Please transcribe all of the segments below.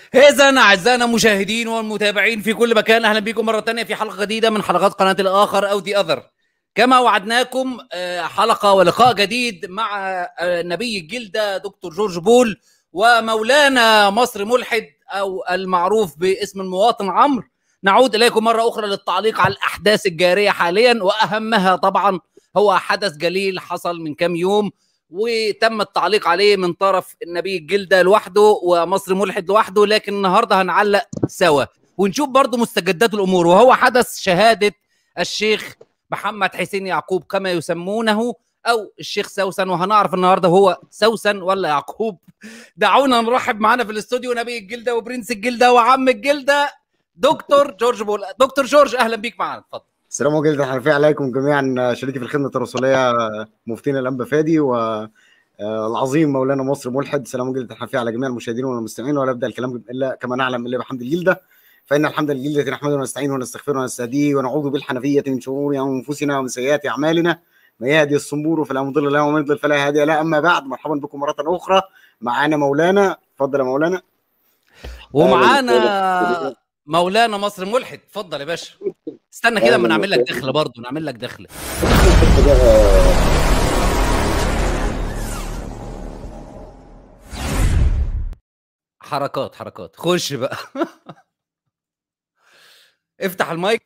إذا أعزائنا المشاهدين والمتابعين في كل مكان أهلا بكم مرة ثانية في حلقة جديدة من حلقات قناة الآخر أو دي أذر كما وعدناكم آه، حلقة ولقاء جديد مع آه، نبي الجلدة دكتور جورج بول ومولانا مصر ملحد أو المعروف باسم المواطن عمرو نعود إليكم مرة أخرى للتعليق على الأحداث الجارية حاليا وأهمها طبعا هو حدث جليل حصل من كام يوم وتم التعليق عليه من طرف النبي الجلدة لوحده ومصر ملحد لوحده لكن النهارده هنعلق سوا ونشوف برضه مستجدات الامور وهو حدث شهاده الشيخ محمد حسين يعقوب كما يسمونه او الشيخ سوسن وهنعرف النهارده هو سوسن ولا يعقوب دعونا نرحب معانا في الاستوديو نبي الجلده وبرنس الجلده وعم الجلده دكتور جورج بول دكتور جورج اهلا بيك معانا اتفضل السلام عليكم الحنفية عليكم جميعا شريكي في الخدمة الرسولية مفتينا الأنبا فادي والعظيم مولانا مصر ملحد السلام عليكم الحنفية على جميع المشاهدين والمستمعين ولا أبدأ الكلام إلا كما نعلم إلا بحمد الجلدة فإن الحمد لله نحمده ونستعينه ونستغفره ونستهديه ونعوذ بالحنفية من شرور أنفسنا ومن سيئات أعمالنا ما يهدي الصنبور فلا مضل له ومن يضلل فلا هادي له أما بعد مرحبا بكم مرة أخرى معانا مولانا اتفضل يا مولانا ومعانا مولانا مصر ملحد اتفضل يا باشا استنى كده اما نعمل لك دخله برضه نعمل لك دخله حركات حركات خش بقى افتح المايك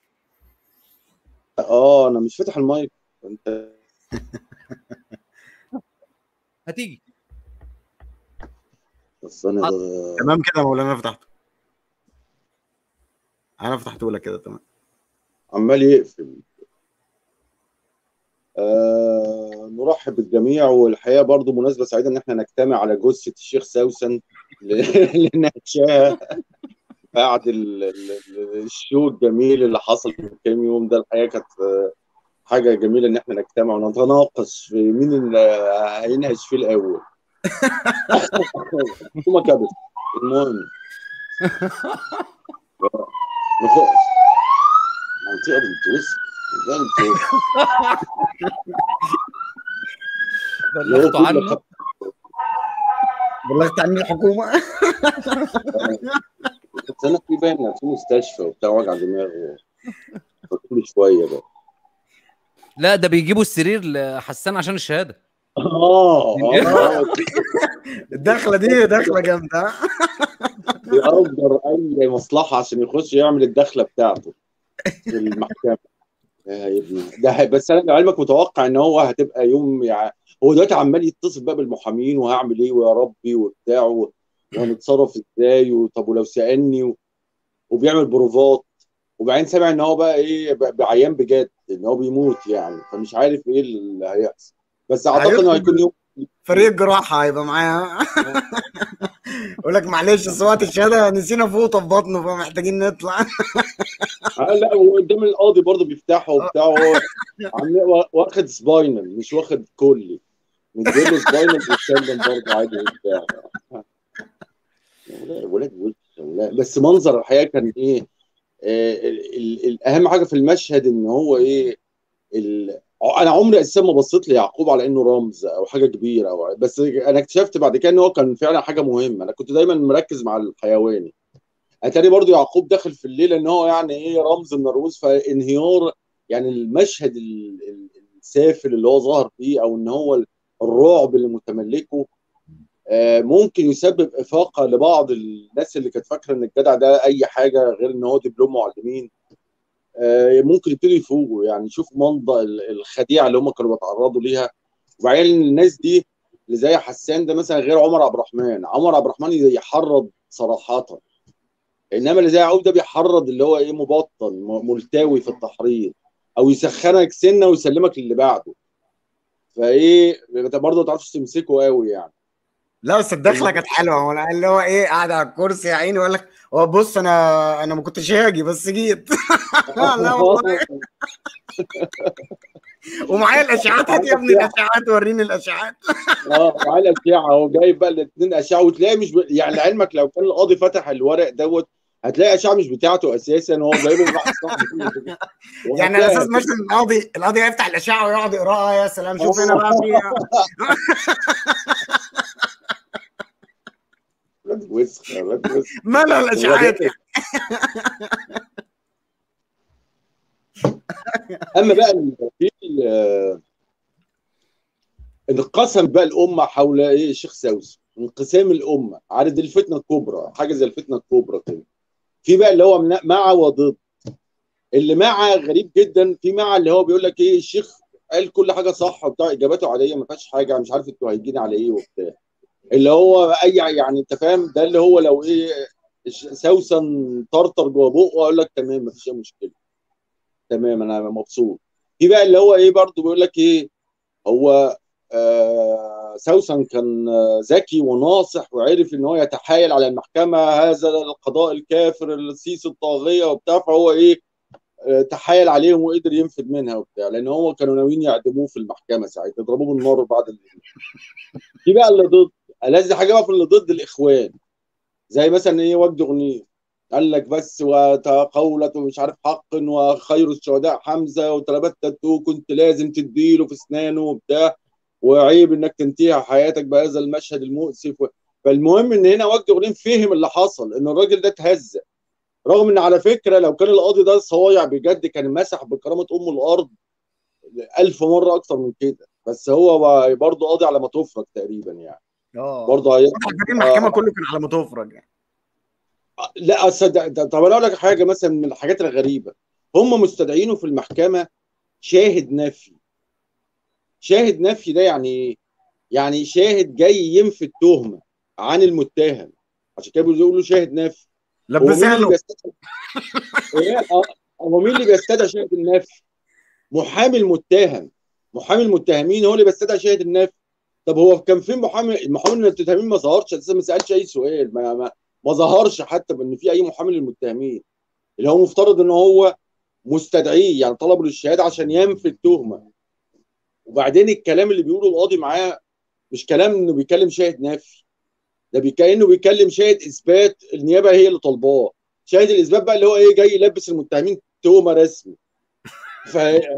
اه انا مش فاتح المايك انت هتيجي بس انا تمام كده يا مولانا فتحته أنا فتحته لك كده تمام عمال يقفل آه نرحب بالجميع والحقيقه برضو مناسبه سعيده ان احنا نجتمع على جثه الشيخ سوسن لنناقشها بعد ال- ال- ال- الشو الجميل اللي حصل من كام يوم ده الحقيقه كانت آه، حاجه جميله ان احنا نجتمع ونتناقش في مين اللي هينهش فيه الاول هما كده المهم نخش منطقه بنت وسط ده بنت وسط. بلغته كل عنه خط- بلغت عني الحكومة كنت انا في باين في مستشفى وبتاع وجع دماغ كل شويه بقى لا ده بيجيبوا السرير لحسان عشان الشهاده اه اه الدخلة دي دخلة جامدة بيأجر اي مصلحه عشان يخش يعمل الدخله بتاعته في المحكمه يا ابني ده هي- بس انا لعلمك متوقع ان هو هتبقى يوم يعني هو دلوقتي عمال يتصل بقى بالمحامين وهعمل ايه ويا ربي وبتاع و- وهنتصرف ازاي وطب ولو سالني و... وبيعمل بروفات وبعدين سامع ان هو بقى ايه ب- بعيان بجد ان هو بيموت يعني فمش عارف ايه اللي هيحصل بس اعتقد انه هيكون يوم فريق جراحة هيبقى معايا يقول لك معلش أصل وقت الشهادة نسينا فوطة في بطنه فمحتاجين نطلع آه لا وقدام القاضي برضه بيفتحه وبتاع هو عم- وا- واخد سباينال مش واخد كلي مديله سباينال بيتكلم برضه عادي وبتاع ولاد ولاد وش ولاد. بس منظر الحقيقه كان ايه آه ال- ال- الاهم حاجه في المشهد ان هو ايه ال... انا عمري اساسا ما بصيت ليعقوب على انه رمز او حاجه كبيره او بس انا اكتشفت بعد كده ان هو كان فعلا حاجه مهمه انا كنت دايما مركز مع الحيواني اتاري برضو يعقوب داخل في الليله ان هو يعني ايه رمز من الرموز فانهيار يعني المشهد ال- ال- السافل اللي هو ظهر فيه او ان هو الرعب اللي متملكه آه، ممكن يسبب افاقه لبعض الناس اللي كانت فاكره ان الجدع ده اي حاجه غير ان هو دبلوم معلمين آه، ممكن يبتدوا يفوقوا يعني يشوفوا منطق ال- الخديعه اللي هم كانوا بيتعرضوا ليها وبعدين الناس دي اللي زي حسان ده مثلا غير عمر عبد الرحمن عمر عبد الرحمن يحرض صراحه انما اللي زي يعقوب ده بيحرض اللي هو ايه مبطن م- ملتوي في التحريض او يسخنك سنه ويسلمك للي بعده فايه انت برضه ما تعرفش تمسكه قوي يعني لا بس الدخلة كانت حلوة هو اللي هو ايه قاعد على الكرسي يا عيني يقول لك هو بص انا انا ما كنتش هاجي بس جيت لا والله ومعايا الاشعاعات هات يا ابني الاشعاعات وريني الاشعاعات اه وعلى اشعه هو جايب بقى الاثنين اشعه وتلاقي مش ب... يعني لعلمك لو كان القاضي فتح الورق دوت هتلاقي اشعه مش بتاعته اساسا هو جايبه من واحد صاحبه يعني على اساس مثلا القاضي القاضي هيفتح الاشعه ويقعد يقراها يا سلام شوف هنا بقى فيها ولاد وسخ ولاد وسخ مالها الاشاعات اما بقى ال- في ال- انقسم بقى الامه حول ايه الشيخ سوسن انقسام الامه عارف دي الفتنه الكبرى حاجه زي الفتنه الكبرى كده في بقى اللي هو من- مع وضد اللي مع غريب جدا في مع اللي هو بيقول لك ايه الشيخ قال كل حاجه صح وبتاع اجاباته عاديه ما فيهاش حاجه مش عارف انتوا هيجيني على ايه وبتاع اللي هو اي يعني انت فاهم ده اللي هو لو ايه ش- سوسن طرطر جوه بقه اقول لك تمام مفيش اي مشكله تمام انا مبسوط في بقى اللي هو ايه برضه بيقول لك ايه هو آه سوسن كان آه، ذكي وناصح وعرف ان هو يتحايل على المحكمه هذا القضاء الكافر السيسي الطاغيه وبتاع فهو ايه آه، تحايل عليهم وقدر ينفذ منها وبتاع لان هو كانوا ناويين يعدموه في المحكمه ساعتها يضربوه بالنار بعد ال... في بقى اللي ضد ألذ حاجه بقى في اللي ضد الاخوان زي مثلا ايه وجد غنيم قال لك بس وتقولت ومش عارف حق وخير الشهداء حمزه وتلبتت كنت لازم تديله في اسنانه وبتاع وعيب انك تنتهي حياتك بهذا المشهد المؤسف و... فالمهم ان هنا وجد غنيم فهم اللي حصل ان الراجل ده اتهزق رغم ان على فكره لو كان القاضي ده صايع بجد كان مسح بكرامه ام الارض ألف مره اكتر من كده بس هو برضه قاضي على ما تفرج تقريبا يعني اه برضه هي... في المحكمه كله كان على ما تفرج يعني لا أصل ده- ده- طب انا اقول لك حاجه مثلا من الحاجات الغريبه هم مستدعينه في المحكمه شاهد نفي شاهد نفي ده يعني ايه؟ يعني شاهد جاي ينفي التهمه عن المتهم عشان كده بيقولوا شاهد نفي هو مين لبسها اللي له بيستدعي إيه؟ آه، هو مين اللي بيستدعي شاهد النفي محامي المتهم محامي المتهمين هو اللي بيستدعي شاهد النفي طب هو كان فين محامي المحامي المتهمين ما ظهرش اساسا ما سالش اي سؤال ما, ما, ما ظهرش حتى بان في اي محامي للمتهمين اللي هو مفترض ان هو مستدعيه يعني طلبوا للشهاده عشان ينفي التهمه وبعدين الكلام اللي بيقوله القاضي معاه مش كلام انه بيكلم شاهد نفي ده بي- كانه بيكلم شاهد اثبات النيابه هي اللي طالباه شاهد الاثبات بقى اللي هو ايه جاي يلبس المتهمين تهمه رسمي ف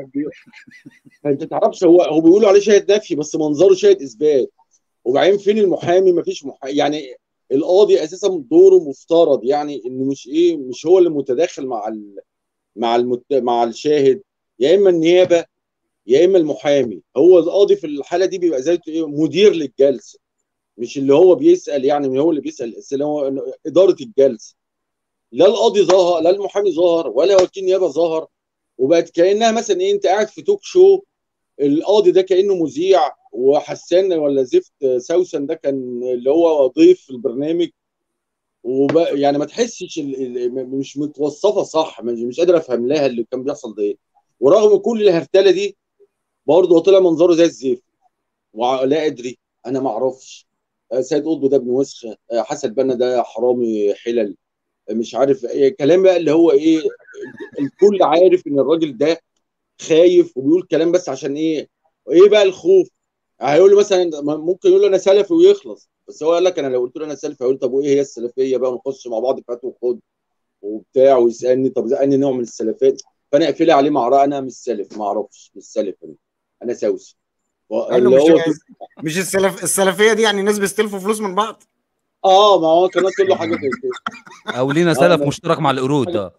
فانت تعرفش هو هو بيقولوا عليه شاهد نفي بس منظره شاهد اثبات وبعدين فين المحامي مفيش محامي يعني القاضي اساسا دوره مفترض يعني انه مش ايه مش هو اللي متداخل مع ال... مع المت... مع الشاهد يا اما النيابه يا اما المحامي هو القاضي في الحاله دي بيبقى زي ايه مدير للجلسه مش اللي هو بيسال يعني هو اللي بيسال الاسئله هو اداره الجلسه لا القاضي ظهر لا المحامي ظهر ولا وكيل نيابه ظهر وبقت كانها مثلا ايه انت قاعد في توك شو القاضي ده كانه مذيع وحسان ولا زفت سوسن ده كان اللي هو ضيف في البرنامج وب... يعني ما تحسش ال... ال... مش متوصفه صح مش, مش قادر افهم لها اللي كان بيحصل ده ايه ورغم كل الهرتله دي برضه هو طلع منظره زي الزفت ولا ادري انا ما اعرفش آه، سيد قطب ده ابن وسخه آه، حسن البنا ده حرامي حلل آه، مش عارف ايه كلام بقى اللي هو ايه الكل عارف ان الراجل ده خايف وبيقول كلام بس عشان ايه ايه بقى الخوف هيقول له مثلا ممكن يقول له انا سلفي ويخلص بس هو قال لك انا لو قلت له انا سلفي هيقول طب وايه هي السلفيه بقى ونخش مع بعض فات وخد وبتاع ويسالني طب ده انهي نوع من السلفيه فانا اقفلها عليه مع رأي انا مش سلف ما اعرفش مش سلف انا انا سوسي قال اللي له هو مش مش السلف السلفيه دي يعني ناس بيستلفوا فلوس من بعض اه ما هو كان كله حاجه زي كده او لينا سلف مشترك مع القرود ده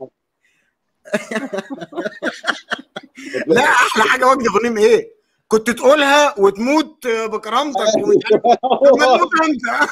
لا احلى حاجه وجد غنيم ايه كنت تقولها وتموت بكرامتك ومش عارف طب ما تموت انت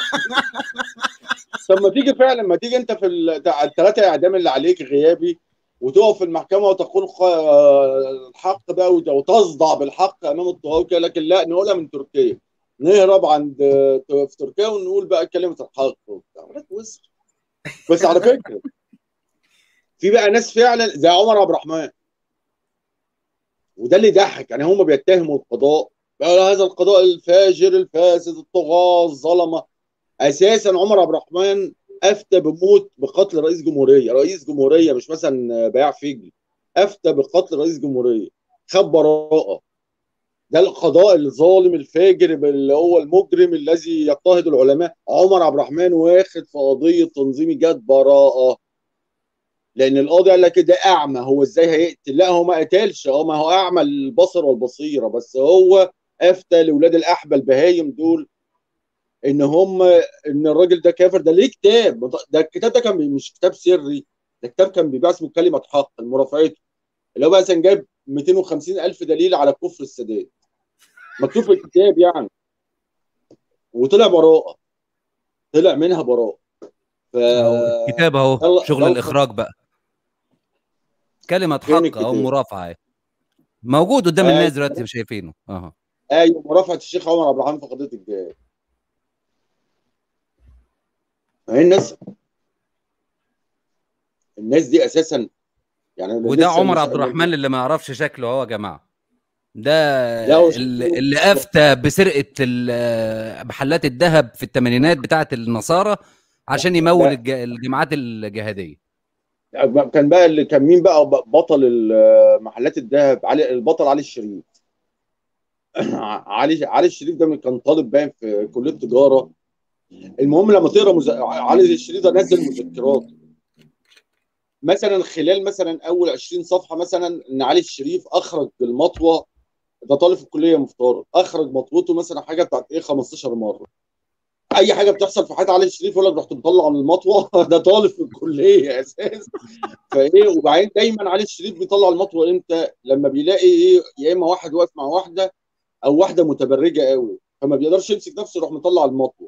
طب ما تيجي فعلا ما تيجي انت في الثلاثه اعدام اللي عليك غيابي وتقف في المحكمه وتقول خ- الحق بقى وت- وتصدع بالحق امام الطغاة كده لكن لا نقولها من تركيا نهرب عند في تركيا ونقول بقى كلمه الحق وبتاع ولاد وسخ. بس على فكره في بقى ناس فعلا زي عمر عبد الرحمن وده اللي يضحك يعني هم بيتهموا القضاء بقى هذا القضاء الفاجر الفاسد الطغاة الظلمه اساسا عمر عبد الرحمن افتى بموت بقتل رئيس جمهوريه رئيس جمهوريه مش مثلا بياع فجل افتى بقتل رئيس جمهوريه خد براءه ده القضاء الظالم الفاجر اللي هو المجرم الذي يضطهد العلماء عمر عبد الرحمن واخد في قضيه تنظيمي جت براءه لان القاضي قال لك ده اعمى هو ازاي هيقتل لا هو ما قتلش اه ما هو اعمى البصر والبصيره بس هو افتى لاولاد الاحبه البهايم دول ان هم ان الراجل ده كافر ده ليه كتاب ده الكتاب ده كان مش كتاب سري ده كتاب كان بيبيع اسمه كلمه حق المرافعته اللي هو مثلا جايب 250 الف دليل على كفر السادات مكتوب في الكتاب يعني وطلع براءه طلع منها براءه ف الكتاب اهو يلا- شغل يلا. الاخراج بقى كلمه فين حق او الكتاب؟ مرافعه اهي. موجود قدام أيوة. الناس دلوقتي شايفينه اها ايوه مرافعه الشيخ عمر عبد الرحمن في قضيه الجهاد ما هي الناس الناس دي اساسا يعني أنا وده لسه عمر مش- عبد الرحمن اللي ما يعرفش شكله اهو يا جماعه ده لا، هو اللي, شكله- اللي افتى بسرقه ال- محلات الذهب في الثمانينات بتاعه النصارى عشان يمول لا. الج- الجماعات الجهاديه كان بقى اللي كان مين بقى بطل ال- محلات الذهب علي البطل علي الشريف علي علي الشريف ده كان طالب باين في كليه تجاره المهم لما تقرا مز... علي الشريف ده نزل مذكرات مثلا خلال مثلا اول 20 صفحه مثلا ان علي الشريف اخرج المطوه ده طالب في الكليه مفترض اخرج مطوته مثلا حاجه بتاعت ايه 15 مره اي حاجه بتحصل في حياه علي الشريف يقول لك رحت مطلع من المطوه ده طالب في الكليه اساسا فايه وبعدين دايما علي الشريف بيطلع المطوه امتى لما بيلاقي ايه يا اما واحد واقف مع واحده او واحده متبرجه قوي فما بيقدرش يمسك نفسه يروح مطلع المطوه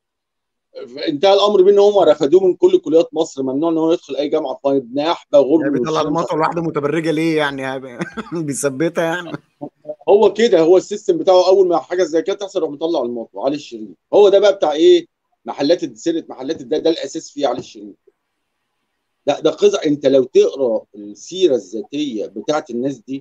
انتهى الامر بيه ان هم رفضوه من كل كليات مصر ممنوع ان هو يدخل اي جامعه فناح بقى غرب يعني بيطلع والشمس. المطوه لواحده متبرجه ليه يعني بيثبتها يعني هو كده هو السيستم بتاعه اول ما حاجه زي كده تحصل يروح مطلع المطوه علي الشريف هو ده بقى بتاع ايه محلات سرقه محلات ده, ده الاساس فيه علي الشريف لا ده قصة انت لو تقرا السيره الذاتيه بتاعت الناس دي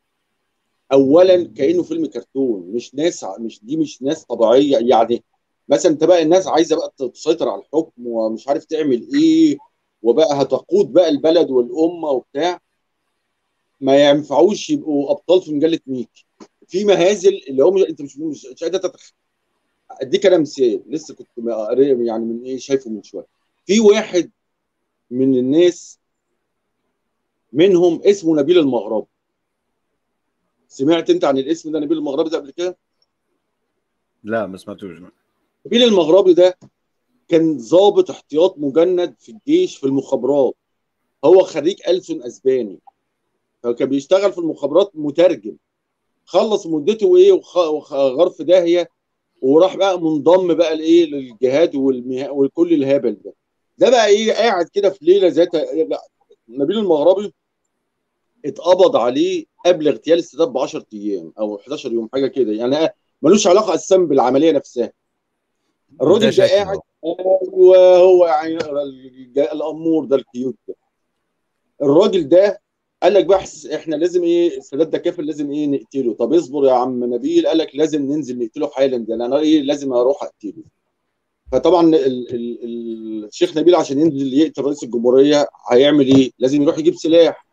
اولا كانه فيلم كرتون مش ناس مش دي مش ناس طبيعيه يعني مثلا انت بقى الناس عايزه بقى تسيطر على الحكم ومش عارف تعمل ايه وبقى هتقود بقى البلد والامه وبتاع ما ينفعوش يبقوا ابطال في مجله ميكي في مهازل اللي هم انت مش مش, مش قادر تتخ... اديك انا مثال لسه كنت قاري- يعني من ايه شايفه من شويه في واحد من الناس منهم اسمه نبيل المغربي سمعت انت عن الاسم ده نبيل المغربي ده قبل كده لا ما سمعتوش نبيل المغربي ده كان ضابط احتياط مجند في الجيش في المخابرات هو خريج ألسن اسباني فكان بيشتغل في المخابرات مترجم خلص مدته ايه وخ- وغرف داهيه وراح بقى منضم بقى لايه للجهاد والمها... وكل الهبل ده ده بقى ايه قاعد كده في ليله ذات نبيل المغربي اتقبض عليه قبل اغتيال السادات ب 10 ايام او 11 يوم حاجه كده يعني ملوش علاقه اساسا بالعمليه نفسها الراجل ده شكله. قاعد ايوه هو يعني الج- الامور ده الكيوت ده الراجل ده قال لك بحث احنا لازم ايه السادات ده كافر لازم ايه نقتله طب اصبر يا عم نبيل قال لك لازم ننزل نقتله حالا ده انا ايه لازم اروح اقتله فطبعا ال ال ال الشيخ نبيل عشان ينزل يقتل رئيس الجمهوريه هيعمل ايه؟ لازم يروح يجيب سلاح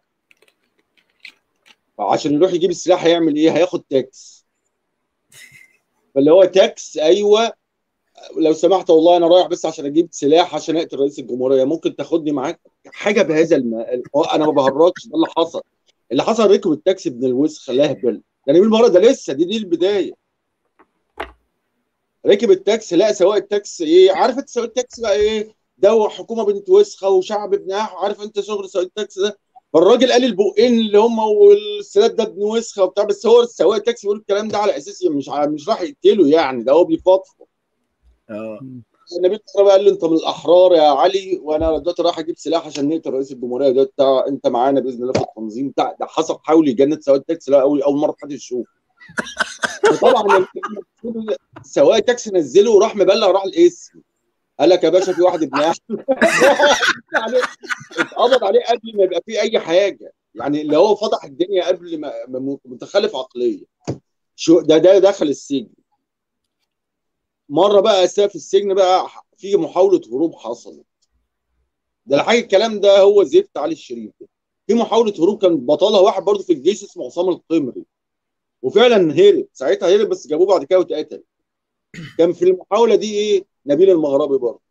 عشان يروح يجيب السلاح هيعمل ايه؟ هياخد تاكس فاللي هو تاكس ايوه لو سمحت والله انا رايح بس عشان اجيب سلاح عشان اقتل رئيس الجمهوريه ممكن تاخدني معاك حاجه بهذا الم... انا ما بهرجش ده اللي حصل اللي حصل ركب التاكسي ابن الوسخ لهبل ده نبيل مره ده لسه دي دي البدايه ركب التاكسي لقى سواق التاكسي ايه عارف انت سواق التاكسي بقى ايه ده حكومه بنت وسخه وشعب ابن أح- عارف انت شغل سواق التاكسي ده فالراجل قال البقين اللي هم والسادات ده ابن وسخه وبتاع بس هو سواق التاكسي بيقول الكلام ده على اساس مش ع- مش راح يقتله يعني ده هو بيفضفض اه النبي صلى الله عليه وسلم قال له انت من الاحرار يا علي وانا دلوقتي رايح اجيب سلاح عشان نقتل رئيس الجمهوريه ده انت انت معانا باذن الله في التنظيم بتاع ده حصل حاول يجند سواق التاكسي لا اول اول مره حد يشوف طبعا سواق التاكسي نزله وراح مبلغ راح الاسم قال لك يا باشا في واحد ابن أهل. عليه- اتقبض عليه قبل ما يبقى فيه اي حاجه يعني اللي هو فتح الدنيا قبل ما ما- متخلف عقليه شو ده ده دخل السجن مره بقى اساه في السجن بقى في محاوله هروب حصلت ده الحاجه الكلام ده هو زفت علي الشريف ده. في محاوله هروب كان بطلها واحد برضه في الجيش اسمه عصام القمري وفعلا هرب ساعتها هرب بس جابوه بعد كده واتقتل كان في المحاوله دي ايه نبيل المغربي برضه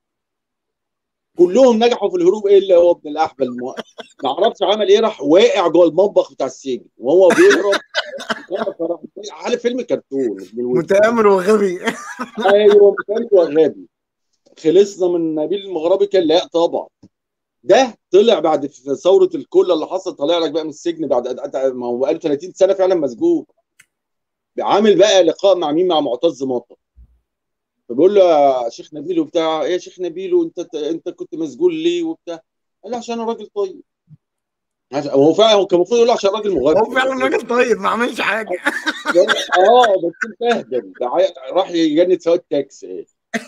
كلهم نجحوا في الهروب الا هو ابن الاحبل ما ما اعرفش عمل ايه راح واقع جوه المطبخ بتاع السجن وهو بيهرب على فيلم كرتون ابن الوزير. متآمر وغبي ايوه متآمر وغبي خلصنا من نبيل المغربي كان لا طبعا ده طلع بعد في ثوره الكل اللي حصل طلع لك بقى من السجن بعد ما هو بقاله 30 سنه فعلا مسجون عامل بقى لقاء مع مين مع معتز مطر فبيقول له يا شيخ نبيل وبتاع ايه يا شيخ نبيل وانت انت كنت مسجون ليه وبتاع قال له عشان انا راجل طيب عشان- هو فعلا هو كان المفروض يقول له عشان راجل مغرب هو فعلا راجل طيب ما عملش حاجه اه بس انت اهبل ده عي- راح يجند سواق تاكس ايه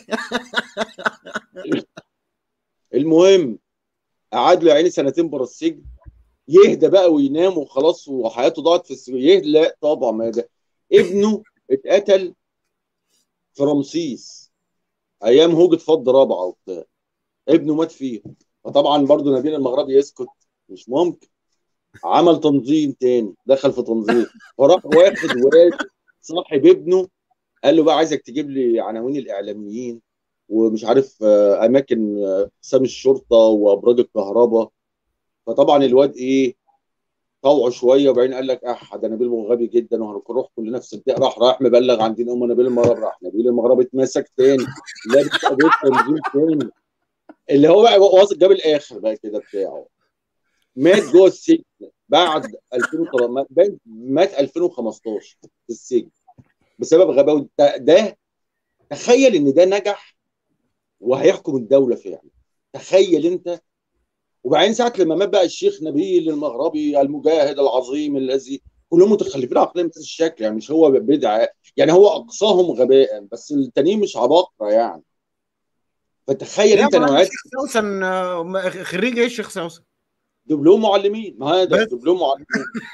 المهم قعد له يا عيني سنتين بره السجن يهدى بقى وينام وخلاص وحياته ضاعت في السجن يهدى لا طبعا ما ده ابنه اتقتل في رمسيس ايام هوجة فض رابعه وبتاع ابنه مات فيه فطبعا برضه نبيل المغربي يسكت مش ممكن عمل تنظيم تاني دخل في تنظيم فراح واخد واد صاحب ابنه قال له بقى عايزك تجيب لي عناوين الاعلاميين ومش عارف آه، اماكن آه، اقسام الشرطه وابراج الكهرباء فطبعا الواد ايه طوعه شويه وبعدين قال لك اه ده نبيل غبي جدا وهنروح كلنا في صدق راح راح مبلغ عن دين ام نبيل المغرب راح نبيل المغرب اتمسك تاني لابس قضيه تنظيم تاني اللي هو بقى واثق جاب الاخر بقى كده بتاعه مات جوه السجن بعد 2013 مات 2015 في السجن بسبب غباوه ده, ده تخيل ان ده نجح وهيحكم الدوله فعلا تخيل انت وبعدين ساعه لما مات بقى الشيخ نبيل المغربي المجاهد العظيم الذي كلهم متخلفين عقليا بهذا الشكل يعني مش هو بدعه يعني هو اقصاهم غباء بس التانيين مش عباقره يعني فتخيل لا، انت ما نوعيات الشيخ سوسن آه، خريج ايه الشيخ سوسن؟ دبلوم معلمين ما هذا بس. دبلوم معلمين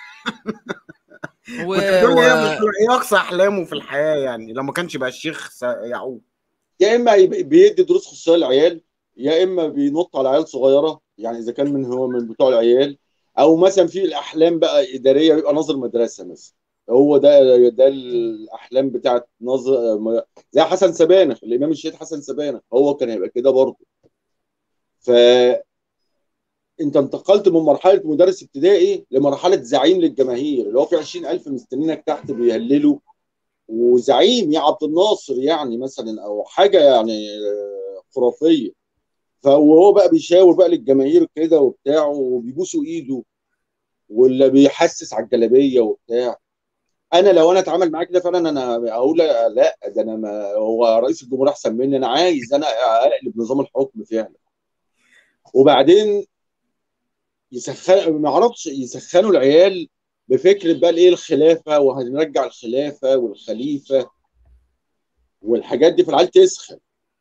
و... كنت بتقول لي و... ايه ايه اقصى احلامه في الحياه يعني لو ما كانش بقى الشيخ س- يعقوب يا اما يبقى بيدي دروس خصوصيه للعيال يا اما بينط على عيال صغيره يعني اذا كان من هو من بتوع العيال او مثلا في الاحلام بقى اداريه بيبقى ناظر مدرسه مثلا هو ده ده الاحلام بتاعت ناظر زي حسن سبانخ الامام الشهيد حسن سبانخ هو كان هيبقى كده برضه ف انت انتقلت من مرحله مدرس ابتدائي لمرحله زعيم للجماهير اللي هو في 20000 مستنينك تحت بيهللوا وزعيم يا عبد الناصر يعني مثلا او حاجه يعني آه، خرافيه فهو بقى بيشاور بقى للجماهير كده وبتاع وبيبوسوا ايده ولا بيحسس على الجلابيه وبتاع انا لو انا اتعامل معاه كده فعلا انا اقول لا لا، ده انا ما هو رئيس الجمهوريه احسن مني انا عايز انا اقلب نظام الحكم فعلا وبعدين يسخن ما اعرفش يسخنوا العيال بفكره بقى الايه الخلافه وهنرجع الخلافه والخليفه والحاجات دي فالعيال تسخن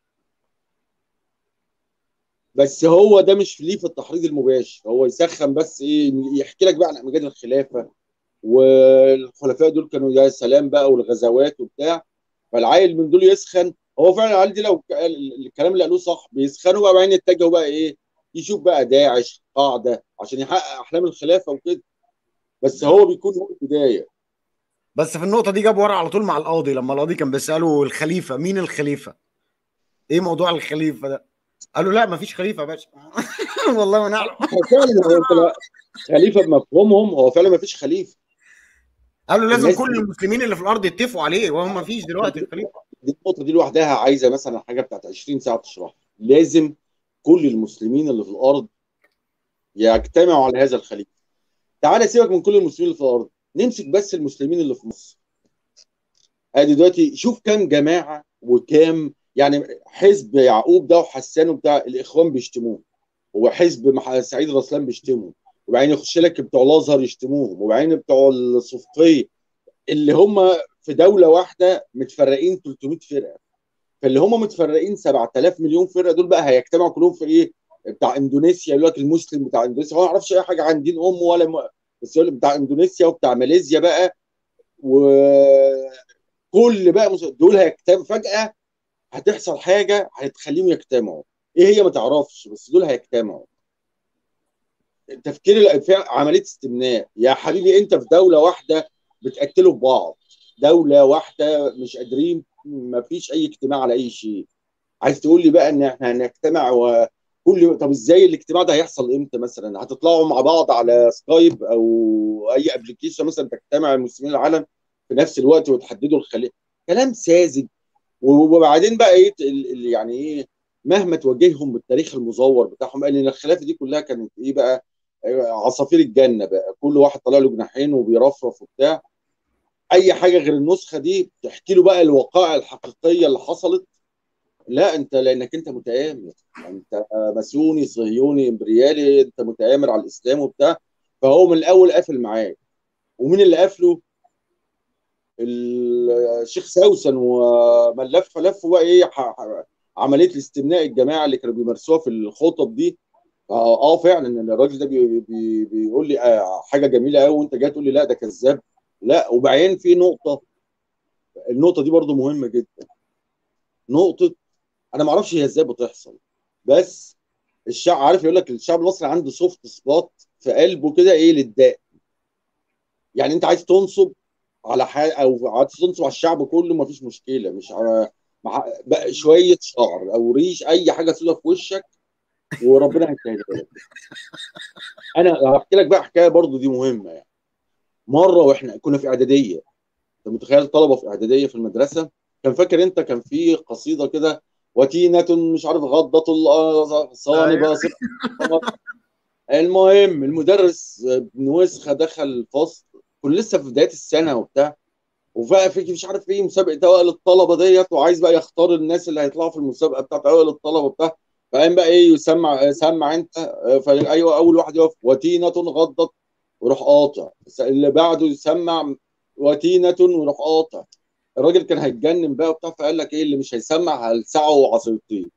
بس هو ده مش ليه في التحريض المباشر هو يسخن بس ايه يحكي لك بقى عن امجاد الخلافه والخلفاء دول كانوا يا سلام بقى والغزوات وبتاع فالعيل من دول يسخن هو فعلا العيال دي لو الكلام اللي قالوه صح بيسخنوا بقى وبعدين يتجهوا بقى ايه يشوف بقى داعش قاعده عشان يحقق احلام الخلافه وكده بس هو بيكون هو البدايه بس في النقطه دي جاب ورا على طول مع القاضي لما القاضي كان بيساله الخليفه مين الخليفه ايه موضوع الخليفه ده قالوا لا مفيش خليفه يا باشا والله ما نعرف هو فعلا هو انت لا- خليفه بمفهومهم هو فعلا ما فيش خليفه قالوا لازم الناس كل دي- المسلمين اللي في الارض يتفقوا عليه وهم مفيش دلوقتي الخليفه دي النقطه دي لوحدها عايزه مثلا حاجه بتاعت 20 ساعه تشرحها لازم كل المسلمين اللي في الارض يجتمعوا على هذا الخليفه تعالى سيبك من كل المسلمين اللي في الارض نمسك بس المسلمين اللي في مصر ادي دلوقتي شوف كام جماعه وكام يعني حزب يعقوب ده وحسان وبتاع الاخوان بيشتموه وحزب مح- سعيد رسلان بيشتموا وبعدين يخش لك بتوع الازهر يشتموهم وبعدين بتوع الصوفيه اللي هم في دوله واحده متفرقين 300 فرقه فاللي هم متفرقين 7000 مليون فرقه دول بقى هيجتمعوا كلهم في ايه بتاع اندونيسيا يقول لك المسلم بتاع اندونيسيا هو ما يعرفش اي حاجه عن دين امه ولا م... بس يقول لك بتاع اندونيسيا وبتاع ماليزيا بقى وكل بقى مس- دول هيجتمعوا فجاه هتحصل حاجه هتخليهم يجتمعوا ايه هي ما تعرفش بس دول هيجتمعوا تفكير الأنفاق عمليه استمناء يا حبيبي انت في دوله واحده بتقتلوا في بعض دوله واحده مش قادرين ما فيش اي اجتماع على اي شيء عايز تقول لي بقى ان احنا هنجتمع وكل طب ازاي الاجتماع ده هيحصل امتى مثلا هتطلعوا مع بعض على سكايب او اي ابلكيشن مثلا تجتمع المسلمين العالم في نفس الوقت وتحددوا الخلية كلام ساذج وبعدين بقى ايه ال- ال- يعني ايه مهما تواجههم بالتاريخ المزور بتاعهم قال ان الخلافه دي كلها كانت ايه بقى آه، عصافير الجنه بقى كل واحد طالع له جناحين وبيرفرف وبتاع اي حاجه غير النسخه دي تحكي له بقى الوقائع الحقيقيه اللي حصلت لا انت لانك انت متآمر انت ماسوني صهيوني امبريالي انت متآمر على الاسلام وبتاع فهو من الاول قافل معاك ومين اللي قافله؟ الشيخ سوسن ومن لف لفوا بقى ايه ح- ح- عمليه الاستمناء الجماعي اللي كانوا بيمارسوها في الخطب دي اه آه فعلا ان الراجل ده بي بي بيقول لي آه حاجه جميله قوي وانت جاي تقول لي لا ده كذاب لا وبعدين في نقطه النقطه دي برضو مهمه جدا نقطه انا ما اعرفش هي ازاي بتحصل بس الشعب عارف يقول لك الشعب المصري عنده سوفت سبوت في قلبه كده ايه للداء يعني انت عايز تنصب على حاجه او عايز تنصب على الشعب كله ما فيش مشكله مش على مع بقى شويه شعر او ريش اي حاجه سودة في وشك وربنا هيسهلها لك انا هحكي لك بقى حكايه برضو دي مهمه يعني مره واحنا كنا في اعداديه انت متخيل طلبه في اعداديه في المدرسه كان فاكر انت كان في قصيده كده وتينة مش عارف غضة الصواني أيوة. المهم المدرس ابن وسخة دخل الفصل كنا لسه في بداية السنة وبتاع وبقى في مش عارف ايه مسابقة اوائل الطلبة ديت وعايز بقى يختار الناس اللي هيطلعوا في المسابقة بتاعت اوائل الطلبة وبتاع فقام بقى ايه يسمع سمع انت فايوه اول واحد يقف وتينة غضت ويروح قاطع اللي بعده يسمع وتينة ويروح قاطع الراجل كان هيتجنن بقى وبتاع فقال لك ايه اللي مش هيسمع هلسعه عصيرتين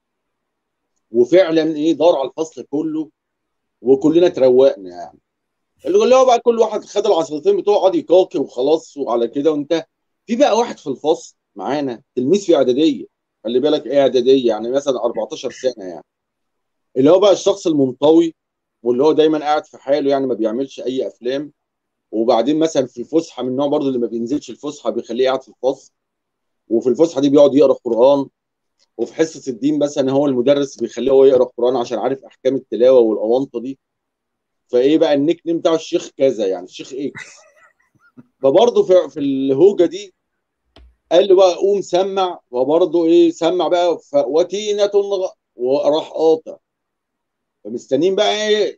وفعلا ايه دار على الفصل كله وكلنا تروقنا يعني اللي هو بقى كل واحد خد العصيرتين بتوعه قعد يكاكي وخلاص وعلى كده وانت في بقى واحد في الفصل معانا تلميذ في اعداديه خلي بالك ايه اعداديه يعني مثلا 14 سنه يعني اللي هو بقى الشخص المنطوي واللي هو دايما قاعد في حاله يعني ما بيعملش اي افلام وبعدين مثلا في الفسحه من النوع برضه اللي ما بينزلش الفسحه بيخليه قاعد في الفصل وفي الفسحه دي بيقعد يقرا قران وفي حصه الدين مثلا هو المدرس بيخليه هو يقرا قران عشان عارف احكام التلاوه والاونطه دي فايه بقى النيك نيم بتاعه الشيخ كذا يعني الشيخ اكس فبرضه في, في الهوجه دي قال له بقى قوم سمع وبرضه ايه سمع بقى وتينة وراح قاطع فمستنيين بقى ايه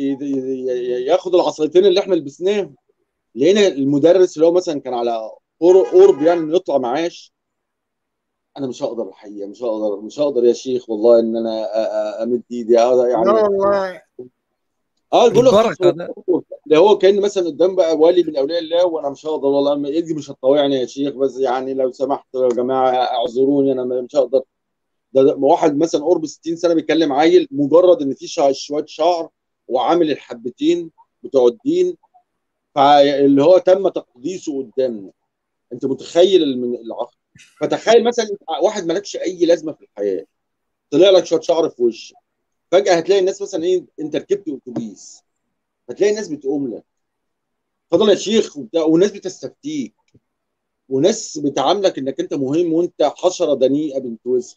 ياخد العصايتين اللي احنا لبسناهم لقينا المدرس اللي هو مثلا كان على قرب يعني انه يطلع معاش انا مش هقدر الحقيقه مش هقدر مش هقدر يا شيخ والله ان انا امد ايدي هذا يعني لا والله اه بقول البركة ده. ده هو كان مثلا قدام بقى ولي من اولياء الله وانا مش هقدر والله ايدي مش هتطوعني يا شيخ بس يعني لو سمحتوا يا جماعه اعذروني انا مش هقدر ده, ده واحد مثلا قرب 60 سنه بيكلم عيل مجرد ان في شع- شويه شعر وعامل الحبتين بتوع الدين فاللي هو تم تقديسه قدامنا انت متخيل الم- العقل فتخيل مثلا انت واحد مالكش اي لازمه في الحياه طلع لك شويه شعر في وشك فجاه هتلاقي الناس مثلا ايه انت ركبت اتوبيس هتلاقي الناس بتقوم لك فضل يا شيخ وبتاع وناس بتستفتيك وناس بتعاملك انك انت مهم وانت حشره دنيئه بنت وسخ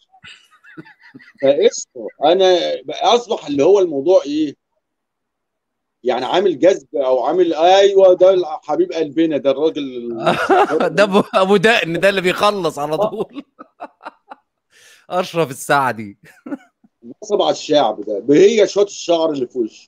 فقشطه انا بقى اصبح اللي هو الموضوع ايه يعني عامل جذب او عامل ايوه ده حبيب قلبنا ده الراجل ده ابو ابو دقن ده اللي بيخلص على طول اشرف السعدي نصب على الشعب ده هي شويه الشعر اللي في وشه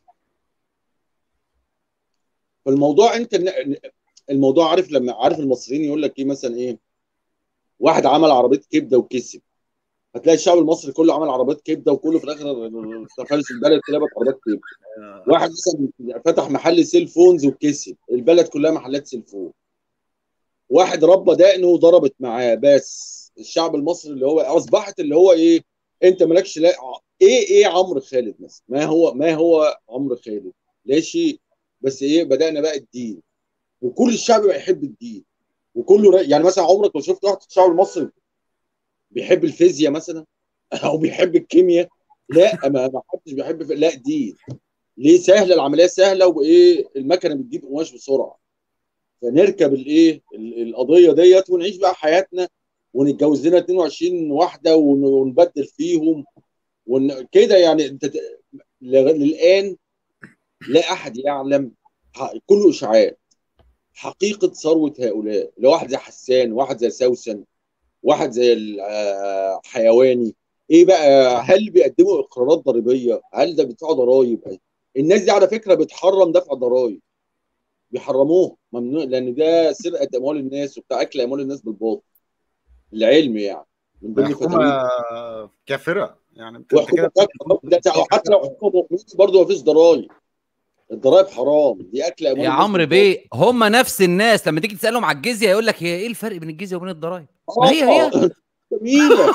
فالموضوع انت الموضوع عارف لما عارف المصريين يقول لك ايه مثلا ايه واحد عمل عربيه كبده وكسب هتلاقي الشعب المصري كله عمل عربيات كبده وكله في الاخر تفارس البلد كلها بقت عربيات كبده واحد مثلا فتح محل سيل فونز وكسب البلد كلها محلات سيل فون واحد ربى دقنه وضربت معاه بس الشعب المصري اللي هو اصبحت اللي هو ايه انت مالكش لا ايه ايه عمرو خالد مثلا ما هو ما هو عمرو خالد لا شيء بس ايه بدانا بقى الدين وكل الشعب بقى يحب الدين وكله رأي. يعني مثلا عمرك لو شفت واحد في الشعب المصري بيحب الفيزياء مثلا او بيحب الكيمياء لا ما ما حدش بيحب في... لا دين ليه سهله العمليه سهله وايه المكنه بتجيب قماش بسرعه فنركب الايه ال- القضيه ديت ونعيش بقى حياتنا ونتجوز لنا 22 واحده ون- ونبدل فيهم ون... كده يعني انت ت- لغ- للان لا احد يعلم ح- كله اشاعات حقيقه ثروه هؤلاء اللي واحد زي حسان واحد زي سوسن واحد زي الحيواني ايه بقى هل بيقدموا اقرارات ضريبيه هل ده بيدفعوا ضرائب الناس دي على فكره بتحرم دفع ضرائب بيحرموه ممنوع لان ده سرقه اموال الناس وبتاع اكل اموال الناس بالباطل العلم يعني من ضمن حكومه كافره يعني وحكومه كافره حتى لو حكومه برضه ما فيش ضرائب الضرائب حرام دي اكل اموال يا عمرو بيه هم نفس الناس لما تيجي تسالهم على الجزيه يقول لك هي ايه الفرق بين الجزيه وبين الضرائب؟ ما هي هي جميله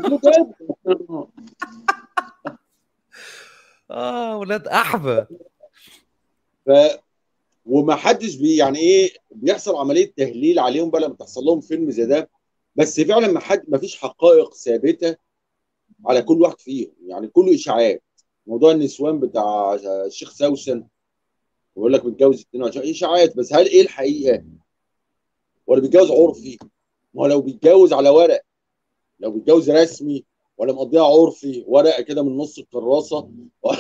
اه ولاد احبه ف وما حدش بي يعني ايه بيحصل عمليه تهليل عليهم بقى لما تحصل لهم فيلم زي ده بس فعلا ما حد ما فيش حقائق ثابته على كل واحد فيهم يعني كله اشاعات موضوع النسوان بتاع الشيخ سوسن بيقول لك بيتجوز 22 اشاعات بس هل ايه الحقيقه؟ ولا بيتجوز عرفي؟ ما هو لو بيتجوز على ورق لو بيتجوز رسمي ولا مقضيها عرفي ورقه كده من نص الكراسه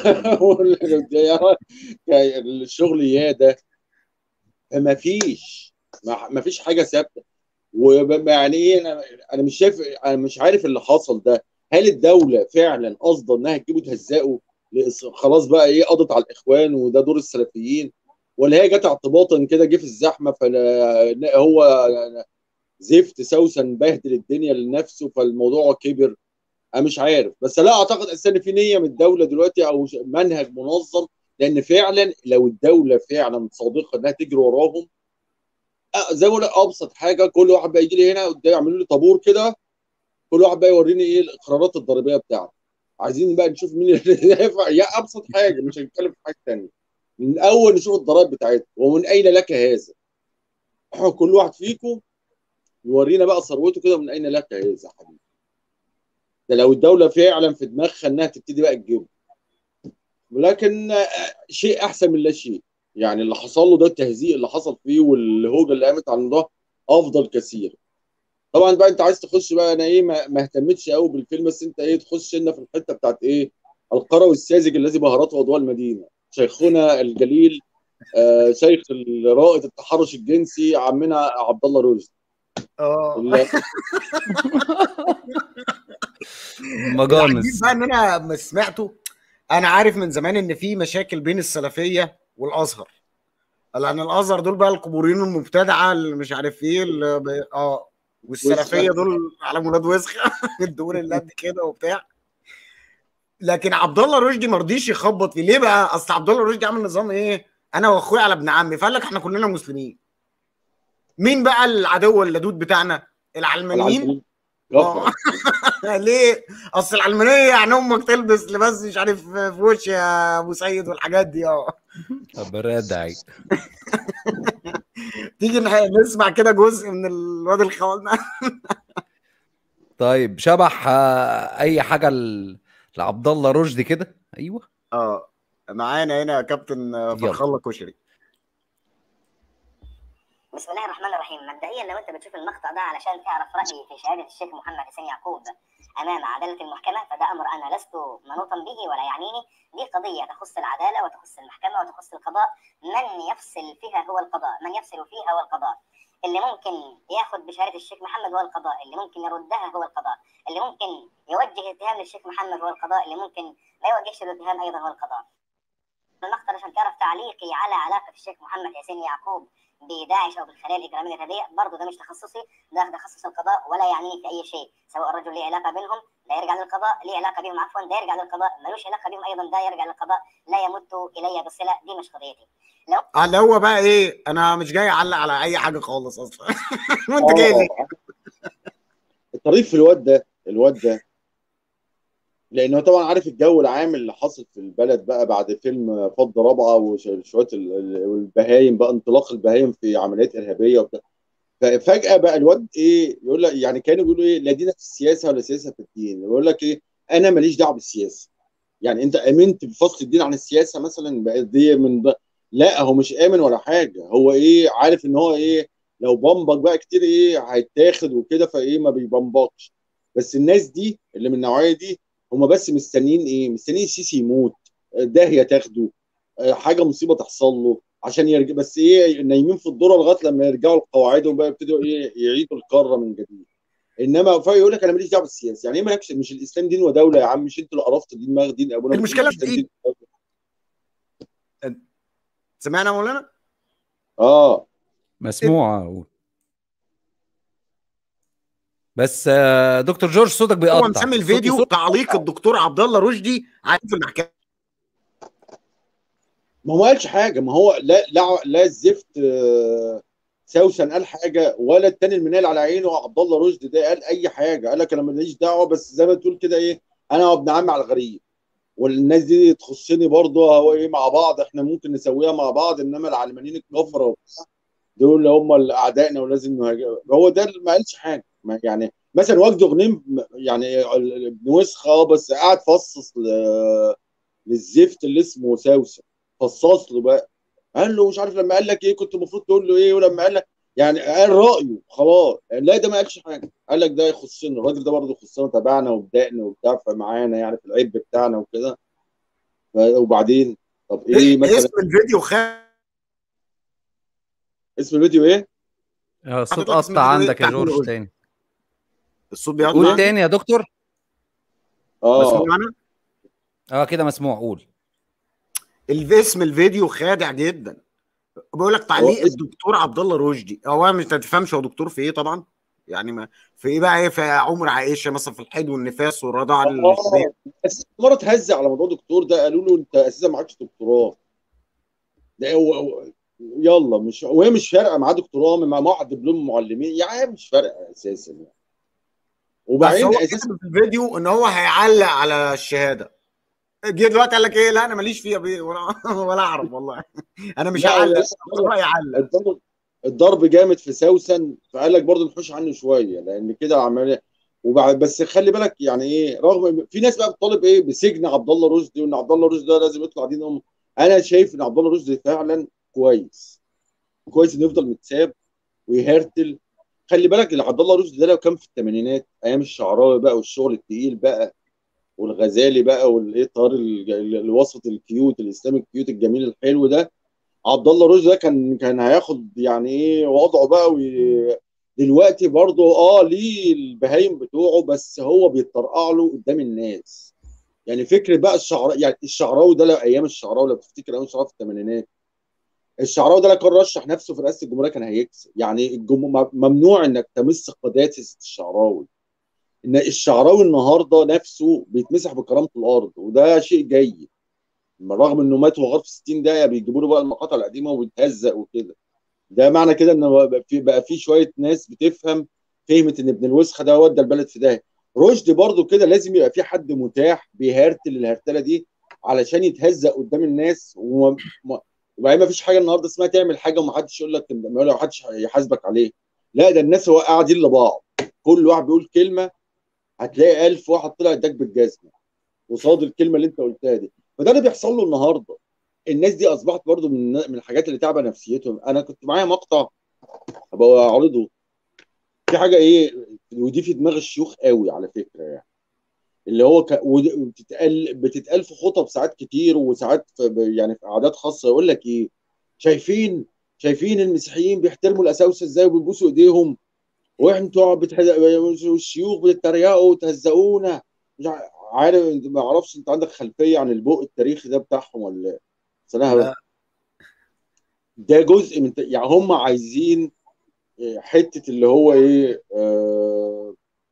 الشغل يا ده ما فيش ما فيش حاجه ثابته ويعني ايه انا انا مش شايف انا مش عارف اللي حصل ده هل الدوله فعلا قصده انها تجيبه تهزقه خلاص بقى ايه قضت على الاخوان وده دور السلفيين ولا هي جت اعتباطا كده جه في الزحمه فلا هو زفت سوسن بهدل الدنيا لنفسه فالموضوع كبر انا مش عارف بس لا اعتقد اساسا ان في نيه من الدوله دلوقتي او منهج منظم لان فعلا لو الدوله فعلا صادقه انها تجري وراهم زي ما ابسط حاجه كل واحد بقى يجي لي هنا قدام يعملوا لي طابور كده كل واحد بقى يوريني ايه الاقرارات الضريبيه بتاعته عايزين بقى نشوف مين اللي يا ابسط حاجه مش هنتكلم في حاجه ثانيه من اول نشوف الضرائب بتاعتكم ومن اين لك هذا كل واحد فيكم يورينا بقى ثروته كده من اين لك هذا يا حبيبي ده لو الدوله فعلا في دماغها انها تبتدي بقى تجيبه ولكن شيء احسن من لا شيء يعني اللي حصل له ده التهزيء اللي حصل فيه والهوجه اللي قامت على ده افضل كثير طبعا بقى انت عايز تخش بقى انا ايه ما اهتمتش قوي بالفيلم بس انت ايه تخش لنا في الحته بتاعت ايه القروي الساذج الذي بهرته اضواء المدينه شيخنا الجليل آه شيخ رائد التحرش الجنسي عمنا عبد الله رشدي اه مجانس بقى ان انا ما سمعته انا عارف من زمان ان في مشاكل بين السلفيه والازهر لان الازهر دول بقى القبوريين المبتدعه اللي مش عارف ايه اللي ب... اه والسلفيه دول على ولاد وسخه الدول اللي قد كده وبتاع لكن عبد الله رشدي ما رضيش يخبط فيه ليه بقى؟ اصل عبد الله رشدي عامل نظام ايه؟ انا واخويا على ابن عمي فقال لك احنا كلنا مسلمين مين بقى العدو اللدود بتاعنا؟ العلمانيين غفر. ليه؟ اصل العلمانيه يعني امك تلبس لباس مش عارف في وش يا ابو سيد والحاجات دي اه طب ردعي تيجي نح- نسمع كده جزء من الواد الخوانا طيب شبح آه، اي حاجه ل- لعبد الله رشدي كده ايوه اه معانا هنا كابتن فتح الله كشري بسم الله الرحمن الرحيم مبدئيا لو انت بتشوف المقطع ده علشان تعرف رايي في شهاده الشيخ محمد حسين يعقوب امام عداله المحكمه فده امر انا لست منوطا به ولا يعنيني دي قضيه تخص العداله وتخص المحكمه وتخص القضاء من يفصل فيها هو القضاء من يفصل فيها هو القضاء اللي ممكن ياخذ بشهاده الشيخ محمد هو القضاء اللي ممكن يردها هو القضاء اللي ممكن يوجه اتهام للشيخ محمد هو القضاء اللي ممكن ما يوجهش الاتهام ايضا هو القضاء المقطع عشان تعرف تعليقي على علاقه الشيخ محمد حسين يعقوب بداعش او بالخلايا الاجراميه الارهابيه برضه ده مش تخصصي ده تخصص القضاء ولا يعنيني في اي شيء سواء الرجل له علاقه بينهم لا يرجع للقضاء ليه علاقه بهم عفوا ده يرجع للقضاء ملوش علاقه بهم ايضا ده يرجع للقضاء لا يمت الي بصله دي مش قضيتي لو آه، اللي هو بقى ايه انا مش جاي اعلق على اي حاجه خالص اصلا وانت جاي ليه؟ الطريف في الواد ده الواد ده لانه طبعا عارف الجو العام اللي حصل في البلد بقى بعد فيلم فض رابعه وشويه ال- ال- والبهايم بقى انطلاق البهايم في عمليات ارهابيه وبتاع ففجاه بقى الواد ايه يقول لك يعني كانوا بيقولوا ايه لا دين في السياسه ولا سياسه في الدين يقول لك ايه انا ماليش دعوه بالسياسه يعني انت امنت بفصل الدين عن السياسه مثلا بقى دي من ده. لا هو مش امن ولا حاجه هو ايه عارف ان هو ايه لو بمبك بقى كتير ايه هيتاخد وكده فايه ما بيبمبكش بس الناس دي اللي من النوعيه دي هم بس مستنيين ايه مستنيين السيسي يموت داهيه تاخده آه، حاجه مصيبه تحصل له عشان يرجع بس ايه نايمين في الذره لغايه لما يرجعوا لقواعدهم بقى يبتدوا ايه يعيدوا القاره من جديد انما فيقول لك انا ماليش دعوه بالسياسه يعني ايه مالكش مش الاسلام دين ودوله يا عم مش انتوا اللي قرفتوا دين دماغ دين ابونا المشكلة مش في الإسلام إيه؟ دين ودولة. سمعنا يا مولانا اه مسموعه اقول بس آه، دكتور جورج صوتك هو بيقطع مسمي صوته الفيديو صوت- تعليق الدكتور عبد الله رشدي عليه في المحكمه ما هو ما قالش حاجه ما هو لا لا لا الزفت آه، سوسن قال حاجه ولا التاني المنال على عينه عبد الله رشدي ده قال اي حاجه قال لك انا ماليش دعوه بس زي ما تقول كده ايه انا وابن عمي على الغريب والناس دي تخصني برضه هو ايه مع بعض احنا ممكن نسويها مع بعض انما العلمانيين الكفره وبتاع دول اللي هم اللي اعدائنا ولازم نهاجم هو ده اللي ما قالش حاجه ما يعني مثلا وجد غنيم يعني ابن وسخه اه بس قاعد فصص ل- للزفت اللي اسمه سوسن فصص له بقى قال له مش عارف لما قال لك ايه كنت المفروض تقول له ايه ولما قال لك يعني قال رايه خلاص لا ده ما قالش حاجه قال لك ده يخصنا الراجل ده برضه يخصنا تبعنا وبدأنا وبتاع فمعانا يعني في العيب بتاعنا وكده ف- وبعدين طب ايه مثلا اسم الفيديو خد اسم الفيديو ايه؟ آه، الصوت حضرتك اسم قطع الفيديو عندك إيه؟ يا جورج قول. تاني الصوت قول بيقطع تاني يا دكتور اه مسموع انا اه كده مسموع قول اسم الفيديو خادع جدا بقول لك تعليق هو اسم- الدكتور عبد الله رشدي هو مش تفهمش هو دكتور في ايه طبعا يعني ما في ايه بقى ايه في عمر عائشه مثلا في الحيض والنفاس والرضاعه الشديدة. اه بس مره اتهز على موضوع دكتور ده قالوا له انت اساسا معكش دكتوراه ده هو هو- يلا مش وهي مش فارقه معاه دكتوراه مع معاه دبلوم معلمين يعني مش فارقه اساسا يعني بس وبعدين هو اساسا كتب في الفيديو ان هو هيعلق على الشهاده جه دلوقتي قال لك ايه لا انا ماليش فيها بيه ولا ولا اعرف والله انا مش لا، هعلق لا، هو هيعلق الضرب الضرب جامد في سوسن فقال لك برضه نحوش عنه شويه لان كده عمليه وبعد بس خلي بالك يعني ايه رغم في ناس بقى بتطالب ايه بسجن عبد الله رشدي وان عبد الله رشدي ده لازم يطلع دين امه انا شايف ان عبد الله رشدي فعلا كويس كويس انه يفضل متساب ويهرتل خلي بالك ان عبد الله رشدي ده لو كان في الثمانينات ايام الشعراوي بقى والشغل التقيل بقى والغزالي بقى والايه طار ال- ال- الوسط الكيوت الاسلامي الكيوت الجميل الحلو ده عبد الله رشدي ده كان كان هياخد يعني ايه وضعه بقى وي... دلوقتي برضه اه ليه البهايم بتوعه بس هو بيتطرقع له قدام الناس يعني فكره بقى الشعراوي يعني الشعراوي ده لو ايام الشعراوي لو تفتكر ايام الشعراوي في الثمانينات الشعراوي ده لو كان رشح نفسه في رئاسه الجمهوريه كان هيكسب يعني الجم... ممنوع انك تمس قداسه الشعراوي ان الشعراوي النهارده نفسه بيتمسح بكرامه الارض وده شيء جيد رغم انه مات وغار في 60 دقيقه بيجيبوا له بقى المقاطع القديمه وبيتهزق وكده ده معنى كده ان بقى في بقى في شويه ناس بتفهم فهمت ان ابن الوسخه ده ودى البلد في داهيه رشدي برضو كده لازم يبقى في حد متاح بيهرتل الهرتله دي علشان يتهزق قدام الناس وما ما- وبعدين ما فيش حاجه النهارده اسمها تعمل حاجه ومحدش يقول لك ما حدش يحاسبك عليه لا ده الناس هو قاعدين لبعض كل واحد بيقول كلمه هتلاقي ألف واحد طلع اداك بالجزمه قصاد الكلمه اللي انت قلتها دي فده اللي بيحصل له النهارده الناس دي اصبحت برضو من من الحاجات اللي تعبى نفسيتهم انا كنت معايا مقطع هبقى اعرضه في حاجه ايه ودي في دماغ الشيوخ قوي على فكره يعني اللي هو ك... ود- بتتقال بتتقال في خطب ساعات كتير وساعات في يعني في قعدات خاصه يقول لك ايه شايفين شايفين المسيحيين بيحترموا الاساوسه ازاي وبيبوسوا ايديهم وانتوا بتهز... الشيوخ بتتريقوا وتهزقونا مش ع- عارف ما اعرفش انت عندك خلفيه عن البوق التاريخي ده بتاعهم ولا إيه؟ بس انا لا. ده جزء من يعني هم عايزين حته اللي هو ايه آه...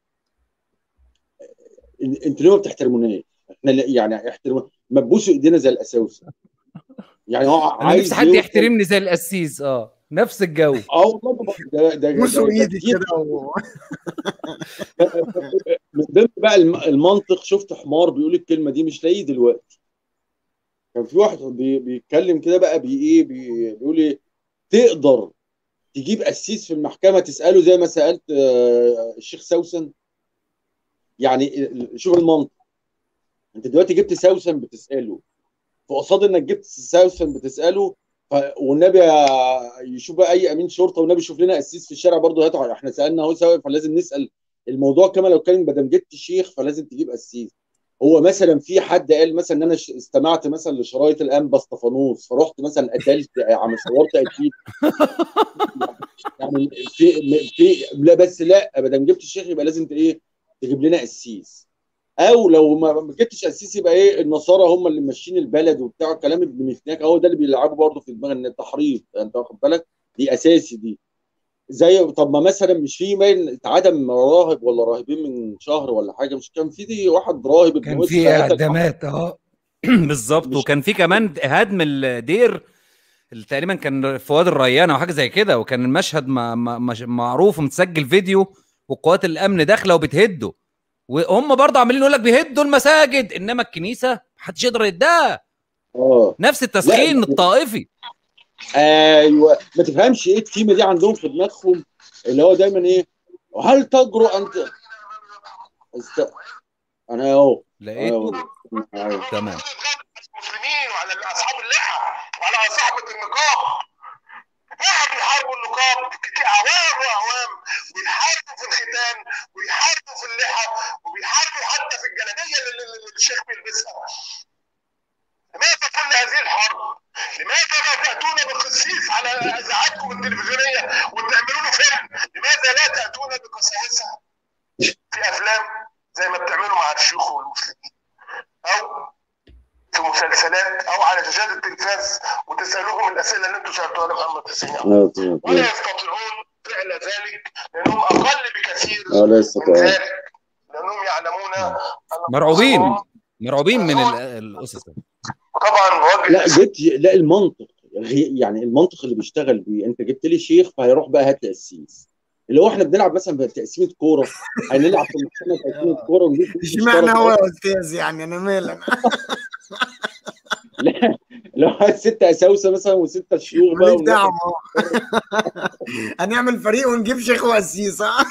إن- انتوا ليه ما بتحترموناش؟ احنا لا- يعني احترموا ما تبوسوا ايدينا زي الاساوسه يعني هو انا عايز نفسي حد يوصل- يحترمني زي القسيس اه نفس الجو اه والله ده ده ده بوسوا ده- ده ايدي كتير. كده و... من ضمن بقى الم- المنطق شفت حمار بيقول الكلمه دي مش لاقيه دلوقتي كان في واحد بي- بيتكلم كده بقى بي ايه بي- بيقول ايه تقدر تجيب قسيس في المحكمه تساله زي ما سالت آه، الشيخ سوسن يعني ال- شوف المنطق انت دلوقتي جبت سوسن بتساله فقصاد انك جبت سوسن بتساله ف... والنبي يا- يشوف بقى اي امين شرطه والنبي يشوف لنا قسيس في الشارع برضه هاتوا احنا سالنا اهو سوا فلازم نسال الموضوع كما لو كان ما دام جبت شيخ فلازم تجيب قسيس هو مثلا في حد قال مثلا ان انا ش- استمعت مثلا لشرايط الانبا اسطفانوس فرحت مثلا قتلت عم صورت اكيد يعني في في لا بس لا ما دام جبت الشيخ يبقى لازم ت- ايه تجيب لنا قسيس او لو ما ما جبتش قسيس يبقى ايه النصارى هم اللي ماشيين البلد وبتاع الكلام ابن مفتاح هو ده اللي بيلعبوا برضه في دماغ ان التحريض انت واخد بالك دي اساسي دي زي طب ما مثلا مش في باين اتعدم راهب ولا راهبين من شهر ولا حاجه مش كان في دي واحد راهب ابن كان وسخ في قتل اعدامات اه بالظبط مش- وكان في كمان هدم الدير اللي تقريبا كان في وادي الريان او حاجه زي كده وكان المشهد ما ما مش- معروف ومتسجل فيديو وقوات الامن داخله وبتهده وهم برضه عمالين يقول لك بيهدوا المساجد انما الكنيسه محدش يقدر يهدها اه نفس التسخين لا. الطائفي ايوه ما تفهمش ايه التيمه دي عندهم في دماغهم اللي هو دايما ايه هل تجرؤ انت است... انا اهو لقيته أهو. أيوة. تمام المسلمين وعلى اصحاب اللحى وعلى صحبه النقاب قاعد يحاربوا النقاب اعوام واعوام ويحاربوا في الختان ويحاربوا في اللحى وبيحاربوا حتى في الجلابيه اللي اللي- اللي الشيخ بيلبسها لماذا كل هذه الحرب؟ لماذا لا تأتون بقسيس على إذاعاتكم التلفزيونية وتعملوا له فيلم؟ لماذا لا تأتون بقساوسة في أفلام زي ما بتعملوا مع الشيوخ والمسلمين؟ أو في مسلسلات أو على شاشات التلفاز وتسألوهم الأسئلة اللي أنتم سألتوها لمحمد حسين يعقوب. آه، تمام. ولا يستطيعون فعل ذلك لأنهم أقل بكثير اه لسه من طبعا ذلك لأنهم يعلمون أن مرعوبين أنفسهم- مرعوبين من ال- الاسس طبعا بوجه لا جبت لا المنطق غي- يعني المنطق اللي بيشتغل بيه انت جبت لي شيخ فهيروح بقى هات لي قسيس اللي هو احنا بنلعب مثلا بتقسيمه كوره هنلعب في المحكمه تقسيمه كوره ونجيب فلوس اشمعنى مشتركة. هو يا استاذ يعني انا مالي انا لا لو هات ستة اساوسه مثلا وستة شيوخ بقى ماليش دعوه وناخد- هنعمل فريق ونجيب شيخ وقسيس ها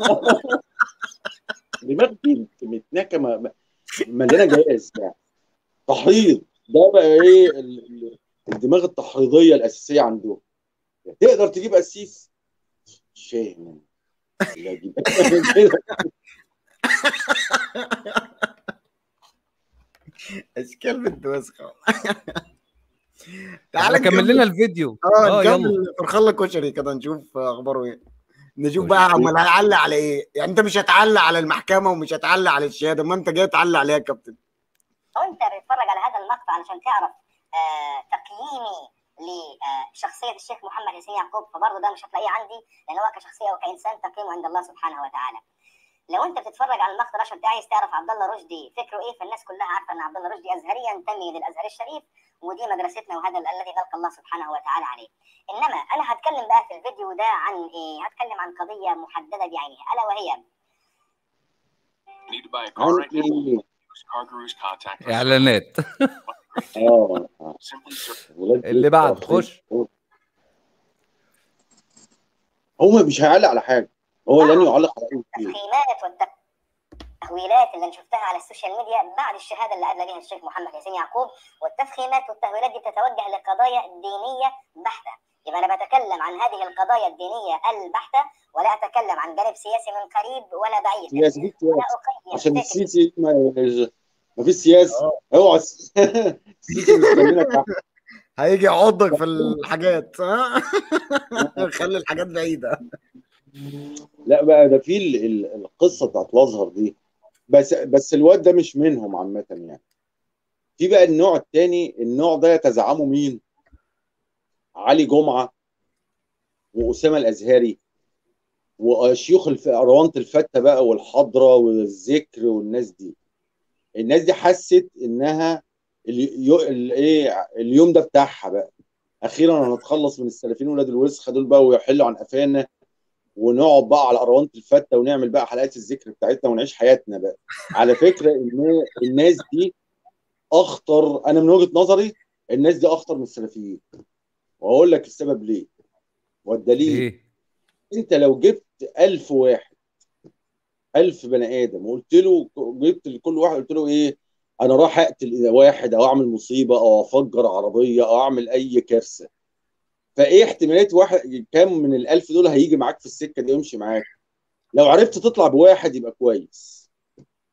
دماغ دي متناكه ما- ما- مليانه جائز يعني تحريض ده بقى ايه ال- ال- الدماغ التحريضيه الاساسيه عندهم تقدر تجيب قسيس مش فاهم لا أجيب. اشكال بنت وسخه تعالى كمل لنا الفيديو اه اه يلا نكمل فرخله كشري كده نشوف اخباره ايه نشوف كشري. بقى امال هيعلق على ايه يعني انت مش هتعلق على المحكمه ومش هتعلق على الشهاده ما انت جاي تعلق عليها يا كابتن وانت بتتفرج على هذا المقطع علشان تعرف آه تقييمي لشخصيه الشيخ محمد حسين يعقوب فبرضه ده مش هتلاقيه عندي لان هو كشخصيه وكانسان تقييمه عند الله سبحانه وتعالى. لو انت بتتفرج على المقطع عشان انت عايز تعرف عبد الله رشدي فكره ايه فالناس كلها عارفه ان عبد الله رشدي ازهري ينتمي للازهر الشريف ودي مدرستنا وهذا الذي خلق الله سبحانه وتعالى عليه. انما انا هتكلم بقى في الفيديو ده عن ايه؟ هتكلم عن قضيه محدده بعينها الا وهي Need to buy a car عن right now? ايه؟ Use Car Guru's contact. us. اعلانات اه Simply search ولاد اللي بعد خش هو مش هيعلق على حاجه هو لن يعلق على اي شيء التفخيمات والتهويلات اللي أنا شفتها على السوشيال ميديا بعد الشهاده اللي ادلى بها الشيخ محمد حسين يعقوب والتفخيمات والتهويلات دي بتتوجه لقضايا دينيه بحته يبقى انا بتكلم عن هذه القضايا الدينيه البحته ولا اتكلم عن جانب سياسي من قريب ولا بعيد سياسي في ولا سياسه اقيم عشان فكرة السيسي ما ما فيش سياسه اوعى الس- السيسي مستنينا تحت هيجي يعضك في الحاجات ها خلي الحاجات بعيده لا بقى ده في ال- ال- القصه بتاعت الازهر دي بس بس الواد ده مش منهم عامه يعني في بقى النوع الثاني النوع ده يتزعمه مين؟ علي جمعه واسامه الازهري وشيوخ الف... روانه الفته بقى والحضره والذكر والناس دي الناس دي حست انها اليو... ال... ايه اليوم ده بتاعها بقى اخيرا هنتخلص من السلفيين ولاد الوسخه دول بقى ويحلوا عن قفانا ونقعد بقى على اروانه الفته ونعمل بقى حلقات الذكر بتاعتنا ونعيش حياتنا بقى على فكره ان الناس دي اخطر انا من وجهه نظري الناس دي اخطر من السلفيين واقول لك السبب ليه والدليل ايه انت لو جبت ألف واحد ألف بني آدم وقلت له جبت لكل واحد قلت له إيه أنا راح أقتل واحد أو أعمل مصيبة أو أفجر عربية أو أعمل أي كارثة فإيه احتمالية واحد كام من الألف دول هيجي معاك في السكة دي ويمشي معاك لو عرفت تطلع بواحد يبقى كويس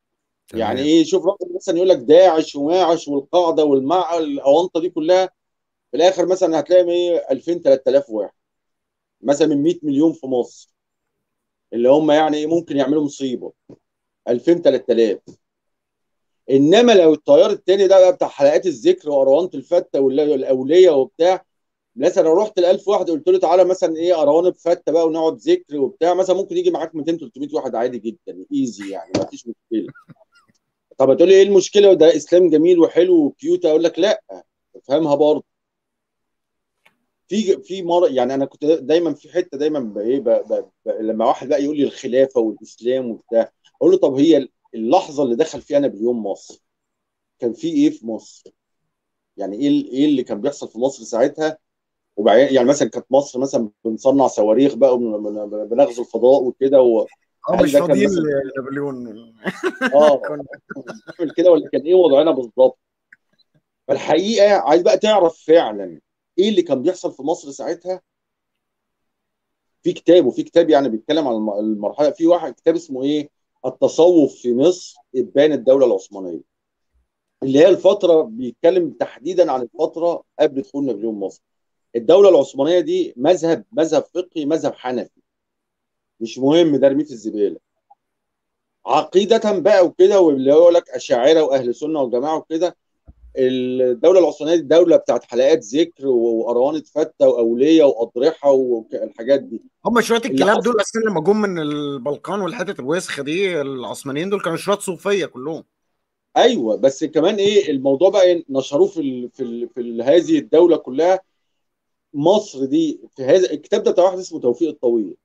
تمام. يعني ايه شوف راجل مثلا يقول لك داعش وماعش والقاعده والمع الاونطه دي كلها في الاخر مثلا هتلاقي ايه 2000 3000 واحد مثلا من 100 مليون في مصر اللي هم يعني ايه ممكن يعملوا مصيبه 2000 3000 انما لو التيار التاني ده بقى بتاع حلقات الذكر واروانه الفته والاوليه وبتاع مثلا لو رحت ل 1000 واحد قلت له تعالى مثلا ايه اروانه بفته بقى ونقعد ذكر وبتاع مثلا ممكن يجي معاك 200 300 واحد عادي جدا ايزي يعني ما فيش مشكله طب هتقول لي ايه المشكله وده اسلام جميل وحلو وكيوت اقول لك لا افهمها برضه في في مره يعني انا كنت دايما في حته دايما ب- ايه ب- ب- ب- لما واحد بقى يقول لي الخلافه والاسلام وبتاع اقول له طب هي اللحظه اللي دخل فيها نابليون مصر كان في ايه في مصر؟ يعني ايه ال- ايه اللي كان بيحصل في مصر ساعتها؟ وبعدين يعني مثلا كانت مصر مثلا بنصنع صواريخ بقى وبنغزو الفضاء وكده و... اه هل مش ده كان فاضيين مثلا- لنابليون اه كنا- نعمل كده ولا كان ايه وضعنا بالظبط فالحقيقه عايز بقى تعرف فعلا ايه اللي كان بيحصل في مصر ساعتها في كتاب وفي كتاب يعني بيتكلم عن الم- المرحله في واحد كتاب اسمه ايه التصوف في مصر ابان الدوله العثمانيه اللي هي الفتره بيتكلم تحديدا عن الفتره قبل دخول نابليون مصر الدوله العثمانيه دي مذهب مذهب فقهي مذهب حنفي مش مهم ده ارميه في الزباله عقيده بقى وكده واللي يقول لك اشاعره واهل سنه وجماعه وكده الدوله العثمانيه دي دوله بتاعت حلقات ذكر واروانه فته واوليه واضرحه والحاجات دي هم شويه اللي الكلاب حصل- دول اساسا لما جم من البلقان والحتت الوسخه دي العثمانيين دول كانوا شويه صوفيه كلهم ايوه بس كمان ايه الموضوع بقى إيه؟ نشروه في ال في ال في ال هذه الدوله كلها مصر دي في هذا الكتاب ده بتاع واحد اسمه توفيق الطويل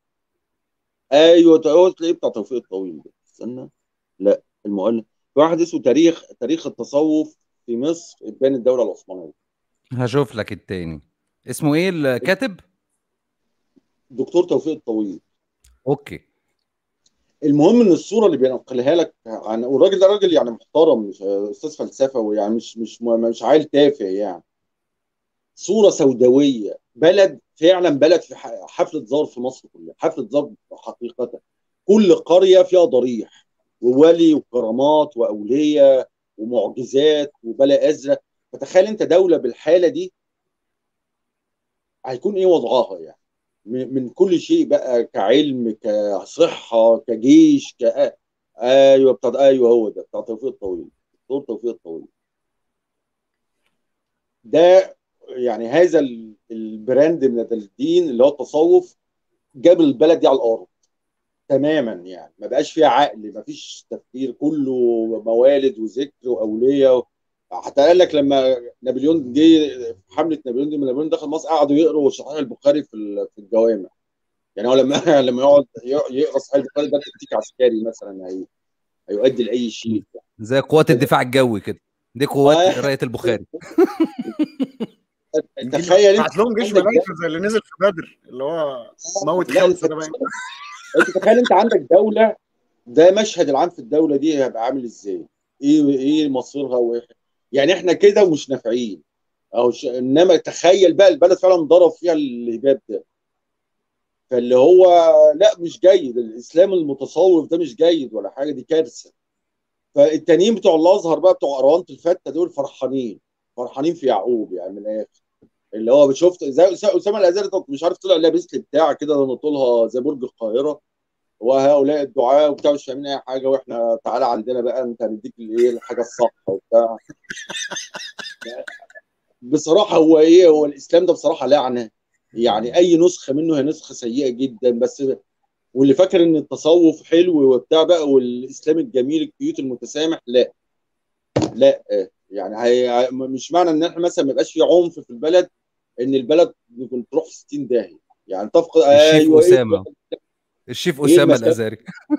ايوه هو تلاقيه بتاع توفيق الطويل ده استنى لا المؤلف في واحد اسمه تاريخ تاريخ التصوف في مصر ابان الدوله العثمانيه هشوف لك التاني اسمه ايه الكاتب دكتور توفيق الطويل اوكي المهم ان الصوره اللي بينقلها لك عن والراجل ده راجل يعني محترم مش استاذ فلسفه ويعني مش مش مش عيل تافه يعني صوره سوداويه بلد فعلا بلد في ح- حفله زار في مصر كلها حفله زار حقيقه كل قريه فيها ضريح وولي وكرامات واوليه ومعجزات وبلا ازرق فتخيل انت دوله بالحاله دي هيكون ايه وضعها يعني من من كل شيء بقى كعلم كصحه كجيش ك ايوه بتاع ايوه هو ده بتاع توفيق الطويل دكتور توفيق الطويل ده يعني هذا ال- البراند من الدين اللي هو التصوف جاب البلد دي على الارض تماما يعني ما بقاش فيها عقل ما فيش تفكير كله موالد وذكر واوليه حتى قال لك لما نابليون جه في حمله نابليون دي لما نابليون دخل مصر قعدوا يقروا صحيح البخاري في ال- في الجوامع يعني هو لما لما يقعد يقرا صحيح البخاري ده تكتيك عسكري مثلا هي هيؤدي لاي شيء زي قوات الدفاع الجوي كده دي قوات آه. قرايه البخاري تخيل انت بعت لهم جيش عندك ملايكه زي اللي نزل في بدر اللي هو موت لا، خمسه ده باين انت تخيل انت عندك دوله ده مشهد العام في الدوله دي هيبقى عامل ازاي؟ ايه ايه مصيرها وايه يعني احنا كده ومش نافعين او ش... انما تخيل بقى البلد فعلا ضرب فيها الهباب ده فاللي هو لا مش جيد الاسلام المتصوف ده مش جيد ولا حاجه دي كارثه فالتانيين بتوع الازهر بقى بتوع اروانه الفته دول فرحانين فرحانين في يعقوب يعني من الاخر اللي هو شفت زي أس- اسامه الازهري طب مش عارف طلع لابس لي بتاع كده نطولها زي برج القاهره وهؤلاء الدعاء وبتاع مش فاهمين اي حاجه واحنا تعالى عندنا بقى انت هنديك الايه الحاجه الصح وبتاع بصراحه هو ايه هو الاسلام ده بصراحه لعنه يعني اي نسخه منه هي نسخه سيئه جدا بس واللي فاكر ان التصوف حلو وبتاع بقى والاسلام الجميل الكيوت المتسامح لا لا يعني هي مش معنى ان احنا مثلا ما يبقاش في عنف في البلد ان البلد يكون تروح في 60 داهيه يعني تفقد الشيف ايوه اسامه الشيف إيه اسامه المسألة؟ الازهري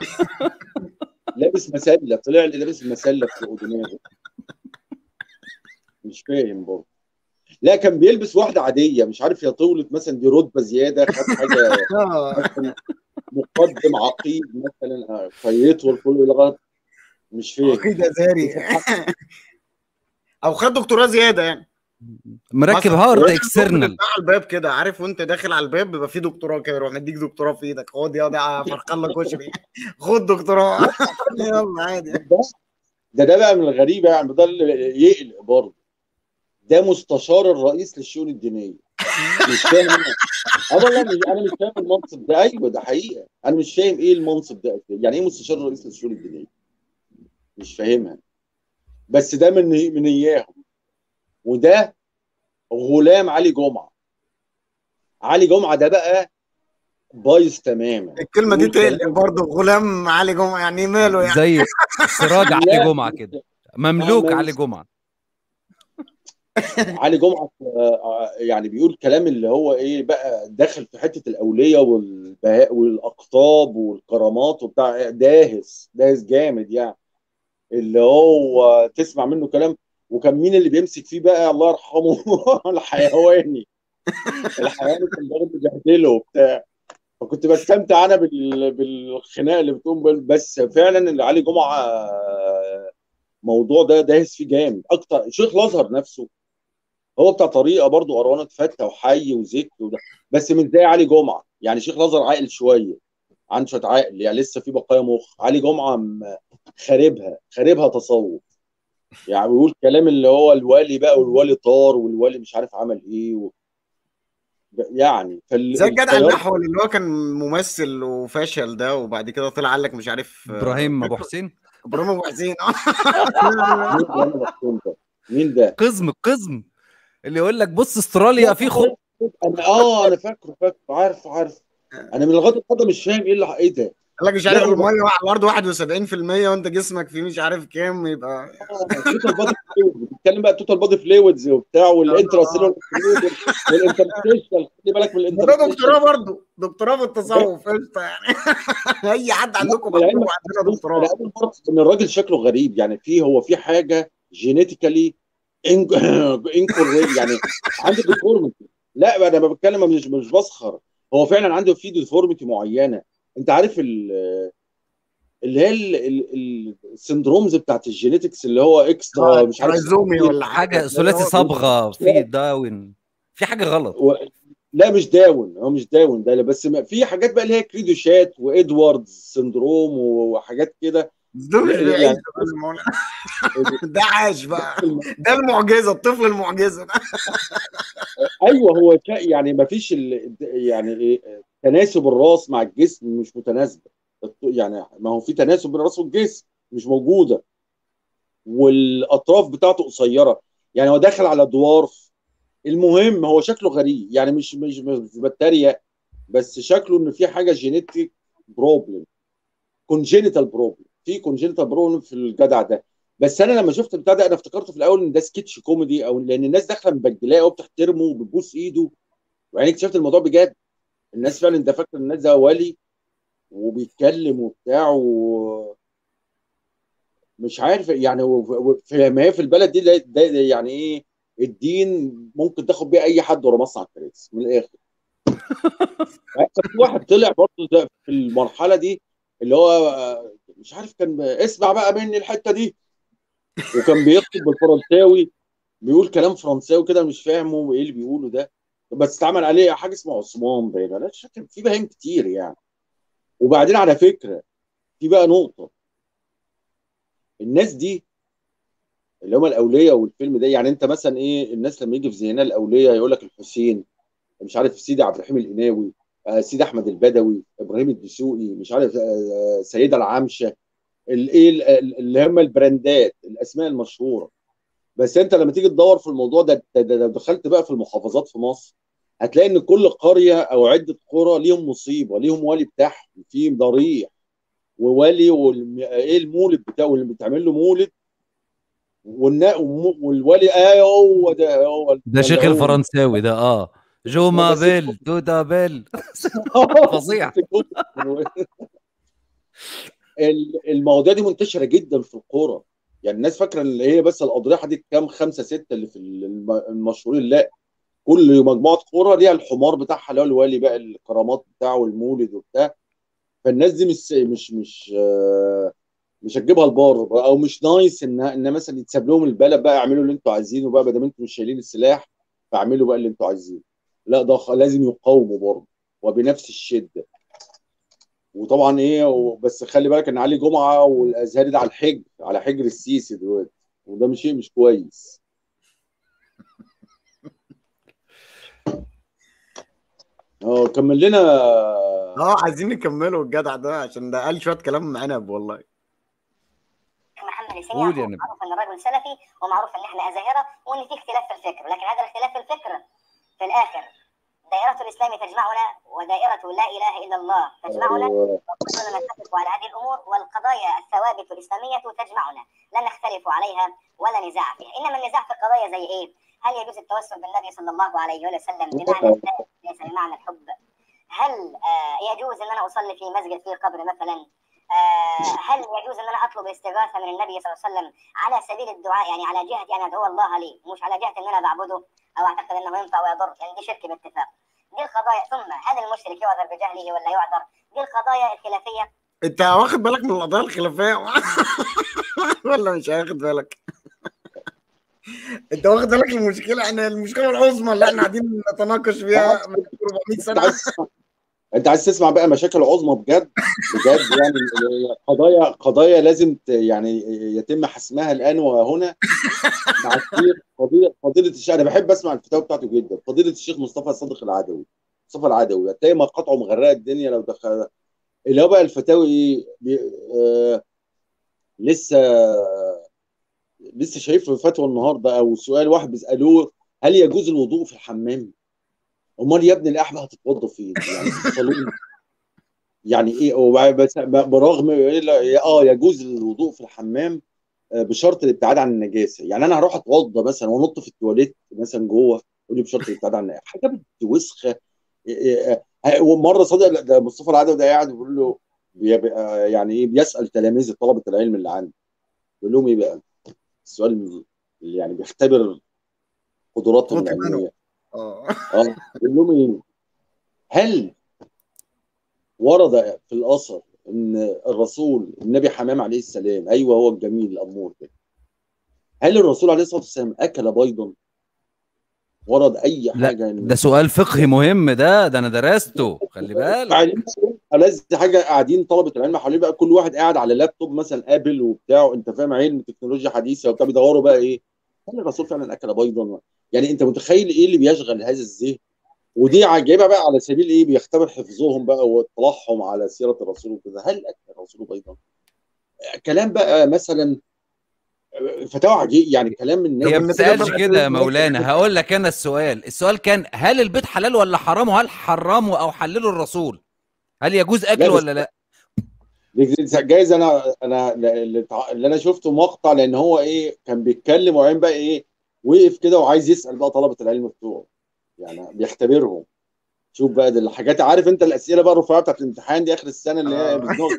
لابس مسله طلع لي لابس المسله في دماغه مش فاهم برضه لا كان بيلبس واحده عاديه مش عارف هي طولت مثلا دي رتبه زياده خد حاجه آه. مثلا مقدم عقيد مثلا آه، فيطول كله لغايه مش فاهم عقيد ازهري او خد دكتوراه زياده يعني مركب مثلا. هارد وانت اكسترنال بتفتح على الباب كده عارف وانت داخل على الباب بيبقى في دكتوراه كده يروح مديك دكتوراه في ايدك خد يا ده فرقان لك كشري خد دكتوراه يلا عادي ده ده ده بقى من الغريبه يعني ده اللي يقلق برضه ده مستشار الرئيس للشؤون الدينيه مش فاهم انا اه والله مش انا مش فاهم المنصب ده ايوه ده حقيقه انا مش فاهم ايه المنصب ده يعني ايه مستشار الرئيس للشؤون الدينيه مش فاهمها بس ده من من اياهم وده غلام علي جمعه علي جمعه ده بقى بايظ تماما الكلمه دي يقول كلام- تقلق برضه غلام علي جمعه يعني ماله يعني زي سراج علي لا. جمعه كده مملوك آه، علي جمعه علي جمعه آه، يعني بيقول كلام اللي هو ايه بقى داخل في حته الاوليه والبهاء والاقطاب والكرامات وبتاع داهس داهس جامد يعني اللي هو تسمع منه كلام وكان مين اللي بيمسك فيه بقى الله يرحمه الحيواني الحيواني كان برضه بيبهدله وبتاع فكنت بستمتع انا بال- بالخناقه اللي بتقوم بال- بس فعلا اللي علي جمعه آه، موضوع ده داهس فيه جامد اكتر شيخ الازهر نفسه هو بتاع طريقه برضه قروانه فتة وحي وذكر وده بس مش زي علي جمعه يعني شيخ الازهر عاقل شويه عنده شويه عقل يعني لسه في بقايا مخ علي جمعه م- خاربها خاربها تصوف يعني بيقول كلام اللي هو الوالي بقى والوالي طار والوالي مش عارف عمل ايه و... يعني فال... زي الجدع التيار- النحول اللي هو كان ممثل وفشل ده وبعد كده طلع قال لك مش عارف آه، ابراهيم ابو حسين ابراهيم ابو حسين مين ده أنا مفهوم ده؟ مين ده؟ قزم قزم اللي يقول لك بص استراليا في خط انا اه انا فاكره فاكره عارف عارف انا من لغايه النهارده مش فاهم ايه اللي ايه ده قال لك مش عارف لا، هو- الميه على الارض 71% وانت جسمك فيه مش عارف كام يبقى توتال بادي فلويد بتتكلم بقى توتال بادي فلويدز وبتاع والانترا سيلولر والانترستيشال خلي بالك من ده الانترستيشال دكتوراه برضه دكتوراه في التصوف قشطه يعني اي حد عندكم لا، مكتوب عندنا دكتوراه انا اول مره ان الراجل شكله غريب يعني في هو في حاجه جينيتيكالي انكور يعني عنده ديفورميتي لا انا ما بتكلم مش مش بسخر هو فعلا عنده في ديفورميتي معينه انت عارف ال- اللي هي ال- ال- ال- السندرومز بتاعت الجينيتكس اللي هو اكسترا مش عارف ترايزومي ولا حاجه ثلاثي صبغه في داون في حاجه غلط و... لا مش داون هو مش داون ده لا، بس ما- في حاجات بقى اللي هي كريدوشات وادواردز سندروم وحاجات كده بس دول مش يعني- بيعيشوا بقى الموضوع. ده عاش بقى ده المعجزه الطفل المعجزه ده ايوه هو كا- يعني ما فيش ال... يعني ايه تناسب الراس مع الجسم مش متناسبه يعني ما هو في تناسب بين الراس والجسم مش موجوده والاطراف بتاعته قصيره يعني هو داخل على دوارف المهم هو شكله غريب يعني مش مش مش بتريق بس شكله ان في حاجه جينيتيك بروبلم كونجينيتال بروبلم في كونجينيتال بروبلم في الجدع ده بس انا لما شفت البتاع ده انا افتكرته في الاول ان ده سكتش كوميدي او لان الناس داخله مبجلاه وبتحترمه وبتبوس ايده وبعدين اكتشفت الموضوع بجد الناس فعلا ده فاكر الناس ده ولي وبيتكلم وبتاع و مش عارف يعني و- و- في- ما هي في البلد دي ده ده يعني ايه الدين ممكن تاخد بيه اي حد ورا مصنع الكراسي من الاخر في واحد طلع برضه ده في المرحله دي اللي هو آه، مش عارف كان اسمع بقى مني الحته دي وكان بيخطب بالفرنساوي بيقول كلام فرنساوي كده مش فاهمه ايه اللي بيقوله ده بس اتعمل عليه حاجه اسمها عثمان باين انا مش فاكر في بهايم كتير يعني وبعدين على فكره في بقى نقطه الناس دي اللي هم الاولياء والفيلم ده يعني انت مثلا ايه الناس لما يجي في ذهنها الاولياء يقول لك الحسين مش عارف سيدي عبد الرحيم القناوي آه، سيدي احمد البدوي ابراهيم الدسوقي مش عارف آه، آه، سيده العامشه الايه ال- ال- اللي هم البراندات الاسماء المشهوره بس انت لما تيجي تدور في الموضوع ده ده- ده- لو دخلت بقى في المحافظات في مصر هتلاقي ان كل قريه او عده قرى ليهم مصيبه ليهم والي بتاعهم في ضريح ووالي والم... ايه المولد بتاعه اللي بتعمل له مولد والنا... والم- والولي اه هو ده هو ده شيخ هو. الفرنساوي ده اه جو ما بيل توتا بيل فظيع. ال- المواضيع دي منتشره جدا في القرى يعني الناس فاكره اللي هي بس الاضرحه دي كام خمسه سته اللي في الم- المشهورين لا كل مجموعه قرى ليها الحمار بتاعها اللي هو الوالي بقى الكرامات بتاعه والمولد وبتاع فالناس دي مش مش مش آه، مش هتجيبها البار او مش نايس ان ان مثلا يتساب لهم البلد بقى اعملوا اللي انتوا عايزينه بقى ما دام انتوا مش شايلين السلاح فاعملوا بقى اللي انتوا عايزينه لا ده خ- لازم يقاوموا برضه وبنفس الشده وطبعا ايه و- بس خلي بالك ان علي جمعه والازهري ده على الحجر على حجر السيسي دلوقتي وده مش شيء مش كويس اه كمل لنا اه عايزين نكمله الجدع ده عشان ده قال شويه كلام عنب والله محمد حسين قول يا يعقوب نبي. معروف ان الرجل سلفي ومعروف ان احنا ازاهره وان في اختلاف في الفكر لكن هذا الاختلاف في الفكر في الاخر دائرة الإسلام تجمعنا ودائرة لا إله إلا الله تجمعنا أيوة. وكلنا نتفق على هذه الأمور والقضايا الثوابت الإسلامية تجمعنا لا نختلف عليها ولا نزاع فيها إنما النزاع في قضايا زي إيه؟ هل يجوز التوسل بالنبي صلى الله عليه وسلم بمعنى الذات ليس بمعنى الحب؟ هل آه، يجوز ان انا اصلي في مسجد فيه قبر مثلا؟ آه، هل يجوز ان انا اطلب الاستغاثه من النبي صلى الله عليه وسلم على سبيل الدعاء يعني على جهه ان ادعو الله لي مش على جهه ان انا بعبده او اعتقد انه ينفع ويضر يعني دي شرك باتفاق. دي القضايا ثم هل المشرك يعذر بجهله ولا يعذر؟ دي القضايا الخلافيه انت واخد بالك من القضايا الخلافيه ولا مش واخد بالك انت واخد بالك من المشكله يعني المشكله العظمى اللي احنا قاعدين نتناقش فيها من 400 انت سنه عايز تسمع انت عايز تسمع بقى مشاكل عظمى بجد بجد يعني قضايا قضايا لازم ت- يعني يتم حسمها الان وهنا مع الشيخ فضيله فضيله الشيخ انا بحب اسمع الفتاوى بتاعته جدا فضيله الشيخ مصطفى صادق العدوي مصطفى العدوي هتلاقي مقاطعه مغرقه الدنيا لو دخل اللي هو بقى الفتاوي ايه بي- آه لسه لسه شايف فتوى النهارده او سؤال واحد بيسالوه هل يجوز الوضوء في الحمام؟ امال يا ابن الاحبه هتتوضى فين؟ يعني في الصالون يعني ايه وبع- بس برغم إيه- اه يجوز الوضوء في الحمام آه، بشرط الابتعاد عن النجاسه يعني انا هروح اتوضى مثلا وانط في التواليت مثلا جوه يقول لي بشرط الابتعاد عن النجاسه حاجه بنت وسخه إيه- إيه- آه، ومره صدق ده مصطفى العدوي ده قاعد بيقول له بي- آه، يعني ايه بيسال تلاميذ طلبه العلم اللي عنده بيقول لهم ايه بقى؟ السؤال اللي يعني بيختبر قدراتهم قدرات إيمانه. العلميه اه اه بيقول لهم ايه؟ هل ورد في الاثر ان الرسول النبي حمام عليه السلام ايوه هو الجميل الامور ده هل الرسول عليه الصلاه والسلام اكل بيضا؟ ورد اي لا، حاجه إن- ده سؤال فقهي مهم ده ده انا درسته خلي بالك يعني ألذ حاجه قاعدين طلبه العلم حواليه بقى كل واحد قاعد على لابتوب مثلا ابل وبتاع انت فاهم علم تكنولوجيا حديثه وبتاع بيدوروا بقى ايه هل الرسول فعلا اكل بيضا يعني انت متخيل ايه اللي بيشغل هذا الذهن ودي جايبها بقى على سبيل ايه بيختبر حفظهم بقى واطلاعهم على سيره الرسول وكده هل اكل الرسول بيضا كلام بقى مثلا فتاوى عجيب يعني كلام من هي ما النتيجة بتسالش طلعت كده يا إيه؟ مولانا هقول لك انا السؤال السؤال كان هل البيض حلال ولا حرام وهل حرمه او حلله الرسول هل يجوز لا، اكله بس- ولا لا جايز انا انا اللي تع- اللي انا شفته مقطع لان هو ايه كان بيتكلم وبعدين بقى ايه وقف كده وعايز يسال بقى طلبه العلم بتوعه يعني بيختبرهم شوف بقى دي الحاجات عارف انت الاسئله بقى الرفيعه بتاعت الامتحان دي اخر السنه اللي هي آه. بتنقص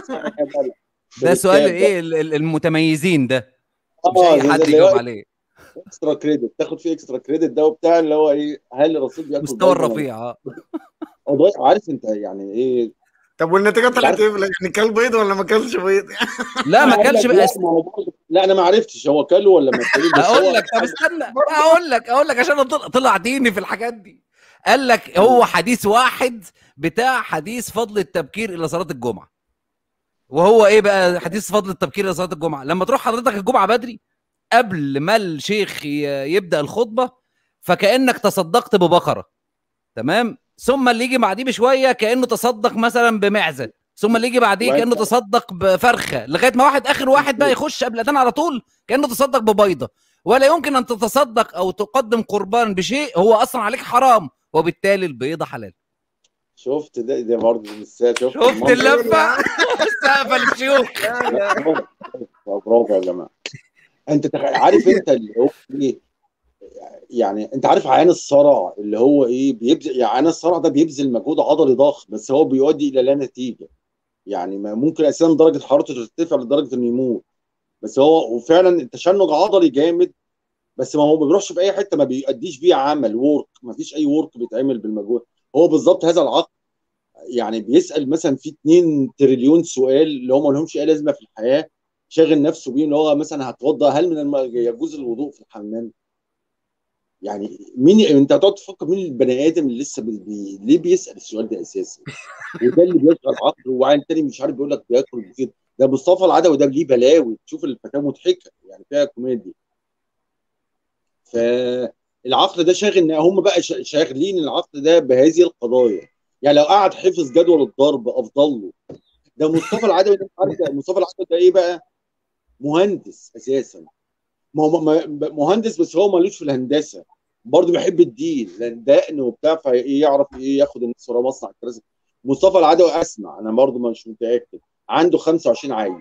ده سؤال ايه ال- ال- المتميزين ده مش اه اي حد اللي يجاوب هو عليه اكسترا كريدت تاخد فيه اكسترا كريدت ده وبتاع اللي هو ايه هل الرسول بياكل مستوى بيض ولا الرفيع اه قضايا عارف انت يعني ايه طب والنتيجه طلعت عارف- ايه يعني كل بيض ولا ما كلش بيض لا ما قال كانش لك لا, بقى ما هو برضه- لا انا ما عرفتش هو كله ولا ما كله بس هو اقول لك طب استنى اقول لك اقول لك عشان طلع, طلع ديني في الحاجات دي قال لك هو حديث واحد بتاع حديث فضل التبكير الى صلاه الجمعه وهو ايه بقى حديث فضل التبكير الى صلاه الجمعه لما تروح حضرتك الجمعه بدري قبل ما الشيخ ي- يبدا الخطبه فكانك تصدقت ببقره تمام ثم اللي يجي بعديه بشويه كانه تصدق مثلا بمعزه ثم اللي يجي بعديه وأنت- كانه تصدق بفرخه لغايه ما واحد اخر واحد بقى يخش قبل الاذان على طول كانه تصدق ببيضه ولا يمكن ان تتصدق او تقدم قربان بشيء هو اصلا عليك حرام وبالتالي البيضه حلال شفت ده ده برضه لسه شفت شفت المنظر؟ اللفه استقبل الشيوخ برافو برافو يا جماعه انت تخ... عارف انت اللي هو ايه يعني انت عارف عيان الصرع اللي هو ايه بيبذل يعني عيان الصرع ده بيبذل مجهود عضلي ضخم بس هو بيؤدي الى لا نتيجه يعني ما ممكن اساسا درجه حرارته ترتفع لدرجه انه يموت بس هو وفعلا التشنج عضلي جامد بس ما هو ما بيروحش في اي حته ما بيأديش بيه عمل ورك ما فيش اي ورك بيتعمل بالمجهود هو بالظبط هذا العقل يعني بيسال مثلا في 2 تريليون سؤال اللي هم ما لهمش اي لازمه في الحياه شاغل نفسه بيه ان هو مثلا هتوضى هل من الم... يجوز الوضوء في الحمام يعني مين انت هتقعد تفكر مين البني ادم اللي لسه بي... بي... ليه بيسال السؤال ده اساسا وده اللي بيشغل عقله وعين تاني مش عارف بيقول لك بياكل كده ده مصطفى العدوي ده ليه بلاوي تشوف الفتاه مضحكه يعني فيها كوميديا فالعقل ده شاغل ان هم بقى شا- شاغلين العقل ده بهذه القضايا يعني لو قعد حفظ جدول الضرب افضل له ده مصطفى العدوي ده عارف ده مصطفى العدوي ده ايه بقى مهندس اساسا ما هو ما- ما- مهندس بس هو مالوش في الهندسه برضه بيحب الدين لان دقن وبتاع فيعرف ايه ياخد الناس ورا مصنع الكراسي مصطفى العدوي اسمع انا برضه مش متاكد عنده 25 عيل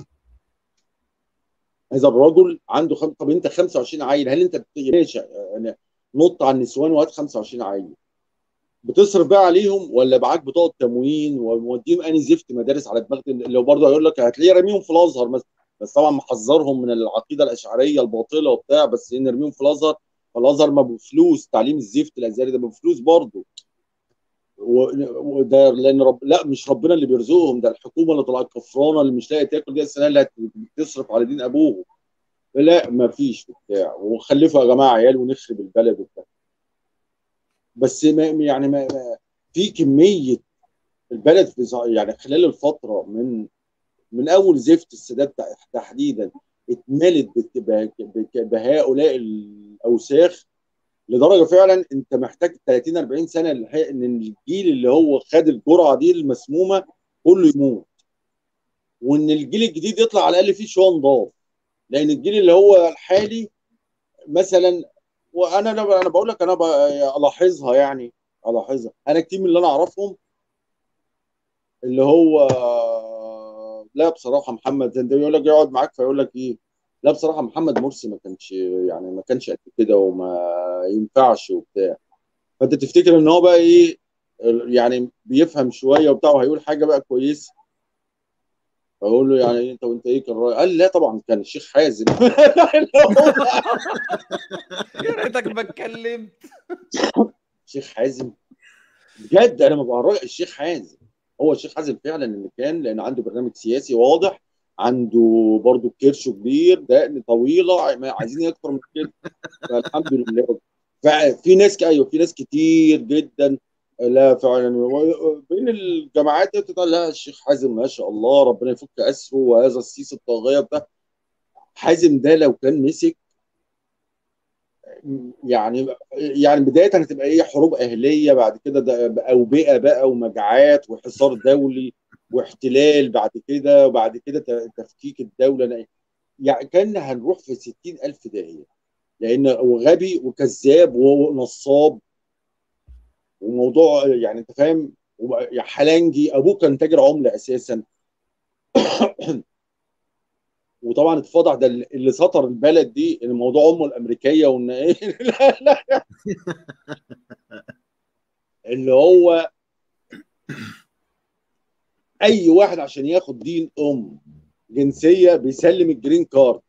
هذا الرجل عنده خم... طب انت 25 عيل هل انت بت- ماشي يعني نط على النسوان وهات 25 عيل بتصرف بقى عليهم ولا معاك بطاقه تموين وموديهم اني زفت مدارس على دماغ اللي برضه هيقول لك هتلاقيه راميهم في الازهر مثلا بس طبعا محذرهم من العقيده الاشعريه الباطله وبتاع بس ان نرميهم في الازهر فالازهر ما بفلوس تعليم الزفت الازهري ده بفلوس برضه و- وده لان رب لا مش ربنا اللي بيرزقهم ده الحكومه اللي طلعت كفرانه اللي مش لاقي تاكل دي السنه اللي هت- بتصرف على دين ابوهم لا ما فيش بتاع وخلفوا يا جماعه عيال ونخرب البلد وبتاع بس ما يعني ما ما- في كميه البلد في ز- يعني خلال الفتره من من اول زفت السادات تح- تحديدا اتملت بت- ب- ب- بهؤلاء الاوساخ لدرجه فعلا انت محتاج 30 40 سنه للحقيقة ان الجيل اللي هو خد الجرعه دي المسمومه كله يموت وان الجيل الجديد يطلع على الاقل فيه شويه نضاف لان الجيل اللي هو الحالي مثلا وانا انا أنا بقول لك انا ب- الاحظها يعني الاحظها انا كتير من اللي انا اعرفهم اللي هو لا بصراحه محمد زي ده يقول لك يقعد معاك فيقول لك ايه لا بصراحه محمد مرسي ما كانش يعني ما كانش قد كده وما ينفعش وبتاع فانت تفتكر ان هو بقى ايه يعني بيفهم شويه وبتاع وهيقول حاجه بقى كويسه فاقول له يعني انت وانت ايه كان رايك؟ قال لا طبعا كان الشيخ حازم يا ريتك ما اتكلمت الشيخ حازم بجد انا ما بقرا الشيخ حازم هو الشيخ حازم فعلا اللي كان لان عنده برنامج سياسي واضح عنده برضه كرش كبير دقن طويله ما عايزين إيه اكتر من كده فالحمد لله ففي ناس ك- ايوه في ناس كتير جدا لا فعلا و- بين الجماعات دي بتطلع لا الشيخ حازم ما شاء الله ربنا يفك اسره وهذا السيس الطاغيه بتاع حازم ده لو كان مسك يعني يعني بدايه هتبقى ايه حروب اهليه بعد كده ده اوبئه بقى ومجاعات وحصار دولي واحتلال بعد كده وبعد كده ت- تفكيك الدوله يعني كان هنروح في 60000 داهيه لان هو غبي وكذاب ونصاب وموضوع يعني انت فاهم وب- يعني حلنجي ابوه كان تاجر عمله اساسا وطبعا اتفضح ده اللي سطر البلد دي ان موضوع امه الامريكيه وان ايه لا لا اللي هو اي واحد عشان ياخد دين ام جنسيه بيسلم الجرين كارد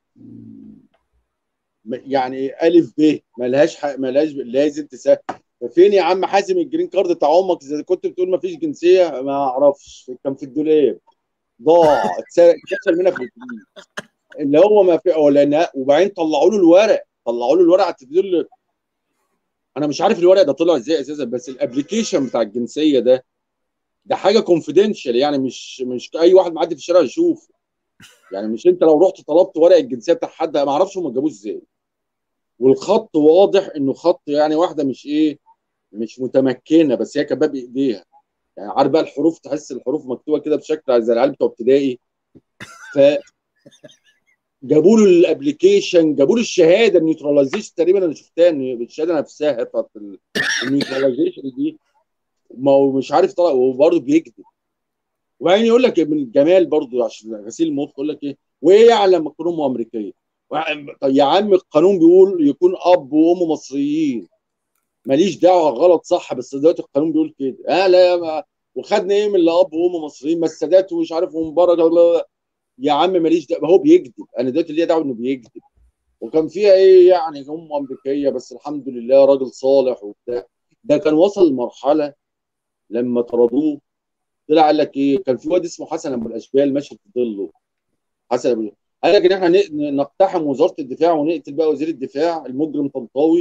م- يعني الف ب ملهاش حق ملهاش لازم تسلم فين يا عم حازم الجرين كارد بتاع امك اذا كنت بتقول ما فيش جنسيه ما اعرفش كان في الدولاب ضاع اتسرق اتكسر منها في الفلوس اللي هو ما في ولا إن- وبعدين طلعوا له الورق طلعوا له الورق على التلفزيون انا مش عارف الورق ده طلع ازاي اساسا بس الابلكيشن بتاع الجنسيه ده ده حاجه كونفيدنشال يعني مش مش اي واحد معدي في الشارع يشوفه يعني مش انت لو رحت طلبت ورق الجنسيه بتاع حد ما اعرفش هم جابوه ازاي والخط واضح انه خط يعني واحده مش ايه مش متمكنه بس هي كاتباه بايديها يعني عارف بقى الحروف تحس الحروف مكتوبه كده بشكل زي العيال بتوع ابتدائي ف جابوا له الابلكيشن جابوا له الشهاده النيوتراليزيشن تقريبا انا شفتها إن الشهاده نفسها بتاعت ال- النيوتراليزيشن دي ما هو مش عارف طلع وبرضه بيكذب وبعدين يقول لك ابن الجمال برضه عشان غسيل المخ يقول لك ايه وايه يعني لما تكون امه امريكيه طب يا عم القانون بيقول يكون اب وام مصريين ماليش دعوه غلط صح بس دلوقتي القانون بيقول كده اه لا ما وخدنا ايه من اللي اب وام مصريين ما السادات ومش عارف ومبارك لا- لا- يا عم ماليش دعوه هو بيكذب انا دلوقتي ليا دعوه انه بيكذب وكان فيها ايه يعني ام امريكيه بس الحمد لله راجل صالح وبتاع ده كان وصل لمرحله لما طردوه طلع قال لك ايه كان في واد اسمه حسن ابو الاشبال ماشي في ظله حسن ابو قال لك ان احنا ن- نقتحم وزاره الدفاع ونقتل بقى وزير الدفاع المجرم طنطاوي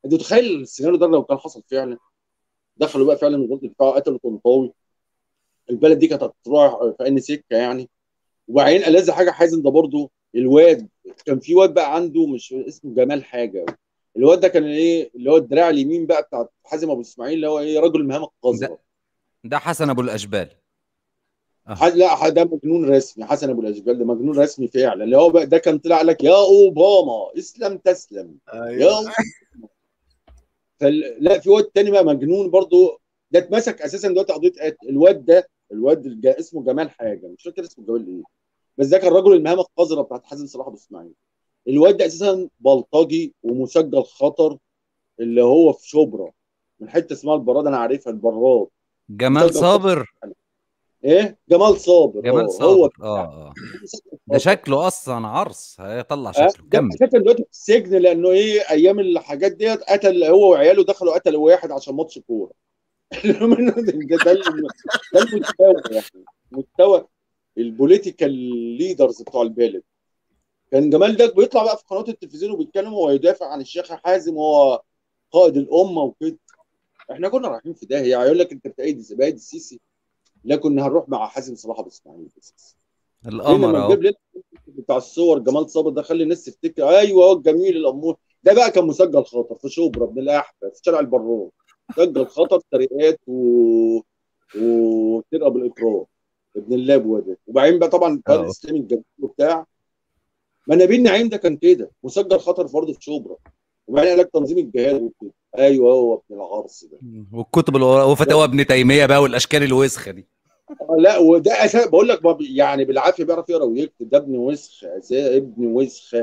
انت متخيل السيناريو ده لو كان حصل فعلا دخلوا بقى فعلا وزاره الدفاع قتلوا طنطاوي البلد دي كانت هتروح في اني سكه يعني وبعدين ألذ حاجه حازم ده برضو الواد كان في واد بقى عنده مش اسمه جمال حاجه الواد ده كان ايه اللي هو الدراع اليمين بقى بتاع حازم ابو اسماعيل اللي هو ايه رجل المهام القذره ده حسن ابو الاشبال ح- لا ح- ده مجنون رسمي حسن ابو الاشبال ده مجنون رسمي فعلا اللي هو بقى ده كان طلع لك يا اوباما اسلم تسلم يا أوباما. فال... لا في واد تاني بقى مجنون برضو ده اتمسك اساسا دلوقتي قضيه قتل الواد ده الواد الج... اسمه جمال حاجه مش فاكر اسمه جمال ايه بس ده كان رجل المهام القذره بتاعت حازم صلاح ابو اسماعيل الواد ده اساسا بلطجي ومسجل خطر اللي هو في شبرا من حته اسمها البراد انا عارفها البراد جمال مسجل صابر ايه جمال صابر جمال آه، صابر هو اه اه مسجل ده خطر. شكله اصلا عرس هيطلع آه، شكله ده كمل اساسا دلوقتي في السجن لانه ايه ايام الحاجات ديت قتل هو وعياله دخلوا قتلوا واحد عشان ماتش كوره ده ده الم- ده المستوى يعني مستوى البوليتيكال ليدرز بتوع البلد كان جمال ده بيطلع بقى في قناه التلفزيون وبيتكلم وهو يدافع عن الشيخ حازم وهو قائد الامه وكده احنا كنا رايحين في داهيه هيقول لك انت بتأيد بتأيد السيسي لا كنا هنروح مع حازم صلاح ابو اسماعيل بس ليه القمر لما اهو نجيب لنا بتاع الصور جمال صابر ده خلي الناس تفتكر ايوه هو الجميل الامور ده بقى كان مسجل خطر في شبرا ابن الاحبه في شارع البرون مسجل خطر سرقات و وسرقه بالاقرار ابن اللاب ده وبعدين بقى طبعا القائد آه. الاسلامي الجميل وبتاع ما نبيل نعيم ده كان كده مسجل خطر برضه في شبرا وبعدين قال لك تنظيم الجهاد وكده ايوه هو ابن العرس ده والكتب اللي ورا- وفتاوى ابن تيميه بقى والاشكال الوسخه دي آه، لا وده اساس بقول لك ما بي- يعني بالعافيه بيعرف يقرا ويكتب ده ابن وسخ أسا- ابن وسخ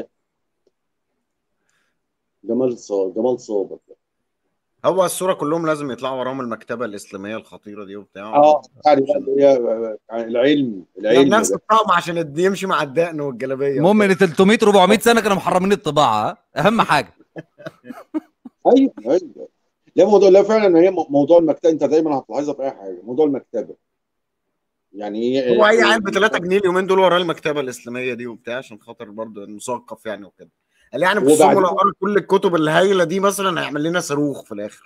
جمال صابر جمال صابر هو الصوره كلهم لازم يطلعوا وراهم المكتبه الاسلاميه الخطيره دي وبتاع اه يعني بقى اللي هي يعني العلم يعني العلم نفس ده. الطقم عشان الد- يمشي مع الدقن والجلابيه المهم من 300 400 سنه كانوا محرمين الطباعه ها؟ اهم حاجه ايوه ايوه لا موضوع لا فعلا هي م- موضوع المكتبه انت دايما هتلاحظها في اي حاجه موضوع المكتبه يعني ايه هو اي عيل ب 3 جنيه اليومين دول وراه المكتبه الاسلاميه دي وبتاع عشان خاطر برضه المثقف يعني وكده قال يعني بصوا وبعدين- لو قرا كل الكتب الهايله دي مثلا هيعمل لنا صاروخ في الاخر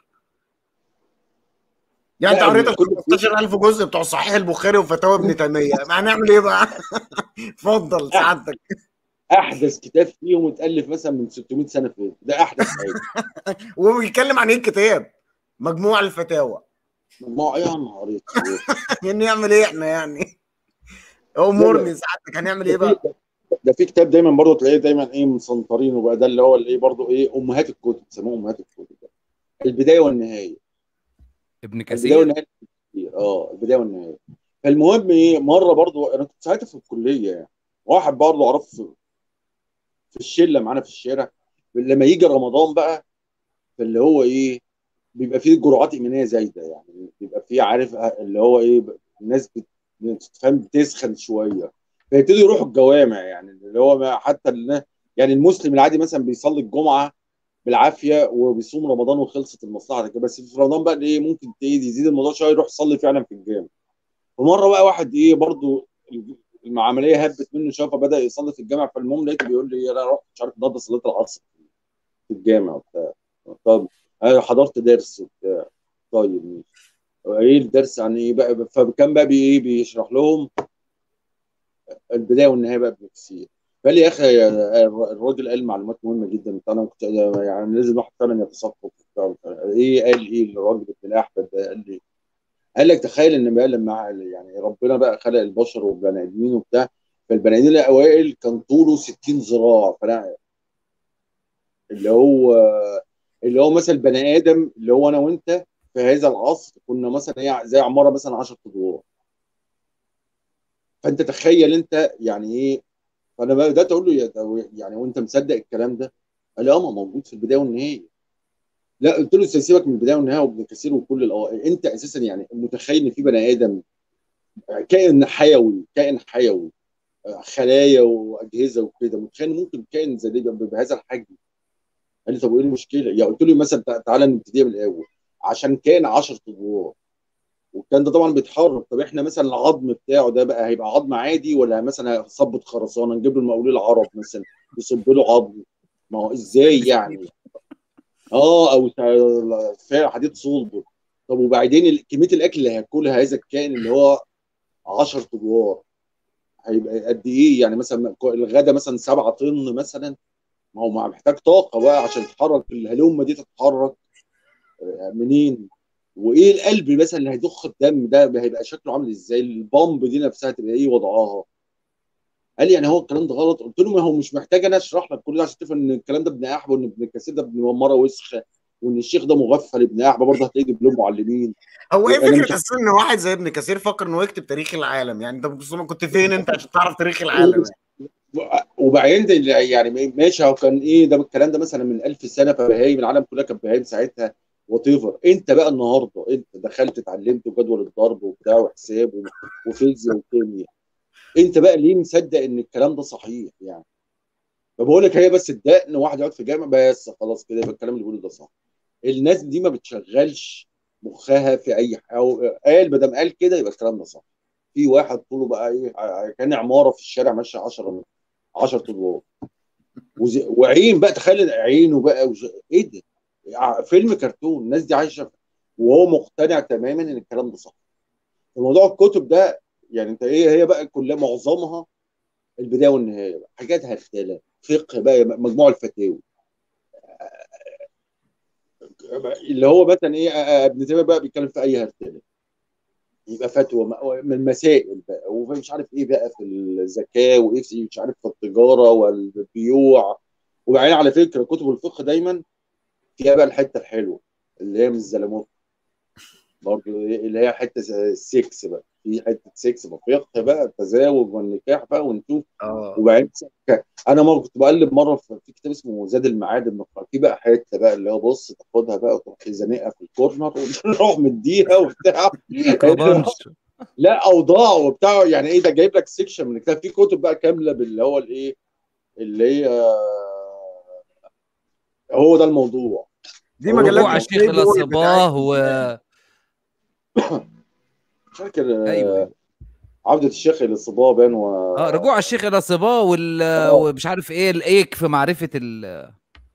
يعني انت لا، قريت ال كل- 15000 جزء بتوع صحيح البخاري وفتاوى ابن تيميه ما هنعمل ايه بقى؟ اتفضل سعادتك احدث كتاب فيهم اتالف مثلا من 600 سنه فاتت ده احدث حاجه وهو بيتكلم عن ايه الكتاب؟ مجموع الفتاوى ما يا نهار اسود يعني نعمل ايه احنا يعني؟ امورني سعادتك هنعمل ايه بقى؟ ده في كتاب دايما برضه تلاقيه دايما ايه مسنطرينه بقى ده اللي هو الايه برضه ايه امهات الكتب بيسموه امهات الكتب ده. البدايه والنهايه ابن البدايه كثير والنهايه كتير اه البدايه والنهايه فالمهم ايه مره برضه انا كنت ساعتها في الكليه يعني واحد برضه اعرفه في- في الشله معانا في الشارع لما يجي رمضان بقى فاللي هو ايه بيبقى فيه جرعات ايمانيه زايده يعني بيبقى فيه عارف اللي هو ايه الناس بت- بتفهم بتسخن شويه فيبتدوا يروحوا الجوامع يعني اللي هو ما حتى النا- يعني المسلم العادي مثلا بيصلي الجمعه بالعافيه وبيصوم رمضان وخلصت المصلحه ده كده. بس في رمضان بقى ايه ممكن ت- يزيد الموضوع شويه يروح يصلي فعلا في الجامع ومره بقى واحد ايه برضو العمليه هبت منه شويه فبدا يصلي في الجامع فالمهم لقيته بيقول لي انا رحت مش عارف النهارده صليت العصر في الجامع وبتاع طب أنا حضرت درس وبتاع طيب ماشي ايه الدرس عن ايه بقى فكان بقى بي ايه بيشرح لهم البدايه والنهايه بقى ابن كثير فقال لي يا اخي الراجل قال معلومات مهمه جدا انا كنت يعني لازم الواحد فعلا يتثقف وبتاع. ايه قال ايه الراجل ابن الاحمد ده قال لي قال لك تخيل ان بقى لما يعني ربنا بقى خلق البشر والبني ادمين وبتاع فالبني ادمين الاوائل كان طوله 60 ذراع فانا اللي هو اللي هو مثلا البني ادم اللي هو انا وانت في هذا العصر كنا مثلا ايه زي عماره مثلا 10 ادوار فانت تخيل انت يعني ايه فانا بدات اقول له يا- يعني وانت مصدق الكلام ده؟ قال لي اه ما موجود في البدايه والنهايه لا قلت له سيبك من البدايه والنهايه وابن كثير وكل الأوائل انت اساسا يعني متخيل ان في بني ادم كائن حيوي كائن حيوي خلايا واجهزه وكده متخيل إن ممكن كائن زي ده بهذا الحجم قال لي طب وايه المشكله؟ يا قلت له مثلا تع- تعالى نبتدي من الاول عشان كان 10 ادوار والكلام ده طبعا بيتحرك طب احنا مثلا العظم بتاعه ده بقى هيبقى عظم عادي ولا مثلا صبة خرسانه نجيب له المقاولين العرب مثلا يصب له عظم ما هو ازاي يعني اه او فعلا حديد صلب طب وبعدين ال- كميه الاكل اللي هياكلها هذا الكائن اللي هو 10 ادوار هيبقى قد ايه يعني مثلا الغدا مثلا 7 طن مثلا ما هو محتاج طاقه بقى عشان تتحرك الهلومه دي تتحرك آه، منين وايه القلب مثلا اللي هيضخ الدم ده هيبقى شكله عامل ازاي البامب دي نفسها تبقى ايه وضعها قال لي يعني هو الكلام ده غلط قلت له ما هو مش محتاج انا اشرح لك كل ده عشان تفهم ان الكلام ده ابن احبه وان ابن كثير ده ابن مره وسخ وان الشيخ ده مغفل ابن احبه برضه هتلاقيه دبلوم معلمين هو ايه أنا مش فكره اساسا ان واحد زي ابن كثير فكر انه يكتب تاريخ العالم يعني انت بص كنت فين انت عشان تعرف تاريخ العالم وبعدين ده اللي- يعني ماشي هو كان ايه ده الكلام ده مثلا من 1000 سنه فبهايم العالم كلها كانت بهايم ساعتها وات ايفر انت بقى النهارده انت دخلت اتعلمت جدول الضرب وبتاع وحساب و- وفيزياء وكيمياء انت بقى ليه مصدق ان الكلام ده صحيح يعني فبقول لك هي بس الدقن واحد يقعد في جامع بس خلاص كده يبقى الكلام اللي بيقوله ده صح الناس دي ما بتشغلش مخها في اي حاجه او قال ما دام قال كده يبقى الكلام ده صح في واحد طوله بقى ايه كان عماره في الشارع ماشيه 10 10 ادوار وز- وعين بقى تخيل عينه بقى وز... ايه ده؟ ع- فيلم كرتون الناس دي عايشه وهو مقتنع تماما ان الكلام ده صح موضوع الكتب ده يعني انت ايه هي بقى كلها معظمها البدايه والنهايه بقى حاجات هرتله فقه بقى مجموع الفتاوي اللي هو مثلا ايه آه، ابن تيميه بقى بيتكلم في اي هرتله يبقى فتوى م- من مسائل بقى ومش عارف ايه بقى في الزكاه وايه في مش عارف في التجاره والبيوع وبعدين على فكره كتب الفقه دايما فيها بقى الحته الحلوه اللي هي من الزلموت برضه اللي هي حته السكس بقى في حته سكس بقى فقه بقى التزاوج والنكاح بقى ونشوف اه وبعدين انا مره كنت بقلب مره في في كتاب اسمه زاد المعاد ابن القيم في بقى حته بقى اللي هو بص تاخدها بقى وتروح زنقها في الكورنر وتروح مديها وبتاع كربانش لا اوضاع وبتاع يعني ايه ده جايب لك سيكشن من الكتاب في كتب بقى كامله باللي هو الايه اللي هي هو ده الموضوع دي هو مجلات رجوع الشيخ الى البلاي بوي الصباه و مش فاكر ايوه ايوه عوده الشيخ الى الصبابان و اه رجوع الشيخ الى الصباه وال آه. ومش عارف ايه الايك في معرفه ال-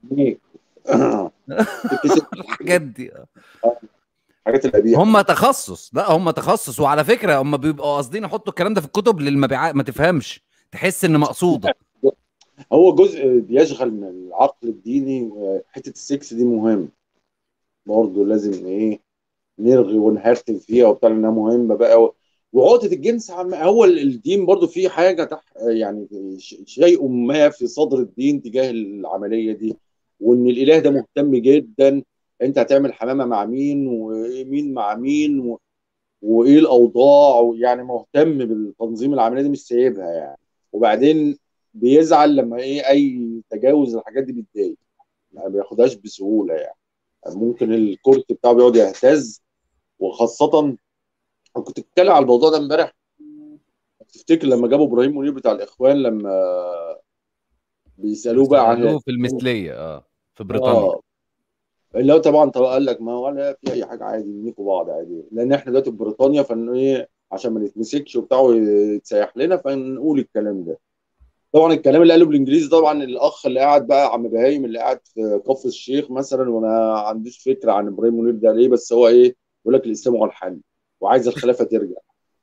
الحاجات دي حاجات القبيحه هم تخصص لا هم تخصص وعلى فكره هم بيبقوا قاصدين يحطوا الكلام ده في الكتب للمبيعات ما تفهمش تحس ان مقصوده هو جزء بيشغل من العقل الديني آه، حته السكس دي مهم برضه لازم ايه نرغي ونهرتل فيها وبتاع لانها مهمه بقى و- وعقده الجنس عم هو ال- الدين برضه فيه حاجه تح يعني ش- شيء ما في صدر الدين تجاه العمليه دي وان الاله ده مهتم جدا انت هتعمل حمامه مع مين ومين مع مين و... وايه الاوضاع يعني مهتم بالتنظيم العمليه دي مش سايبها يعني وبعدين بيزعل لما ايه اي تجاوز الحاجات دي بيتضايق ما بياخدهاش بسهوله يعني ممكن الكورت بتاعه بيقعد يهتز وخاصه أنا كنت بتكلم على الموضوع ده امبارح تفتكر لما جابوا ابراهيم منير بتاع الاخوان لما بيسالوه بقى عن استغلوه في المثليه اه في بريطانيا اه اللي هو طبعا طبعا قال لك ما ولا في اي حاجه عادي نيكوا بعض عادي لان احنا دلوقتي في بريطانيا فانه ايه عشان ما نتمسكش وبتاع ويتسيح لنا فنقول الكلام ده طبعا الكلام اللي قاله بالانجليزي طبعا الاخ اللي قاعد بقى عم بهايم اللي قاعد في كفر الشيخ مثلا وانا ما عنديش فكره عن ابراهيم منير ده ليه بس هو ايه بيقول لك الاسلام هو الحل وعايز الخلافه ترجع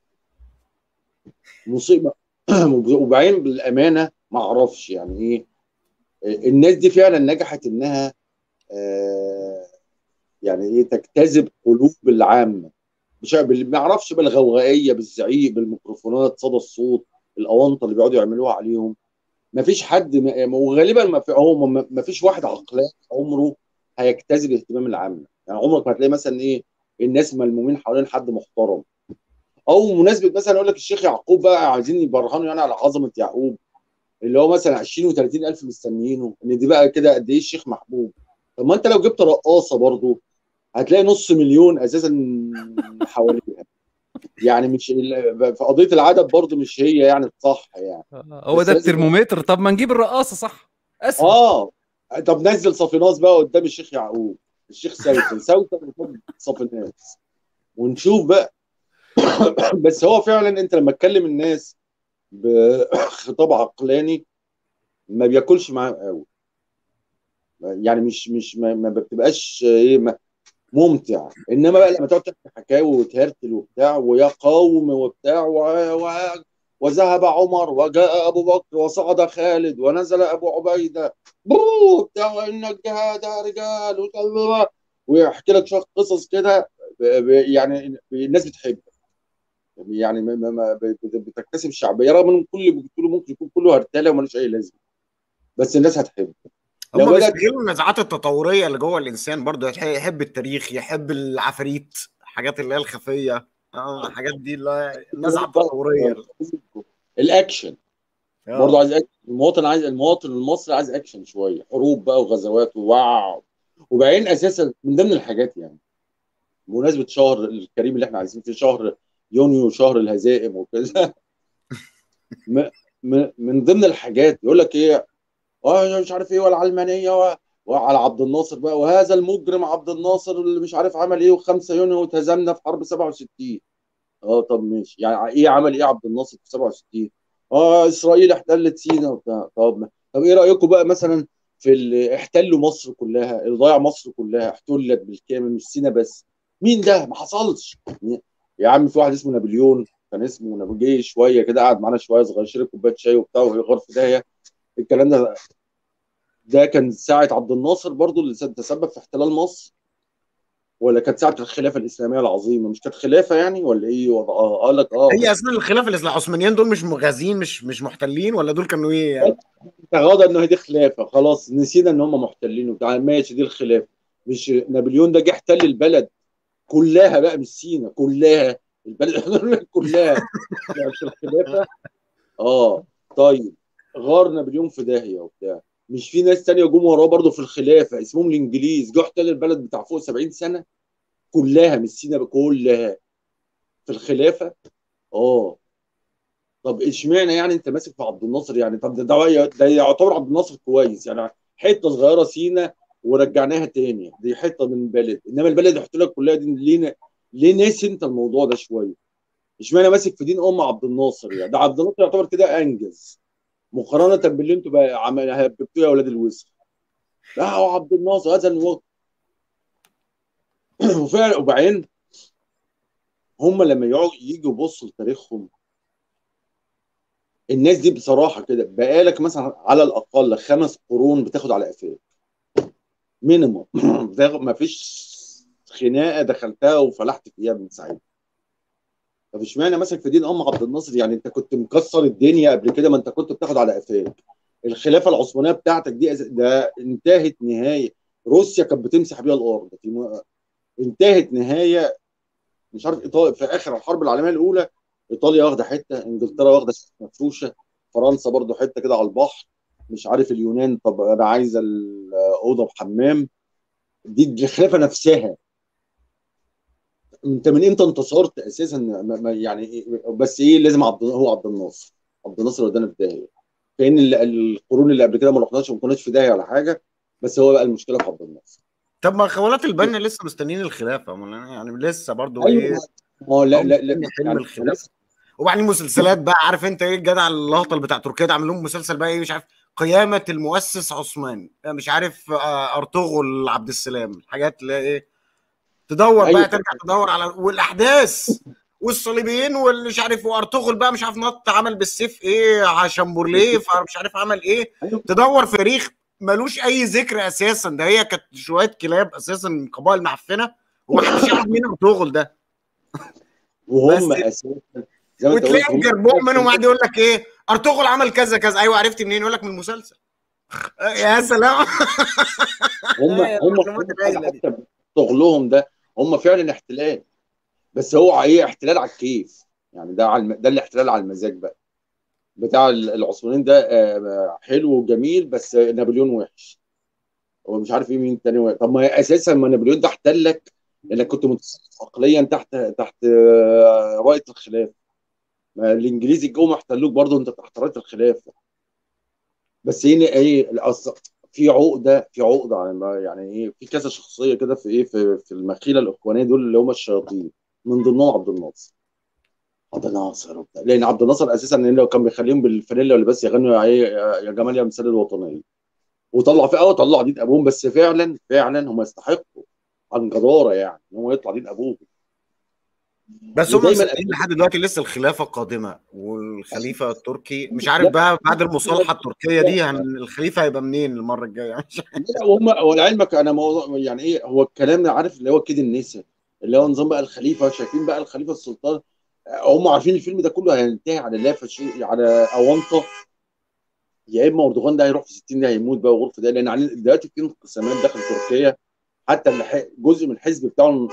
مصيبه وبعدين بالامانه ما اعرفش يعني ايه الناس دي فعلا نجحت انها آه، يعني ايه تجتذب قلوب العامه مش بال- ما اعرفش بالغوغائيه بالزعيق بالميكروفونات صدى الصوت الاونطه اللي بيقعدوا يعملوها عليهم ما فيش حد م- وغالبا ما في هو ما ما فيش واحد عقلاني عمره هيجتذب اهتمام العامه يعني عمرك ما هتلاقي مثلا ايه الناس ملمومين حوالين حد محترم او مناسبه مثلا يقول لك الشيخ يعقوب بقى عايزين يبرهنوا يعني على عظمه يعقوب اللي هو مثلا 20 و30 الف مستنيينه ان دي بقى كده قد ايه الشيخ محبوب طب ما انت لو جبت رقاصه برضه هتلاقي نص مليون اساسا حواليها يعني مش ال- في قضيه العدد برضه مش هي يعني الصح يعني هو بس ده لازم- الترمومتر طب ما نجيب الرقاصه صح اسهل اه طب نزل صافيناز بقى قدام الشيخ يعقوب الشيخ سوسن سوسن قدام صافيناز ونشوف بقى بس هو فعلا انت لما تكلم الناس بخطاب عقلاني ما بياكلش معاهم قوي يعني مش مش ما, ما بتبقاش ايه ما- ممتع انما بقى لما تقعد تحكي حكاوي وتهرتل وبتاع ويقاوم وبتاع و... و... وذهب عمر وجاء ابو بكر وصعد خالد ونزل ابو عبيده بو بتاع ان الجهاد رجال وكذا ويحكي لك شويه قصص كده ب... ب... يعني الناس بتحب يعني ما... ما... ما... بت- بتكتسب شعبيه رغم ان كل اللي بتقوله ممكن يكون كله هرتله ومالوش اي لازمه بس الناس هتحب لو هم بدأت بيستغلوا النزعات التطوريه اللي جوه الانسان برضه يحب التاريخ يحب العفاريت الحاجات اللي هي الخفيه اه الحاجات دي اللي هي النزعه التطوريه الاكشن آه. برضه عايز أكشن. المواطن عايز المواطن المصري عايز اكشن شويه حروب بقى وغزوات وواو وبعدين اساسا من ضمن الحاجات يعني بمناسبه شهر الكريم اللي احنا عايزين فيه شهر يونيو شهر الهزائم وكذا م- م- من ضمن الحاجات يقول لك ايه اه مش عارف ايه والعلمانيه و... وعلى عبد الناصر بقى وهذا المجرم عبد الناصر اللي مش عارف عمل ايه و5 يونيو وتهزمنا في حرب 67 اه طب ماشي يعني ايه عمل ايه عبد الناصر في 67 اه اسرائيل احتلت سيناء وبتاع طب طب ايه رايكم بقى مثلا في اللي احتلوا مصر كلها اللي ضيع مصر كلها احتلت بالكامل مش سيناء بس مين ده ما حصلش يا عم في واحد اسمه نابليون كان اسمه نابليون جه شويه كده قعد معانا شويه صغير شرب كوبايه شاي وبتاع وهي غرف داهيه الكلام ده ده كان ساعه عبد الناصر برضو اللي تسبب في احتلال مصر ولا كانت ساعه الخلافه الاسلاميه العظيمه مش كانت خلافه يعني ولا ايه وضعها قال لك اه هي اصلا الخلافه الإسلام- العثمانيين دول مش مغازين مش مش محتلين ولا دول كانوا ايه يعني تغاضى انه دي خلافه خلاص نسينا ان هم محتلين وبتاع ماشي دي الخلافه مش نابليون ده جه احتل البلد كلها بقى مش سينا كلها البلد كلها مش الخلافه اه طيب غار نابليون في داهيه وبتاع مش في ناس تانية جم وراه برضه في الخلافه اسمهم الانجليز جه احتل البلد بتاع فوق 70 سنه كلها مش سينا كلها في الخلافه اه طب اشمعنى يعني انت ماسك في عبد الناصر يعني طب ده ده, ده يعتبر عبد الناصر كويس يعني حته صغيره سينا ورجعناها تاني دي حته من البلد انما البلد اللي لك كلها دي ليه ليه ناسي انت الموضوع ده شويه اشمعنى ماسك في دين ام عبد الناصر يعني ده عبد الناصر يعتبر كده انجز مقارنه باللي انتوا بقى عمل هببتوه يا اولاد الوسخ لا هو عبد الناصر هذا الوقت وفعلا وبعدين هم لما يقعدوا يجوا يبصوا لتاريخهم الناس دي بصراحه كده بقالك مثلا على الاقل خمس قرون بتاخد على قفاك مينيموم ما فيش خناقه دخلتها وفلحت فيها من ساعتها طب اشمعنى ماسك في دين ام عبد الناصر يعني انت كنت مكسر الدنيا قبل كده ما انت كنت بتاخد على قفاك الخلافه العثمانيه بتاعتك دي أز- ده انتهت نهايه روسيا كانت بتمسح بيها الارض في م... انتهت نهايه مش عارف ايطاليا في اخر الحرب العالميه الاولى ايطاليا واخده حته انجلترا واخده حتة مفروشه فرنسا برضو حته كده على البحر مش عارف اليونان طب انا عايزه الاوضه بحمام دي دي الخلافه نفسها انت من امتى انتصرت اساسا ما- ما- يعني إيه- بس ايه لازم عبد هو عبد الناصر عبد الناصر ودانا في داهيه كان ال- القرون اللي قبل كده ما رحناش ما كناش في داهيه ولا حاجه بس هو بقى المشكله في عبد الناصر طب ما خوالات البنا لسه مستنيين الخلافه ما يعني لسه برضو ايوه ايه ما هو لا لا مستني لا حلم يعني الخلافه وبعدين مسلسلات بقى عارف انت ايه الجدع اللهطل بتاع تركيا ده عامل لهم مسلسل بقى ايه مش عارف قيامه المؤسس عثمان مش عارف آه، ارطغرل عبد السلام الحاجات اللي هي ايه تدور أيوة. بقى ترجع تدور على والاحداث والصليبيين واللي مش عارف وارطغرل بقى مش عارف نط عمل بالسيف ايه عشان بورليه مش عارف عمل ايه أيوة. تدور في تاريخ ملوش اي ذكر اساسا ده هي كانت شويه كلاب اساسا من قبائل معفنه ومحدش يعرف مين ارطغرل ده وهم بس- اساسا زي ما انت قلت وتلاقي هم- جربوع منهم قاعد يقول لك ايه ارطغرل عمل كذا كذا ايوه عرفت منين يقول لك من المسلسل يا سلام هم إيه هم المعلومات هم الهايلة دي. حتى شغلهم ده هم فعلا احتلال بس هو ايه احتلال على الكيف يعني ده على الم... ده الاحتلال على المزاج بقى بتاع ال- العثمانيين ده آه، حلو وجميل بس نابليون وحش هو مش عارف ايه مين تاني وحش. طب ما هي اساسا ما نابليون ده احتلك لانك كنت متصرف عقليا تحت تحت آه، رايه الخلافه ما الانجليزي جم احتلوك برضه انت تحت رايه الخلافه بس هنا ايه الأص- في عقده في عقده يعني يعني ايه في كذا شخصيه كده في ايه في, في المخيله الاخوانيه دول اللي هم الشياطين من ضمنهم عبد الناصر عبد الناصر وبتاع. لان عبد الناصر اساسا إن لو كان بيخليهم بالفانيلا واللباس يغنوا يا ايه يا جمال يا مثال الوطنيه وطلع فيه اه طلع دين ابوهم بس فعلا فعلا هم يستحقوا عن جداره يعني ان هو يطلع دين ابوهم بس هم ودايماً مصدقين لحد دلوقتي لسه الخلافه قادمه والخليفه التركي مش عارف بقى بعد المصالحه التركيه دي هن الخليفه هيبقى منين المره الجايه مش عارف. لا وهم ولعلمك انا موضوع يعني ايه هو الكلام ده عارف اللي هو كده النساء اللي هو نظام بقى الخليفه شايفين بقى الخليفه السلطان هم عارفين الفيلم ده كله هينتهي على لا فشي على اونطه يا اما اردوغان ده هيروح في 60 ده هيموت بقى وغرفه ده لان علي- دلوقتي في انقسامات داخل تركيا حتى اللي ح- جزء من الحزب بتاعه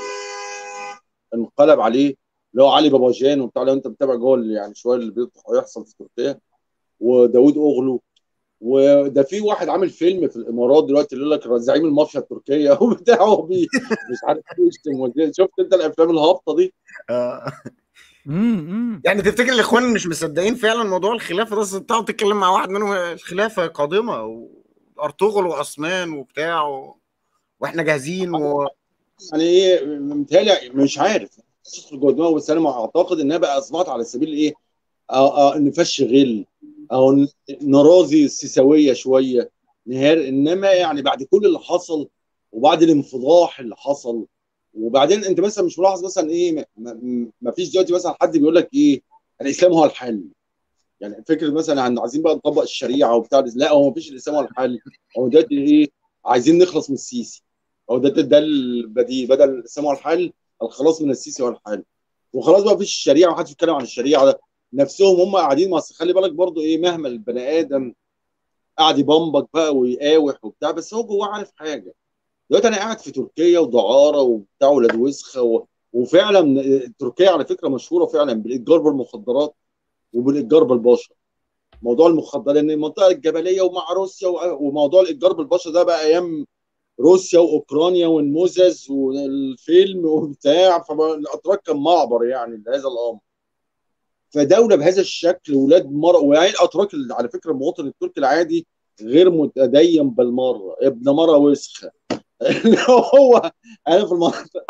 انقلب عليه اللي هو علي باباجان وبتاع لو انت متابع جوه اللي يعني شويه اللي بيحصل في تركيا وداوود اوغلو وده في واحد عامل فيلم في الامارات دلوقتي اللي يقول لك زعيم المافيا التركيه وبتاع بي مش عارف يشتم وزي- شفت انت الافلام الهابطه دي آه. امم يعني تفتكر الاخوان مش مصدقين فعلا موضوع الخلافه ده بس تقعد تتكلم مع واحد منهم الخلافه قادمه وارطغرل وعثمان وبتاع و... واحنا جاهزين و... يعني ايه متهيألي مش عارف تدخل جوه دماغه بس انا ما اعتقد انها بقى اصبحت على سبيل ايه؟ آه آه نفش غل او ن- نراضي سيساويه شويه نهار انما يعني بعد كل اللي حصل وبعد الانفضاح اللي حصل وبعدين انت مثلا مش ملاحظ مثلا ايه ما- ما ما فيش دلوقتي مثلا حد بيقول لك ايه الاسلام هو الحل يعني فكره مثلا عن- عايزين بقى نطبق الشريعه وبتاع لا هو ما فيش الاسلام هو الحل هو دلوقتي ايه عايزين نخلص من السيسي هو ده ده البديل بدل الاسلام هو الحل الخلاص من السيسي هو الحل وخلاص بقى مفيش الشريعه ومحدش بيتكلم عن الشريعه ده نفسهم هم قاعدين ما أصل خلي بالك برضو ايه مهما البني ادم قاعد يبمبك بقى ويقاوح وبتاع بس هو جواه عارف حاجه دلوقتي انا قاعد في تركيا ودعاره وبتاع ولاد وسخه و... وفعلا تركيا على فكره مشهوره فعلا بالاتجار بالمخدرات وبالاتجار بالبشر موضوع المخدرات لان المنطقه الجبليه ومع روسيا و- وموضوع الاتجار بالبشر ده بقى ايام روسيا واوكرانيا والموزز والفيلم وبتاع فالاتراك كان معبر يعني لهذا الامر فدوله بهذا الشكل ولاد مر ويعني الاتراك اللي على فكره المواطن التركي العادي غير متدين بالمره ابن مره وسخه اللي هو انا في المنطقه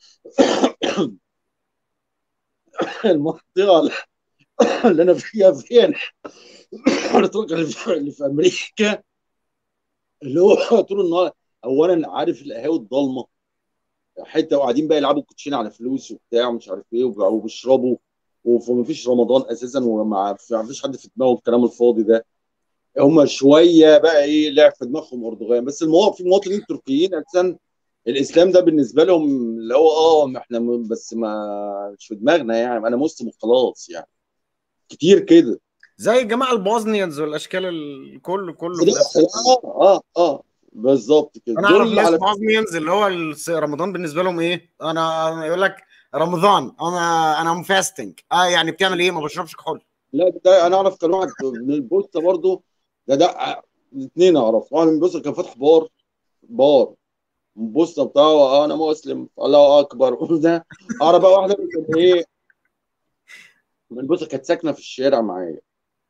المنطقه اللي انا فيها فين الاتراك اللي في اللي في امريكا اللي هو طول النهار اولا عارف القهاوي الضلمه حته وقاعدين بقى يلعبوا كوتشين على فلوس وبتاع ومش عارف ايه وب- وبيشربوا ومفيش رمضان اساسا وما ما فيش حد في دماغه الكلام الفاضي ده هم شويه بقى ايه لعب في دماغهم اردوغان بس المواقف في مواطنين تركيين اساسا الاسلام ده بالنسبه لهم اللي هو اه ما احنا م- بس ما مش في دماغنا يعني انا مسلم وخلاص يعني كتير كده زي الجماعه البوزنيانز والاشكال ال- كله كله لا، بنفس اه اه اه بالظبط كده انا اعرف دول ناس على بوزنيانز اللي هو الس- رمضان بالنسبه لهم ايه انا أنا يقول لك رمضان انا انا فاستنج اه يعني بتعمل ايه ما بشربش كحول لا ده انا اعرف كان واحد من البوسطه برضه ده ده الاثنين اعرف واحد من البوسطه كان فاتح بار بار البوسطه بتاعه آه انا مسلم الله اكبر ده اعرف بقى واحده كان ايه من البوسطه كانت ساكنه في الشارع معايا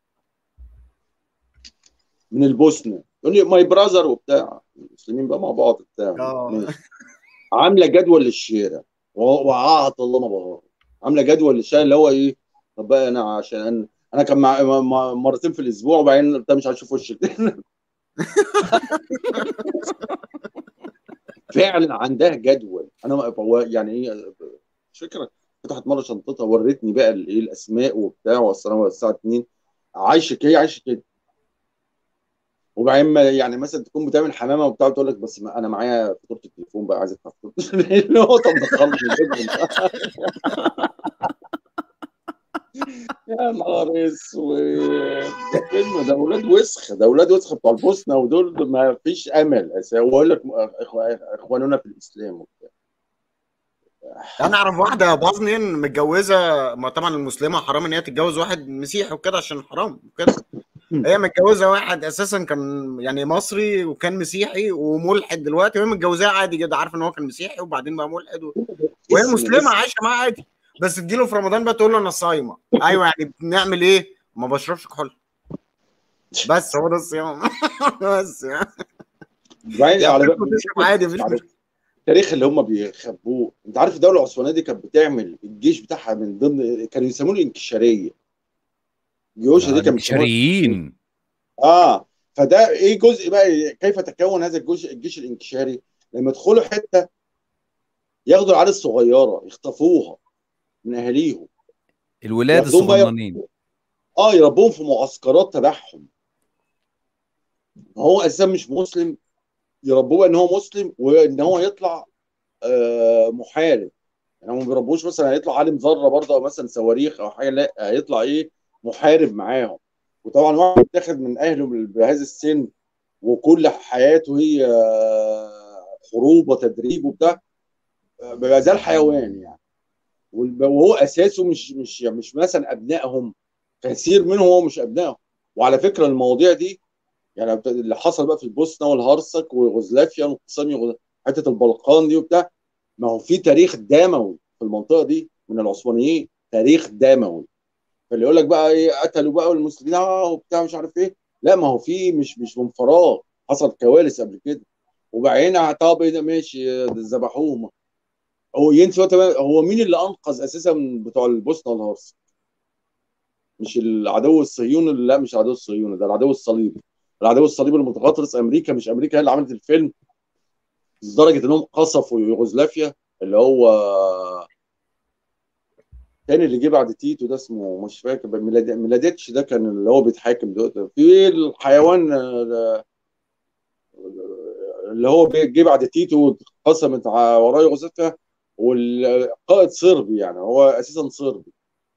من البوسنه يقول لي ماي براذر وبتاع المسلمين بقى مع بعض بتاع اه ماشي. عامله جدول للشارع وقعت الله ما بهار عامله جدول للشارع اللي هو ايه طب بقى انا عشان انا كان مع مع- مع- مرتين في الاسبوع وبعدين انت مش هتشوف وشك فعلا عندها جدول انا هو يعني ايه مش فاكره فتحت مره شنطتها ورتني بقى الايه الاسماء وبتاع والسلام الساعه 2 عايشه كده عايشه كده وبعدين ما- يعني مثلا تكون بتعمل حمامه وبتاع تقول لك بس ما انا معايا فاتوره التليفون بقى عايز ادفع فاتورة اللي هو طب دخلني الجدول. يا نهار اسود ده فيلم ده اولاد وسخ ده اولاد وسخ بتوع البوسنه ودول ما فيش امل اساسا واقول لك إخو- اخواننا في الاسلام وبتاع انا اعرف واحده بوزنيان متجوزه ما طبعا المسلمه حرام ان هي تتجوز واحد مسيحي وكده عشان حرام وكده هي متجوزه واحد اساسا كان يعني مصري وكان مسيحي وملحد دلوقتي وهي متجوزاه عادي جدا عارفه ان هو كان مسيحي وبعدين بقى ملحد و... وهي اسم- مسلمه اسم- عايشه معاه عادي بس تجيله في رمضان بقى تقول له انا صايمه ايوه يعني بنعمل ايه؟ ما بشربش كحول بس هو ده الصيام بس يعني بعدين على بتاكل وتشرب عادي مفيش على مشكله التاريخ اللي هم بيخبوه انت عارف الدوله العثمانيه دي كانت بتعمل الجيش بتاعها من ضمن كانوا يسموه الانكشاريه جيوشها دي كانت بيسموها شريين اه فده ايه جزء بقى كيف تكون هذا الجيش الجيش الانكشاري لما يدخلوا حته ياخدوا العيال الصغيره يخطفوها من اهاليهم الولاد ياخدوهم بقى الصغننين اه يربوهم في معسكرات تبعهم هو اساسا مش مسلم يربوه ان هو مسلم وان هو يطلع آه محارب يعني هم ما بيربوش مثلا هيطلع عالم ذره برضه او مثلا صواريخ او حاجه لا هيطلع ايه محارب معاهم وطبعا واحد بيتاخد من اهله بهذا السن وكل حياته هي آه، حروب وتدريب وبتاع آه، بيبقى زي الحيوان يعني والب- وهو اساسه مش مش مش مثلا ابنائهم كثير منهم هو مش ابنائهم وعلى فكره المواضيع دي يعني بت- اللي حصل بقى في البوسنه والهرسك ويوغوسلافيا وانقسام يوغو- حته البلقان دي وبتاع ما هو في تاريخ دموي في المنطقه دي من العثمانيين تاريخ دموي فاللي يقول لك بقى ايه قتلوا بقى المسلمين اه وبتاع مش عارف ايه لا ما هو في مش مش من فراغ حصل كوارث قبل كده وبعدين طب إيه ده ماشي ده ذبحوهم هو ينسى تمام هو مين اللي انقذ اساسا من بتوع البوسنه والهرسك مش العدو الصهيوني لا مش العدو الصهيوني ده العدو الصليبي العدو الصليبي المتغطرس امريكا مش امريكا هي اللي عملت الفيلم لدرجه انهم قصفوا يوغوسلافيا اللي هو تاني اللي جه بعد تيتو ده اسمه مش فاكر بقى، ميلاد- ميلاديتش ده كان اللي هو بيتحاكم دلوقتي في الحيوان آه، اللي هو جه بعد تيتو قسمت ع- وراه يوغوسلافيا والقائد صربي يعني هو اساسا صربي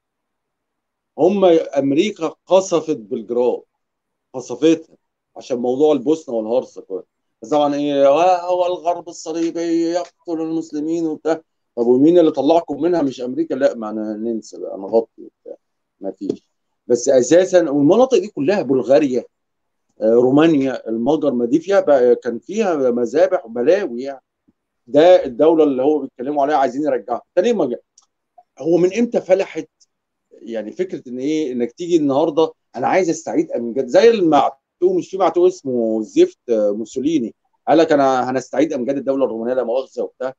هم امريكا قصفت بلجراد قصفتها عشان موضوع البوسنه والهرسك بس طبعا ايه هو الغرب الصليبي يقتل المسلمين وبتاع طب ومين اللي طلعكم منها مش امريكا لا ما أنا ننسى بقى نغطي وبتاع ما فيش بس اساسا والمناطق دي كلها بلغاريا آه، رومانيا المجر ما دي فيها بقى كان فيها مذابح وبلاوي يعني ده الدوله اللي هو بيتكلموا عليها عايزين يرجعها تاني ما جا- هو من امتى فلحت يعني فكره ان ايه انك تيجي النهارده انا عايز استعيد امجاد زي المعتوه مش في معتوه اسمه زفت آه، موسوليني قال لك انا هنستعيد امجاد الدوله الرومانيه لا مؤاخذه وبتاع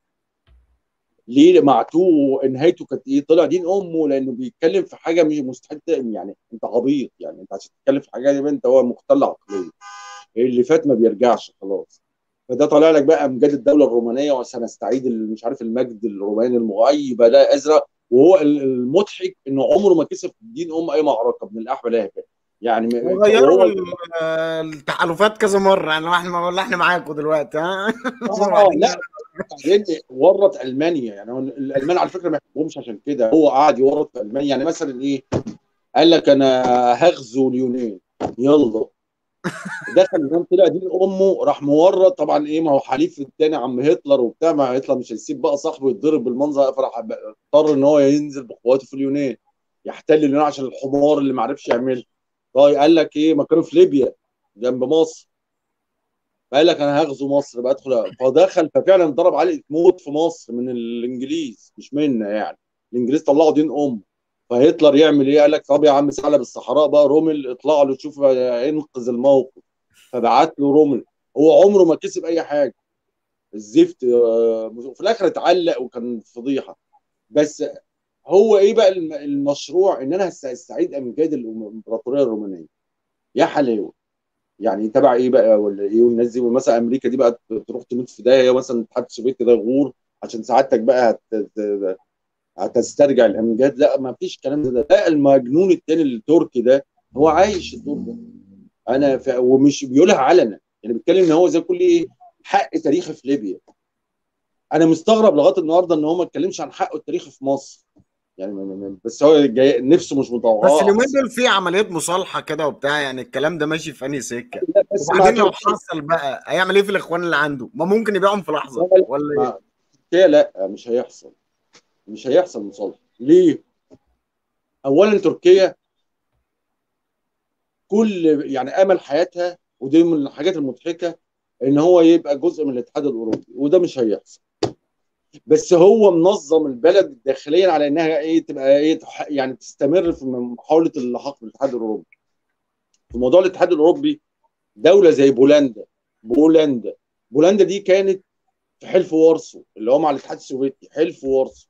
ليه معتوه نهايته كانت ايه طلع دين امه لانه بيتكلم في حاجه مش مستحيل ت- يعني انت عبيط يعني انت عشان تتكلم في حاجه دي انت هو مختل عقليا اللي فات ما بيرجعش خلاص فده طالع لك بقى امجاد الدوله الرومانيه وسنستعيد ال- مش عارف المجد الروماني المغيب لا ازرق وهو ال- المضحك انه عمره ما كسب دين ام اي معركه من الاحبه لها يعني م- وغيروا وهو- ال- التحالفات كذا مره يعني احنا ما والله احنا معاكم دلوقتي ها آه، لا بعدين ورط المانيا يعني هو الالمان على فكره ما يحبهمش عشان كده هو قاعد يورط في المانيا يعني مثلا ايه قال لك انا هغزو اليونان يلا دخل اليونان طلع دين امه راح مورط طبعا ايه ما هو حليف التاني عم هتلر وبتاع ما هتلر مش هيسيب بقى صاحبه يتضرب بالمنظر فراح اضطر ان هو ينزل بقواته في اليونان يحتل اليونان عشان الحمار اللي ما عرفش يعملها طيب قال لك ايه ما كانوا في ليبيا جنب مصر فقال لك انا هغزو مصر بقى ادخل فدخل ففعلا ضرب عليه موت في مصر من الانجليز مش منا يعني الانجليز طلعوا دين ام فهتلر يعمل ايه؟ قال لك طب يا عم ثعلب الصحراء بقى رومل اطلع له تشوف انقذ الموقف فبعت له رومل هو عمره ما كسب اي حاجه الزفت آه، وفي الاخر اتعلق وكان فضيحه بس هو ايه بقى الم- المشروع ان انا هست- هستعيد امجاد الامبراطوريه الرومانيه يا حلاوه يعني تبع ايه بقى ولا ايه والناس دي مثلا امريكا دي بقى تروح تموت في داهيه مثلا الاتحاد السوفيتي ده يغور عشان سعادتك بقى هت... هت- هتسترجع الامجاد لا ما فيش كلام ده لا المجنون التاني التركي ده هو عايش الدور ده انا ف... ومش بيقولها علنا يعني بيتكلم ان هو زي كل ايه حق تاريخي في ليبيا انا مستغرب لغايه النهارده ان هو ما اتكلمش عن حقه التاريخي في مصر يعني م- م- بس هو جاي نفسه مش مطوعه بس اليومين دول في عمليات مصالحه كده وبتاع يعني الكلام ده ماشي في انهي سكه لا، بس وبعدين لو ما- حصل بقى هيعمل ايه في الاخوان اللي عنده ما ممكن يبيعهم في لحظه لا، لا، ولا ايه ما- تركيا لا مش هيحصل مش هيحصل مصالحه ليه؟ اولا تركيا كل يعني امل حياتها ودي من الحاجات المضحكه ان هو يبقى جزء من الاتحاد الاوروبي وده مش هيحصل بس هو منظم البلد داخليا على انها ايه تبقى ايه تح- يعني تستمر في محاوله اللحاق بالاتحاد الاوروبي في موضوع الاتحاد الاوروبي دوله زي بولندا بولندا بولندا دي كانت في حلف وارسو اللي هو مع الاتحاد السوفيتي حلف وارسو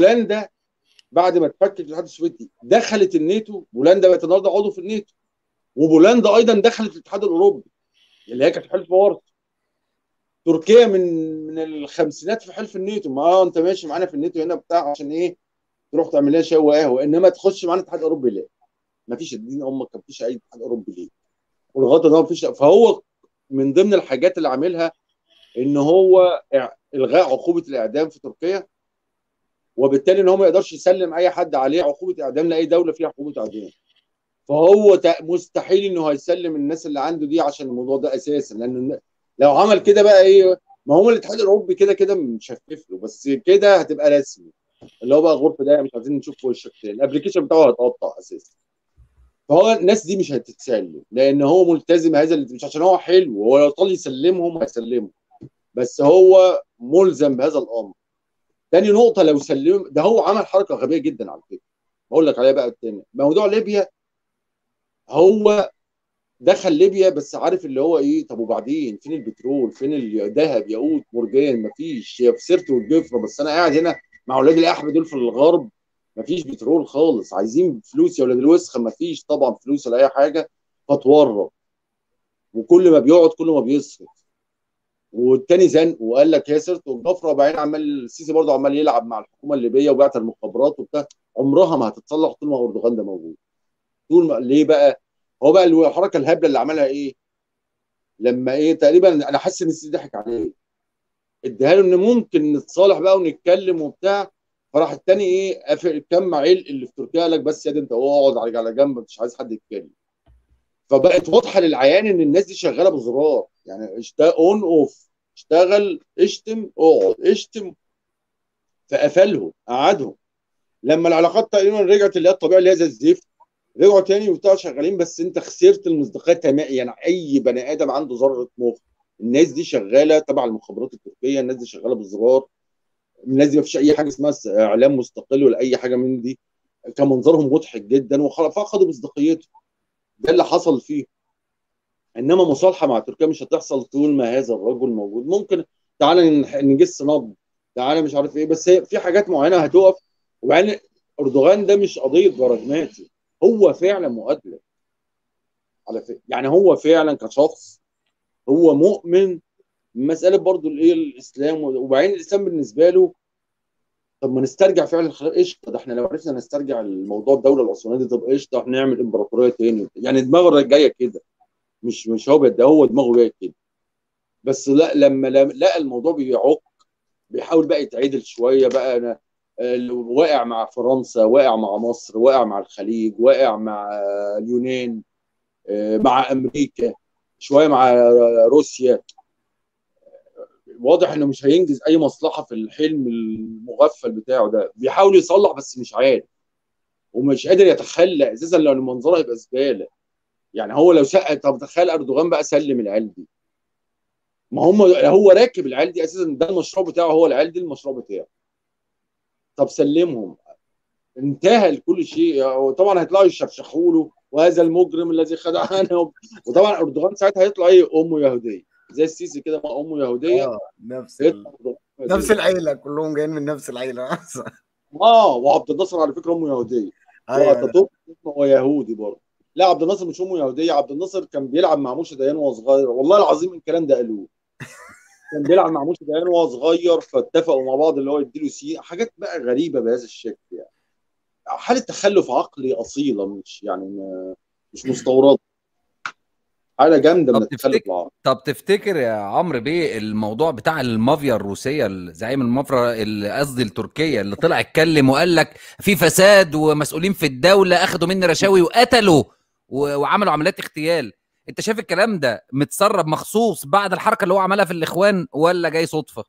فبولندا بعد ما اتفكت الاتحاد السوفيتي دخلت الناتو بولندا بقت النهارده عضو في الناتو وبولندا ايضا دخلت الاتحاد الاوروبي اللي هي كانت حلف وارسو تركيا من من الخمسينات في حلف الناتو ما اه انت ماشي معانا في الناتو هنا بتاع عشان ايه تروح تعمل لنا شاي وقهوه انما تخش معانا الاتحاد الاوروبي لا ما فيش الدين امك ما فيش اي اتحاد اوروبي ليه ولغايه النهارده ما فيش فهو من ضمن الحاجات اللي عاملها ان هو إع- الغاء عقوبه الاعدام في تركيا وبالتالي ان هو ما يقدرش يسلم اي حد عليه عقوبه اعدام لاي دوله فيها عقوبه اعدام فهو تا- مستحيل انه هيسلم الناس اللي عنده دي عشان الموضوع ده اساسا لان لو عمل كده بقى ايه ما هو الاتحاد الاوروبي كده كده مشفف له بس كده هتبقى رسمي اللي هو بقى غرفه ده مش عايزين نشوف في وشك تاني الابلكيشن بتاعه هيتقطع اساسا فهو الناس دي مش هتتسلم لان هو ملتزم هذا اللي مش عشان هو حلو هو لو طال يسلمهم هيسلمهم بس هو ملزم بهذا الامر تاني نقطه لو سلم ده هو عمل حركه غبيه جدا على فكره بقول لك عليها بقى التاني موضوع ليبيا هو دخل ليبيا بس عارف اللي هو ايه طب وبعدين فين البترول فين الذهب ياقوت مرجان مفيش هي في سيرته والجفره بس انا قاعد هنا مع اولاد الاحمد دول في الغرب مفيش بترول خالص عايزين فلوس يا اولاد الوسخه مفيش طبعا فلوس ولا اي حاجه فتورط وكل ما بيقعد كل ما بيصرف والتاني زنق وقال لك هي سيرته والجفره وبعدين عمال السيسي برضه عمال يلعب مع الحكومه الليبيه وبعت المخابرات وبتاع عمرها ما هتتصلح طول ما اردوغان ده موجود طول ما ليه بقى هو بقى الحركه الهبله اللي عملها ايه لما ايه تقريبا انا حاسس ان السيسي ضحك عليه اداها له ان ممكن نتصالح بقى ونتكلم وبتاع فراح التاني ايه قافل كم عيل اللي في تركيا قال لك بس يا دي انت اقعد على على جنب مش عايز حد يتكلم فبقت واضحه للعيان ان الناس دي شغاله بزرار يعني اشتغل اون اوف اشتغل اشتم اقعد اشتم فقفلهم قعدهم لما العلاقات تقريبا رجعت اللي هي الطبيعي اللي هي زي الزفت رجعوا تاني وبتاع شغالين بس انت خسرت المصداقيه تماما يعني اي بني ادم عنده ذره مخ الناس دي شغاله تبع المخابرات التركيه الناس دي شغاله بالزرار الناس دي ما فيش اي حاجه اسمها اعلام مستقل ولا اي حاجه من دي كان منظرهم مضحك جدا وفقدوا مصداقيته ده اللي حصل فيه انما مصالحه مع تركيا مش هتحصل طول ما هذا الرجل موجود ممكن تعالى نجس نبض تعالى مش عارف ايه بس هي في حاجات معينه هتقف وبعدين اردوغان ده مش قضيه براجماتي هو فعلا مؤدلج على فكره يعني هو فعلا كشخص هو مؤمن مساله برضو الايه الاسلام وبعدين الاسلام بالنسبه له طب ما نسترجع فعلا الخلاف قشطه ده احنا لو عرفنا نسترجع الموضوع الدوله العثمانيه دي طب قشطه احنا نعمل امبراطوريه تاني يعني دماغه جايه كده مش مش هو ده هو دماغه جايه كده بس لا لما لقى الموضوع بيعق بيحاول بقى يتعدل شويه بقى أنا واقع مع فرنسا واقع مع مصر واقع مع الخليج واقع مع اليونان مع امريكا شويه مع روسيا واضح انه مش هينجز اي مصلحه في الحلم المغفل بتاعه ده بيحاول يصلح بس مش عارف ومش قادر يتخلى اساسا لو المنظره يبقى زباله يعني هو لو شق طب تخيل اردوغان بقى سلم العيال دي ما هم هو راكب العيال دي اساسا ده المشروع بتاعه هو العيال دي المشروع بتاعه طب سلمهم انتهى كل شيء وطبعا هيطلعوا يشرشحوا له وهذا المجرم الذي خدعنا وطبعا اردوغان ساعتها هيطلع ايه امه يهوديه زي السيسي كده ما امه يهوديه آه نفس ال... نفس العيله كلهم جايين من نفس العيله اه وعبد الناصر على فكره امه يهوديه واتاتورك هو يهودي برضه لا عبد الناصر مش امه يهوديه عبد الناصر كان بيلعب مع موشي ديان وهو صغير والله العظيم الكلام ده قالوه كان بيلعب مع موشي ديان وهو صغير فاتفقوا مع بعض اللي هو يديله سي حاجات بقى غريبه بهذا الشكل يعني حاله تخلف عقلي اصيله مش يعني مش مستورده حاله جامده من التخلف العقلي طب تفتكر يا عمرو بيه الموضوع بتاع المافيا الروسيه زعيم المافيا قصدي التركيه اللي طلع اتكلم وقال لك في فساد ومسؤولين في الدوله اخذوا مني رشاوي وقتلوا وعملوا عمليات اغتيال انت شايف الكلام ده متسرب مخصوص بعد الحركه اللي هو عملها في الاخوان ولا جاي صدفه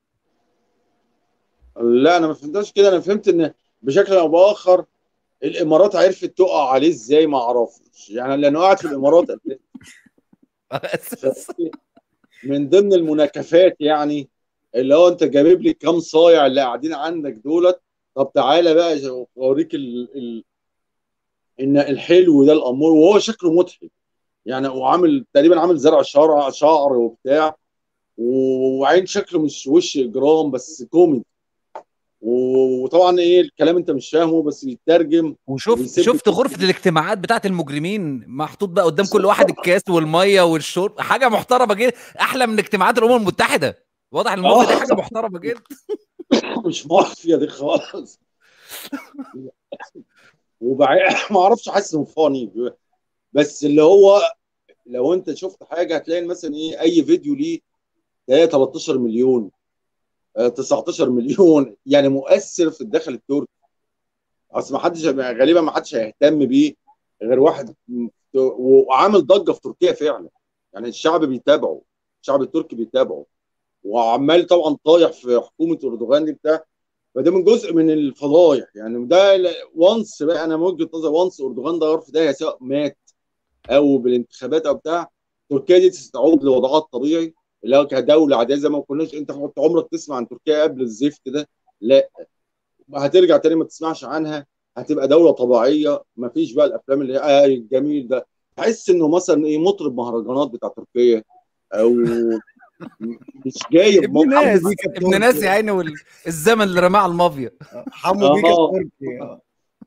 لا انا ما فهمتش كده انا فهمت ان بشكل او باخر الامارات عرفت تقع عليه ازاي ما اعرفش يعني لانه قاعد في الامارات من ضمن المناكفات يعني اللي هو انت جايب لي كام صايع اللي قاعدين عندك دولت طب تعالى بقى اوريك ال... ال... ان الحلو ده الامور وهو شكله مضحك يعني وعامل تقريبا عامل زرع شعر شعر وبتاع وعين شكله مش وش اجرام بس كوميدي وطبعا ايه الكلام انت مش فاهمه بس بيترجم وشفت وبيسب شفت الكل. غرفه الاجتماعات بتاعت المجرمين محطوط بقى قدام كل واحد الكاس والميه والشرب حاجه محترمه جدا احلى من اجتماعات الامم المتحده واضح ان الموضوع دي آه. حاجه محترمه جدا مش مافيا دي خالص وبعدين ما اعرفش حاسس انه فاني بس اللي هو لو انت شفت حاجه هتلاقي مثلا ايه اي فيديو ليه تلاقي 13 مليون آه، 19 مليون يعني مؤثر في الداخل التركي اصل ما حدش غالبا ما حدش هيهتم بيه غير واحد م- وعامل ضجه في تركيا فعلا يعني الشعب بيتابعه الشعب التركي بيتابعه وعمال طبعا طايح في حكومه اردوغان دي بتاع فده من جزء من الفضايح يعني ده وانس بقى انا من وجهه نظري وانس اردوغان ده غرف ده سواء مات او بالانتخابات او بتاع تركيا دي تعود لوضعها الطبيعي اللي هو كدوله عاديه زي ما كناش انت كنت عمرك تسمع عن تركيا قبل الزفت ده لا هترجع تاني ما تسمعش عنها هتبقى دوله طبيعيه ما فيش بقى الافلام اللي هي آه الجميل ده تحس انه مثلا ايه مطرب مهرجانات بتاع تركيا او مش جايب ابن موقف ناس بيك ابن ناس التركي. يا عيني والزمن اللي رماه على المافيا حمو بيك آه. التركي آه.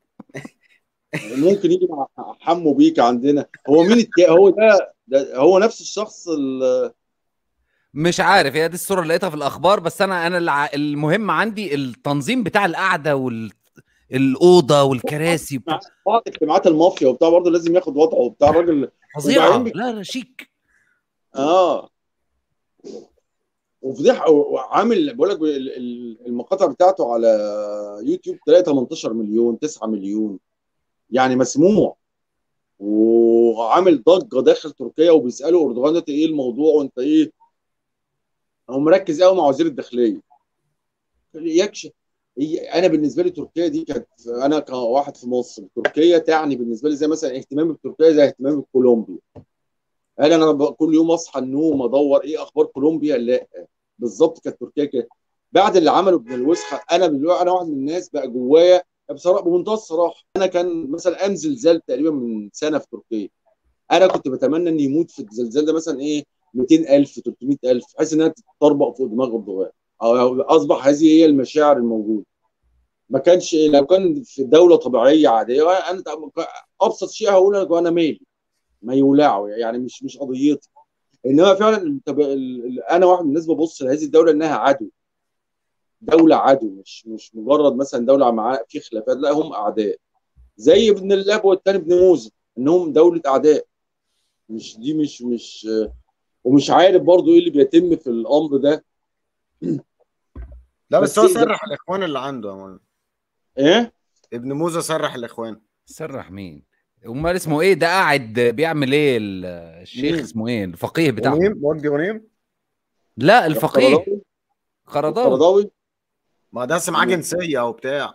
ممكن يجي مع حمو بيك عندنا هو مين التا... هو ده, ده هو نفس الشخص ال... مش عارف هي دي الصوره اللي لقيتها في الاخبار بس انا انا الع- المهم عندي التنظيم بتاع القعده وال الاوضه والكراسي بتاع- بعض اجتماعات المافيا وبتاع برضه لازم ياخد وضعه وبتاع الراجل فظيعه وبعدين لا لا شيك اه وفضيحه وعامل بقول لك ال- ال- المقاطع بتاعته على يوتيوب تلاقي 18 مليون 9 مليون يعني مسموع وعامل ضجه داخل تركيا وبيسالوا اردوغان ده ايه الموضوع وانت ايه هو مركز قوي مع وزير الداخليه يكشف هي انا بالنسبه لي تركيا دي كانت انا كواحد في مصر تركيا تعني بالنسبه لي زي مثلا اهتمامي بتركيا زي اهتمامي بكولومبيا هل انا ب- كل يوم اصحى النوم ادور ايه اخبار كولومبيا لا بالظبط كانت تركيا كده بعد اللي عمله ابن الوسخه انا دلوقتي انا واحد من الناس بقى جوايا بصراحه بمنتهى الصراحه انا كان مثلا قام زلزال تقريبا من سنه في تركيا انا كنت بتمنى ان يموت في الزلزال ده مثلا ايه 200000 300000 بحيث انها تطربق فوق دماغ اردوغان او اصبح هذه هي المشاعر الموجوده ما كانش لو كان في دوله طبيعيه عاديه انا ابسط شيء هقول لك وانا مالي ما يولعوا يعني مش مش قضيتي انما فعلا انت ب... ال- ال- انا واحد من الناس ببص لهذه الدوله انها عدو دوله عدو مش مش مجرد مثلا دوله مع في خلافات لا هم اعداء زي ابن الاب والتاني ابن موسى انهم دوله اعداء مش دي مش مش ومش عارف برضو ايه اللي بيتم في الامر ده لا بس بس هو إيه ده؟ سرح الاخوان اللي عنده يا مولانا. ايه ابن موزة سرح الاخوان سرح مين امال اسمه ايه ده قاعد بيعمل ايه ال- الشيخ مين؟ اسمه ايه الفقيه بتاعه غنيم وجدي غنيم لا الفقيه القرضاوي؟ قرضاوي القرضاوي ما داس معاه جنسيه وبتاع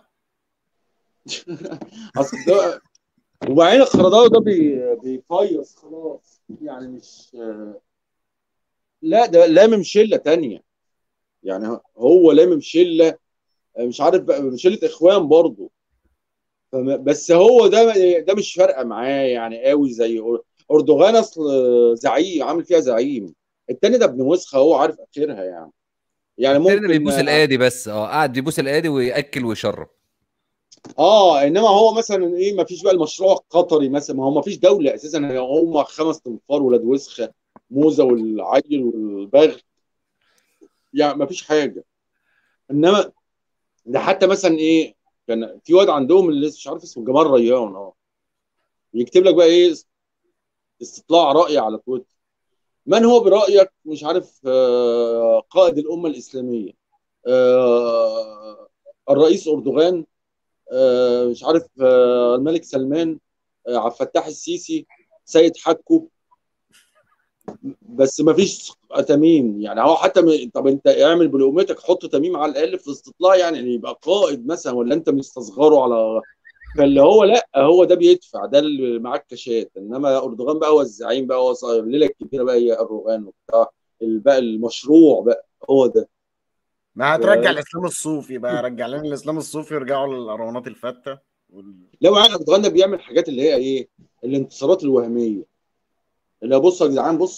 اصل ده وبعدين القرضاوي ده بي... بيفيص خلاص يعني مش لا ده لامم شله تانية يعني هو لامم شله مش عارف بقى شله اخوان برضه فما- بس هو ده ده مش فارقه معاه يعني قوي زي أر- اردوغان اصل زعيم عامل فيها زعيم التاني ده ابن وسخه هو عارف اخرها يعني يعني التاني ده ممكن بيبوس الايادي بس اه قاعد بيبوس الايادي وياكل ويشرب اه انما هو مثلا ايه ما فيش بقى المشروع القطري مثلا ما هو ما فيش دوله اساسا هم خمس تنفار ولاد وسخه موزه والعيل والبغل يعني ما فيش حاجه انما ده حتى مثلا ايه كان في واد عندهم اللي مش عارف اسمه جمال ريان اه يكتب لك بقى ايه استطلاع راي على تويتر من هو برايك مش عارف آه، قائد الامه الاسلاميه آه، الرئيس اردوغان آه، مش عارف آه، الملك سلمان آه، عبد الفتاح السيسي سيد حكو بس ما فيش تميم يعني هو حتى م... طب انت اعمل بلقمتك حط تميم على الاقل في الاستطلاع يعني ان يبقى قائد مثلا ولا انت مستصغره على فاللي هو لا هو ده بيدفع ده اللي معاه الكاشات انما اردوغان بقى هو الزعيم بقى هو صاير الليله الكبيره بقى هي اردوغان وبتاع بقى المشروع بقى هو ده ما هترجع الاسلام الصوفي بقى رجع لنا الاسلام الصوفي ويرجعوا للاروانات الفته وال... لو يعني اردوغان ده بيعمل حاجات اللي هي ايه الانتصارات الوهميه اللي بصوا يا جدعان بصوا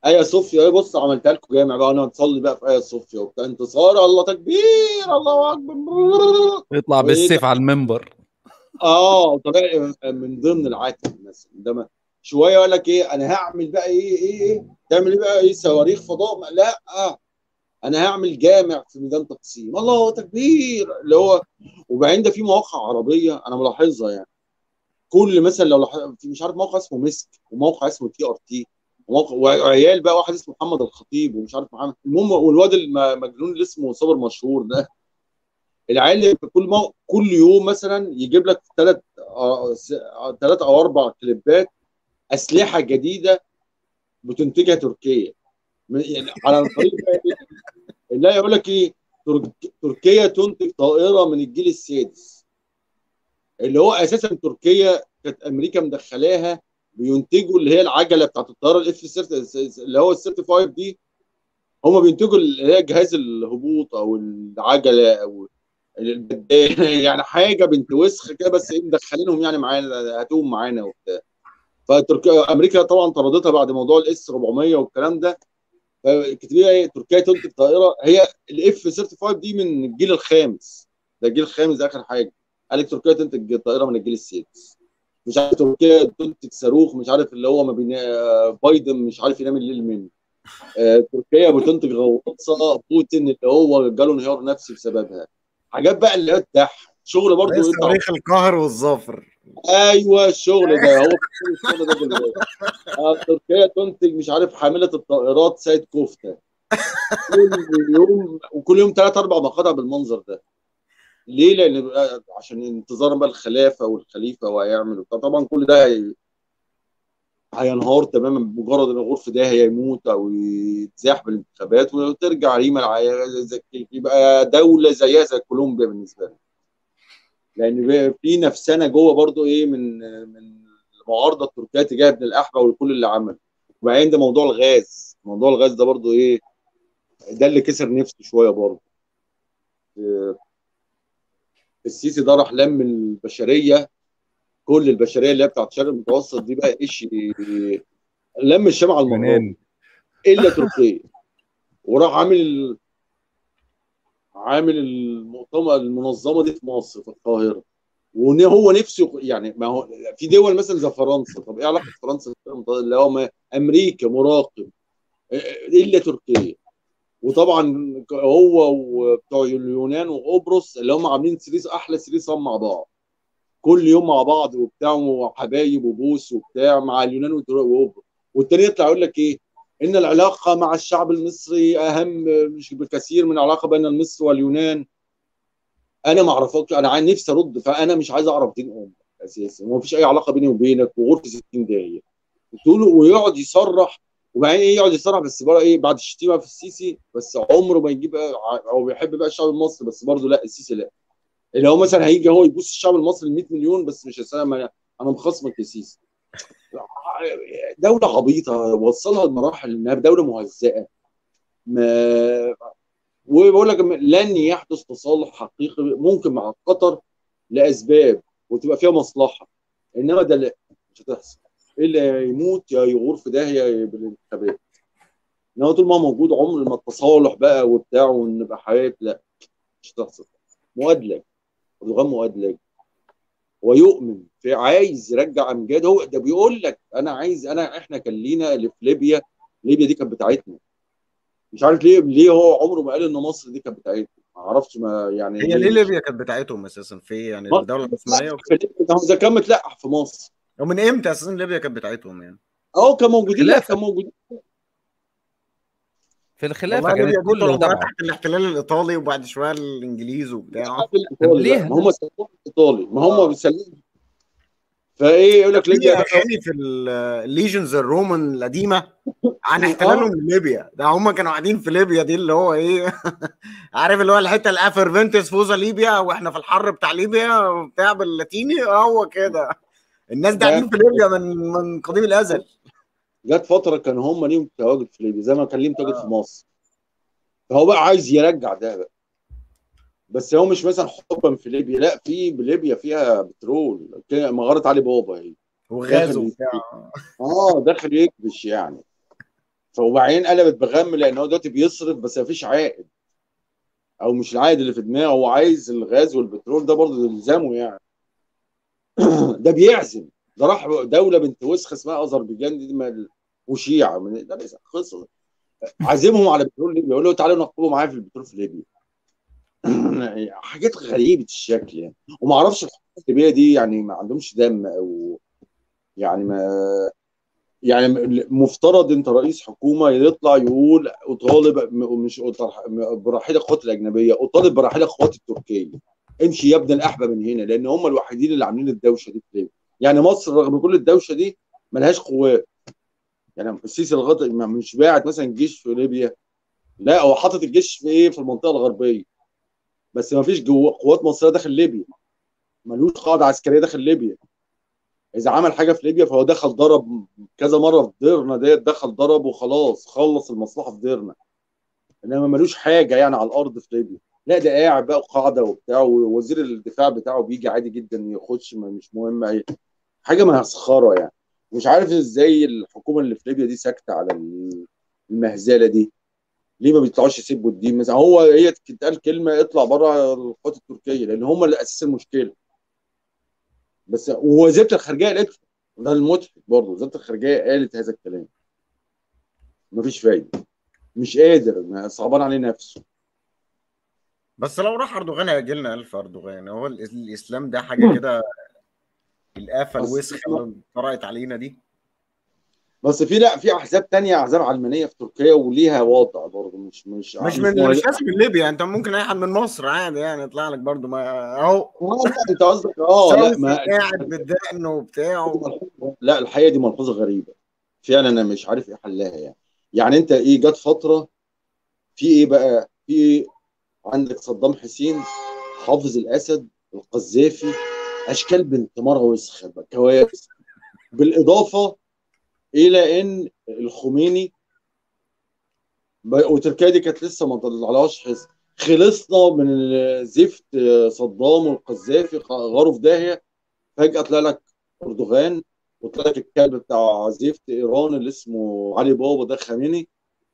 ايا صوفيا ايه بص عملتها لكم جامع بقى انا هنصلي بقى في ايا صوفيا وبتاع انتصار الله تكبير الله اكبر يطلع وإيه بالسيف على المنبر اه طبيعي من ضمن العتب مثلا ده ما- شويه يقول لك ايه انا هعمل بقى ايه ايه ايه تعمل ايه بقى ايه صواريخ فضاء ما- لا آه. انا هعمل جامع في ميدان تقسيم الله تكبير اللي هو وبعدين ده في مواقع عربيه انا ملاحظها يعني كل مثلا لو لاحظ- في مش عارف موقع اسمه مسك وموقع اسمه تي ار تي وموقع وعيال بقى واحد اسمه محمد الخطيب ومش عارف محمد المهم والواد المجنون اللي اسمه صابر مشهور ده العيال اللي كل مو... كل يوم مثلا يجيب لك ثلاث ثلاث او اربع كليبات اسلحه جديده بتنتجها تركيا م- يعني على طريق بقى إيه؟ لا يقول لك ايه ترك... تركيا تنتج طائره من الجيل السادس اللي هو اساسا تركيا كانت امريكا مدخلاها بينتجوا اللي هي العجله بتاعت الطياره الاف اللي هو ال 35 دي هم بينتجوا اللي هي جهاز الهبوط او العجله او البدال يعني حاجه بنت وسخ كده بس ايه مدخلينهم يعني معانا هاتوهم معانا وبتاع فتركيا امريكا طبعا طردتها بعد موضوع الاس 400 والكلام ده فكتبوا ايه تركيا تنتج طائره هي الاف 35 دي من الجيل الخامس ده الجيل الخامس ده اخر حاجه قال لك تركيا تنتج طائره من الجيل السادس مش عارف تركيا تنتج صاروخ مش عارف اللي هو ما بين بايدن مش عارف ينام الليل منه آه، تركيا بتنتج غواصه بوتين اللي هو جاله انهيار نفسي بسببها حاجات بقى اللي هي الدح شغل برضه زي يطلع صواريخ القاهر والظافر ايوه الشغل ده هو الشغل ده دلوقتي آه، تركيا تنتج مش عارف حامله الطائرات سيد كفته كل يوم وكل يوم ثلاث اربع مقاطع بالمنظر ده ليه؟ لان بقى- عشان انتظارا بقى الخلافه والخليفه وهيعمل طبعا كل ده هي... هينهار تماما بمجرد ان الغرف ده هيموت او يتزاح بالانتخابات وترجع ريما الع- زي- يبقى دوله زيها زي كولومبيا بالنسبه لنا لان بقى في نفسنا جوه برضو ايه من من المعارضه التركيه تجاه ابن الاحبه وكل اللي عمل وبعدين ده موضوع الغاز موضوع الغاز ده برضو ايه ده اللي كسر نفسه شويه برضو إيه، السيسي ده راح لم البشريه كل البشريه اللي هي بتاعت الشرق المتوسط دي بقى ايش لم الشام على المغرب منين الا تركيا وراح عامل ال... عامل المؤتمر المنظمه دي في مصر في القاهره وان هو نفسه يعني ما هو في دول مثلا زي فرنسا طب ايه علاقه فرنسا اللي هو ما- امريكا مراقب الا تركيا وطبعا هو وبتوع اليونان وقبرص اللي هم عاملين سريس احلى سريسان مع بعض كل يوم مع بعض وبتاع وحبايب وبوس وبتاع مع اليونان وقبرص والتاني يطلع يقول لك ايه ان العلاقه مع الشعب المصري اهم مش بكثير من العلاقه بين مصر واليونان انا ما اعرفكش انا عن نفسي ارد فانا مش عايز اعرف دين امك اساسا وما فيش اي علاقه بيني وبينك وغرفه 60 داهيه تقول له ويقعد يصرح وبعدين ايه يقعد يصرح بس بقى ايه بعد الشتيمه في السيسي بس عمره ما يجيب او بيحب بقى الشعب المصري بس برضه لا السيسي لا اللي هو مثلا هيجي هو يبوس الشعب المصري ل 100 مليون بس مش هسلم انا انا مخصمك يا سيسي دوله عبيطه وصلها لمراحل انها دوله مهزأه ما وبقول لك لن يحدث تصالح حقيقي ممكن مع قطر لاسباب وتبقى فيها مصلحه انما ده لا مش هتحصل الا يموت يا يغور في داهيه بالانتخابات انما طول ما هو موجود عمر ما التصالح بقى وبتاع ونبقى حياه لا مش هتحصل مؤدلج اردوغان مؤدلج ويؤمن في عايز يرجع امجاد هو ده بيقول لك انا عايز انا احنا كان لينا اللي في ليبيا ليبيا دي كانت بتاعتنا مش عارف ليه ليه هو عمره ما قال ان مصر دي كانت بتاعتنا ما اعرفش ما يعني هي ليه ليبيا كانت بتاعتهم اساسا في يعني ما- الدوله العثمانيه وكده. في ليبيا ده هو اذا كان متلقح في مصر ومن امتى اساسا ليبيا كانت بتاعتهم يعني اه كان موجودين لا خلافة. كان موجودين في الخلافه والله ليبيا كانت دي طول كله عمرها تبعه تحت الاحتلال الايطالي وبعد شويه الانجليز وبتاع الشعب الايطالي ليه؟ بقى، ما هم سلموا الايطالي ما آه. هم بيسلموا فايه يقول لك في ليبيا بقى اغاني في الليجنز الرومان القديمه عن احتلالهم لليبيا ده هم كانوا قاعدين في ليبيا دي اللي هو ايه عارف اللي هو الحته الافرفنتس فوزا ليبيا واحنا في الحر بتاع ليبيا وبتاع باللاتيني هو كده الناس دي قاعدين في ليبيا من من قديم الازل جت فتره كان هم ليهم تواجد في ليبيا زي ما كان ليهم تواجد آه. في مصر فهو بقى عايز يرجع ده بقى بس هو مش مثلا حبا في ليبيا لا في ليبيا فيها بترول كده مغاره علي بابا هي وغاز داخل وبتاع اه داخل يكبش يعني فوبعدين قلبت بغم لان هو دلوقتي بيصرف بس مفيش عائد او مش العائد اللي في دماغه هو عايز الغاز والبترول ده برضه يلزمه يعني ده بيعزم ده راح دوله بنت وسخه اسمها اذربيجان دي ما- وشيعه من ده بس قصه عازمهم على بترول ليبيا يقول له تعالوا نقبوا معايا في البترول في ليبيا حاجات غريبه الشكل يعني وما اعرفش الحكومه الليبيه دي يعني ما عندهمش دم او يعني ما يعني مفترض انت رئيس حكومه يطلع يقول اطالب م- مش أطالب- برحيل القوات الاجنبيه اطالب برحيل القوات التركيه امشي يا ابن الاحبه من هنا لان هم الوحيدين اللي عاملين الدوشه دي في ليبيا يعني مصر رغم كل الدوشه دي ملهاش قوات يعني السيسي لغايه ما- مش باعت مثلا جيش في ليبيا لا هو حاطط الجيش في ايه في المنطقه الغربيه بس ما فيش جوه قوات مصريه داخل ليبيا ملوش قاعده عسكريه داخل ليبيا اذا عمل حاجه في ليبيا فهو دخل ضرب كذا مره في ديرنا ديت دخل ضرب وخلاص خلص المصلحه في ديرنا انما ملوش حاجه يعني على الارض في ليبيا لا ده قاعد بقى قاعده وبتاع ووزير الدفاع بتاعه بيجي عادي جدا يخش ما- مش مهم اي حاجه مسخره يعني مش عارف ازاي الحكومه اللي في ليبيا دي ساكته على المهزله دي ليه ما بيطلعوش يسبوا الدين مثلا هو هي تتقال كلمه اطلع بره القوات التركيه لان هم اللي اساس المشكله بس ووزيره الخارجيه قالت ده المضحك برضه وزاره الخارجيه قالت هذا الكلام مفيش فايده مش قادر ما- صعبان عليه نفسه بس لو راح اردوغان هيجي لنا الف اردوغان هو الإس- الاسلام ده حاجه كده الافه بس- الوسخه اللي طرقت علينا دي بس في لا في احزاب تانية احزاب علمانيه في تركيا وليها وضع برضه مش مش مش من مواجهة. مش لازم من ليبيا انت ممكن اي حد من مصر عادي يعني يطلع لك برضو ما اهو اه لا انت قصدك اه لا صوفي ما قاعد بالدقن وبتاع لا الحقيقه دي ملحوظه غريبه فعلا انا مش عارف ايه حلها يعني يعني انت ايه جت فتره في ايه بقى في ايه عندك صدام حسين حافظ الاسد القذافي اشكال بنت مره وسخه بقى، كوارث بالاضافه الى ان الخميني ب- وتركيا دي كانت لسه ما طلعلهاش حزب خلصنا من زفت صدام والقذافي غاروا في داهيه فجاه طلع لك اردوغان وطلع لك الكلب بتاع زفت ايران اللي اسمه علي بابا ده خامنئي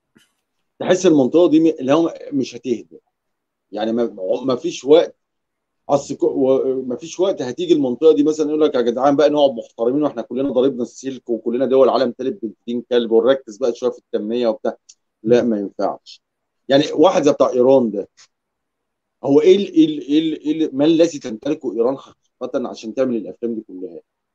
تحس المنطقه دي م- اللي هو مش هتهدى يعني ما ما فيش وقت اصل ك- و- ما فيش وقت هتيجي المنطقه دي مثلا يقول لك يا جدعان بقى نقعد محترمين واحنا كلنا ضربنا السلك وكلنا دول العالم تالت بنتين كلب ونركز بقى شويه في التنميه وبتاع لا ما ينفعش يعني واحد زي بتاع ايران ده هو ايه ال ايه ال ايه ال إيه ال- ما الذي تمتلكه ايران حقيقه عشان تعمل الافلام دي كلها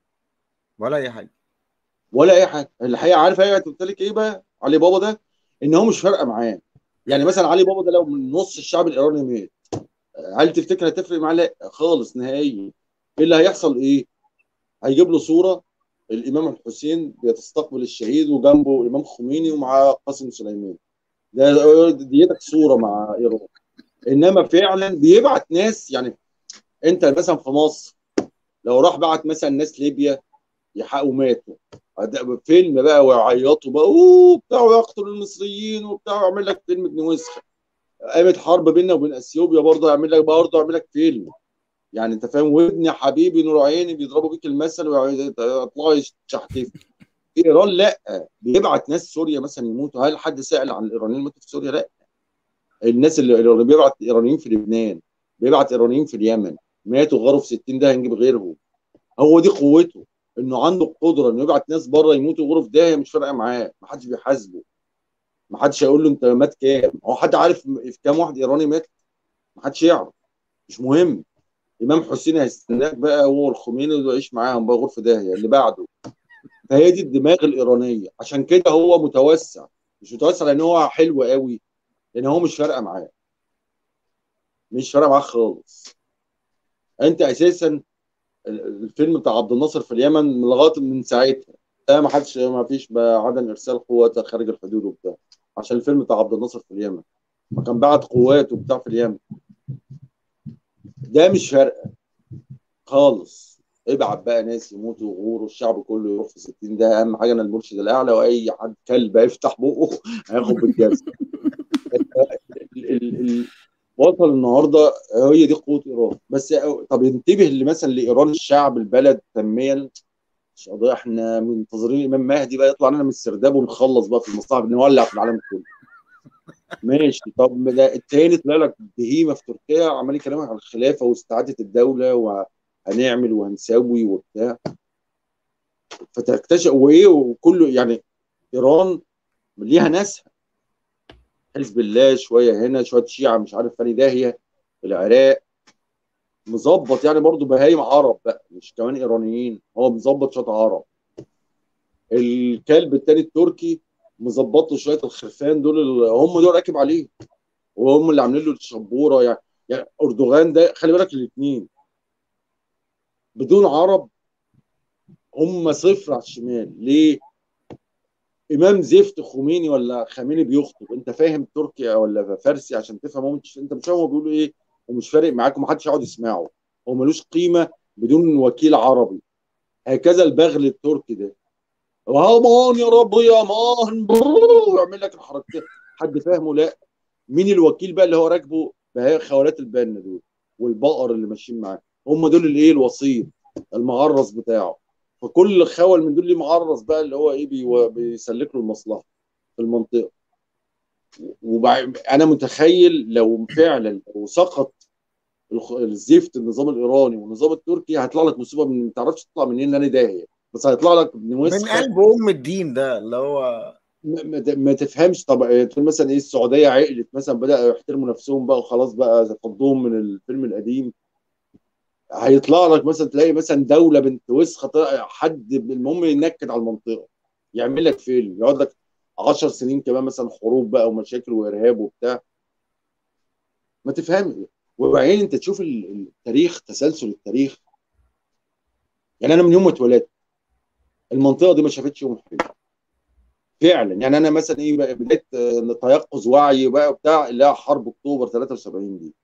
ولا اي حاجه ولا اي حاجه الحقيقه عارف هي تمتلك ايه بقى علي بابا ده ان هو مش فارقه معاه يعني مثلا علي بابا ده لو من نص الشعب الايراني مات هل تفتكر هتفرق معاه لا خالص نهائيا ايه اللي هيحصل ايه هيجيب له صوره الامام الحسين بيستقبل الشهيد وجنبه الامام خميني ومعاه قاسم سليمان ده ديتك صوره مع ايران انما فعلا بيبعت ناس يعني انت مثلا في مصر لو راح بعت مثلا ناس ليبيا يحققوا ماتوا هد- فيلم بقى ويعيطوا بقى اوه بتاع ويقتل المصريين وبتاع ويعمل لك فيلم ابن وسخ قامت حرب بيننا وبين اثيوبيا برضه يعمل لك برضه يعمل لك فيلم يعني انت فاهم وابني حبيبي نور عيني بيضربوا بيك المثل ويطلعوا يشحتفوا في ايران لا بيبعت ناس سوريا مثلا يموتوا هل حد سأل عن الايرانيين اللي ماتوا في سوريا لا الناس اللي اللي بيبعت ايرانيين في لبنان بيبعت ايرانيين في اليمن ماتوا غاروا في 60 ده هنجيب غيرهم هو دي قوته انه عنده القدره انه يبعت ناس بره يموتوا يغوروا في داهيه مش فارقه معاه ما حدش بيحاسبه ما حدش هيقول له انت مات كام هو حد عارف في كام واحد ايراني مات ما حدش يعرف مش مهم امام حسين هيستناك بقى هو الخميني ويعيش معاهم بقى يغور في داهيه اللي بعده فهي دي الدماغ الايرانيه عشان كده هو متوسع مش متوسع لان هو حلو قوي لان هو مش فارقه معاه مش فارقه معاه خالص انت اساسا الفيلم بتاع عبد الناصر في اليمن لغايه من ساعتها ده ما حدش ما فيش بقى عدم ارسال قوات خارج الحدود وبتاع عشان الفيلم بتاع عبد الناصر في اليمن ما كان بعت قوات وبتاع في اليمن ده مش فارقه خالص ابعت بقى ناس يموتوا ويغوروا الشعب كله يروح في 60 ده اهم حاجه انا المرشد الاعلى واي حد كلب يفتح بقه هياخد بالجزم ال- ال- ال- وصل النهارده هي دي قوه ايران بس طب انتبه مثلا لايران الشعب البلد تنميه مش قضيه احنا منتظرين الامام مهدي بقى يطلع لنا من السرداب ونخلص بقى في المصاعب نولع في العالم كله ماشي طب ما ده التاني طلع لك بهيمه في تركيا عمال يكلمك عن الخلافه واستعاده الدوله وهنعمل وهنسوي وبتاع فتكتشف وايه وكله يعني ايران ليها ناسها حزب الله شويه هنا شويه شيعه مش عارف فاني داهيه العراق مظبط يعني برضو بهايم عرب بقى مش كمان ايرانيين هو مظبط شويه عرب الكلب التاني التركي مظبط له شويه الخرفان دول اللي هم دول راكب عليه وهم اللي عاملين له الشبوره يعني يعني اردوغان ده خلي بالك الاثنين بدون عرب هم صفر على الشمال ليه؟ امام زفت خميني ولا خامنئي بيخطب انت فاهم تركي ولا فارسي عشان تفهم هو مش انت مش فاهم هو بيقولوا ايه ومش فارق معاك ومحدش يقعد يسمعه هو ملوش قيمه بدون وكيل عربي هكذا البغل التركي ده امان يا رب يا امان ويعمل لك الحركتين حد فاهمه لا مين الوكيل بقى اللي هو راكبه بهاء خوالات البنا دول والبقر اللي ماشيين معاه هم دول اللي ايه الوسيط المعرس بتاعه فكل خول من دول ليه معرس بقى اللي هو ايه بيو- بيسلك له المصلحه في المنطقه وبع... انا متخيل لو فعلا لو سقط الخ- الزفت النظام الايراني والنظام التركي هيطلع لك مصيبه من ما تعرفش تطلع منين انا داهيه بس هيطلع لك ابن من وسخه قلب ام الدين ده اللي هو ما, ما- ما تفهمش طب تقول مثلا ايه السعوديه عقلت مثلا بدأوا يحترموا نفسهم بقى وخلاص بقى فضوهم من الفيلم القديم هيطلع لك مثلا تلاقي مثلا دوله بنت وسخه طلع- حد المهم ينكد على المنطقه يعمل لك فيلم يقعد لك 10 سنين كمان مثلا حروب بقى ومشاكل وارهاب وبتاع ما تفهم وبعدين انت تشوف ال- التاريخ تسلسل التاريخ يعني انا من يوم ما اتولدت المنطقه دي ما شافتش يوم حلو فعلا يعني انا مثلا ايه بقى بدايه آه، تيقظ وعي بقى وبتاع اللي هي حرب اكتوبر 73 دي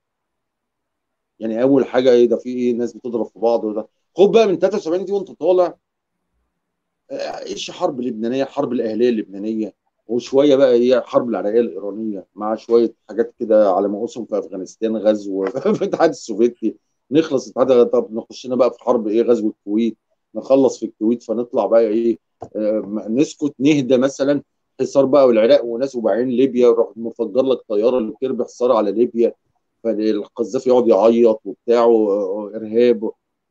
يعني اول حاجه ايه ده في ايه ناس بتضرب في بعض وده خد بقى من 73 دي وانت طالع آه، ايش حرب لبنانيه الحرب الاهليه اللبنانيه وشويه بقى هي حرب العراقيه الايرانيه مع شويه حاجات كده على مقاسهم في افغانستان غزو في الاتحاد السوفيتي نخلص الاتحاد طب نخشنا بقى في حرب ايه غزو الكويت نخلص في الكويت فنطلع بقى ايه آه، نسكت نهدى مثلا حصار بقى والعراق وناس وبعدين ليبيا يروح مفجر لك طياره اللي بتربح حصار على ليبيا فالقذافي يقعد يعيط وبتاع وارهاب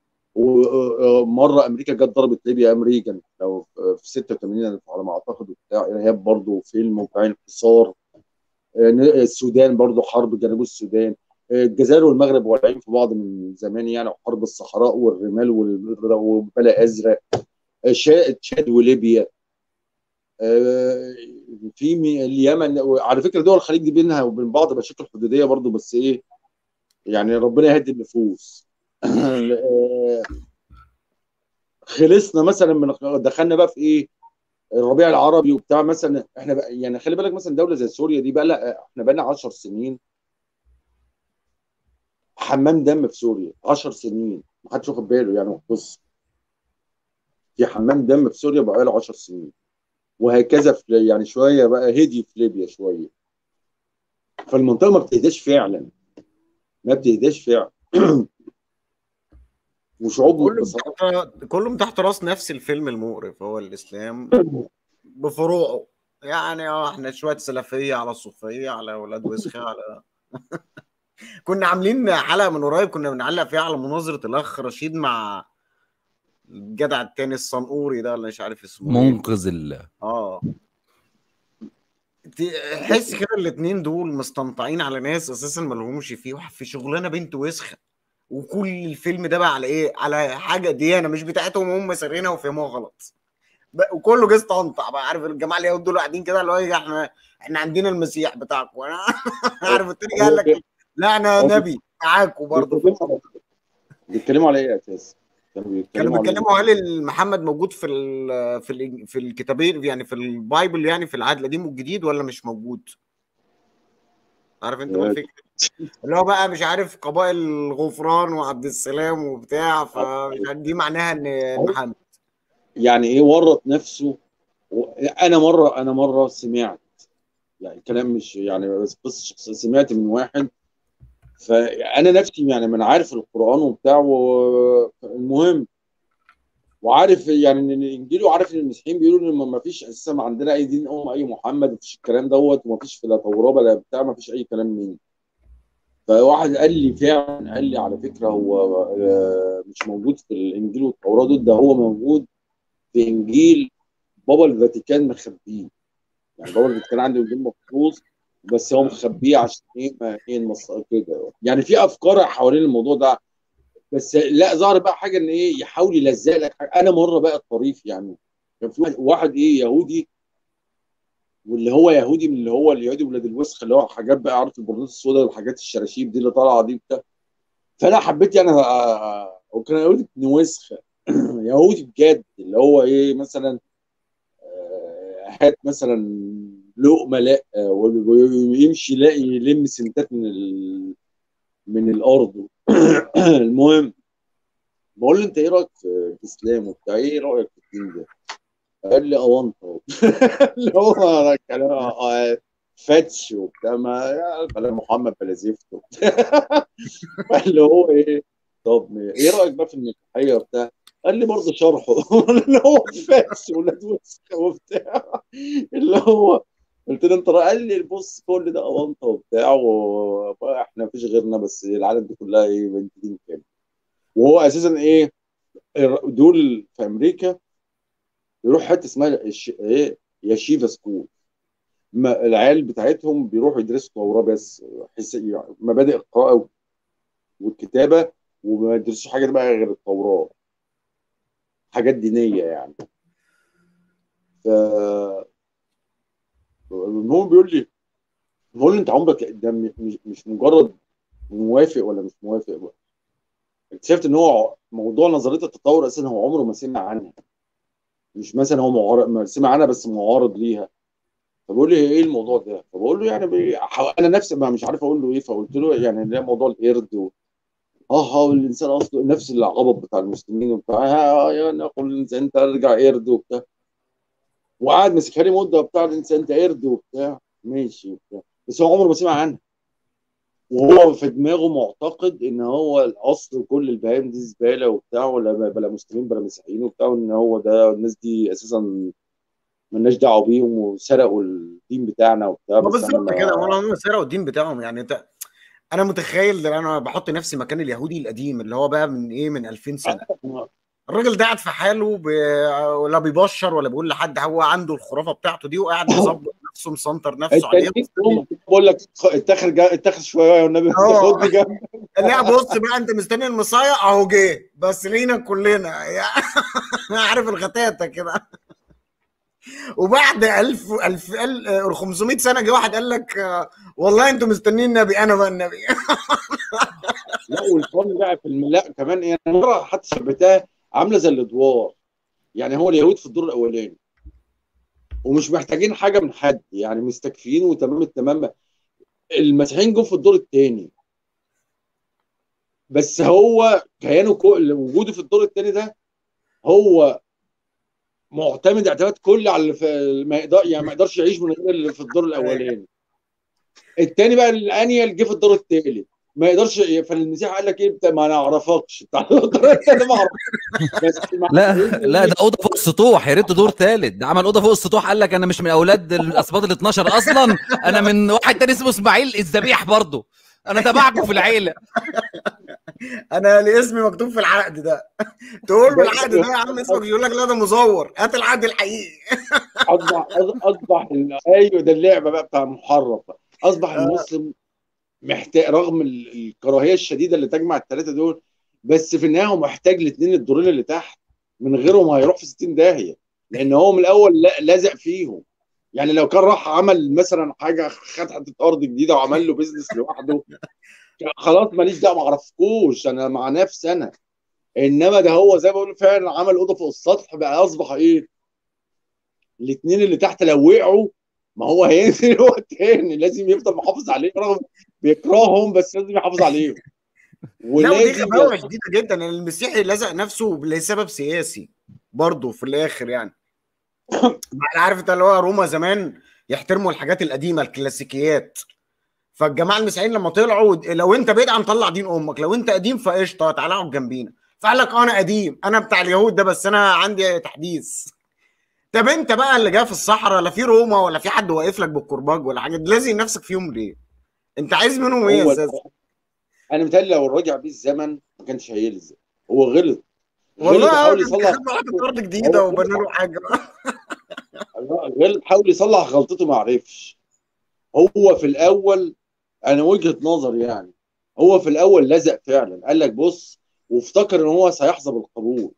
ومره امريكا جت ضربت ليبيا امريكا لو في 86 على ما اعتقد وبتاع ارهاب برضه فيلم وبعدين حصار السودان برضه حرب جنوب السودان الجزائر والمغرب والعين في بعض من زمان يعني وحرب الصحراء والرمال وال- وبلا ازرق شا- تشاد وليبيا آه، في مي- اليمن على فكره دول الخليج دي بينها وبين بعض مشاكل حدوديه برضو بس ايه يعني ربنا يهدي النفوس آه، خلصنا مثلا من دخلنا بقى في ايه الربيع العربي وبتاع مثلا احنا بقى يعني خلي بالك مثلا دوله زي سوريا دي بقى لا احنا بقى لنا 10 سنين حمام دم في سوريا 10 سنين ما حدش واخد باله يعني بص في حمام دم في سوريا بقى له 10 سنين وهكذا في يعني شويه بقى هدي في ليبيا شويه فالمنطقه ما بتهداش فعلا ما بتهداش فعلا وشعوب كله بصراحه تحت كله تحت راس نفس الفيلم المقرف هو الاسلام بفروعه يعني اه احنا شويه سلفيه على صوفيه على اولاد وسخه على كنا عاملين حلقه من قريب كنا بنعلق فيها على مناظره الاخ رشيد مع الجدع التاني الصنقوري ده اللي مش عارف اسمه ايه منقذ ال اه تحس كده الاتنين دول مستنطعين على ناس اساسا ما لهمش فيه في شغلانه بنت وسخه وكل الفيلم ده بقى على ايه على حاجه ديانه مش بتاعتهم هم سارقينها وفهموها غلط بقى- وكله جه استنطع بقى عارف الجماعه اليهود دول قاعدين كده اللي هو إيه، احنا احنا عندنا المسيح بتاعكم انا عارف التاني قال لك لا انا هو- نبي معاكم برضه بيتكلموا على- بيتكلموا على ايه يا اساس؟ كانوا كانوا على إيه؟ بيتكلموا هل محمد موجود في ال في ال في الكتابين يعني في البايبل يعني في العهد القديم والجديد ولا مش موجود؟ عارف انت بقى يا- الفكره اللي هو بقى مش عارف قبائل غفران وعبد السلام وبتاع فمش عارف دي معناها ان محمد يعني ايه ورط نفسه و... انا مره انا مره سمعت يعني كلام مش يعني بس قصه شخصيه سمعت من واحد فانا نفسي يعني من عارف القران وبتاع و- المهم وعارف يعني ان الانجيل وعارف ان المسيحيين بيقولوا ان ما فيش اساسا عندنا اي دين ام اي محمد ما فيش الكلام دوت وما فيش في لا توراه ولا بتاع ما فيش اي كلام من فواحد قال لي فعلا قال لي على فكره هو آه، مش موجود في الانجيل والتوراه دول ده هو موجود في انجيل بابا الفاتيكان مخبيه يعني بابا الفاتيكان عنده انجيل مخصوص بس هو مخبيه عشان ايه ما ايه النص كده يعني في افكار حوالين الموضوع ده بس لا ظهر بقى حاجه ان ايه يحاول يلزق لك حاجة. انا مره بقى الطريف يعني كان في واحد- واحد ايه يهودي واللي هو يهودي من اللي هو اليهودي ولاد الوسخ اللي هو حاجات بقى عارف البردات السوداء والحاجات الشراشيب دي اللي طالعه دي بتاع فانا حبيت يعني آه، وكان يهودي ابن وسخ يهودي بجد اللي هو ايه مثلا آه، هات مثلا لقمه لا آه، ويمشي يلاقي يلم سنتات من ال... من الارض المهم بقول له انت ايه رايك في الاسلام وبتاع ايه رايك في الدين ده؟ قال لي اونطه اللي هو كلام آه، فتش وبتاع ما يا بلا محمد بلا زفت وبتاع اللي هو ايه طب ايه رايك بقى في المسيحيه وبتاع قال لي برضه شرحه اللي هو فتش ولاد وسخ وبتاع اللي هو قلت له انت رأي- قال لي بص كل ده اونطه وبتاع واحنا مفيش غيرنا بس العالم دي كلها ايه بنت دين كامل وهو اساسا ايه دول في امريكا يروح حته اسمها الش- ايه يشيفا سكول ما العيال بتاعتهم بيروحوا يدرسوا توراه بس حس... يعني مبادئ القراءه والكتابه وما يدرسوش حاجه بقى غير التوراه حاجات دينيه يعني ف المهم بيقول لي بقول له انت عمرك ده م- مش مش مجرد موافق ولا مش موافق بقى. اكتشفت ان هو موضوع نظريه التطور اساسا هو عمره ما سمع عنها مش مثلا هو معارض ما سمع عنها بس معارض ليها فبقول لي ايه الموضوع ده فبقول له يعني بي... ح- انا نفسي ما مش عارف اقول له ايه فقلت له يعني ده موضوع القرد و... اه اه الانسان اصله نفس العبط بتاع المسلمين وبتاع آه يعني اقول الانسان انت ارجع قرد وبتاع وقعد مسكها لي مده بتاع الانسان انت قرد وبتاع ماشي وبتاع بس هو عمره ما سمع عنها وهو في دماغه معتقد ان هو الاصل كل البهائم دي زباله وبتاع ولا بلا مسلمين بلا مسيحيين وبتاع وان هو ده الناس دي اساسا مالناش دعوه بيهم وسرقوا الدين بتاعنا وبتاع ما بس انا بالظبط ما- كده والله هم سرقوا الدين بتاعهم يعني انت انا متخيل ده انا بحط نفسي مكان اليهودي القديم اللي هو بقى من ايه من 2000 سنه الراجل ده قاعد في حاله ب... ولا بيبشر ولا بيقول لحد هو عنده الخرافه بتاعته دي وقاعد مظبط نفسه مسنطر نفسه عليها التانيين هم بقول لك خ- اتاخر جا... اتاخر شويه يا والنبي اه. خدني جنب لا بص بقى انت مستني المصايع اهو جه بس لينا كلنا يعني عارف الغتاتة كده وبعد 1000 1000 1000 500 سنه جه واحد قال لك آه، والله انتوا مستنيين النبي انا بقى النبي لا والفن بقى في الم... لا كمان ايه انا مره حتى شبهتها عامله زي الادوار يعني هو اليهود في الدور الاولاني ومش محتاجين حاجه من حد يعني مستكفيين وتمام التمام المسيحيين جم في الدور الثاني بس هو كيانه كو... وجوده في الدور الثاني ده هو معتمد اعتماد كلي على اللي في ما يقدر يعني ما يقدرش يعيش من غير اللي في الدور الاولاني الثاني بقى الانيل جه في الدور الثالث ما يقدرش فالمسيح قال لك ايه بتاع ما نعرفكش بتاع الدور الثاني ما اعرفكش بس مع- لا لا ده اوضه فوق السطوح يا ريت دور ثالث ده عمل اوضه فوق السطوح قال لك انا مش من اولاد الاسباط ال 12 اصلا انا من واحد تاني اسمه اسماعيل الذبيح برضه انا تبعكم في العيله انا الاسم مكتوب في العقد ده تقول له العقد ده يا عم اسمك يقول لك لا ده مزور هات العقد الحقيقي اصبح اصبح ال- ايوه ده اللعبه بقى بتاع محرف اصبح آه. المسلم محتاج رغم ال- الكراهيه الشديده اللي تجمع الثلاثه دول بس في النهايه هو محتاج الاثنين الدورين اللي تحت من غيرهم هيروح في 60 داهيه لان هو من الاول لا- لازق فيهم يعني لو كان راح عمل مثلا حاجه خد حته ارض جديده وعمل له بيزنس لوحده خلاص ماليش دعوه ما اعرفكوش انا مع نفسي انا انما ده هو زي ما بقول فعلا عمل اوضه فوق السطح بقى اصبح ايه الاثنين اللي تحت لو وقعوا ما هو هينزل هو التاني لازم يفضل محافظ عليه رغم بيكرههم بس لازم يحافظ عليهم لا ودي ولازم غباوه شديده جدا ان المسيحي لزق نفسه لسبب سياسي برضه في الاخر يعني انا عارف انت اللي هو روما زمان يحترموا الحاجات القديمه الكلاسيكيات فالجماعه المسيحيين لما طلعوا لو انت بعيد عن طلع دين امك لو انت قديم فقشطه تعالى اقعد جنبينا فقال لك اه انا قديم انا بتاع اليهود ده بس انا عندي تحديث طب انت بقى اللي جاي في الصحراء لا في روما ولا في حد واقف لك بالكرباج ولا حاجه لازم نفسك فيهم ليه؟ انت عايز منهم ايه هو يا استاذ؟ انا متهيألي لو رجع بيه الزمن ما كانش هيلزق هو غلط غلط والله حاول اه يصلح خدنا حته ارض جديده هو- وبنى له حاجه غلط حاول يصلح غلطته ما عرفش هو في الاول انا وجهة نظري يعني هو في الاول لزق فعلا قال لك بص وافتكر ان هو سيحظى بالقبول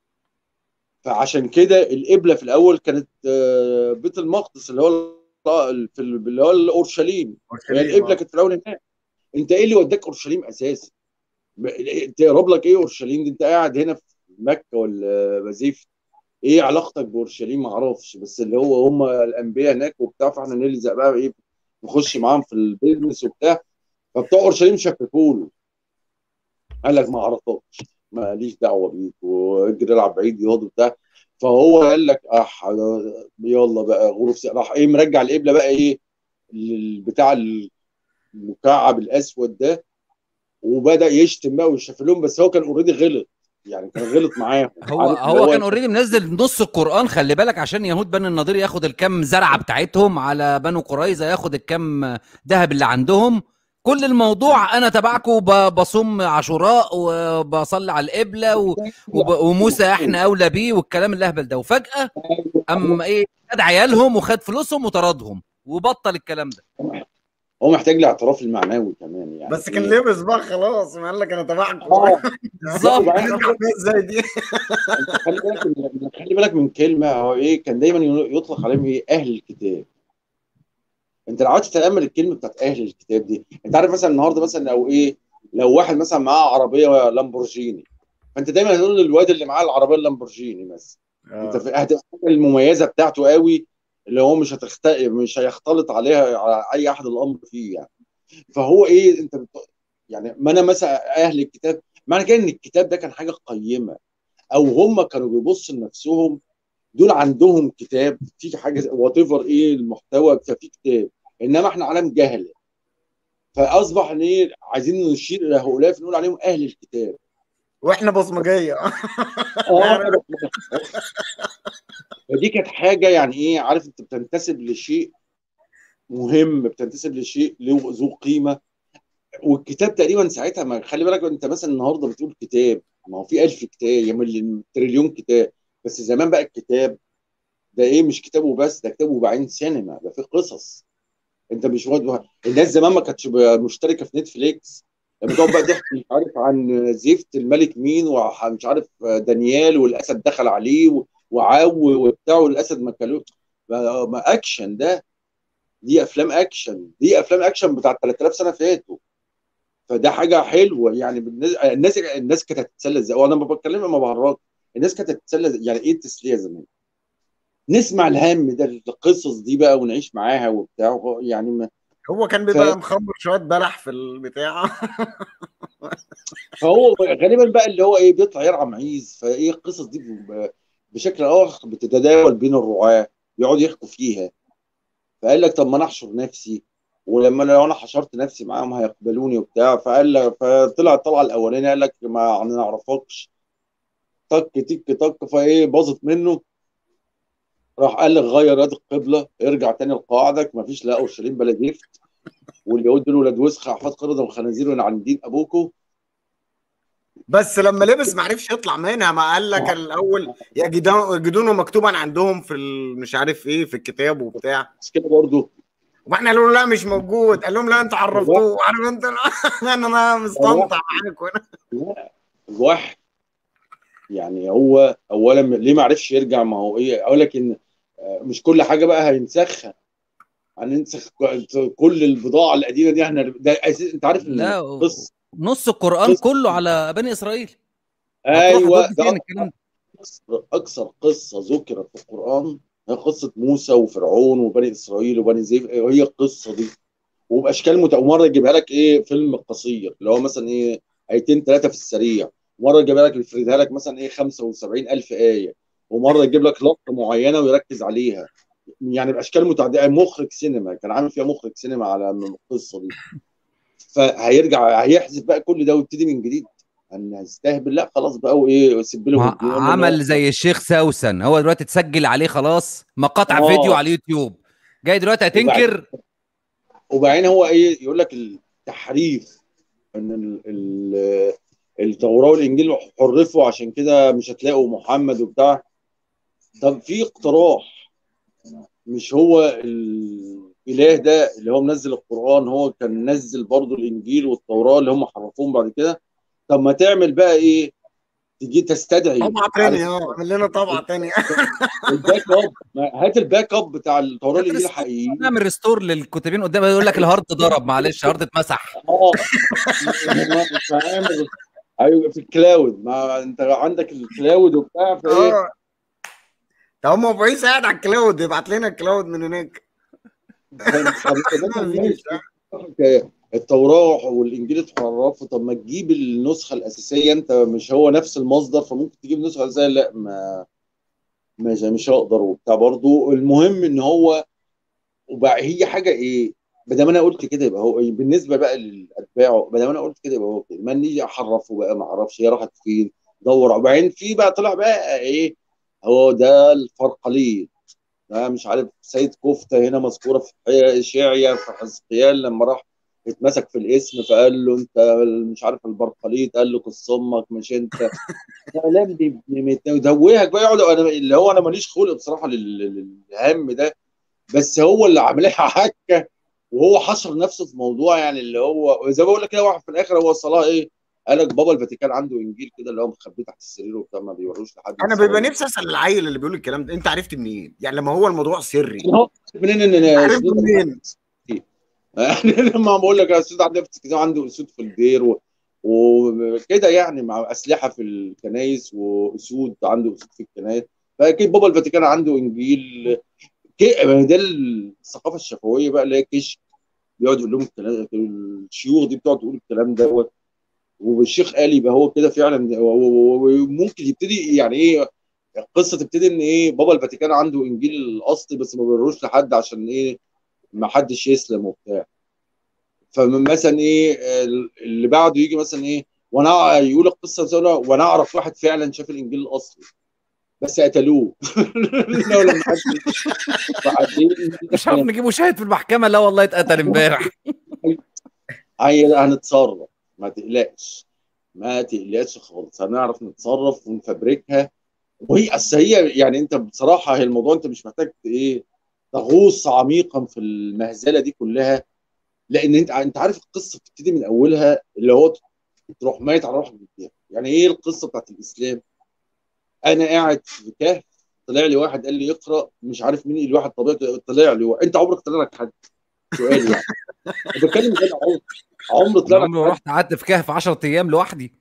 فعشان كده القبله في الاول كانت آه، بيت المقدس اللي هو ال- في ال- اللي هو اورشليم هي القبله كانت في الاول هناك انت ايه اللي وداك اورشليم اساسا ب- تقرب لك ايه اورشليم دي انت قاعد هنا في مكه ولا بزيف ايه علاقتك باورشليم ما اعرفش بس اللي هو هم الانبياء هناك وبتاع فاحنا نلزق بقى ايه نخش معاهم في البيزنس وبتاع فبتوع اورشليم شككوا له قال لك ما اعرفكش ماليش دعوه بيك واجري العب بعيد ياض وبتاع فهو قال لك اح يلا بقى غروب س- راح ايه مرجع القبله بقى ايه لل- بتاع المكعب الاسود ده وبدا يشتم بقى ويشفلهم بس هو كان اوريدي غلط يعني كان غلط معاهم هو عارف اللي هو كان اوريدي منزل نص القران خلي بالك عشان يهود بني النضير ياخد الكم زرعه بتاعتهم على بنو قريظه ياخد الكم ذهب اللي عندهم كل الموضوع انا تبعكم ب- بصوم عاشوراء وبصلي على القبله و- وب- وموسى احنا اولى بيه والكلام الاهبل ده وفجاه اما ايه خد عيالهم وخد فلوسهم وطردهم وبطل الكلام ده هو محتاج الاعتراف المعنوي كمان يعني بس كان إيه؟ لبس بقى خلاص ما قال لك انا تبعكم اه بالظبط وبعدين ازاي دي انت خلي بالك من خلي بالك من كلمه هو ايه كان دايما يطلق عليهم ايه اهل الكتاب انت لو قعدت تتامل الكلمه بتاعت اهل الكتاب دي انت عارف مثلا النهارده مثلا لو ايه لو واحد مثلا معاه عربيه لامبورجيني فانت دايما هتقول للواد اللي معاه العربيه اللامبورجيني مثلا انت في- هتبقى الحاجة المميزه بتاعته قوي اللي هو مش هتخت... مش هيختلط عليها على اي احد الامر فيه يعني فهو ايه انت بت... يعني ما انا مثلا اهل الكتاب معنى كده ان الكتاب ده كان حاجه قيمه او هم كانوا بيبصوا لنفسهم دول عندهم كتاب في حاجه وات ايفر ايه المحتوى ففي كتاب انما احنا عالم جهله فاصبح ان ايه عايزين نشير الى هؤلاء فنقول عليهم اهل الكتاب واحنا بصمجيه اه فدي كانت حاجه يعني ايه عارف انت بتنتسب لشيء مهم بتنتسب لشيء له ذو قيمه والكتاب تقريبا ساعتها ما خلي بالك انت مثلا النهارده بتقول كتاب ما هو في ألف كتاب يا مليون تريليون كتاب بس زمان بقى الكتاب ده ايه مش كتاب وبس ده كتاب وبعدين سينما ده في قصص انت مش واد الناس زمان ما كانتش مشتركه في نتفليكس لما تقعد بقى تحكي مش عارف عن زفت الملك مين ومش عارف دانيال والاسد دخل عليه و- وعو وبتاع والاسد ما كلوه ما ما اكشن ده دي افلام اكشن دي افلام اكشن بتاعت 3000 سنه فاتوا فده حاجه حلوه يعني بالنسبه الناس الناس كانت هتتسلى ازاي وانا ما بتكلم ما بعرفك الناس كانت هتتسلى إزاي؟ يعني ايه التسليه زمان نسمع الهم ده القصص دي بقى ونعيش معاها وبتاع يعني ما هو كان بيبقى ف- مخمر شويه بلح في البتاع فهو غالبا بقى اللي هو ايه بيطلع يرعى معيز فايه القصص دي ب- بشكل اخر بتتداول بين الرعاة يقعدوا يحكوا فيها فقال لك طب ما انا احشر نفسي ولما لو انا حشرت نفسي معاهم هيقبلوني وبتاع فقال لك فطلع الطلعه الاولانيه قال لك ما نعرفكش طك تك طك فايه باظت منه راح قال لك غير يد القبله ارجع تاني لقواعدك مفيش لا اورشليم بلا زفت واليهود دول ولاد وسخ احفاد قرده وخنازير وعن دين ابوكم بس لما لبس ما عرفش يطلع منها ما قال لك الاول يجدون- يجدونه مكتوبا عندهم في ال- مش عارف ايه في الكتاب وبتاع بس كده برضه واحنا قالوا له لا مش موجود قال لهم لا انتوا عرفتوه عارف انت انا انا مستمتع معاكم انا الوحي يعني هو اولا ليه ما عرفش يرجع ما هو ايه اقول لك ان آه، مش كل حاجه بقى هينسخها هننسخ كل البضاعه القديمه دي احنا ده أساس- انت عارف ان لا، قص نص القران قصة. كله على بني اسرائيل ايوه هتروح فين ده الكلام ده أكثر- اكثر قصه ذكرت في القران هي قصه موسى وفرعون وبني اسرائيل وبني زيف هي القصه دي وباشكال مت... ومره يجيبها لك ايه فيلم قصير اللي هو مثلا ايه ايتين ثلاثه في السريع مره يجيبها لك يفردها لك مثلا ايه 75000 ايه ومره يجيب لك لقطه معينه ويركز عليها يعني باشكال متعدده مخرج سينما كان عامل فيها مخرج سينما على القصه دي فهيرجع هيحذف بقى كل ده ويبتدي من جديد هنستهبل لا خلاص بقى وايه سيب لهم ما الدنيا. عمل زي الشيخ سوسن هو دلوقتي اتسجل عليه خلاص مقاطع آه. فيديو على اليوتيوب جاي دلوقتي هتنكر وبعدين هو ايه يقول لك التحريف ان ال- ال- التوراه والانجيل حرفوا عشان كده مش هتلاقوا محمد وبتاع طب في اقتراح مش هو الاله ده اللي هو منزل القران هو كان منزل برضو الانجيل والتوراه اللي هم حرفوهم بعد كده طب ما تعمل بقى ايه تيجي تستدعي طبعا تاني اه عمل لنا طبعا تاني الباك اب ما- هات الباك اب بتاع التوراه والانجيل الحقيقيين نعمل ريستور للكتابين قدام يقول لك الهارد ضرب معلش الهارد اتمسح اه فاهم ايوه في الكلاود ما انت عندك الكلاود وبتاع فايه اه ده هم ابو عيسى قاعد على الكلاود يبعت لنا الكلاود من هناك طب انت مثلا مفيش. ماشي. التوراه والانجيل اتحرفوا طب ما تجيب النسخه الاساسيه انت مش هو نفس المصدر فممكن تجيب نسخه اساسيه لا ما مش مش هقدر وبتاع برضه المهم ان هو وبقى هي حاجه ايه ما دام انا قلت كده يبقى هو بالنسبه بقى لاتباعه ما دام انا قلت كده يبقى هو كده ما نيجي احرفه بقى ما اعرفش هي راحت فين دور وبعدين في بقى طلع بقى ايه هو ده الفرقليط ده مش عارف سيد كفته هنا مذكوره في حي- اشعيا في حزقيال لما راح اتمسك في الاسم فقال له انت مش عارف البرقليط قال له كص امك مش انت كلام بي- بي- يدوهك بقى يقعد انا اللي هو انا ماليش خلق بصراحه لل- لل- للهم ده بس هو اللي عاملها حكه وهو حشر نفسه في موضوع يعني اللي هو زي ما بقول لك كده واحد في الاخر هو صلاه ايه قال لك بابا الفاتيكان عنده انجيل كده اللي هو مخبيه تحت السرير وبتاع ما بيوروش لحد انا بيبقى نفسي اسال العيل اللي بيقول الكلام ده انت عرفت منين؟ يعني لما هو الموضوع سري هو منين ان عرفت منين؟ يعني لما بقول لك يا استاذ عندي في عنده اسود في الدير و- وكده يعني مع اسلحه في الكنايس واسود عنده اسود في الكنايس فاكيد بابا الفاتيكان عنده انجيل كي- ما ده الثقافه الشفويه بقى اللي هي كشك بيقعد يقول لهم الكلام الشيوخ دي بتقعد تقول الكلام دوت والشيخ قال يبقى هو كده فعلا و- و- وممكن يبتدي يعني ايه القصه تبتدي ان ايه بابا الفاتيكان عنده انجيل الاصلي بس ما بيروش لحد عشان ايه ما حدش يسلم وبتاع فمثلا ايه اللي بعده يجي مثلا ايه وانا يقول القصه مثلا وانا اعرف واحد فعلا شاف الانجيل الاصلي بس قتلوه لو لما حد بعدين مش عارف نجيبه شاهد في المحكمه لا والله اتقتل امبارح هي- هنتصرف ما تقلقش ما تقلقش خالص هنعرف نتصرف ونفبركها وهي اصل هي يعني انت بصراحه هي الموضوع انت مش محتاج ايه تغوص عميقا في المهزله دي كلها لان انت انت عارف القصه بتبتدي من اولها اللي هو تروح ميت على روحك بالكهف يعني ايه القصه بتاعت الاسلام انا قاعد في كهف طلع لي واحد قال لي اقرا مش عارف مين الواحد طبيعته طلع لي انت عمرك طلع لك حد سؤال يعني بتكلم بجد عمر عمر طلع لك عمري حد رحت قعدت في كهف 10 ايام لوحدي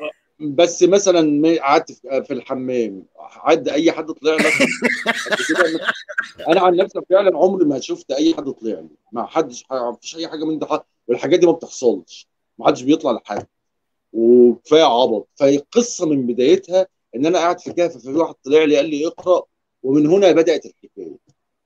بس مثلا ما- قعدت في- في الحمام عد اي حد طلع لك قبل كده مثلاً. انا عن نفسي فعلا عمري ما شفت اي حد طلع لي ما حدش ما فيش اي حاجه من ده والحاجات دي ما بتحصلش ما حدش بيطلع لحد وكفايه عبط فهي القصه من بدايتها ان انا قاعد في كهف ففي واحد طلع لي قال لي اقرا ومن هنا بدات الحكايه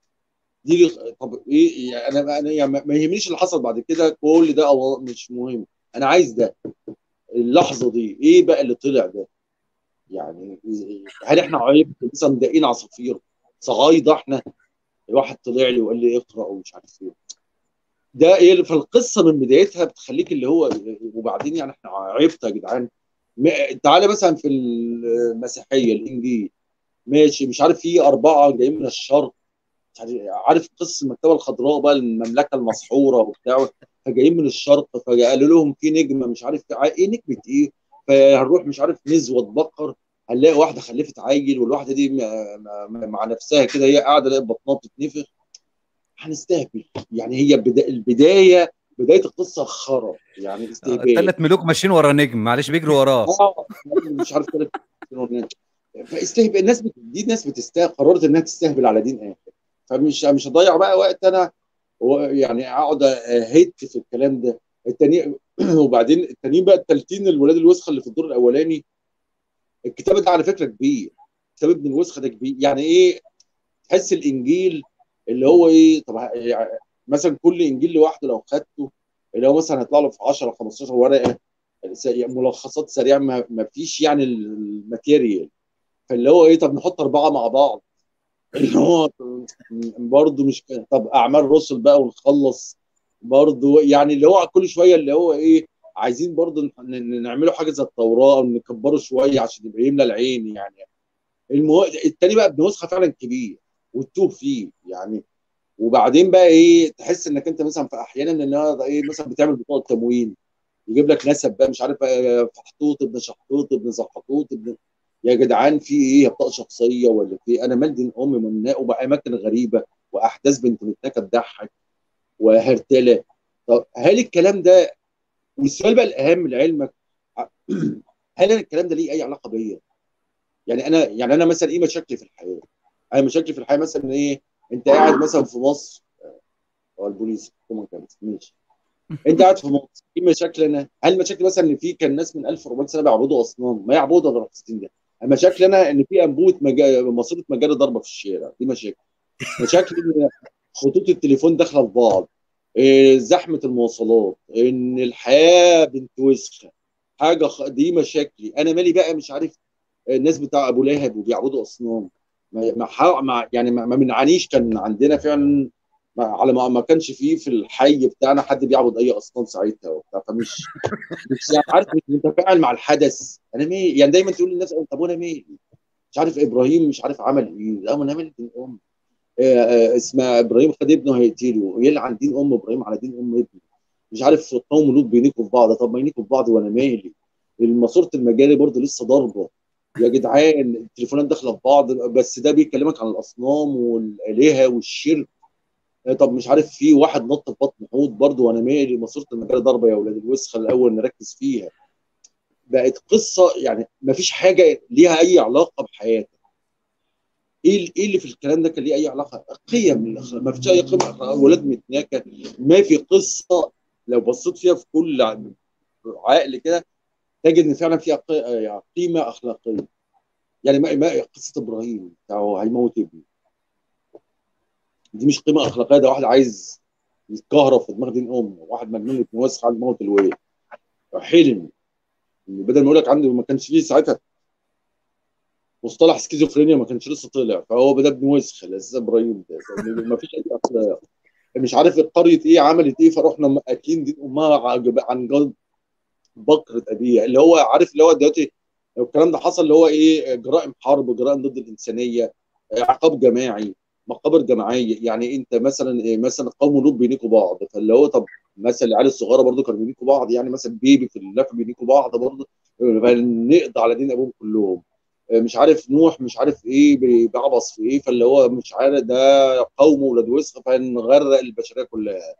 دي لي- طب ايه يعني انا انا يعني ما يهمنيش اللي حصل بعد كده كل ده أو مش مهم انا عايز ده اللحظه دي ايه بقى اللي طلع ده يعني هل احنا عيب مثلا مضايقين عصافير صغايده احنا واحد طلع لي وقال لي اقرا ومش عارف ايه ده ايه فالقصه من بدايتها بتخليك اللي هو وبعدين يعني احنا عيبت يا جدعان م- تعالى مثلا في المسيحيه الانجيل ماشي مش عارف في اربعه جايين من الشرق مش عارف- عارف قصه المكتبه الخضراء بقى المملكه المسحوره وبتاع فجايين من الشرق فقالوا لهم في نجمه مش عارف ايه نجمه ايه فهنروح مش عارف نزوه بقر هنلاقي واحده خلفت عيل والواحده دي م- م- مع نفسها كده هي قاعده لقيت بطنها بتتنفخ هنستهبل يعني هي بدا البدايه بدايه القصه خرا يعني استهبال ثلاث ملوك ماشيين ورا نجم معلش بيجروا وراه اه مش عارف كده فاستهبل الناس بت... دي ناس بتستهبل قررت انها تستهبل على دين اخر فمش مش هضيع بقى وقت انا و- يعني اقعد اهت في الكلام ده التاني وبعدين التانيين بقى التالتين الولاد الوسخه اللي في الدور الاولاني الكتاب ده على فكره كبير كتاب ابن الوسخه ده كبير يعني ايه تحس الانجيل اللي هو ايه طب ه- يعني مثلا كل انجيل لوحده لو خدته اللي هو مثلا هيطلع له في 10 15 ورقه س- ملخصات سريعه ما ما فيش يعني الماتيريال فاللي هو ايه طب نحط اربعه مع بعض اللي هو برضه مش ك- طب اعمال رسل بقى ونخلص برضه يعني اللي هو كل شويه اللي هو ايه عايزين برضه ن- ن- نعمله حاجه زي التوراه او نكبره شويه عشان يبقى يملى العين يعني المو... التاني بقى ابن نسخه فعلا كبير وتتوه فيه يعني وبعدين بقى ايه تحس انك انت مثلا في احيانا ان هذا ايه مثلا بتعمل بطاقه تموين يجيب لك نسب بقى مش عارف بقى فحطوط ابن شحطوط ابن زحطوط ابن يا جدعان في ايه بطاقه شخصيه ولا في إيه؟ انا مال دين امي من واماكن غريبه واحداث بنت متنكه تضحك وهرتله طب هل الكلام ده والسؤال بقى الاهم لعلمك هل الكلام ده ليه اي علاقه بيا؟ يعني انا يعني انا مثلا ايه مشاكلي في الحياه؟ انا مشاكلي في الحياه مثلا ايه؟ انت قاعد مثلا في مصر هو البوليس كومن كانت ماشي انت قاعد في مصر ايه مشاكل انا؟ هل مشاكل مثلا ان في كان ناس من 1400 سنه بيعبدوا اصنام ما يعبدوا غير فلسطين ده مشاكل انا ان في انبوبه مجا... ماسوره مجاري ضربه في الشارع دي مشاكل مشاكل ان خطوط التليفون داخله في بعض إيه زحمه المواصلات ان الحياه بنت وسخه حاجه خ... دي مشاكلي انا مالي بقى مش عارف الناس بتاع ابو لهب وبيعبدوا اصنام ما ما حا- ما- يعني ما ما بنعانيش كان عندنا فعلا ما على ما ما كانش فيه في الحي بتاعنا حد بيعبد اي اصنام ساعتها وبتاع فمش مش يعني عارف مش متفاعل مع الحدث انا مين يعني دايما تقول للناس طب وانا مين مش عارف ابراهيم مش عارف عمل ايه لا ما انا مالي دين ام آه، آه، اسمها ابراهيم خد ابنه هيقتله يلعن دين ام ابراهيم على دين ام ابنه مش عارف قوم لوط بينيكوا في بعض طب ما ينيكوا في بعض وانا مالي ماسوره المجاري برضه لسه ضاربه يا جدعان التليفونات داخله في بعض بس ده بيكلمك عن الاصنام والالهه والشرك آه، طب مش عارف في واحد نط في بطن حوت برضه وانا مالي ماسوره المجاري ضاربه يا اولاد الوسخه الاول نركز فيها بقت قصه يعني ما فيش حاجه ليها اي علاقه بحياتك ايه ال- ايه اللي في الكلام ده كان ليه اي علاقه؟ قيم ما فيش اي قيمه ولاد متناكه ما في قصه لو بصيت فيها في كل عقل كده تجد ان فعلا فيها قي- يعني قيمه اخلاقيه يعني ما ما قصه ابراهيم بتاعه هيموت ابنه دي مش قيمه اخلاقيه ده واحد عايز يتكهرب في دماغ دين امه واحد مجنون ابن وسخ عايز يموت الواد حلم بدل ما يقول لك عنده ما كانش فيه ساعتها مصطلح سكيزوفرينيا ما كانش لسه طلع فهو بدا ابن وسخ الاساس ابراهيم ده ما فيش اي اخلاق مش عارف قريه ايه عملت ايه فروحنا اكلين دين امها عن عن جد بكرة ابيها اللي هو عارف اللي هو دلوقتي لو الكلام ده حصل اللي هو ايه جرائم حرب جرائم ضد الانسانيه عقاب جماعي مقابر جماعيه يعني انت مثلا إيه مثلا قوم لوط بينيكوا بعض فاللي هو طب مثلا العيال الصغيره برضو كانوا بينيكوا بعض يعني مثلا بيبي في اللف بينيكوا بعض برضو فنقضي على دين ابوهم كلهم مش عارف نوح مش عارف ايه بي- بيعبص في ايه فاللي هو مش عارف ده قوم ولاد وسخ فنغرق البشريه كلها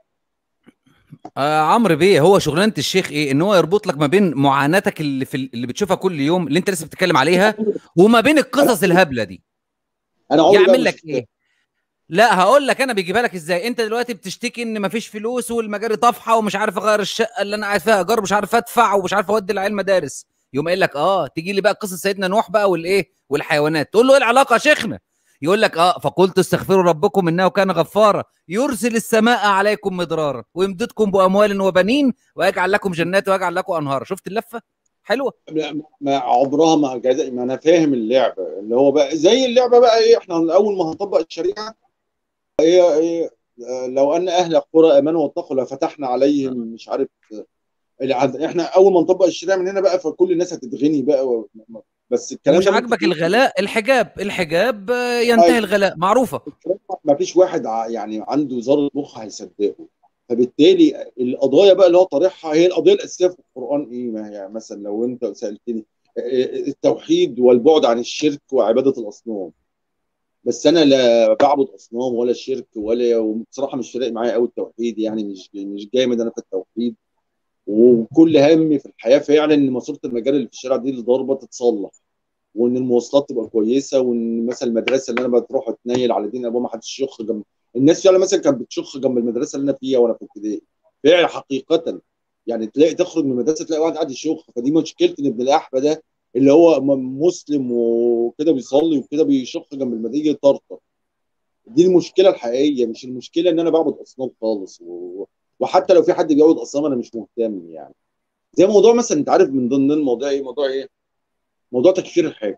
آه عمرو بيه هو شغلانه الشيخ ايه ان هو يربط لك ما بين معاناتك اللي في اللي بتشوفها كل يوم اللي انت لسه بتتكلم عليها وما بين القصص الهبله دي انا عمري بقى يعمل مش- لك ايه لا هقول لك انا بيجيبها لك ازاي انت دلوقتي بتشتكي ان مفيش فلوس والمجاري طافحه ومش عارف اغير الشقه اللي انا قاعد فيها ايجار مش عارف ادفع ومش عارف اودي العيال مدارس يقوم قايل لك اه تيجي لي بقى قصه سيدنا نوح بقى والايه والحيوانات تقول له ايه العلاقه يا شيخنا يقول لك اه فقلت استغفروا ربكم انه كان غفارا يرسل السماء عليكم مدرارا ويمددكم باموال وبنين ويجعل لكم جنات ويجعل لكم انهارا شفت اللفه حلوه لا، ما عمرها ما جاز... ما انا فاهم اللعبه اللي هو بقى زي اللعبه بقى ايه احنا اول ما هنطبق الشريعه هي ايه آه، لو ان اهل القرى امنوا واتقوا لفتحنا عليهم مش عارف آه، العد... احنا اول ما نطبق الشريعه من هنا بقى فكل الناس هتتغني بقى و... بس الكلام مش ده عاجبك ممكن- الغلاء الحجاب الحجاب آه، ينتهي أيوة. الغلاء معروفه ما فيش واحد ع- يعني عنده ذره مخ هيصدقه فبالتالي القضايا بقى اللي هو طارحها هي القضيه الاساسيه في القران ايه ما هي مثلا لو انت سالتني التوحيد والبعد عن الشرك وعباده الاصنام بس انا لا بعبد اصنام ولا شرك ولا وبصراحه مش فارق معايا قوي التوحيد يعني مش مش جامد انا في التوحيد وكل همي في الحياه فعلا ان ماسوره المجال اللي في الشارع دي اللي ضاربه تتصلح وان المواصلات تبقى كويسه وان مثلا المدرسه اللي انا بتروح اتنيل على دين ابوه ما حدش يشخ جنب الناس فعلا مثلا كانت بتشخ جنب المدرسه اللي انا فيها وانا في ابتدائي فعلا حقيقه يعني تلاقي تخرج من المدرسه تلاقي واحد قاعد يشخ فدي مشكلتي ان ابن الاحبه ده اللي هو م- مسلم وكده بيصلي وكده بيشخ جنب المدينه يطرطر دي المشكله الحقيقيه مش المشكله ان انا بعبد اصنام خالص و... وحتى لو في حد بيعبد اصنام انا مش مهتم يعني زي موضوع مثلا انت عارف من ضمن الموضوع ايه موضوع ايه موضوع تكفير الحاكم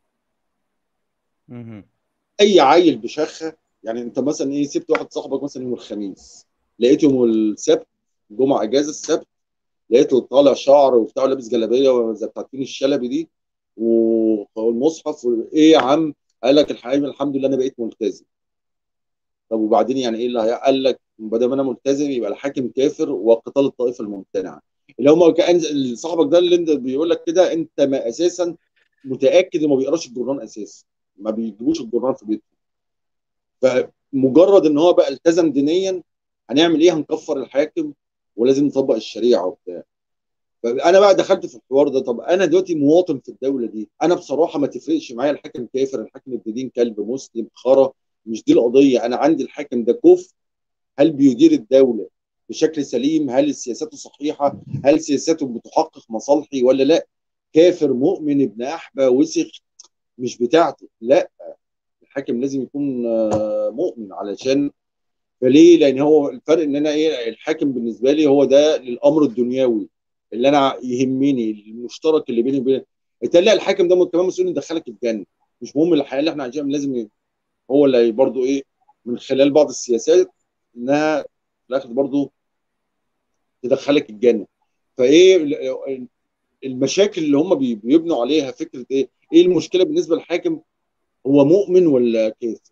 مهم. اي عيل بشخه يعني انت مثلا ايه سبت واحد صاحبك مثلا يوم الخميس لقيته يوم السبت جمعه اجازه السبت لقيته طالع شعر وبتاع لابس جلابيه زي بتاعت فين الشلبي دي و- والمصحف و- ايه يا عم قال لك الحقيقه الحمد لله انا بقيت ملتزم طب وبعدين يعني ايه اللي هي- قال لك ما دام انا ملتزم يبقى الحاكم كافر وقتال الطائفه الممتنعه اللي هم كان صاحبك ده اللي انت بيقول لك كده انت ما اساسا متاكد انه ما بيقراش الجورنال اساسا ما بيجيبوش الجورنال في بيته فمجرد ان هو بقى التزم دينيا هنعمل ايه هنكفر الحاكم ولازم نطبق الشريعه وبتاع فانا بقى دخلت في الحوار ده طب انا دلوقتي مواطن في الدوله دي انا بصراحه ما تفرقش معايا الحاكم كافر الحاكم ابن دين كلب مسلم خرا مش دي القضيه انا عندي الحاكم ده كفر هل بيدير الدوله بشكل سليم هل سياساته صحيحه هل سياساته بتحقق مصالحي ولا لا كافر مؤمن ابن احبه وسخ مش بتاعتي لا الحاكم لازم يكون آه، مؤمن علشان فليه لان هو الفرق ان انا ايه الحاكم بالنسبه لي هو ده للامر الدنيوي اللي انا يهمني المشترك اللي بيني وبين انت لا الحاكم ده كمان مسؤول يدخلك الجنه مش مهم الحياه اللي احنا عايشينها لازم ي- هو اللي برضه ايه من خلال بعض السياسات انها في الاخر برضه تدخلك الجنه فايه ال- المشاكل اللي هم بي- بيبنوا عليها فكره ايه ايه المشكله بالنسبه للحاكم هو مؤمن ولا كافر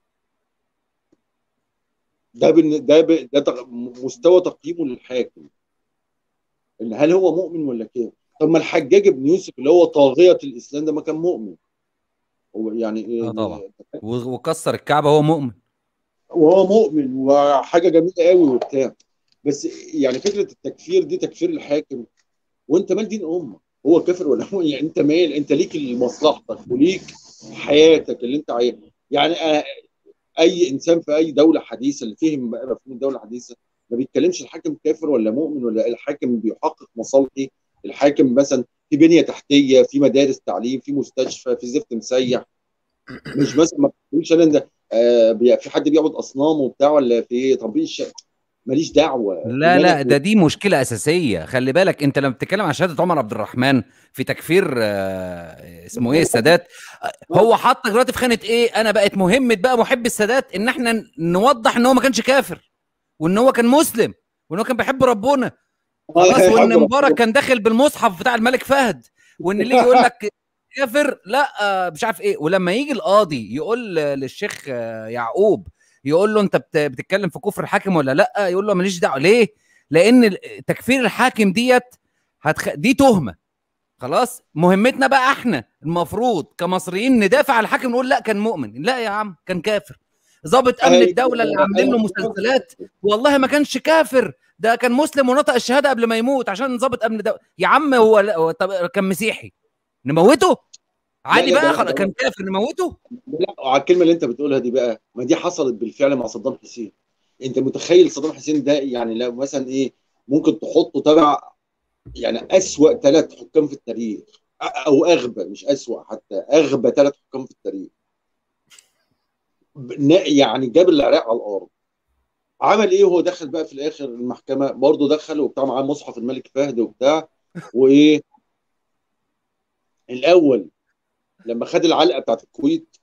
ده بالن- ده ب- ده تق- مستوى تقييمه للحاكم ان هل هو مؤمن ولا كافر طب ما الحجاج بن يوسف اللي هو طاغيه الاسلام ده ما كان مؤمن هو يعني ايه اه طبعا و- وكسر الكعبه هو مؤمن وهو مؤمن وحاجه جميله قوي وبتاع بس يعني فكره التكفير دي تكفير الحاكم وانت مال دين امك هو كافر ولا هو يعني انت مال انت ليك مصلحتك وليك حياتك اللي انت عايزها يعني آه، اي انسان في اي دوله حديثه اللي فهم بقى مفهوم الدوله الحديثه ما بيتكلمش الحاكم كافر ولا مؤمن ولا الحاكم بيحقق مصالحي الحاكم مثلا في بنيه تحتيه في مدارس تعليم في مستشفى في زفت مسيح مش مثلا ما بتقولش انا ده آه بي- في حد بيعبد اصنام وبتاع ولا في تطبيق الش... ماليش دعوه لا لا مالك ده دي مشكله اساسيه خلي بالك انت لما بتتكلم عن شهاده عمر عبد الرحمن في تكفير آه، اسمه ايه السادات آه، هو حطك دلوقتي في خانه ايه انا بقت مهمه بقى محب السادات ان احنا نوضح ان هو ما كانش كافر وان هو كان مسلم وان هو كان بيحب ربنا خلاص وان مبارك كان داخل بالمصحف بتاع الملك فهد وان اللي يجي يقول لك كافر لا آه، مش عارف ايه ولما يجي القاضي يقول للشيخ آه، يعقوب يقول له انت بت- بتتكلم في كفر الحاكم ولا لا يقول له ماليش دعوه ليه لان ال- تكفير الحاكم ديت هتخ... دي تهمه خلاص مهمتنا بقى احنا المفروض كمصريين ندافع عن الحاكم نقول لا كان مؤمن لا يا عم كان كافر ضابط امن أيوة. الدوله اللي عاملين له مسلسلات والله ما كانش كافر ده كان مسلم ونطق الشهاده قبل ما يموت عشان ضابط امن دوله يا عم هو, لا هو طب كان مسيحي نموته عادي لا، بقى ده- خلاص ده- كان كافر نموته لا على الكلمه اللي انت بتقولها دي بقى ما دي حصلت بالفعل مع صدام حسين انت متخيل صدام حسين ده يعني لو مثلا ايه ممكن تحطه تبع يعني اسوأ ثلاث حكام في التاريخ أ- او اغبى مش اسوأ حتى اغبى ثلاث حكام في التاريخ ب- نا- يعني جاب العراق على الارض عمل ايه وهو دخل بقى في الاخر المحكمه برضه دخل وبتاع معاه مصحف الملك فهد وبتاع وايه الاول لما خد العلقه بتاعت الكويت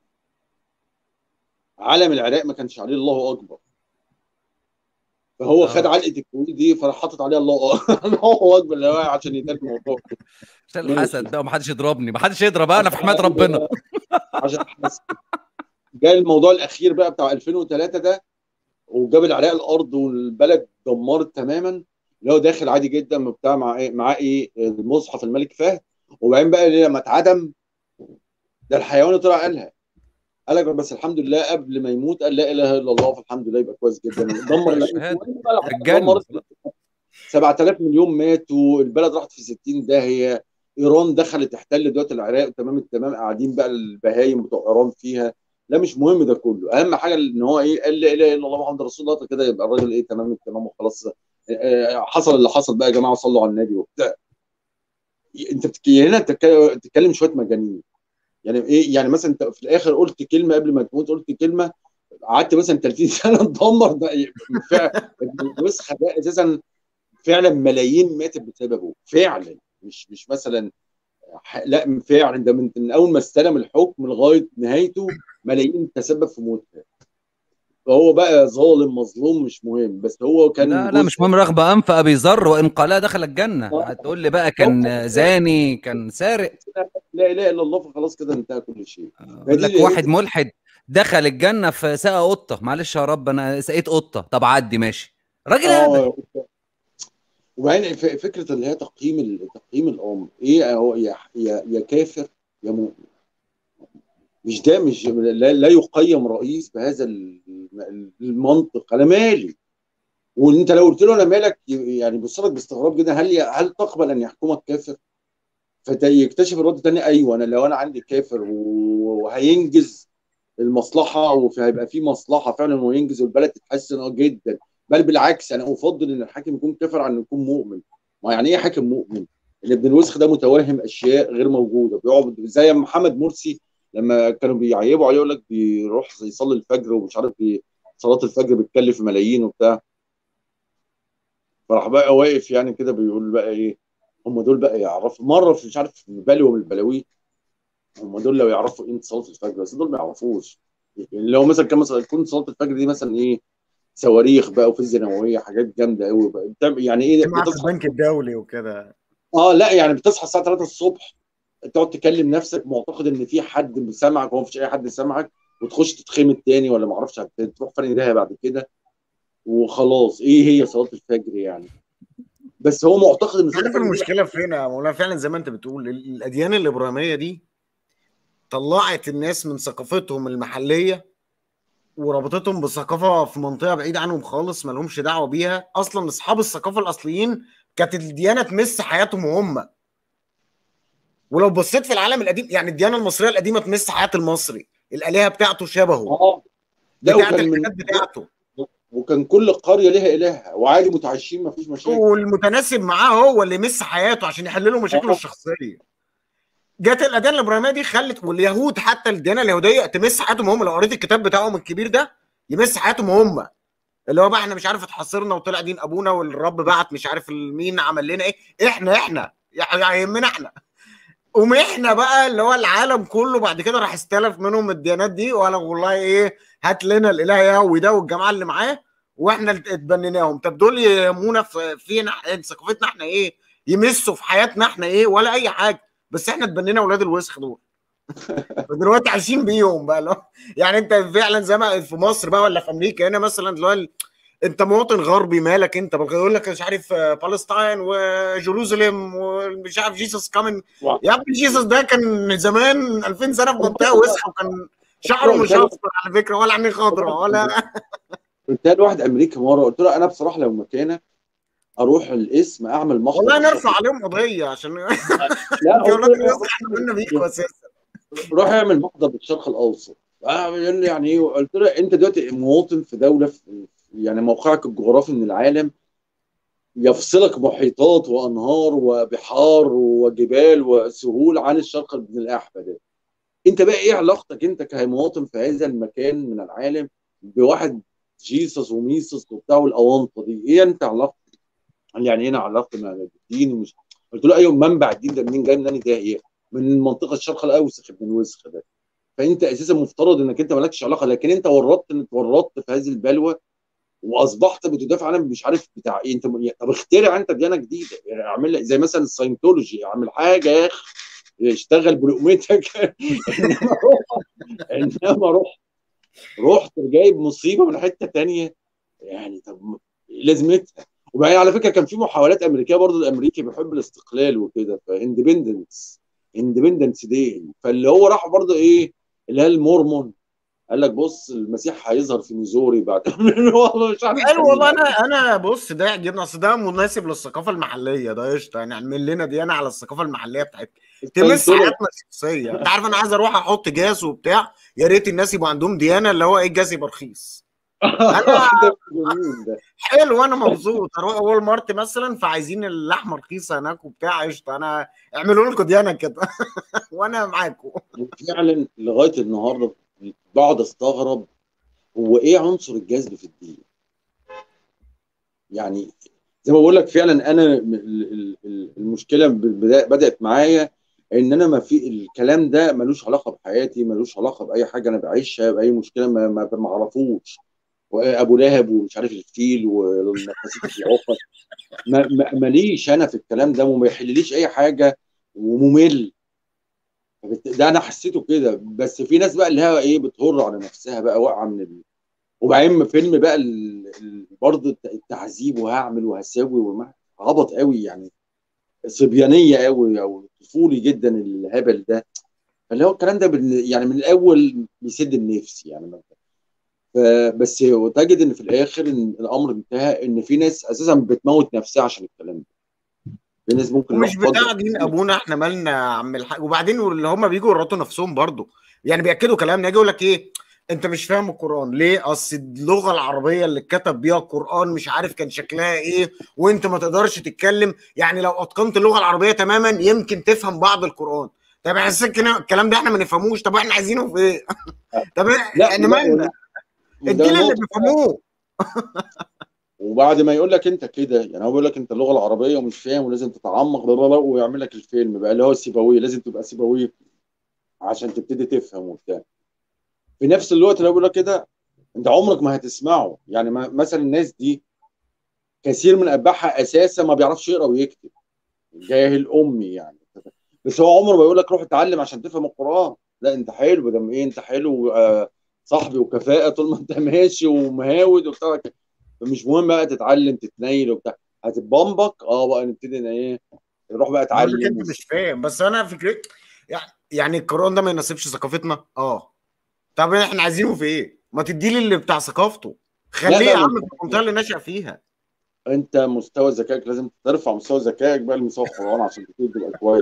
علم العراق ما كانش عليه الله اكبر فهو آه. خد علقه الكويت دي فراح حاطط عليها الله الله اكبر اللي هو عشان يتم الموضوع عشان ماشي. الحسد ده ومحدش يضربني محدش يضرب انا في حمايه ربنا عشان حس- جاء الموضوع الاخير بقى بتاع 2003 ده وجاب العراق الارض والبلد دمرت تماما اللي هو داخل عادي جدا بتاع مع ايه معاه ايه المصحف الملك فهد وبعدين بقى لما اتعدم ده الحيوان طلع قالها قال لك بس الحمد لله قبل ما يموت قال لا اله الا الله فالحمد لله يبقى كويس جدا دمر شهادة. العراق الجنة. دمرت 7000 مليون ماتوا البلد راحت في 60 داهيه ايران دخلت تحتل دلوقتي العراق تمام التمام قاعدين بقى البهايم بتوع ايران فيها لا مش مهم ده كله اهم حاجه ان هو ايه قال لا اله الا الله محمد رسول الله كده يبقى الراجل ايه تمام التمام وخلاص آه، حصل اللي حصل بقى يا جماعه صلوا على النبي وبتاع انت بتك... هنا انت بتتكلم- بتتكلم شويه مجانين يعني ايه يعني مثلا انت في الاخر قلت كلمه قبل ما تموت قلت كلمه قعدت مثلا 30 سنه تدمر ده فعلا الوسخه ده اساسا فعلا ملايين ماتت بسببه فعلا مش مش مثلا ح- لا فعلا ده من, من اول ما استلم الحكم لغايه نهايته ملايين تسبب في موتها فهو بقى ظالم مظلوم مش مهم بس هو كان لا لا جزء- مش مهم رغم انف ابي ذر وان قالا دخل الجنه آه. هتقول لي بقى كان زاني كان سارق لا اله الا الله فخلاص كده انتهى كل شيء اقول لك فدي- واحد ملحد دخل الجنه في ساقه قطه معلش يا رب انا سقيت قطه طب عدي ماشي راجل هبل اه وبعدين ف- فكره اللي هي تقييم ال- تقييم الامر ايه هو يا يا يا كافر يا مؤمن مش ده مش لا, لا يقيم رئيس بهذا ال- المنطق انا مالي وانت لو قلت له انا مالك يعني بص لك باستغراب جدا هل هل تقبل ان يحكمك كافر؟ فيكتشف الرد الثاني ايوه انا لو انا عندي كافر و- وهينجز المصلحه وهيبقى في مصلحه فعلا وينجز والبلد تتحسن اه جدا بل بالعكس انا افضل ان الحاكم يكون كافر عن انه يكون مؤمن ما يعني ايه حاكم مؤمن؟ ان ابن الوسخ ده متوهم اشياء غير موجوده بيقعد زي محمد مرسي لما كانوا بيعيبوا عليه يقول لك بيروح يصلي الفجر ومش عارف بي- صلاه الفجر بتكلف ملايين وبتاع فراح بقى واقف يعني كده بيقول بقى ايه هم دول بقى يعرفوا مره في مش عارف في بلوى من البلاوي هم دول لو يعرفوا قيمه صلاه الفجر بس دول ما يعرفوش يعني لو مثلا كان مثلا تكون صلاه الفجر دي مثلا ايه صواريخ بقى وفيزياء نوويه حاجات جامده قوي بقى بتعمل- يعني ايه جماعه بتصحى البنك الدولي وكده اه لا يعني بتصحى الساعه 3 الصبح تقعد تكلم نفسك معتقد ان في حد سامعك وما فيش اي حد سامعك وتخش تتخمد تاني ولا ما اعرفش هت- تروح فين ايديها بعد كده وخلاص ايه هي صلاه الفجر يعني بس هو معتقد ان صلاه عارف الفجر دي المشكله فين يا مولانا فعلا زي ما انت بتقول ال- الاديان الابراهيميه دي طلعت الناس من ثقافتهم المحليه وربطتهم بثقافه في منطقه بعيده عنهم خالص ما لهمش دعوه بيها اصلا اصحاب الثقافه الاصليين كانت الديانه تمس حياتهم هم ولو بصيت في العالم القديم يعني الديانه المصريه القديمه تمس حياه المصري الالهه بتاعته شبهه اه لا بتاعت وكان من الحاجات بتاعته وكان كل قريه لها الهها وعادي متعايشين ما فيش مشاكل والمتناسب معاه هو اللي يمس حياته عشان يحل له مشاكله آه. الشخصيه جت الاديان الابراهيميه دي خلت واليهود حتى الديانه اليهوديه تمس حياتهم هم لو قريت الكتاب بتاعهم الكبير ده يمس حياتهم هم اللي هو بقى احنا مش عارف اتحصرنا وطلع دين ابونا والرب بعت مش عارف مين عمل لنا ايه احنا احنا يعني يهمنا احنا قوم احنا بقى اللي هو العالم كله بعد كده راح استلف منهم الديانات دي وقال والله ايه هات لنا الاله يهوي ده والجماعه اللي معاه واحنا اللي اتبنيناهم طب دول يهمونا في فينا ثقافتنا احنا ايه يمسوا في حياتنا احنا ايه ولا اي حاجه بس احنا اتبنينا اولاد الوسخ دول دلوقتي عايشين بيهم بقى لو يعني انت فعلا زي ما في مصر بقى ولا في امريكا هنا مثلا دلوقتي انت مواطن غربي مالك انت بقى يقول لك مش عارف آه، فلسطين وجيروزالم ومش عارف جيسس كامن واو. يا ابني جيسس ده كان زمان 2000 سنه في منطقه وسخه وكان شعره مش اصفر على فكره ولا عينيه خضراء ولا قلت لواحد امريكا مره قلت له انا بصراحه لو مكانك اروح القسم اعمل محضر والله نرفع عليهم قضيه عشان لا انت قلت ولاد له الوسخ احنا مالنا بيكوا اساسا روح اعمل محضر بالشرق الاوسط آه، يقول لي يعني ايه قلت له انت دلوقتي مواطن في دوله في يعني موقعك الجغرافي من العالم يفصلك محيطات وانهار وبحار وجبال وسهول عن الشرق بن الاحمر ده انت بقى ايه علاقتك انت كمواطن في هذا المكان من العالم بواحد جيسس وميسس وبتاع والاونطه دي ايه انت علاقتك قال لي يعني ايه انا علاقتي مع الدين ومش قلت له ايوه منبع الدين ده منين جاي منين ده ايه من منطقه الشرق الاوسط ابن الوسخ ده فانت اساسا مفترض انك انت مالكش علاقه لكن انت ورطت انك ورطت في هذه البلوى واصبحت بتدافع عنها مش عارف بتاع ايه انت طب اخترع انت ديانه جديده يعني اعمل لك زي مثلا الساينتولوجي اعمل حاجه يا اخي اشتغل بلقمتك انما روح انما روح رحت جايب مصيبه من حته تانية يعني طب إيه لازمتها وبعدين على فكره كان في محاولات امريكيه برضو الامريكي بيحب الاستقلال وكده فاندبندنس اندبندنس دي فاللي هو راح برضو ايه اللي هي المورمون قال لك بص المسيح هيظهر في ميزوري بعد والله مش عارف حلو والله انا انا بص ده يعجبني اصل ده مناسب للثقافه المحليه ده قشطه يعني اعمل لنا ديانه على الثقافه المحليه بتاعتنا تمس حياتنا الشخصيه انت عارف انا عايز اروح احط جاز وبتاع يا ريت الناس يبقى عندهم ديانه اللي هو ايه الجاز يبقى رخيص ده جميل ده حلو انا مبسوط اروح اول مارت مثلا فعايزين اللحمه رخيصه هناك وبتاع قشطه انا اعملوا لكم ديانه كده وانا معاكم فعلا لغايه النهارده بقعد استغرب هو ايه عنصر الجذب في الدين؟ يعني زي ما بقول لك فعلا انا ال- ال- ال- المشكله بدا- بدات معايا ان انا ما في الكلام ده ملوش علاقه بحياتي ملوش علاقه باي حاجه انا بعيشها باي مشكله ما ما ما اعرفوش وابو لهب ومش عارف الفيل والنفاسات في العقد ما- ما- ماليش انا في الكلام ده وما يحلليش اي حاجه وممل فبت- ده انا حسيته كده بس في ناس بقى اللي هي ايه بتهر على نفسها بقى واقعه من ال... وبعدين فيلم بقى ال... ال... برضه الت- التعذيب وهعمل وهسوي وما عبط قوي يعني صبيانيه قوي او طفولي جدا الهبل ده فاللي هو الكلام ده بن... يعني من الاول بيسد النفس يعني ما- فبس تجد ان في الاخر إن الامر انتهى ان في ناس اساسا بتموت نفسها عشان الكلام ده في ناس ممكن ومش يروح بتاع فاضي- دين ابونا احنا مالنا يا عم الحاج وبعدين اللي هم بيجوا يورطوا نفسهم برضو يعني بياكدوا كلامنا يجي يقول لك ايه انت مش فاهم القران ليه اصل اللغه العربيه اللي اتكتب بيها القران مش عارف كان شكلها ايه وانت ما تقدرش تتكلم يعني لو اتقنت اللغه العربيه تماما يمكن تفهم بعض القران طب احنا كده الكلام ده احنا ما نفهموش طب احنا عايزينه في ايه طب لا احنا مالنا وده الجيل اللي نقطة. بيفهموه وبعد ما يقول لك انت كده يعني هو بيقول لك انت اللغه العربيه ومش فاهم ولازم تتعمق بلا بلا ويعمل لك الفيلم بقى اللي هو السيبويه لازم تبقى سيبويه عشان تبتدي تفهم وبتاع في نفس الوقت اللي هو بيقول لك كده انت عمرك ما هتسمعه يعني ما- مثلا الناس دي كثير من اتباعها اساسا ما بيعرفش يقرا ويكتب جاهل امي يعني بس هو عمره ما يقول لك روح اتعلم عشان تفهم القران لا انت حلو ده ايه انت حلو آه، صاحبي وكفاءه طول ما انت ماشي ومهاود وبتاع فمش مهم بقى تتعلم تتنيل وبتاع هتتبمبك اه بقى نبتدي ان ايه نروح بقى بقول لك اتعلم انت مش فاهم بس انا فكرت يعني يعني القران ده ما يناسبش ثقافتنا اه طب احنا عايزينه في ايه ما تدي لي اللي بتاع ثقافته خليه لا، يا لا، عم لا. في المنطقه اللي نشأ فيها انت مستوى ذكائك لازم ترفع مستوى ذكائك بقى لمستوى القران عشان تبتدي تبقى كويس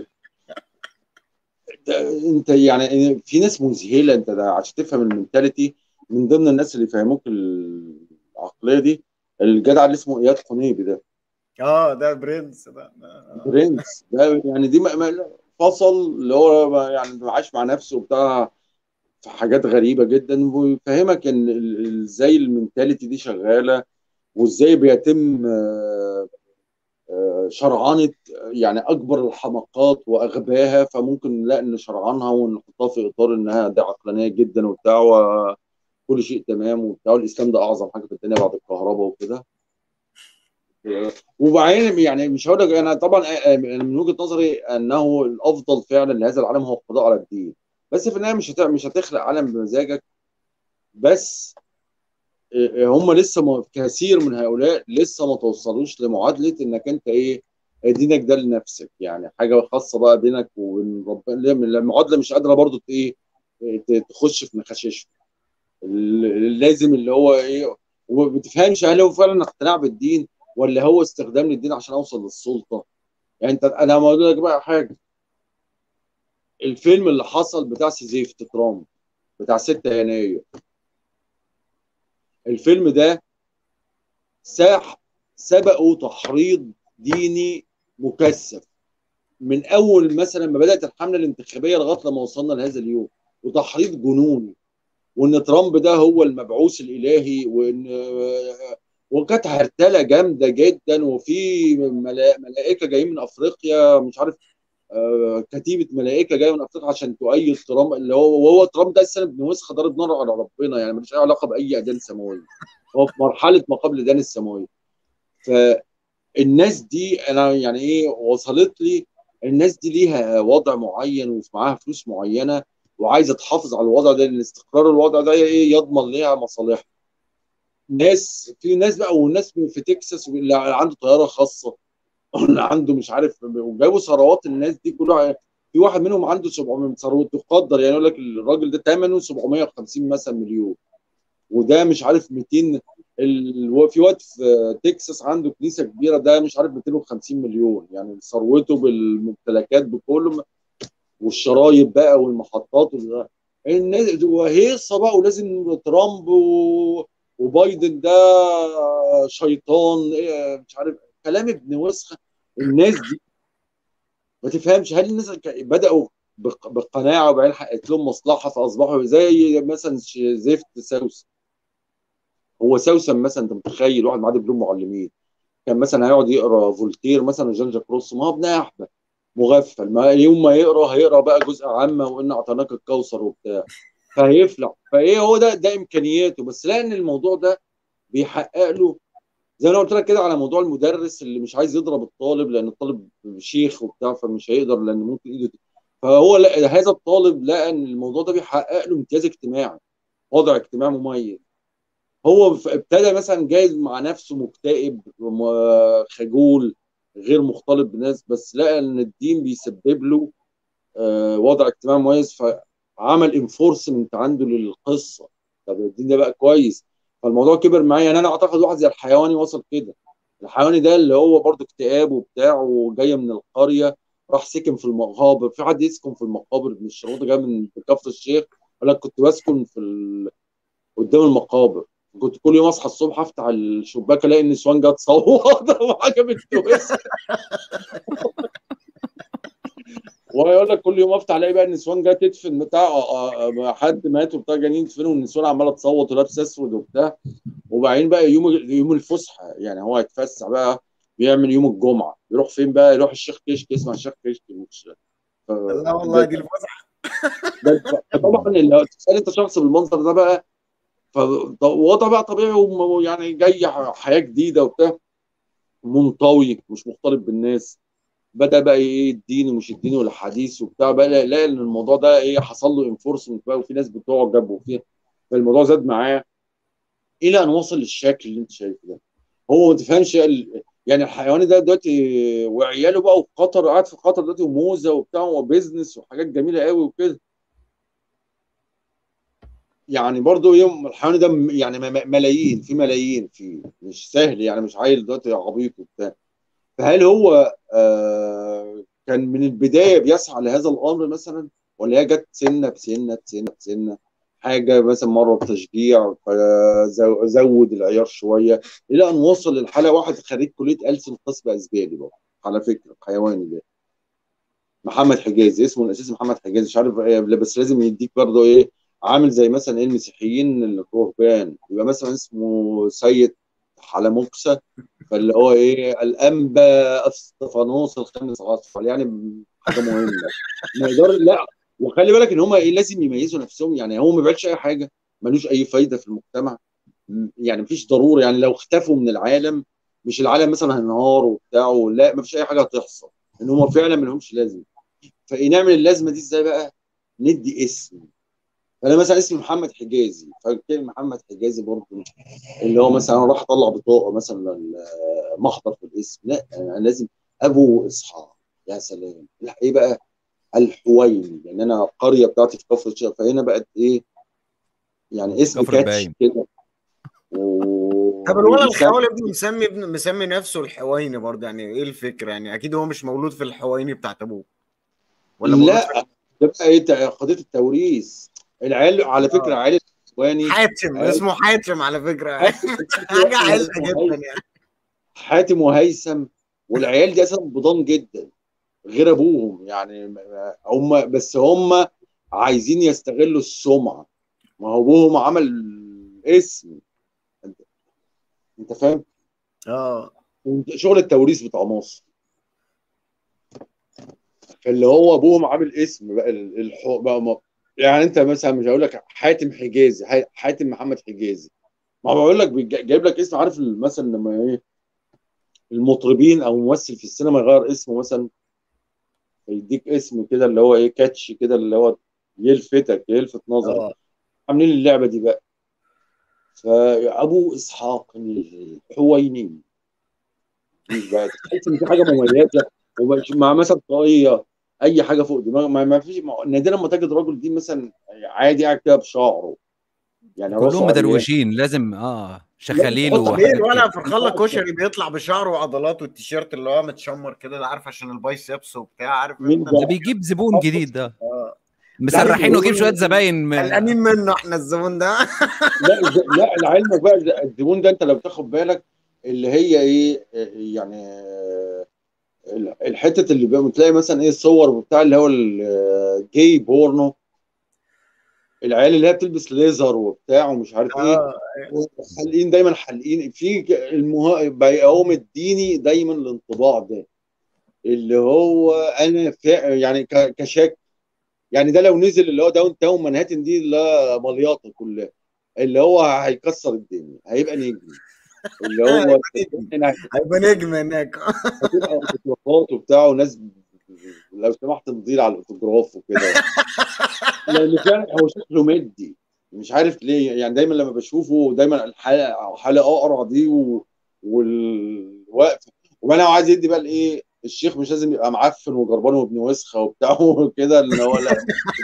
ده- انت يعني في ناس مذهله انت ده عشان تفهم المنتاليتي من ضمن الناس اللي يفهموك العقليه دي الجدع اللي اسمه اياد قنيبي ده اه ده برنس ده برنس ده يعني دي ما- ما- فصل اللي هو ما- يعني عايش مع نفسه وبتاع في حاجات غريبه جدا ويفهمك ان ال- ال- ازاي المنتاليتي دي شغاله وازاي بيتم آه، آه، شرعنه يعني اكبر الحماقات واغباها فممكن لا نشرعنها ونحطها في اطار انها دي عقلانيه جدا وبتاع وكل شيء تمام وبتاع والاسلام ده اعظم حاجه في الدنيا بعد الكهرباء وكده وبعدين يعني مش هقول لك انا طبعا آه، آه، من وجهه نظري انه الافضل فعلا لهذا العالم هو القضاء على الدين بس في النهايه مش هت- مش هتخلق عالم بمزاجك بس آه، آه، هم لسه م- كثير من هؤلاء لسه ما توصلوش لمعادله انك انت ايه دينك ده لنفسك يعني حاجه خاصه بقى بينك وبين ربنا المعادله مش قادره برضو ت- ايه ت- تخش في نخاشيش لازم اللي هو ايه وما بتفهمش هل هو فعلا اقتناع بالدين ولا هو استخدام للدين عشان اوصل للسلطه يعني انت انا هقول لك بقى حاجه الفيلم اللي حصل بتاع سيزيفت ترامب بتاع 6 يناير الفيلم ده ساح سبقه تحريض ديني مكثف من اول مثلا ما بدات الحمله الانتخابيه لغايه لما وصلنا لهذا اليوم وتحريض جنوني وان ترامب ده هو المبعوث الالهي وان وكانت هرتله جامده جدا وفي ملا- ملائكه جايين من افريقيا مش عارف آه، كتيبه ملائكه جايه من افريقيا عشان تؤيد ترامب اللي هو وهو ترامب ده السنه ابن وسخه ضارب نار على ربنا يعني ملوش اي علاقه باي اديان سماويه هو في مرحله ما قبل الاديان السماويه فالناس دي انا يعني ايه وصلت لي الناس دي ليها وضع معين ومعاها فلوس معينه وعايزه تحافظ على الوضع ده لان استقرار الوضع ده ايه يضمن ليها مصالحها ناس في ناس بقى والناس في تكساس اللي عنده طياره خاصه واللي عنده مش عارف وجابوا ثروات الناس دي كلها في واحد منهم عنده 700 ثروه تقدر يعني يقول لك الراجل ده ثمنه 750 مثلا مليون وده مش عارف 200 ال... في وقت في تكساس عنده كنيسه كبيره ده مش عارف 250 مليون يعني ثروته بالممتلكات بكله والشرايط بقى والمحطات وال- الناس وهيصه بقى ولازم ترامب و... وبايدن ده شيطان إيه مش عارف كلام ابن وسخه الناس دي ما تفهمش هل الناس ك- بداوا بق- بالقناعه وبعدين حققت لهم مصلحه فاصبحوا زي مثلا ش- زفت سوسن هو سوسن مثلا انت متخيل واحد معاه دبلوم معلمين كان مثلا هيقعد يقرا فولتير مثلا وجان جاك روسو ما هو ابن احبه مغفل ما يوم ما يقرا هيقرا بقى جزء عامه وان اعطيناك الكوثر وبتاع فهيفلح فايه هو ده ده امكانياته بس لان الموضوع ده بيحقق له زي ما انا قلت لك كده على موضوع المدرس اللي مش عايز يضرب الطالب لان الطالب شيخ وبتاع فمش هيقدر لان ممكن ايده فهو لا هذا الطالب لقى ان الموضوع ده بيحقق له امتياز اجتماعي وضع اجتماعي مميز هو ف- ابتدى مثلا جاي مع نفسه مكتئب م- خجول غير مختلط بالناس بس لقى ان الدين بيسبب له آه، وضع اجتماعي مميز فعمل انفورسمنت عنده للقصه طب الدين ده بقى كويس فالموضوع كبر معايا يعني انا اعتقد واحد زي الحيواني وصل كده الحيواني ده اللي هو برضه اكتئاب وبتاع وجاي من القريه راح سكن في المقابر في حد يسكن في المقابر مش شرط جاي من كفر الشيخ قال لك كنت بسكن في ال... قدام المقابر كنت كل يوم اصحى الصبح افتح الشباك الاقي النسوان جت تصوت وحاجه بتوس ويقول لك كل يوم افتح الاقي بقى النسوان جت تدفن بتاع آه، آه، حد مات وبتاع جايين يدفنوا والنسوان عماله تصوت ولابسه اسود وبتاع وبعدين بقى يوم يوم الفسحه يعني هو هيتفسح بقى بيعمل يوم الجمعه يروح فين بقى يروح الشيخ كشك يسمع الشيخ كشك مش ف- لا والله دي الفسحه ده- طبعا لو تسال انت شخص بالمنظر ده بقى فوضع بقى طبيعي ويعني جاي حياه جديده وبتاع منطوي مش مختلط بالناس بدا بقى ايه الدين ومش الدين والحديث وبتاع بقى لا ان الموضوع ده ايه حصل له انفورسمنت بقى وفي ناس بتعجب وفي فالموضوع زاد معاه الى ان وصل للشكل اللي انت شايفه ده هو ما تفهمش ال- يعني الحيواني ده دلوقتي وعياله بقى وفي قطر قاعد في قطر دلوقتي وموزه وبتاع وبيزنس وحاجات جميله قوي وكده يعني برضو يوم الحيواني ده م- يعني م- م- ملايين في ملايين في مش سهل يعني مش عيل دلوقتي عبيط وبتاع فهل هو آه كان من البدايه بيسعى لهذا الامر مثلا ولا هي جت سنه بسنه بسنه بسنه حاجه مثلا مره بتشجيع فزود العيار شويه الى ان وصل للحاله واحد خريج كليه ألسن قسم اسباني برضه على فكره حيواني ده محمد حجازي اسمه الاساسي محمد حجازي مش عارف ايه بس لازم يديك برضه ايه عامل زي مثلا ايه المسيحيين الرهبان يبقى مثلا اسمه سيد حلموكسة فاللي هو ايه الانبا استفانوس الخامس عشر يعني حاجه مهمه ما يقدر لا وخلي بالك ان هم ايه لازم يميزوا نفسهم يعني هو ما بيعملش اي حاجه ملوش اي فايده في المجتمع م- يعني مفيش ضروره يعني لو اختفوا من العالم مش العالم مثلا هينهار وبتاع لا مفيش اي حاجه هتحصل ان هم فعلا ما لهمش لازمه فنعمل اللازمه دي ازاي بقى؟ ندي اسم فانا مثلا اسمي محمد حجازي فكان محمد حجازي برضه اللي هو مثلا انا راح اطلع بطاقه مثلا محضر في الاسم لا انا لازم ابو اسحاق يا سلام لا ايه بقى الحويني لان انا القريه بتاعتي في كفر الشيخ فهنا بقت ايه يعني اسم كفر كاتش الباين. كده و... طب الولد وبيسمي- الخوالي ابنه مسمي ابنه مسمي نفسه الحويني برضه يعني ايه الفكره يعني اكيد هو مش مولود في الحويني بتاعت ابوه ولا مولود في لا ده بقى ايه قضيه التوريث العيال على فكره عيال الاخواني حاتم عيال- اسمه حاتم على فكره حاجه عيلة جدا يعني حاتم وهيثم والعيال دي اساسا بضان جدا غير ابوهم يعني هم بس هم عايزين يستغلوا السمعه ما هو ابوهم عمل اسم انت انت فاهم اه شغل التوريث بتاع مصر فاللي هو ابوهم عامل اسم بقى ال- الح... بقى ما... يعني انت مثلا مش هقول لك حاتم حجازي ح- حاتم محمد حجازي ما هو بقول لك بيج- جايب لك اسم عارف ال- مثلا لما ايه المطربين او ممثل في السينما يغير اسمه مثلا يديك اسم كده اللي هو ايه كاتش كده اللي هو يلفتك يلفت نظرك اه عاملين اللعبه دي بقى فابو اسحاق الحويني مش بقى تحس ان في حاجه مميزه ومش- مع مثلا طاقيه اي حاجه فوق دماغه ما, ما فيش ما- نادرا ما تجد راجل دي مثلا عادي قاعد كده بشعره يعني راسه كلهم عريان. مدروشين لازم اه شخاليل ليه وحاجات الولد كده. فرخان له كشري بيطلع بشعره وعضلاته والتيشيرت اللي هو متشمر كده ده عارف عشان البايسبس وبتاع عارف مين انت ده؟ ده بيجيب زبون جديد ده آه. مسرحينه ويجيب شويه زباين من- قلقانين منه احنا الزبون ده لا الز- لا لعلمك بقى الز- الزبون ده انت لو تاخد بالك اللي هي ايه يعني ال- الحته اللي بقى تلاقي مثلا ايه الصور بتاع اللي هو الجي بورنو العيال اللي هي بتلبس ليزر وبتاع ومش عارف ايه اه حالقين دايما حالقين في ك- المه... بيقوم الديني دايما الانطباع ده اللي هو انا فا... يعني ك... كشك يعني ده لو نزل اللي هو داون تاون منهاتن دي اللي هو مليطه كلها اللي هو هيكسر الدنيا هيبقى نجم اللي هو هنا هيبقى نجم هناك هتبقى اوتوغرافات وبتاع وناس لو سمحت تمضي على الاوتوجراف وكده لان فعلا هو شكله مدي مش عارف ليه يعني دايما لما بشوفه دايما الحلقه حلقه اقرع دي و... والوقف وانا عايز يدي بقى الايه الشيخ مش لازم يبقى معفن وجربان وابن وسخه وبتاع وكده اللي هو لا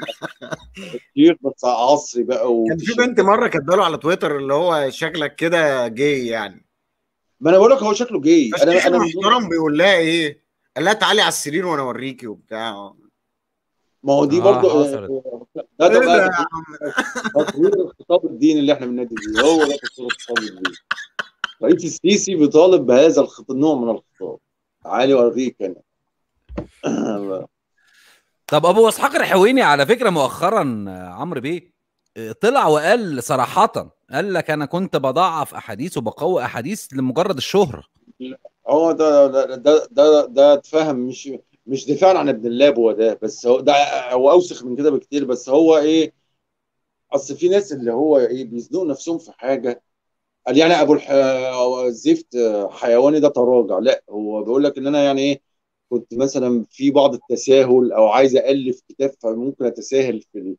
الشيخ بس عصري بقى كان في بنت مره كاتبه له على تويتر اللي هو شكلك كده جاي يعني ما انا بقول لك هو شكله جاي بس انا انا انا محترم بيقول لها ايه قال لها تعالي على السرير وانا اوريكي وبتاع ما هو دي آه، برضه حصلت. ده ده ايه ده بقى يا عم تطوير الخطاب الديني اللي احنا بننادي بيه هو ده تطوير الخطاب الديني رئيس السيسي بيطالب بهذا الخط... النوع من الخطاب تعالي اوريك انا طب ابو اسحاق الحويني على فكره مؤخرا آه، عمرو بيه آه، طلع وقال صراحه قال لك انا كنت بضعف احاديث وبقوي احاديث لمجرد الشهره هو ده ده ده ده, ده اتفهم مش مش دفاعا عن ابن اللاب هو ده بس هو ده هو اوسخ من كده بكتير بس هو ايه اصل في ناس اللي هو ايه بيزنقوا نفسهم في حاجه قال يعني ابو الح... الزفت حيواني ده تراجع لا هو بيقول لك ان انا يعني ايه كنت مثلا في بعض التساهل او عايز الف كتاب فممكن اتساهل في ال...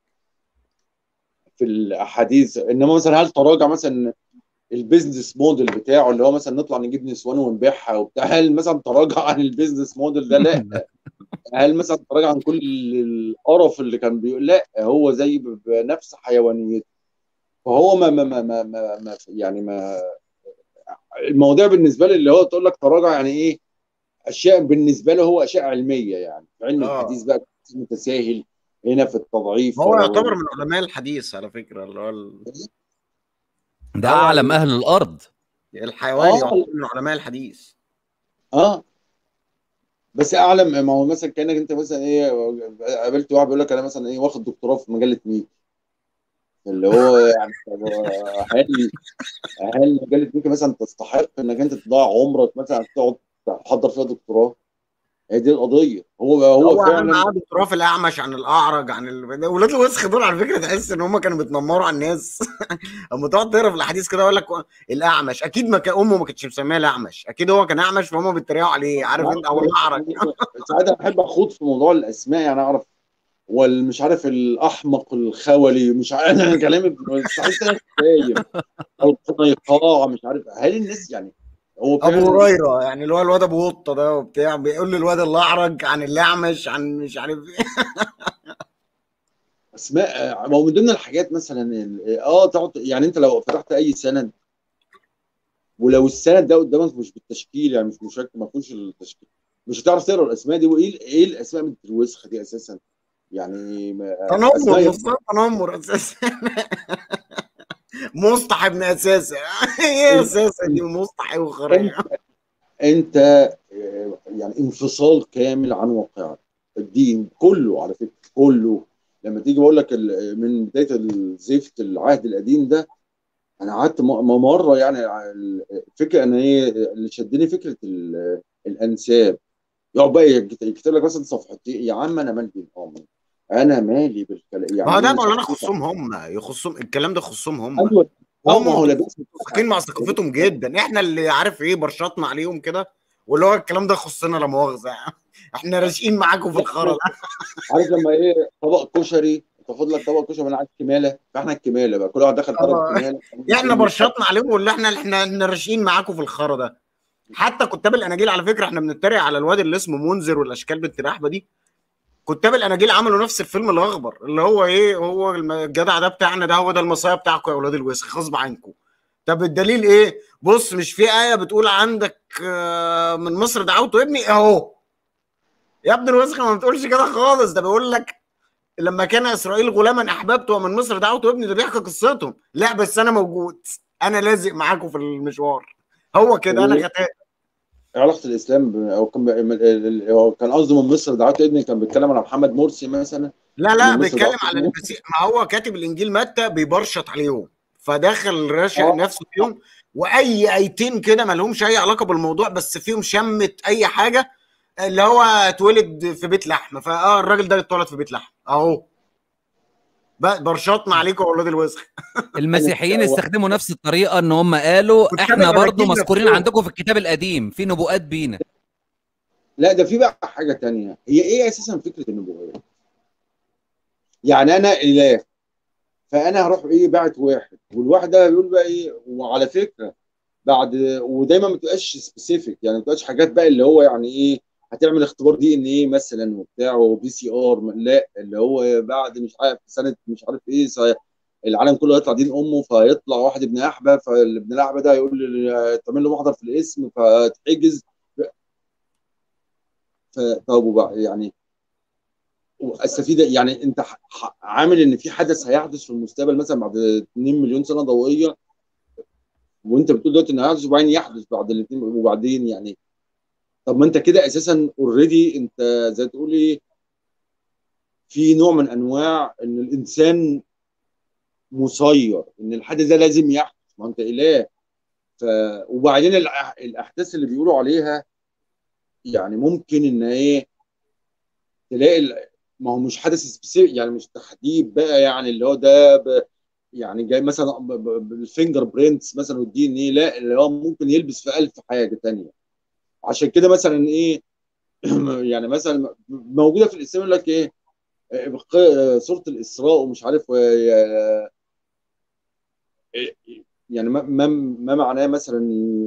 في الاحاديث انما مثلا هل تراجع مثلا البيزنس موديل بتاعه اللي هو مثلا نطلع نجيب نسوان ونبيعها وبتاع هل مثلا تراجع عن البيزنس موديل ده لا هل مثلا تراجع عن كل القرف اللي كان بيقول لا هو زي ب- بنفس حيوانيته فهو ما ما ما ما, ما, ما يعني ما المواضيع بالنسبه لي اللي هو تقول لك تراجع يعني ايه اشياء بالنسبه له هو اشياء علميه يعني في علم آه. الحديث بقى متساهل هنا في التضعيف هو يعتبر من علماء الحديث على فكره اللي هو ال- ده هو اعلم اهل الارض الحيوان آه. يعتبر من علماء الحديث اه بس اعلم ما هو مثلا كانك انت مثلا ايه قابلت واحد بيقول لك انا مثلا ايه واخد دكتوراه في مجله ميك اللي هو يعني طب هل هل مجله ميك مثلا تستحق انك انت تضيع عمرك مثلا تقعد تحضر فيها دكتوراه هي دي القضيه هو هو, هو عمل فعلا معاه دكتوراه في الاعمش عن الاعرج عن ال... ولاد الوسخ دول على فكره تحس ان هم كانوا بيتنمروا على الناس اما تقعد تقرا في الاحاديث كده يقول لك الاعمش اكيد ما كان امه ما كانتش مسميه الاعمش اكيد هو كان اعمش فهم بيتريقوا عليه عارف انت او الاعرج ساعات بحب اخوض في موضوع الاسماء يعني اعرف والمش عارف الاحمق الخولي مش عارف انا كلامي ساعات انا خايف القنيقاع مش عارف هل الناس يعني هو ابو فعلا هريره يعني اللي هو الواد ابو قطه ده وبتاع بيقول لي الواد الاعرج عن الاعمش عن مش عارف ايه اسماء ما هو من ضمن الحاجات مثلا ال- اه تقعد يعني انت لو فتحت اي سند ولو السند ده قدامك مش بالتشكيل يعني مش مشكل ما فيهوش التشكيل مش هتعرف تقرا الاسماء دي وايه ايه الاسماء من الوسخه دي اساسا يعني ما- تنمر اسماء مصطفى تنمر اساسا مصطح ابن اساسا ايه اساسا دي مصطح وخريه انت آه، يعني انفصال كامل عن واقعك الدين كله على فكره كله لما تيجي بقول لك ال- من بدايه الزفت العهد القديم ده انا قعدت م- م- مره يعني ال- الفكره ان هي اللي شدني فكره ال- الانساب يقعد بقى يكت- يكتب لك مثلا صفحتين يا عم انا مالي بالامر انا مالي بالكلام يعني ما هو ده إيه مولانا صفحتين؟ يخصهم هم يخصهم الكلام ده يخصهم هم ايوه اه هم ما هو لابس متفقين مع ثقافتهم جدا احنا اللي عارف ايه برشطنا عليهم كده واللي هو الكلام ده يخصنا لا مؤاخذه يعني. احنا راشقين معاكم في الخرا ده عارف لما ايه طبق كشري تاخد لك طبق كشري من عند الكماله فاحنا الكماله بقى كل واحد دخل طبق آه. الكماله احنا برشطنا عليهم واللي احنا احنا احنا راشقين معاكم في الخرا ده حتى كتاب الاناجيل على فكره احنا بنتريق على الواد اللي اسمه منذر والاشكال بنت رحبه دي كتاب الاناجيل عملوا نفس الفيلم الاخضر اللي هو ايه هو الم- الجدع ده بتاعنا ده هو ده المصايا بتاعكم يا اولاد الوسخ غصب عنكم طب الدليل ايه بص مش في ايه بتقول عندك آه، من مصر دعوت ابني اهو يا ابن الوسخ ما بتقولش كده خالص ده بيقول لك لما كان اسرائيل غلاما احببته ومن مصر دعوت ابني ده بيحكي قصتهم لا بس انا موجود انا لازق معاكم في المشوار هو كده انا و- غتاء علاقه الاسلام ب- او كان ب- هو كان قصده من مصر دعوت ابني كان بيتكلم على محمد مرسي مثلا لا لا إن مصر بيتكلم ضعف على إيمان. المسيح ما هو كاتب الانجيل متى بيبرشط عليهم فدخل راشق آه. نفسه فيهم واي ايتين كده ما لهمش اي علاقه بالموضوع بس فيهم شمه اي حاجه اللي هو اتولد في بيت لحم فاه الراجل ده اتولد في بيت لحم اهو بقى برشطنا عليكم يا اولاد الوسخ المسيحيين هو- استخدموا نفس الطريقه ان هم قالوا كنت احنا أنا برضو براجيل مذكورين نفسهم. عندكم في الكتاب القديم في نبوءات بينا لا ده في بقى حاجه تانية هي ايه اساسا فكره النبوه يعني انا اله فانا هروح ايه باعت واحد والواحد ده بيقول بقى ايه وعلى فكره بعد ودايما ما تبقاش سبيسيفيك يعني ما تبقاش حاجات بقى اللي هو يعني ايه هتعمل اختبار دي ان ايه مثلا وبتاع وبي سي ار لا اللي هو بعد مش عارف سنه مش عارف ايه سي- العالم كله هيطلع دين امه فيطلع واحد ابن احبه فابن الاحبه ده يقول لي- تعمل له محضر في الاسم فتحجز فطب وبقى يعني استفيد يعني انت ح- ح- عامل ان في حدث هيحدث في المستقبل مثلا بعد 2 مليون سنه ضوئيه وانت بتقول دلوقتي انه هيحدث وبعدين يحدث بعد الاثنين وبعدين يعني طب ما انت كده اساسا اوريدي انت زي تقول ايه في نوع من انواع ان الانسان مسير ان الحدث ده لازم يحدث ما انت اله ف وبعدين الأح- الاحداث اللي بيقولوا عليها يعني ممكن ان ايه تلاقي ال- ما هو مش حدث سبيسيفيك يعني مش تحديد بقى يعني اللي هو ده ب... يعني جاي مثلا ب- ب- بالفينجر برينتس مثلا والدي ان ايه لا اللي هو ممكن يلبس في ألف حاجه تانية عشان كده مثلا ايه يعني مثلا موجوده في الاسلام يقول لك ايه بق- سوره الاسراء ومش عارف و- يعني ما ما ما معناه مثلا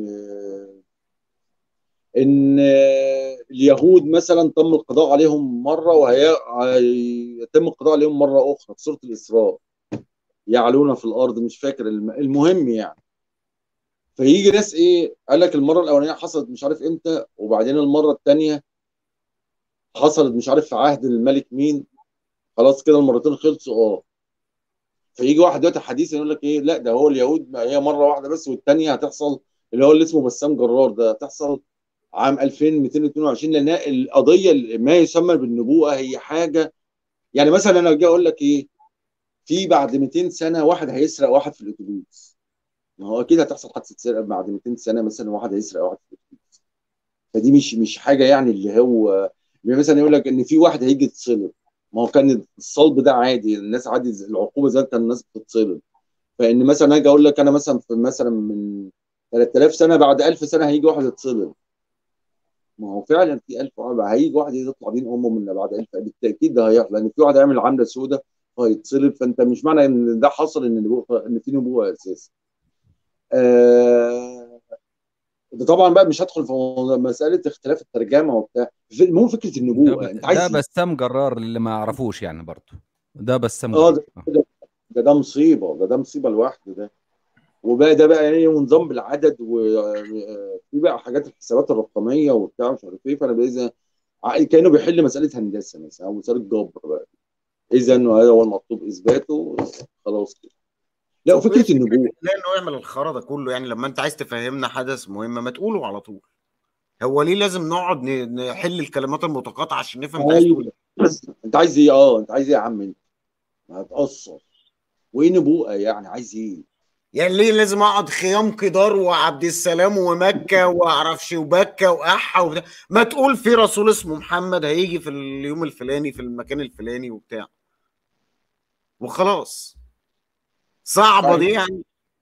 ان اليهود مثلا تم القضاء عليهم مره وهيتم القضاء عليهم مره اخرى في سوره الاسراء يعلون في الارض مش فاكر الم- المهم يعني فيجي ناس ايه قال لك المره الاولانيه حصلت مش عارف امتى وبعدين المره الثانيه حصلت مش عارف في عهد الملك مين خلاص كده المرتين خلصوا اه فيجي واحد دلوقتي حديث يقول لك ايه لا ده هو اليهود ما هي مره واحده بس والثانيه هتحصل اللي هو اللي اسمه بسام جرار ده هتحصل عام 2222 لان القضيه اللي ما يسمى بالنبوءه هي حاجه يعني مثلا انا اجي اقول لك ايه في بعد 200 سنه واحد هيسرق واحد في الاتوبيس ما هو اكيد هتحصل حادثه سرقه بعد 200 سنه مثلا واحد هيسرق واحد في الاتوبيس فدي مش مش حاجه يعني اللي هو يعني مثلا يقول لك ان في واحد هيجي يتصلب ما هو كان الصلب ده عادي الناس عادي العقوبه زي كان الناس بتتصلب فان مثلا اجي اقول لك انا مثلا في مثلا من 3000 سنه بعد 1000 سنه هيجي واحد يتصلب ما هو فعلا في 1000 واحد هيجي واحد يطلع دين امه من بعد 1000 بالتاكيد ده هيحصل لان في واحد هيعمل عمله سوداء فهيتصلب فانت مش معنى ان ده حصل ان نبوء ان في نبوه اساسا آه ده طبعا بقى مش هدخل في موضوع- مساله اختلاف الترجمه وبتاع المهم فكره ده, النبوه انت عايز ده إيه؟ بسام جرار اللي ما يعرفوش يعني برضو ده بسام اه جرار ده ده ده مصيبه ده ده مصيبه لوحده ده وبقى ده بقى ايه ونظام بالعدد وفي بقى حاجات الحسابات الرقميه وبتاع مش عارف ايه فانا باذا كانه بيحل مساله هندسه مثلا او مساله جبر بقى اذا هذا هو المطلوب اثباته خلاص كده لا وفكره النبوه لا انه يعمل الخرا ده كله يعني لما انت عايز تفهمنا حدث مهم ما تقوله على طول هو ليه لازم نقعد ن- نحل الكلمات المتقاطعه عشان نفهم انت عايز تقول ايوه إيه؟ انت عايز ايه اه انت عايز ايه يا عم انت ما هتقصر وايه نبوءه يعني عايز ايه يعني ليه لازم اقعد خيام قدار وعبد السلام ومكه واعرفش وبكه واحا وبتاع ما تقول في رسول اسمه محمد هيجي في اليوم الفلاني في المكان الفلاني وبتاع وخلاص صعبه طيب. دي يعني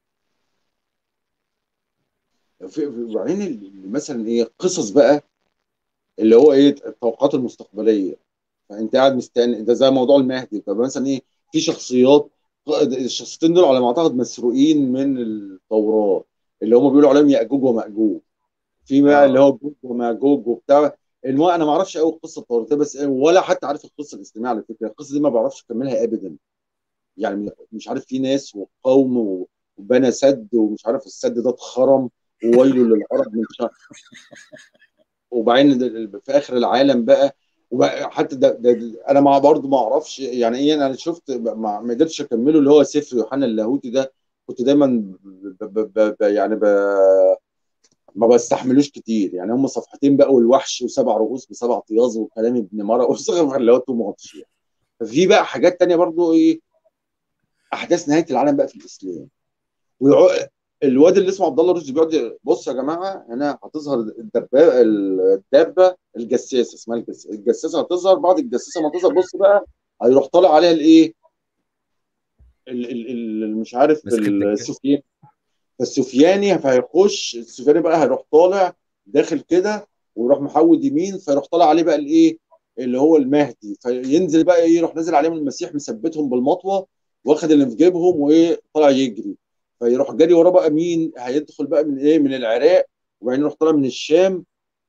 في- في- وبعدين ال- مثلا ايه قصص بقى اللي هو ايه التوقعات المستقبليه فانت قاعد مستني ده زي موضوع المهدي طب مثلا ايه في شخصيات الشخصيتين دول على ما اعتقد مسروقين من التوراه اللي هم بيقولوا عليهم ياجوج وماجوج في بقى آه. اللي هو جوج وماجوج وبتاع المهم انا ما اعرفش قوي القصه التوراتيه بس ولا حتى عارف القصه الاسلاميه على فكره القصه دي ما بعرفش اكملها ابدا يعني مش عارف في ناس وقوم وبنى سد ومش عارف السد ده اتخرم وويل للعرب من شر وبعدين ده- في اخر العالم بقى وبقى حتى ده, ده, ده انا مع برضه ما اعرفش يعني ايه انا شفت ما ما قدرتش اكمله اللي هو سفر يوحنا اللاهوتي ده كنت دايما ب ب ب ب يعني ب ما بستحملوش كتير يعني هم صفحتين بقى والوحش وسبع رؤوس بسبع طياز وكلام ابن مرة وصغر اللاهوت ومغطش يعني. ففي بقى حاجات تانية برضو ايه احداث نهايه العالم بقى في الاسلام ويعو... الواد اللي اسمه عبد الله رشدي بيقعد بص يا جماعه هنا هتظهر الدبابه الدابه الجساسه اسمها الجساسه الجساسه هتظهر بعد الجساسه ما تظهر بص بقى هيروح طالع عليها الايه ال- ال- ال- مش عارف مسك الدجال. السفياني فالسفياني فهيخش السفياني بقى هيروح طالع داخل كده ويروح محود يمين فيروح طالع عليه بقى الايه اللي هو المهدي فينزل بقى ايه يروح نازل عليهم المسيح مثبتهم بالمطوه واخد اللي في جيبهم وايه طالع يجري فيروح جري وراه بقى مين هيدخل بقى من ايه من العراق وبعدين يروح طالع من الشام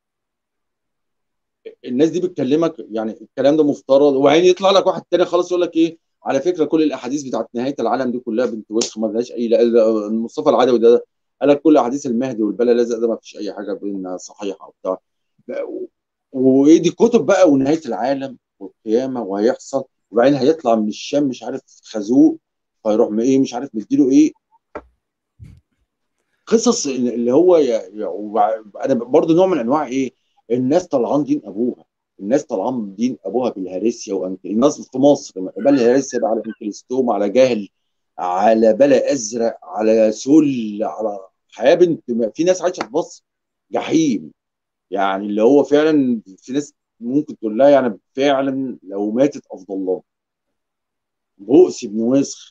الناس دي بتكلمك يعني الكلام ده مفترض وبعدين يطلع لك واحد تاني خالص يقول لك ايه على فكره كل الاحاديث بتاعت نهايه العالم دي كلها بنت وسخ ما لهاش اي لا لا، مصطفى العدوي ده قال لك كل احاديث المهدي والبلا لازق ده ما فيش اي حاجه بينها صحيحه وبتاع وايه دي كتب بقى ونهايه العالم والقيامه وهيحصل وبعدين هيطلع من الشام مش عارف خازوق فيروح م- ايه مش عارف مديله ايه قصص اللي هو يا يا وبع- انا برضو نوع من انواع ايه الناس طلعان دين ابوها الناس طلعان دين ابوها بالهرسيا وانكل الناس في مصر بل الهرسيا بقى على انكلستوم على جاهل على بلا ازرق على سل على حياه بنت في ناس عايشه في مصر جحيم يعني اللي هو فعلا في ناس ممكن تقول لها يعني فعلا لو ماتت افضل الله بؤس بن وسخ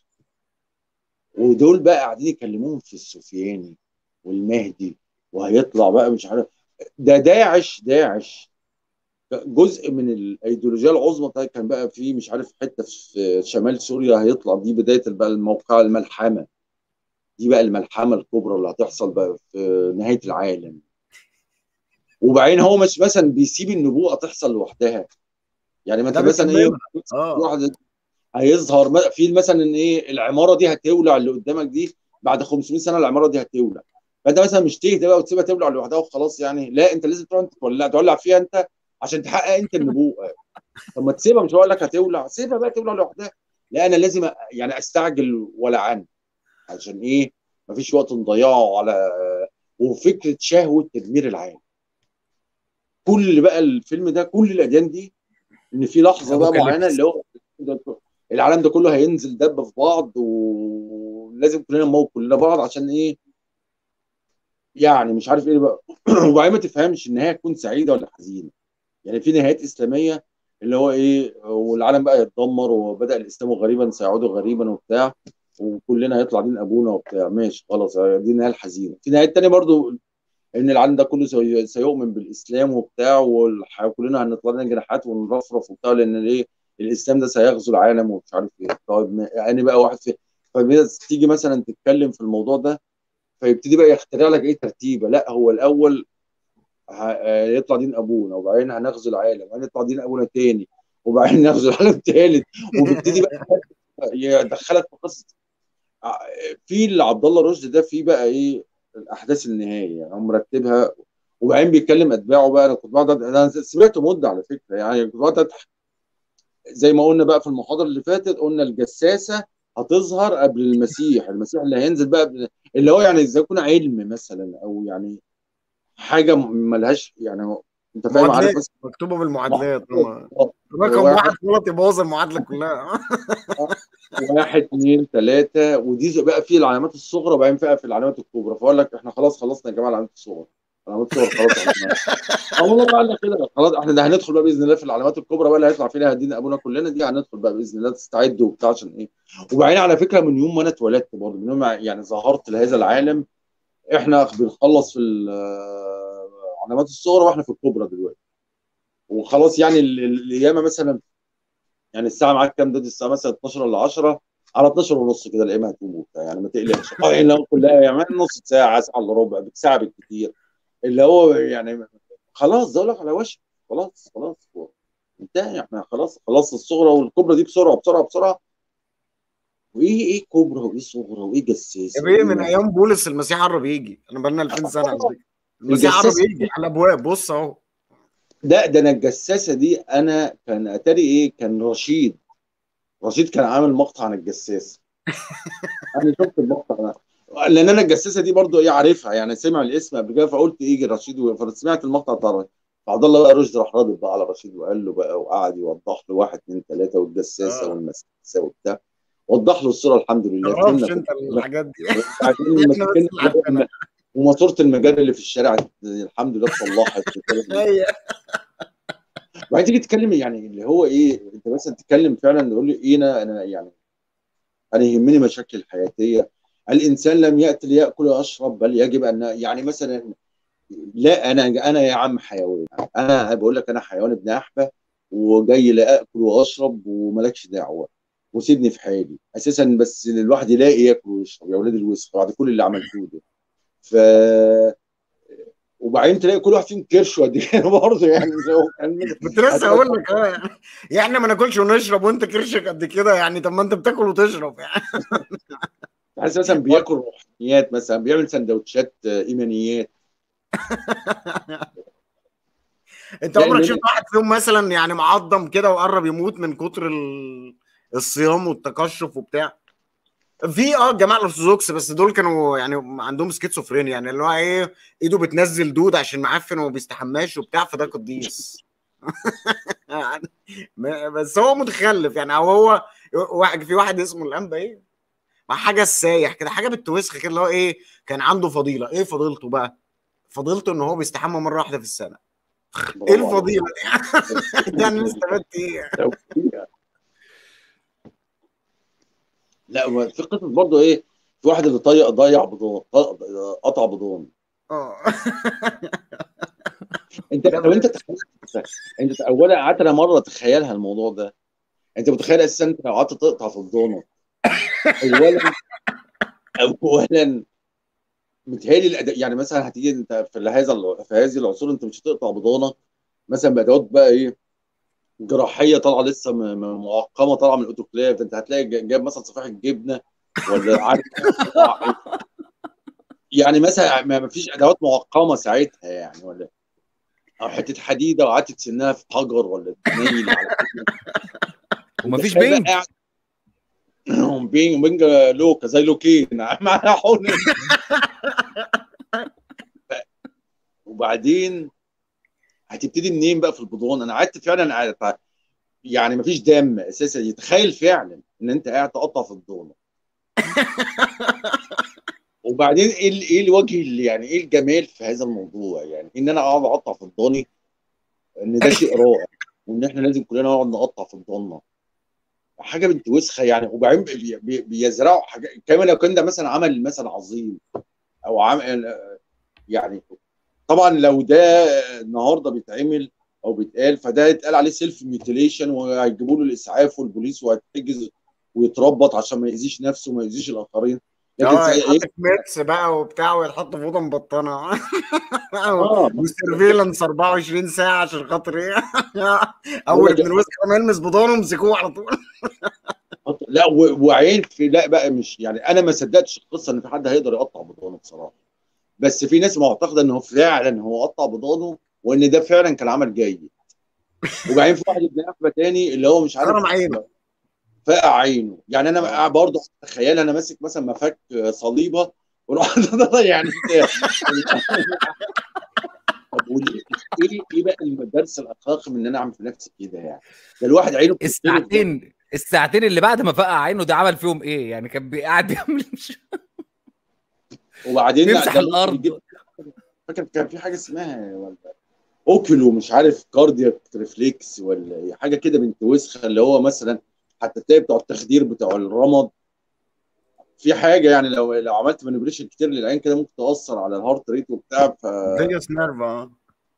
ودول بقى قاعدين يكلموهم في السفياني والمهدي وهيطلع بقى مش عارف ده داعش داعش جزء من الايديولوجيه العظمى بتاعت كان بقى في مش عارف حته في شمال سوريا هيطلع دي بدايه بقى الموقع الملحمه دي بقى الملحمه الكبرى اللي هتحصل بقى في نهايه العالم وبعدين هو مش مثلا بيسيب النبوءه تحصل لوحدها يعني ما انت ده مثلا ايه بيكملها. اه واحد هيظهر م- في مثلا ان ايه العماره دي هتولع اللي قدامك دي بعد 500 سنه العماره دي هتولع فانت مثلا مش تهدى بقى وتسيبها تولع لوحدها وخلاص يعني لا انت لازم تروح انت تولع تولع فيها انت عشان تحقق انت النبوءه طب ما تسيبها مش هقول لك هتولع سيبها بقى تولع لوحدها لا انا لازم أ- يعني استعجل ولعان عشان ايه مفيش وقت نضيعه على وفكره شهوه تدمير العالم كل بقى الفيلم ده كل الاديان دي ان في لحظه بقى أبوكاليبس. معينه اللي هو العالم ده كله هينزل دب في بعض ولازم كلنا نموت كلنا بعض عشان ايه يعني مش عارف ايه بقى وبعدين ما تفهمش النهايه تكون سعيده ولا حزينه يعني في نهايات اسلاميه اللي هو ايه والعالم بقى يتدمر وبدا الاسلام غريبا سيعود غريبا وبتاع وكلنا هيطلع دين ابونا وبتاع ماشي خلاص دي النهايه الحزينه في نهايات تانية برضو ان العالم ده كله سي- سيؤمن بالاسلام وبتاع وكلنا هنطلع لنا جناحات ونرفرف وبتاع لان ايه الاسلام ده سيغزو العالم ومش عارف ايه طيب ما- يعني بقى واحد في فتيجي مثلا تتكلم في الموضوع ده فيبتدي بقى يخترع لك ايه ترتيبه لا هو الاول ه- يطلع دين ابونا وبعدين هنغزو العالم وبعدين يطلع دين ابونا تاني وبعدين نغزو العالم تالت وبيبتدي بقى يدخلك في قصه في اللي عبد الله رشدي ده في بقى ايه الاحداث النهائيه يعني هو مرتبها وبعدين بيتكلم اتباعه بقى انا كنت بقعد انا سمعته مده على فكره يعني كنت بقعد أضحك. زي ما قلنا بقى في المحاضره اللي فاتت قلنا الجساسه هتظهر قبل المسيح المسيح اللي هينزل بقى قبل- اللي هو يعني زي يكون علم مثلا او يعني حاجه ملهاش يعني هو- انت فاهم عارف معادلات مثلا مكتوبه بالمعادلات هو آه، رقم واحد- واحد غلط يبوظ المعادله كلها واحد اثنين ثلاثة ودي زي- بقى في العلامات الصغرى وبعدين بقى في العلامات الكبرى فاقول لك احنا خلاص خلصنا يا جماعه العلامات الصغرى العلامات الصغرى خلاص احنا اه والله بقى لنا كده خلاص احنا ده هندخل بقى باذن الله في العلامات الكبرى بقى اللي هيطلع فيها دين ابونا كلنا دي هندخل بقى باذن الله تستعدوا وبتاع عشان ايه وبعدين على فكره من يوم ما انا اتولدت برضه من يوم ما يعني ظهرت لهذا العالم احنا بنخلص في العلامات الصغرى واحنا في الكبرى دلوقتي وخلاص يعني ال- ال- القيامه مثلا يعني الساعه معاك كام دلوقتي الساعه مثلا 12 ولا 10 على 12 ونص كده القيامه هتقوم وبتاع يعني ما تقلقش اه يعني لو كلها يعني نص ساعه ساعه الا ربع ساعه بالكثير اللي هو يعني خلاص ده لك على وشك خلاص خلاص انتهى احنا خلاص خلاص الصغرى والكبرى دي بسرعه بسرعه بسرعه وايه ايه كبرى وايه صغرى وايه جساسه يا بيه من وإيه- ايام بولس المسيح قرب يجي انا بقالنا 2000 سنه على فكره المسيح قرب الجساس يجي على الابواب بص اهو ده ده انا الجساسه دي انا كان اتاري ايه كان رشيد رشيد كان عامل مقطع عن الجساسه انا شفت المقطع ده لان انا الجساسه دي برضو ايه عارفها يعني سمع الاسم قبل كده فقلت يجي رشيد و- فسمعت المقطع بتاع بعد الله بقى رشدي راح رادد بقى على رشيد وقال له بقى وقعد يوضح له واحد اثنين ثلاثه والجساسه آه. والمساسه وبتاع وضح له الصوره الحمد لله ما تعرفش فهمنا انت الحاجات دي عشان إحنا بس المساكين- اللي عارفينها. وماسوره المجال اللي في الشارع الحمد لله اتصلحت هي وبعدين تيجي تتكلم يعني اللي هو ايه انت مثلا تتكلم فعلا تقول لي ايه انا انا يعني انا يهمني مشاكل حياتيه الانسان لم ياتي لياكل ويشرب بل يجب ان يعني مثلا لا انا انا يا عم حيوان انا بقول لك انا حيوان ابن احبه وجاي لا اكل واشرب ومالكش دعوه وسيبني في حالي اساسا بس الواحد يلاقي ياكل ويشرب يا ولاد الوسخ بعد كل اللي عملتوه ده ف وبعدين تلاقي كل واحد فيهم كرش قد كده برضه يعني زي هو كان كنت لسه هقول لك اه يعني يعني احنا ما ناكلش ونشرب وانت كرشك قد كده يعني طب ما انت بتاكل وتشرب يعني تحس مثلا بياكل روحانيات مثلا بيعمل سندوتشات آه، ايمانيات انت لا، عمرك لا. شفت واحد فيهم مثلا يعني معضم كده وقرب يموت من كتر ال- الصيام والتقشف وبتاع في اه الجماعه الارثوذكس بس دول كانوا يعني عندهم سكيزوفرينيا يعني اللي هو ايه ايده بتنزل دود عشان معفن وما بيستحماش وبتاع فده قديس يعني ما- بس هو متخلف يعني او هو واحد في واحد اسمه الانبا ايه مع حاجه السايح كده حاجه بالتوسخ كده اللي هو ايه كان عنده فضيله ايه فضيلته بقى فضيلته ان هو بيستحمى مره واحده في السنه ايه الفضيله دي يعني أنا استفدت ايه لا ما في قصه برضه ايه في واحد اللي طيق ضيع بضون قطع بضون اه انت لو انت تخيل انت اولا قعدت انا مره اتخيلها الموضوع ده انت متخيل اساسا انت لو قعدت تقطع في الضونه اولا اولا متهيألي الأد- يعني مثلا هتيجي انت في هذا الع- في هذه العصور انت مش هتقطع بضانه مثلا بادوات بقى ايه جراحيه طالعه لسه م- م- معقمه طالعه من الاوتوكلاف انت هتلاقي ج- جايب مثلا صفيحه جبنه ولا عارف يعني مثلا ما ما فيش ادوات معقمه ساعتها يعني ولا او حته حديده وقعدت تسنها في حجر ولا تنيل على ومفيش تخيل بقى بينج قاعد- بينج بينج لوكا زي لوكين معاها حقن وبعدين هتبتدي منين بقى في البطون انا قعدت فعلا قاعد- يعني مفيش دم اساسا يتخيل فعلا ان انت قاعد تقطع في الضونه وبعدين ايه ال- ايه الوجه اللي يعني ايه الجمال في هذا الموضوع يعني ان انا اقعد اقطع في الضاني ان ده شيء رائع وان احنا لازم كلنا نقعد نقطع في الضانه حاجه بنت وسخه يعني وبعدين بي- بي- بيزرعوا حاجه كمان لو كان ده مثلا عمل مثلا عظيم او عمل يعني طبعا لو ده النهارده بيتعمل او بيتقال فده يتقال عليه سيلف ميوتيليشن وهيجيبوا له الاسعاف والبوليس وهيتحجز ويتربط عشان ما يأذيش نفسه وما يأذيش الاخرين لكن اه زي- يتحط في ميكس بقى وبتاع ويتحط في اوضه مبطنه اه وسيرفيلانس 24 ساعه عشان خاطر ايه اول ابن الوسخ ما يلمس بضانه مسكوه على طول لا و- وعين في لا بقى مش يعني انا ما صدقتش القصه ان في حد هيقدر يقطع بضانه بصراحه بس في ناس معتقده ان هو فعلا هو قطع بضانه وان ده فعلا كان عمل جيد وبعدين في واحد ابن احمد تاني اللي هو مش عارف خرم عينه فقع عينه يعني انا برضه تخيل انا ماسك مثلا مفك صليبه وروح يعني طب وليه ايه ايه بقى المدرس الاخلاقي من ان انا اعمل في نفسي كده يعني ده الواحد عينه بتتقلب. الساعتين الساعتين اللي بعد ما فقع عينه ده عمل فيهم ايه يعني كان بي- قاعد بيعمل وبعدين يمسح ده ممكن الارض يجيب- فاكر كان في حاجه اسمها ولا اوكيلو مش عارف كاردياك ريفليكس ولا إيه، حاجه كده بنت وسخه اللي هو مثلا حتى تلاقي بتوع التخدير بتوع الرمد في حاجه يعني لو لو عملت مانيبريشن كتير للعين كده ممكن تاثر على الهارت ريت وبتاع ف فيجاس نيرف اه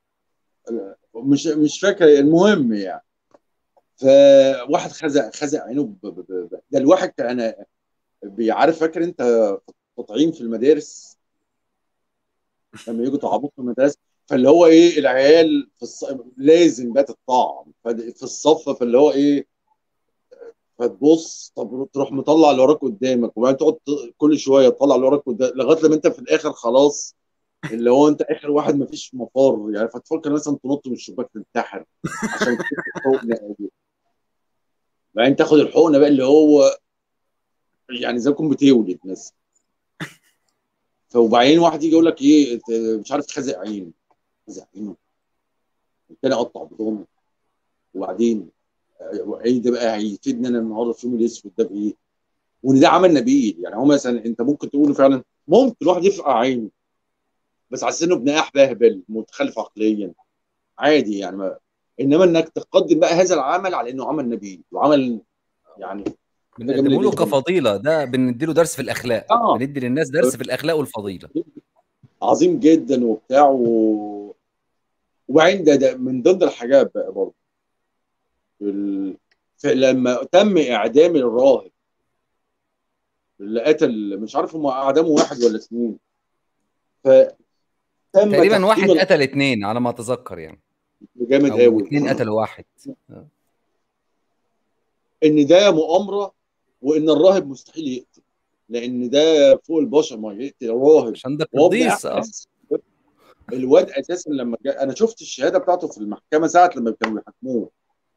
مش مش فاكر المهم يعني فواحد خزق خزق عينه ب... ب... ب... ب- ده الواحد كان بيعرف فاكر انت تطعيم في المدارس لما يجوا يطعموك في المدارس فاللي هو ايه العيال في الص... لازم بقى تطعم فد- في الصف فاللي هو ايه فتبص طب تروح مطلع اللي وراك قدامك وبعدين تقعد ت- كل شويه تطلع اللي وراك قدام لغايه لما انت في الاخر خلاص اللي هو انت اخر واحد مفيش مفر يعني فتفكر مثلا تنط من الشباك تنتحر عشان تاخد الحقنه دي. بعدين تاخد الحقنه بقى اللي هو يعني زي ما تكون بتولد مثلا فوبعدين واحد يجي يقول لك ايه انت مش عارف تخزق عين تخزق عينه التاني قطع بطونه وبعدين آه، ايه ده بقى هيفيدني انا النهارده في اليوم الاسود ده بايه؟ وان ده عمل نبيل يعني هو مثلا انت ممكن تقول فعلا ممكن الواحد يفقع عينه بس على انه ابن احبه اهبل متخلف عقليا عادي يعني ما انما انك تقدم بقى هذا العمل على انه عمل نبيل وعمل يعني بنقدمه له جدا. كفضيله ده بنديله درس في الاخلاق اه بندي للناس درس في الاخلاق والفضيله عظيم جدا وبتاع و... وبعدين ده, ده من ضمن الحاجات بقى برضه ال... ف- لما تم اعدام الراهب اللي قتل مش عارف هم اعدموا واحد ولا اثنين فتم تقريبا تحكيم واحد ال- قتل اتنين على ما اتذكر يعني جامد او قوي اتنين قتلوا واحد ان ده مؤامره وان الراهب مستحيل يقتل لان ده فوق البشر ما يقتل راهب عشان ده هو ابن قديس اه أحمس. الواد اساسا لما جاء انا شفت الشهاده بتاعته في المحكمه ساعه لما كانوا بيحاكموه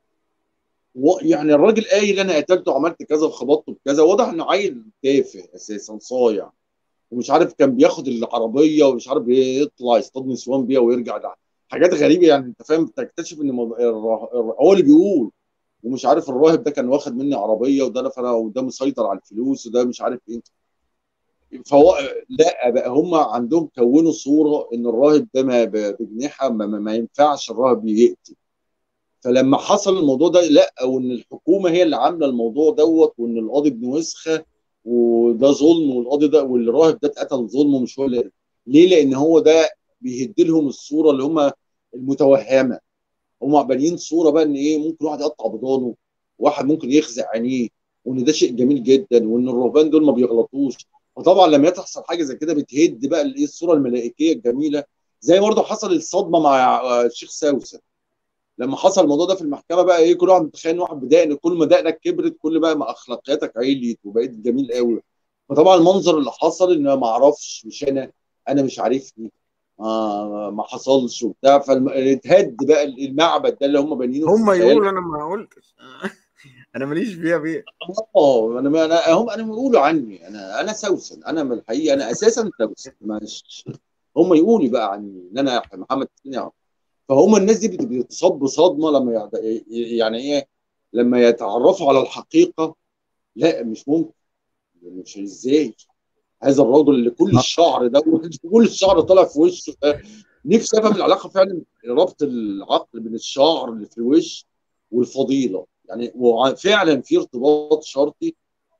و- يعني الراجل قايل انا قتلته وعملت كذا وخبطته بكذا واضح انه عيل تافه اساسا صايع ومش عارف كان بياخد العربيه ومش عارف يطلع يصطاد نسوان بيها ويرجع ده حاجات غريبه يعني انت فاهم تكتشف ان الموضوع- الرا- الرا- هو اللي بيقول ومش عارف الراهب ده كان واخد مني عربيه وده نفر وده مسيطر على الفلوس وده مش عارف ايه فهو لا بقى هم عندهم كونوا صوره ان الراهب ده ما ب- بجناحه ما, ما, ما ينفعش الراهب يقتل فلما حصل الموضوع ده لا وان الحكومه هي اللي عامله الموضوع دوت وان القاضي ابن وسخه وده ظلم والقاضي ده والراهب ده اتقتل ظلم مش هو اللي ليه؟ لان هو ده بيهد لهم الصوره اللي هم المتوهمه هم بانيين صوره بقى ان ايه ممكن واحد يقطع بضانه واحد ممكن يخزع عينيه وان ده شيء جميل جدا وان الرهبان دول ما بيغلطوش فطبعا لما تحصل حاجه زي كده بتهد بقى الايه الصوره الملائكيه الجميله زي برضه حصل الصدمه مع آه، الشيخ سوسه لما حصل الموضوع ده في المحكمه بقى ايه كل واحد متخيل إن واحد بدقن كل ما دقنك كبرت كل بقى ما اخلاقياتك عليت وبقيت جميل قوي فطبعا المنظر اللي حصل ان أنا ما اعرفش مش انا انا مش عارفني آه ما حصلش وبتاع فاتهد بقى المعبد ده اللي هم بانيينه في هم الخيال. يقولوا انا ما قلتش انا ماليش فيها بيه اه انا ما انا هم انا بيقولوا عني انا انا سوسن انا من الحقيقه انا اساسا سوسن مش هم يقولوا بقى عني ان انا محمد حسين يعقوب فهم الناس دي بت- بتصاب بصدمه لما يع- يعني ايه لما يتعرفوا على الحقيقه لا مش ممكن مش ازاي هذا الرجل اللي كل الشعر ده كل الشعر طالع في وشه ده. نفسي افهم العلاقه فعلا ربط العقل بين الشعر اللي في الوش والفضيله يعني وفعلا في ارتباط شرطي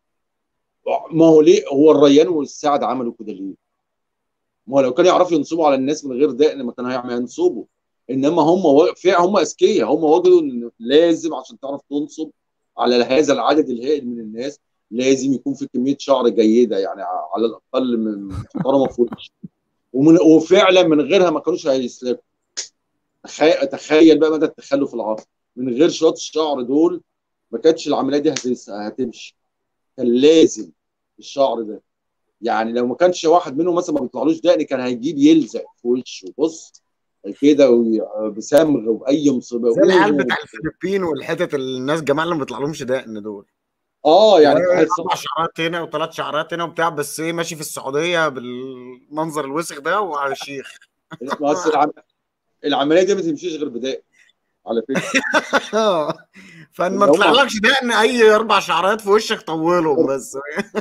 ما هو ليه هو الريان والسعد عملوا كده ليه؟ ما هو لو كانوا يعرفوا ينصبوا على الناس من غير دقن ما كانوا هيعملوا ينصبوا انما هم و... فعلا هم اذكياء هم وجدوا ان لازم عشان تعرف تنصب على هذا العدد الهائل من الناس لازم يكون في كميه شعر جيده يعني على الاقل من محترمه في وش ومن... وفعلا من غيرها ما كانوش هيسلكوا تخيل تخيل بقى مدى التخلف العقلي من غير شويه الشعر دول ما كانتش العمليه دي هتس... هتمشي كان لازم الشعر ده يعني لو ما كانش واحد منهم مثلا ما بيطلعلوش دقن كان هيجيب يلزق في وشه بص كده وي- بصمغ واي مصيبه زي العيال بتاع الفلبين والحتت الناس جماعه اللي ما بيطلعلهمش دقن دول اه يعني يعني تحس اربع شعرات هنا وثلاث شعرات هنا وبتاع بس ايه ماشي في السعوديه بالمنظر الوسخ ده وعلى الشيخ بس العم... العمليه دي ما تمشيش غير بداء على فكره فما هم- تطلعلكش دقن اي اربع شعرات في وشك طولهم بس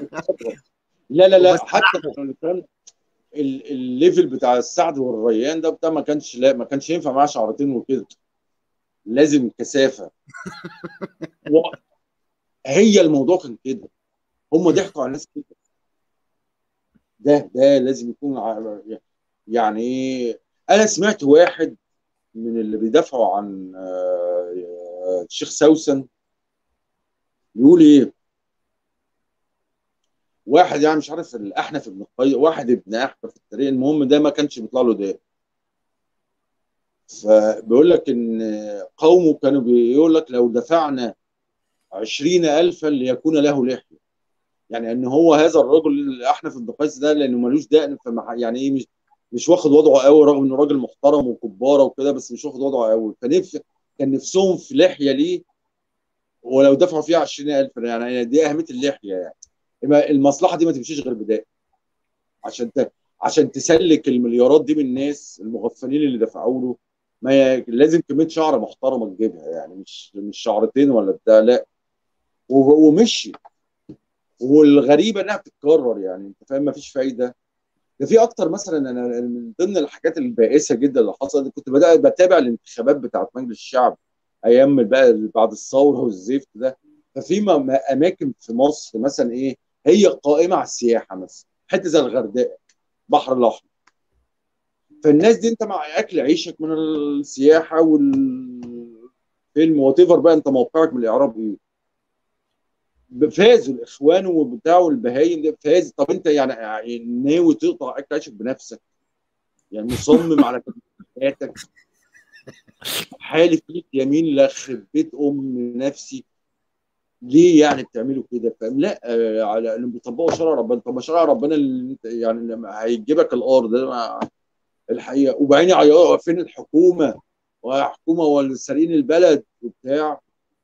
لا لا لا وبس- حتى لو كان ال- الليفل بتاع السعد والريان ده بتاع ما كانش لا ما كانش ينفع معاه شعرتين وكده لازم كثافه و... هي الموضوع كان كده هم ضحكوا على الناس كده ده ده لازم يكون ع- يعني ايه انا سمعت واحد من اللي بيدافعوا عن آه، آه، الشيخ سوسن بيقول ايه واحد يعني مش عارف الاحنف ابن قيس واحد ابن احنف في الطريق المهم ده ما كانش بيطلع له ده فبيقول لك ان قومه كانوا بيقول لك لو دفعنا عشرين ألفا ليكون له لحية يعني ان هو هذا الرجل الاحنف ابن قيس ده لانه ملوش دقن فما يعني ايه مش مش واخد وضعه قوي رغم انه راجل محترم وكباره وكده بس مش واخد وضعه قوي فنف كان نفسهم في لحيه ليه ولو دفعوا فيها 20000 يعني دي اهميه اللحيه يعني يبقى المصلحه دي ما تمشيش غير بدايه عشان ت... عشان تسلك المليارات دي من الناس المغفلين اللي دفعوا له ما هي لازم كميه شعر محترمه تجيبها يعني مش مش شعرتين ولا بتاع لا و- ومشي والغريبه انها بتتكرر يعني انت فاهم مفيش فايده ده في اكتر مثلا انا من ضمن الحاجات البائسه جدا اللي حصلت كنت بدات بتابع الانتخابات بتاعت مجلس الشعب ايام بقى بعد الثوره والزفت ده ففي م- م- اماكن في مصر مثلا ايه هي قائمه على السياحه مثلا حته زي الغردقه بحر الاحمر فالناس دي انت مع اكل عيشك من السياحه والفيلم وات ايفر بقى انت موقعك من الاعراب ايه فازوا الاخوان وبتاعوا البهايم ده فاز طب انت يعني يعني ناوي تقطع اكل عيشك بنفسك يعني مصمم على كده في حياتك حالف ليك يمين لا خرب بيت ام نفسي ليه يعني بتعملوا كده فاهم لا آه، على اللي بيطبقوا شرع ربنا طب ما شرع ربنا اللي انت يعني لما هيجيبك الارض ده ما- الحقيقه وبعدين يعيطوا فين الحكومه وحكومه ولا سارقين البلد وبتاع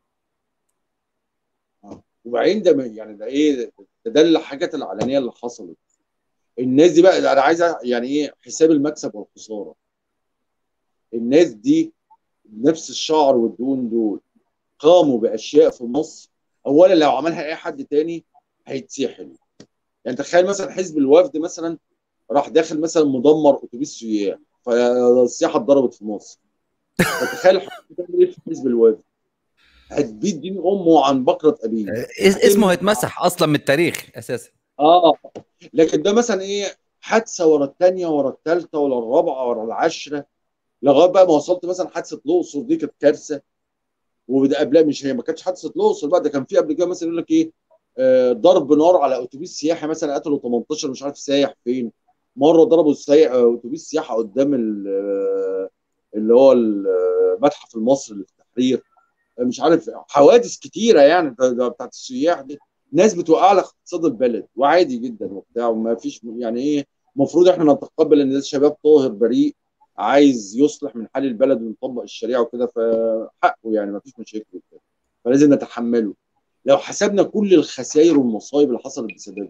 وبعدين ده من- يعني ده ايه ده, ده الحاجات العلنيه اللي حصلت الناس دي بقى انا عايز أ- يعني ايه حساب المكسب والخساره الناس دي نفس الشعر والدهون دول قاموا باشياء في مصر اولا لو عملها اي حد تاني هيتسحل يعني تخيل مثلا حزب الوفد مثلا راح داخل مثلا مدمر اتوبيس سياح فالسياحه اتضربت في مصر فتخيل الحكومة تعمل ايه في حزب الوفد هتبيد دين امه عن بكره ابيه اس- اسمه هيتمسح اصلا من التاريخ اساسا اه لكن ده مثلا ايه حادثه ورا الثانيه ورا الثالثه ورا الرابعه ورا العاشره لغايه بقى ما وصلت مثلا حادثه الاقصر دي كانت كارثه وده قبلها مش هي ما كانتش حادثه الاقصر بقى ده كان في قبل كده مثلا يقول لك ايه آه، ضرب نار على اتوبيس سياحي مثلا قتلوا 18 مش عارف سايح فين مره ضربوا سياح اتوبيس سياحه قدام ال- آه، اللي هو المتحف المصري اللي في التحرير مش عارف حوادث كتيره يعني ده- ده بتاعت السياح دي ناس بتوقع لك اقتصاد البلد وعادي جدا وبتاع وما فيش يعني ايه المفروض احنا نتقبل ان ده شباب طاهر بريء عايز يصلح من حال البلد ويطبق الشريعه وكده فحقه يعني ما فيش مشاكل وبتاع فلازم نتحمله لو حسبنا كل الخسائر والمصايب اللي حصلت بسببه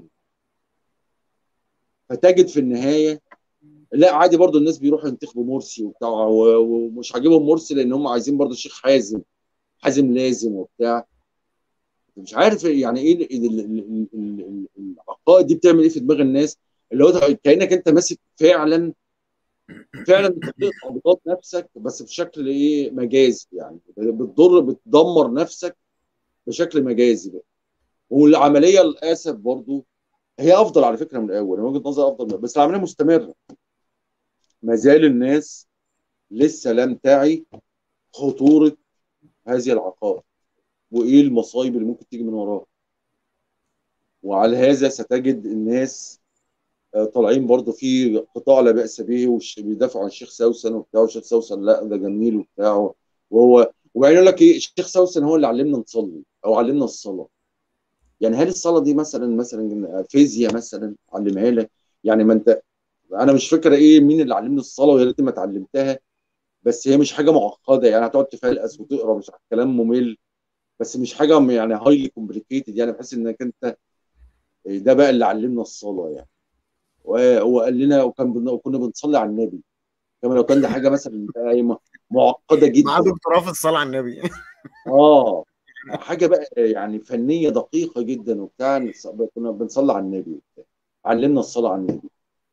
فتجد في النهايه لا عادي برضو الناس بيروحوا ينتخبوا مرسي وبتاع و- ومش عاجبهم مرسي لان هم عايزين برضو الشيخ حازم حازم لازم وبتاع مش عارف يعني ايه ال- ال- ال- ال- ال- العقائد دي بتعمل ايه في دماغ الناس اللي هو كانك انت ماسك فعلا فعلا انت بتقطع بطاط نفسك بس بشكل ايه مجازي يعني بتضر بتدمر نفسك بشكل مجازي بقى والعمليه للاسف برضو هي افضل على فكره من الاول من وجهه نظري افضل من بس العمليه مستمره ما زال الناس لسه لم تعي خطوره هذه العقائد وايه المصايب اللي ممكن تيجي من وراها وعلى هذا ستجد الناس آه، طالعين برضو في قطاع لا بأس به وبيدافعوا عن الشيخ سوسن وبتاع والشيخ سوسن لا ده جميل وبتاع وهو وبعدين يقول لك ايه الشيخ سوسن هو اللي علمنا نصلي او علمنا الصلاه يعني هل الصلاه دي مثلا مثلا فيزياء مثلا علمها لك يعني ما انت انا مش فاكر ايه مين اللي علمني الصلاه ويا ريتني ما اتعلمتها بس هي مش حاجه معقده يعني هتقعد تفلقس وتقرا مش كلام ممل بس مش حاجه يعني هايلي كومبليكيتد يعني بحيث انك انت ده بقى اللي علمنا الصلاه يعني و- وقال لنا وكان بن- وكنا بنصلي على النبي كما لو كان دي حاجه مثلا إيه م- معقده مع جدا دكتوراه في الصلاه على النبي اه حاجه بقى يعني فنيه دقيقه جدا وبتاع نص- كنا بنصلي على النبي وبتاع. علمنا الصلاه على النبي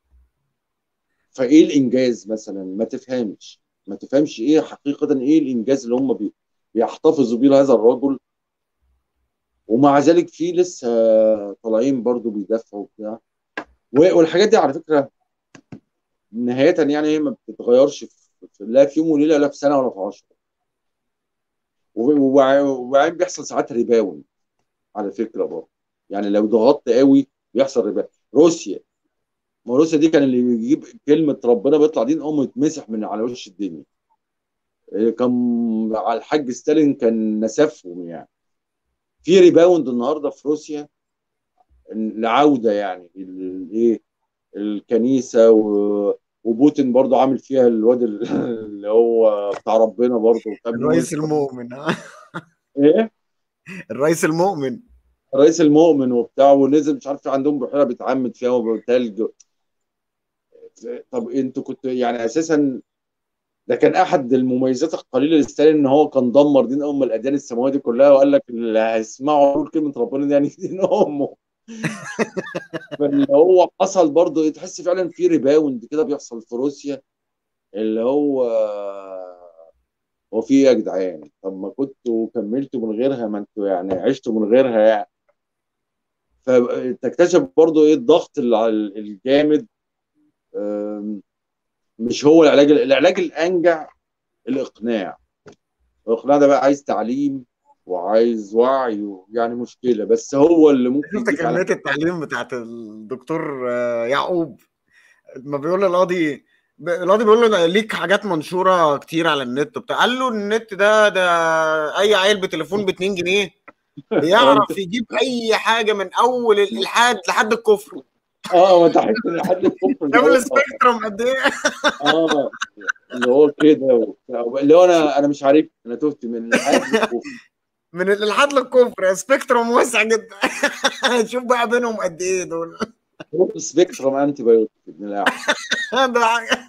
فايه الانجاز مثلا ما تفهمش ما تفهمش ايه حقيقه ايه الانجاز اللي هم بي- بيحتفظوا بيه هذا الرجل ومع ذلك في لسه طالعين برضو بيدافعوا وبتاع و- والحاجات دي على فكره نهايه يعني هي ما بتتغيرش في في- لا في يوم وليله لا في سنه ولا في 10 وبعدين بيحصل ساعات ريباوند على فكره برضه يعني لو ضغطت قوي بيحصل ريباوند روسيا ما روسيا دي كان اللي بيجيب كلمه ربنا بيطلع دين امه يتمسح من على وش الدنيا إيه كان على الحاج ستالين كان نسفهم يعني في ريباوند النهارده في روسيا لعوده يعني الايه الكنيسه و... وبوتين برضه عامل فيها الواد ال- اللي هو بتاع ربنا برضه وكان الرئيس المؤمن ها؟ ايه الرئيس المؤمن الرئيس المؤمن وبتاع ونزل مش عارف في عندهم بحيره بيتعمد فيها وتلج طب انتوا كنتوا يعني اساسا ده كان احد المميزات القليله لستالين ان هو كان دمر دين ام الاديان السماويه دي كلها وقال لك اللي هيسمعوا يقول كلمه ربنا دي يعني دين امه فاللي هو حصل برضه تحس فعلا في ريباوند كده بيحصل في روسيا اللي هو هو في ايه يا جدعان طب ما كنتوا كملتوا من غيرها ما انتوا يعني عشتوا من غيرها يعني فتكتشف برضه ايه الضغط الع- الجامد أم، مش هو العلاج العلاج الانجع الاقناع الاقناع ده بقى عايز تعليم وعايز وعي يعني مشكله بس هو اللي ممكن شفت يديك على كمية التعليم بتاعت الدكتور آه، يعقوب ما بيقول للقاضي ب- القاضي بيقول له ليك حاجات منشورة كتير على النت وبتاع قال له النت ده ده أي عيل بتليفون ب 2 جنيه بيعرف يجيب أي حاجة من أول الإلحاد لحد الكفر اه ما تحس ان حد الكفر اللي شايف هو السبيكترم قد إيه اه اللي هو كده وبتاع. اللي هو انا انا مش عارف انا تهت من الحاجة من الإلحاد للكفر سبيكترم واسع جدا شوف بقى بينهم قد إيه دول سبيكترم انتي بايوتيك ابن الاخر ده حاجة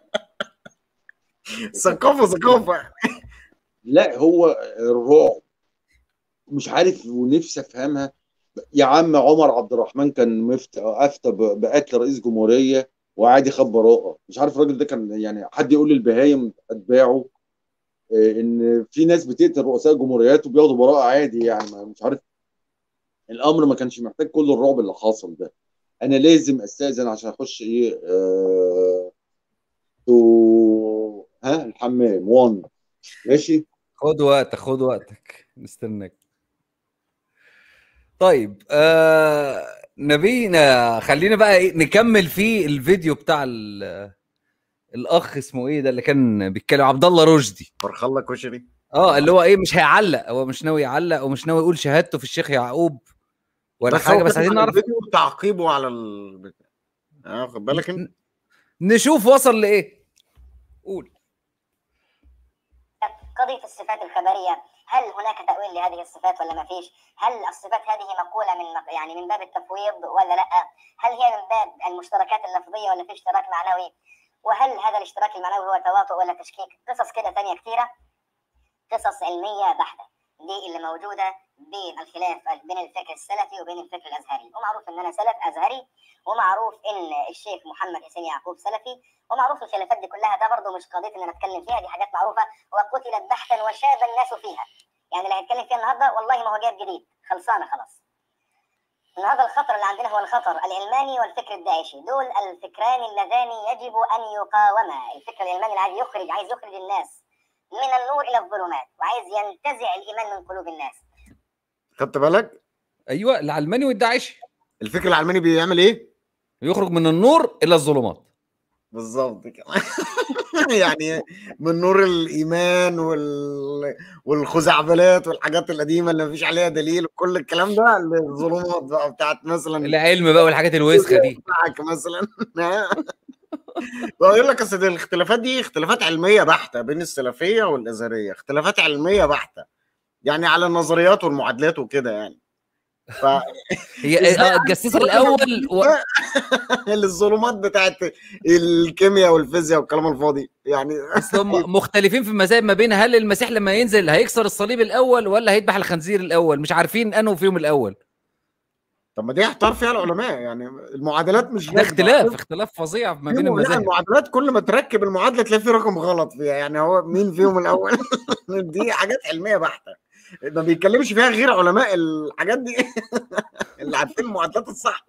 ثقافة ثقافة لا هو الرعب مش عارف ونفسي افهمها يا عم عمر عبد الرحمن كان مفتى افتى ب- بقتل رئيس جمهوريه وعادي خد براءه مش عارف الراجل ده كان يعني حد يقول للبهايم اتباعه آه، ان في ناس بتقتل رؤساء جمهوريات وبياخدوا براءه عادي يعني ما- مش عارف الامر ما كانش محتاج كل الرعب اللي حاصل ده انا لازم استاذن عشان اخش ايه آه... تو ها الحمام 1 ماشي خد وقتك خد وقتك نستناك طيب آه نبينا خلينا بقى إيه نكمل في الفيديو بتاع ال- الاخ اسمه ايه ده اللي كان بيتكلم عبد الله رشدي فرخ الله كشري اه اللي هو ايه مش هيعلق هو مش ناوي يعلق ومش ناوي يقول شهادته في الشيخ يعقوب ولا بس حاجه هو بس كتب عايزين على نعرف الفيديو تعقيبه على ال اه خد بالك انت نشوف وصل لايه قول قضية الصفات الخبرية هل هناك تأويل لهذه الصفات ولا ما فيش؟ هل الصفات هذه مقولة من مق- يعني من باب التفويض ولا لا؟ هل هي من باب المشتركات اللفظية ولا في اشتراك معنوي؟ وهل هذا الاشتراك المعنوي هو تواطؤ ولا تشكيك؟ قصص كده ثانية كثيرة قصص علمية بحتة دي اللي موجودة بين الخلاف بين الفكر السلفي وبين الفكر الأزهري ومعروف إن أنا سلف أزهري ومعروف إن الشيخ محمد حسين يعقوب سلفي ومعروف الخلافات دي كلها ده برضه مش قضية إن أنا أتكلم فيها دي حاجات معروفة وقتلت بحثا وشاب الناس فيها يعني اللي هيتكلم فيها النهارده والله ما هو جايب جديد خلصانه خلاص النهارده الخطر اللي عندنا هو الخطر العلماني والفكر الداعشي دول الفكران اللذان يجب ان يقاوما الفكر العلماني اللي عايز يخرج عايز يخرج الناس من النور الى الظلمات وعايز ينتزع الايمان من قلوب الناس خدت بالك ايوه العلماني والداعشي الفكر العلماني بيعمل ايه يخرج من النور الى الظلمات بالظبط كده يعني من نور الايمان وال... والخزعبلات والحاجات القديمه اللي مفيش عليها دليل وكل الكلام ده للظلمات بقى بتاعت مثلا العلم بقى والحاجات الوسخه دي بتاعك مثلا بقول لك اصل الاختلافات دي اختلافات علميه بحته بين السلفيه والازهريه اختلافات علميه بحته يعني على النظريات والمعادلات وكده يعني ف هي آه، الجسيس الاول و... الظلمات بتاعت الكيمياء والفيزياء والكلام الفاضي يعني اصل هم مختلفين في المذاهب ما بين هل المسيح لما ينزل هيكسر الصليب الاول ولا هيذبح الخنزير الاول مش عارفين انه فيهم الاول طب ما دي احتار فيها العلماء يعني المعادلات مش ده واجبة. اختلاف اختلاف فظيع ما بين فيهم- لا المذاهب المعادلات كل ما تركب المعادله تلاقي في رقم غلط فيها يعني هو مين فيهم الاول دي حاجات علميه بحته ما بيتكلمش فيها غير علماء الحاجات دي اللي عارفين المعادلات الصح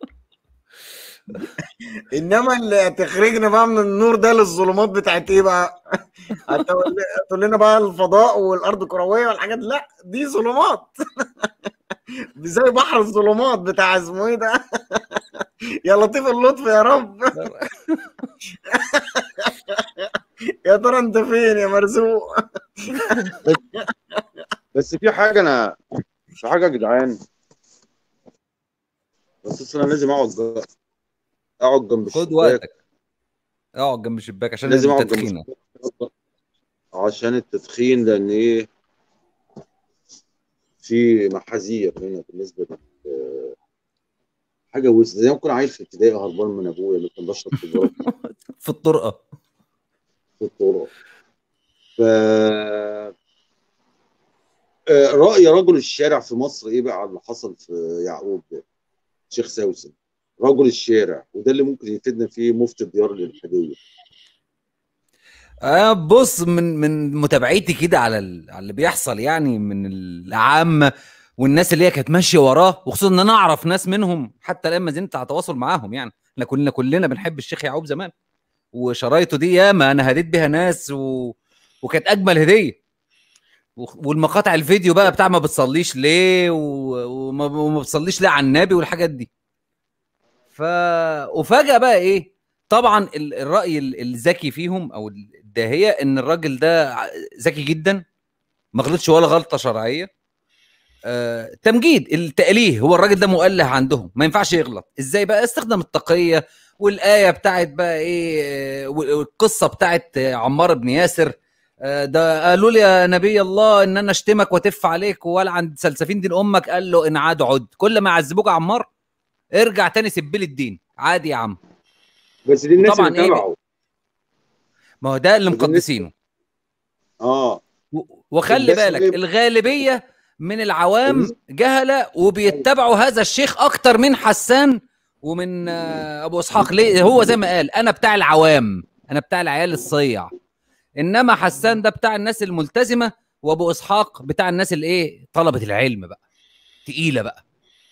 انما اللي هتخرجنا بقى من النور ده للظلمات بتاعت ايه بقى هتقول هتقول لنا بقى الفضاء والارض كرويه والحاجات لا دي ظلمات زي بحر الظلمات بتاع اسمه ايه ده يا لطيف اللطف يا رب يا ترى انت فين يا مرزوق بس في حاجه انا في حاجه يا جدعان بس أصل انا لازم اقعد ج- اقعد جنب خد الشباك وقتك اقعد جنب الشباك عشان لازم اقعد جنب التدخينه الشباك عشان التدخين لان ايه في محاذير هنا بالنسبه لل حاجه وسط زي ما اكون عيل في ابتدائي هربان من ابويا اللي كان بشرب سيجاره في الطرقه في الطرق آه، رأي رجل الشارع في مصر ايه بقى على اللي حصل في يعقوب ده شيخ سوسن رجل الشارع وده اللي ممكن يفيدنا فيه مفتي الديار الإلحادية أه بص من من متابعتي كده على ال- على اللي بيحصل يعني من العامه والناس اللي هي كانت ماشيه وراه وخصوصا ان انا اعرف ناس منهم حتى الان ما زلت على تواصل معاهم يعني احنا كلنا كلنا بنحب الشيخ يعقوب زمان وشرايطه دي ياما انا هديت بيها ناس و... وكانت اجمل هديه و- والمقاطع الفيديو بقى بتاع ما بتصليش ليه و... وما... وما بتصليش ليه على النبي والحاجات دي ف وفجأة بقى ايه طبعا ال- الرأي ال- الذكي فيهم او الداهية ان الراجل ده ع- ذكي جدا ما غلطش ولا غلطة شرعية آه، تمجيد التأليه هو الراجل ده مؤله عندهم ما ينفعش يغلط ازاي بقى استخدم التقية والآية بتاعت بقى ايه آه، والقصة بتاعت آه، عمار بن ياسر آه، ده قالوا لي يا نبي الله ان انا اشتمك واتف عليك ولا عند سلسفين دين امك قال له ان عاد عد كل ما يعذبوك يا عمار ارجع تاني سب لي الدين عادي يا عم بس دي الناس طبعاً اللي إيه تبعه ما هو ده اللي وده مقدسينه اه و- وخلي الناس بالك اللي- الغالبيه من العوام الناس- جهله وبيتبعوا هذا الشيخ اكتر من حسان ومن آه، ابو اسحاق ليه هو زي ما قال انا بتاع العوام انا بتاع العيال الصيع انما حسان ده بتاع الناس الملتزمه وابو اسحاق بتاع الناس اللي ايه طلبه العلم بقى تقيله بقى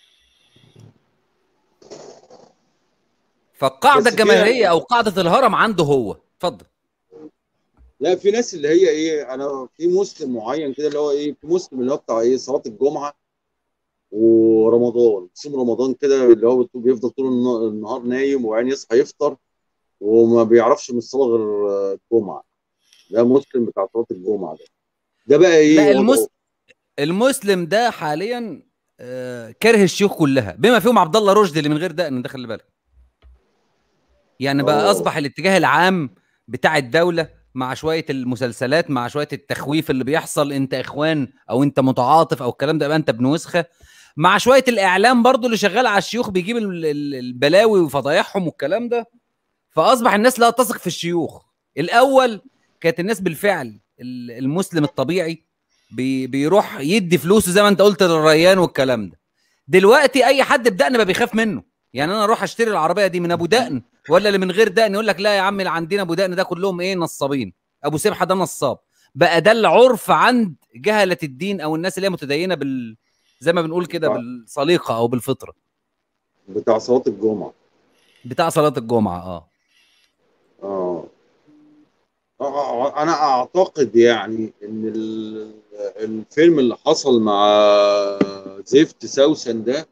فالقاعده بس فيها- الجماهيريه او قاعده الهرم عنده هو اتفضل لا في ناس اللي هي ايه انا في مسلم معين كده اللي هو ايه في مسلم اللي هو بتاع ايه صلاه الجمعه ورمضان صوم رمضان كده اللي هو بيفضل طول النا- النهار نايم وبعدين يصحى يفطر وما بيعرفش من الصلاه غير آه، الجمعه ده مسلم بتاع صلاه الجمعه ده ده بقى ايه لا وضعه؟ المس... المسلم ده حاليا آه، كره الشيوخ كلها بما فيهم عبد الله رشدي اللي من غير دقن ده خلي بالك يعني بقى أوه. اصبح الاتجاه العام بتاع الدوله مع شويه المسلسلات مع شويه التخويف اللي بيحصل انت اخوان او انت متعاطف او الكلام ده يبقى انت ابن وسخه مع شويه الاعلام برضو اللي شغال على الشيوخ بيجيب ال- ال- البلاوي وفضايحهم والكلام ده فاصبح الناس لا تثق في الشيوخ الاول كانت الناس بالفعل ال- المسلم الطبيعي بي بيروح يدي فلوسه زي ما انت قلت للريان والكلام ده دلوقتي اي حد بدقن بقى بيخاف منه يعني انا اروح اشتري العربيه دي من ابو دقن ولا اللي من غير دقن يقول لك لا يا عم اللي عندنا ابو دقن ده كلهم ايه نصابين ابو سبحه ده نصاب بقى ده العرف عند جهله الدين او الناس اللي هي متدينه بال زي ما بنقول كده صح. بالسليقه او بالفطره بتاع صلاه الجمعه بتاع صلاه الجمعه اه اه آه، انا اعتقد يعني ان ال- الفيلم اللي حصل مع زفت سوسن ده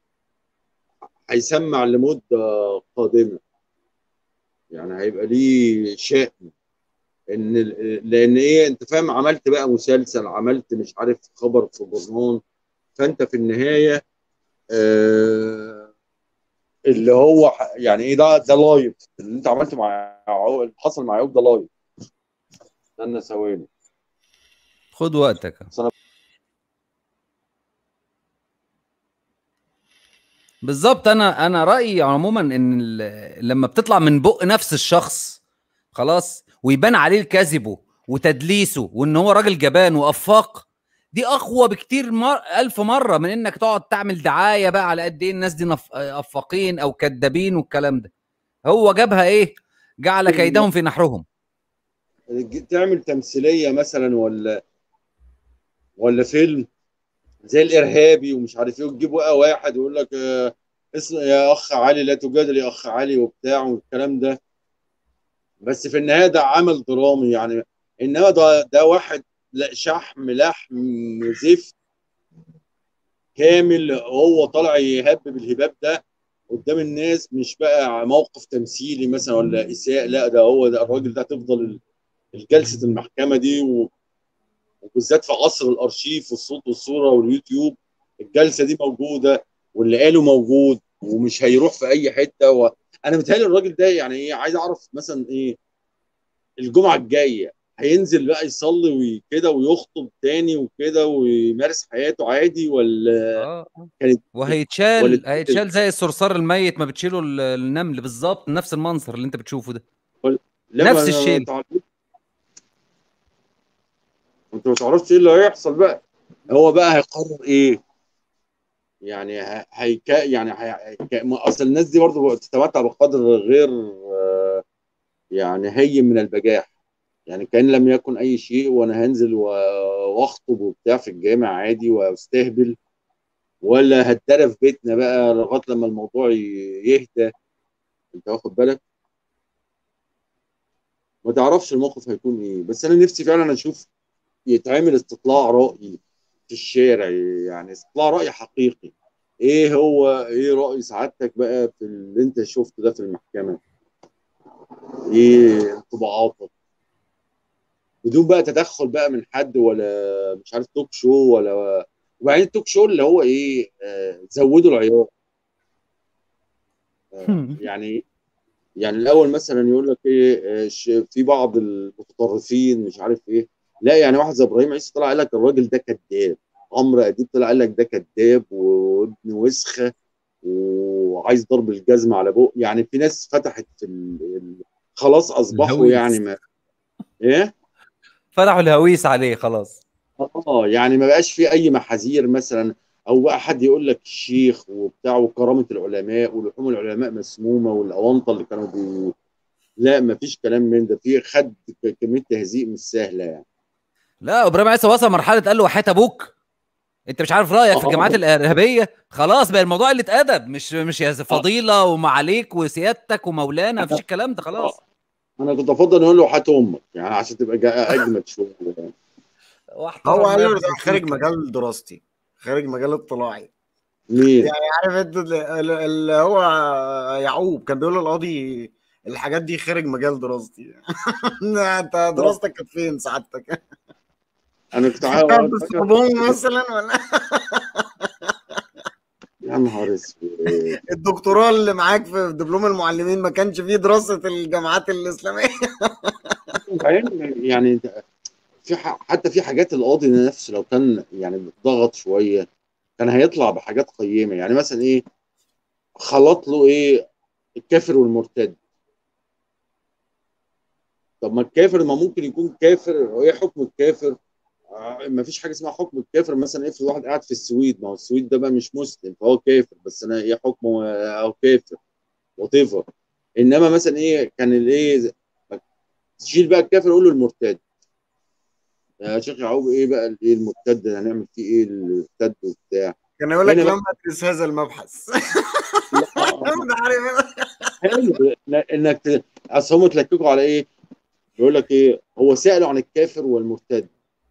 هيسمع لمده قادمه يعني هيبقى ليه شأن ان ال- لان ايه انت فاهم عملت بقى مسلسل عملت مش عارف خبر في جورنال فانت في النهايه آه اللي هو ح- يعني ايه ده ده لايف اللي انت عملته مع عو- اللي حصل مع عيوب ده لايف استنى ثواني خد وقتك بس أنا- بالظبط انا انا رايي عموما ان ال- لما بتطلع من بق نفس الشخص خلاص ويبان عليه كذبه وتدليسه وان هو راجل جبان وافاق دي اقوى بكتير مر... الف مره من انك تقعد تعمل دعايه بقى على قد ايه الناس دي نف... افاقين او كذابين والكلام ده هو جابها ايه جعل كيدهم في نحرهم تعمل تمثيليه مثلا ولا ولا فيلم زي الارهابي ومش عارف ايه وتجيب بقى واحد ويقول لك آه، اسم يا اخ علي لا تجادل يا اخ علي وبتاع والكلام ده بس في النهايه ده عمل درامي يعني انما ده ده واحد لا شحم لحم زفت كامل هو طالع يهبب الهباب ده قدام الناس مش بقى موقف تمثيلي مثلا ولا اساءه لا ده هو ده الراجل ده هتفضل الجلسه المحكمه دي و... وبالذات في عصر الارشيف والصوت والصوره واليوتيوب الجلسه دي موجوده واللي قاله موجود ومش هيروح في اي حته و... انا متهيألي الراجل ده يعني ايه عايز اعرف مثلا ايه الجمعه الجايه هينزل بقى يصلي وكده ويخطب تاني وكده ويمارس حياته عادي ولا اه كانت وهيتشال والد- هيتشال زي الصرصار الميت ما بتشيله ال- النمل بالظبط نفس المنظر اللي انت بتشوفه ده لا نفس ما أنا- الشيء. تعليق- انت ما تعرفش ايه اللي هيحصل بقى هو بقى هيقرر ايه يعني ه- هيك يعني هي... ما اصل الناس دي برضه بتتمتع بقدر غير آه، يعني هين من البجاح يعني كان لم يكن اي شيء وانا هنزل و- واخطب وبتاع في الجامع عادي واستهبل ولا هتدرى في بيتنا بقى لغايه لما الموضوع ي- يهدى انت واخد بالك ما تعرفش الموقف هيكون ايه بس انا نفسي فعلا اشوف يتعمل استطلاع رأي في الشارع يعني استطلاع رأي حقيقي ايه هو ايه رأي سعادتك بقى في اللي انت شفته ده في المحكمة ايه انطباعاتك بدون بقى تدخل بقى من حد ولا مش عارف توك شو ولا وبعدين التوك شو اللي هو ايه آه زودوا العيار آه يعني يعني الاول مثلا يقول لك ايه آه، ش- في بعض المتطرفين مش عارف ايه لا يعني واحد زي ابراهيم عيسى طلع قال لك الراجل ده كذاب عمرو اديب طلع قال لك ده كذاب وابن وسخه وعايز ضرب الجزمه على بق يعني في ناس فتحت في ال... ال- خلاص اصبحوا الهويس. يعني ما ايه فتحوا الهويس عليه خلاص اه يعني ما بقاش في اي محاذير مثلا او بقى حد يقول لك الشيخ وبتاع وكرامه العلماء ولحوم العلماء مسمومه والاونطه اللي كانوا بي... لا ما فيش كلام من ده في خد ك- كميه تهزيء مش سهله يعني لا ابراهيم عيسى وصل مرحله قال له وحياه ابوك انت مش عارف رايك في آه. الجماعات الارهابيه خلاص بقى الموضوع اللي اتادب مش مش يا فضيله وما عليك وسيادتك ومولانا مفيش الكلام ده خلاص انا كنت افضل نقول له حات امك يعني عشان تبقى جا- اجمد شويه يعني. واحترم هو قال له نفسك. ده خارج مجال دراستي خارج مجال اطلاعي مين؟ عارف انت ال- ال- اللي هو يعقوب كان بيقول للقاضي الحاجات دي خارج مجال دراستي انت دراستك كانت فين سعادتك؟ انا كنت عاوز كانت في الصابون مثلا ولا يا نهار اسود الدكتوراه اللي معاك في دبلوم المعلمين ما كانش فيه دراسه الجامعات الاسلاميه يعني في ح- حتى في حاجات القاضي نفسه لو كان يعني ضغط شويه كان هيطلع بحاجات قيمه يعني مثلا ايه خلط له ايه الكافر والمرتد طب ما الكافر ما ممكن يكون كافر وايه حكم الكافر آه، ما فيش حاجه اسمها حكم الكافر مثلا افرض واحد قاعد في السويد ما هو السويد ده بقى مش مسلم فهو كافر بس انا ايه حكمه آه، او كافر وات ايفر انما مثلا ايه كان الايه تشيل بقى الكافر قول له المرتد يا شيخ يعقوب ايه بقى الايه المرتد هنعمل فيه ايه المرتد وبتاع كان يقول لك هنا لم ادرس هذا المبحث أنا عارف حلو انك ت- اصل هم تلككوا على ايه؟ يقول لك ايه؟ هو سالوا عن الكافر والمرتد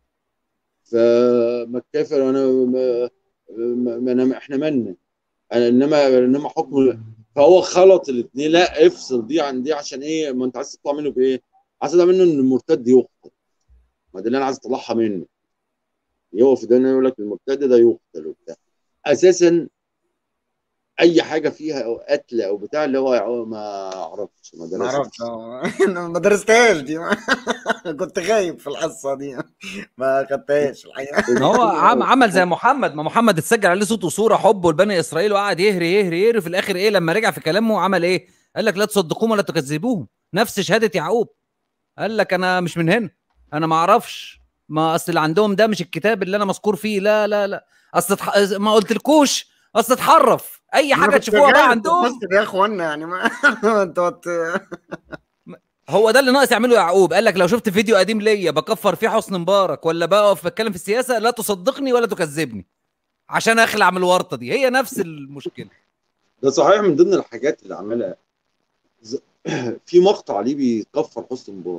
فما الكافر انا ما ما ما أنا احنا مالنا أنا انما انما حكم فهو خلط الاثنين لا افصل دي عن دي عشان ايه؟ ما انت عايز تطلع منه بايه؟ عايز تطلع منه ان المرتد يقتل ما ده اللي انا عايز اطلعها منه يقف ده يقول لك المرتد ده يقتل وبتاع اساسا اي حاجه فيها او قتل او بتاع اللي هو ما اعرفش ما ما درستش. اعرفش آه. أنا ما درستهاش دي كنت غايب في الحصه دي ما خدتهاش الحقيقه ما هو عم عمل زي محمد ما محمد اتسجل عليه صوت وصوره حبه لبني اسرائيل وقعد يهري يهري يهري في الاخر ايه لما رجع في كلامه عمل ايه؟ قال لك لا تصدقوهم ولا تكذبوهم نفس شهاده يعقوب قال لك انا مش من هنا انا ما اعرفش ما اصل اللي عندهم ده مش الكتاب اللي انا مذكور فيه لا لا لا اصل اتح... ما قلتلكوش اصل اتحرف اي حاجه تشوفوها بقى عندهم بس يا اخوانا يعني ما انتوا هت- هو ده اللي ناقص يعمله يعقوب قال لك لو شفت فيديو قديم ليا بكفر فيه حسني مبارك ولا بقف بتكلم في السياسه لا تصدقني ولا تكذبني عشان اخلع من الورطه دي هي نفس المشكله ده صحيح من ضمن الحاجات اللي عملها ز- في مقطع ليه بيكفر حسني مبارك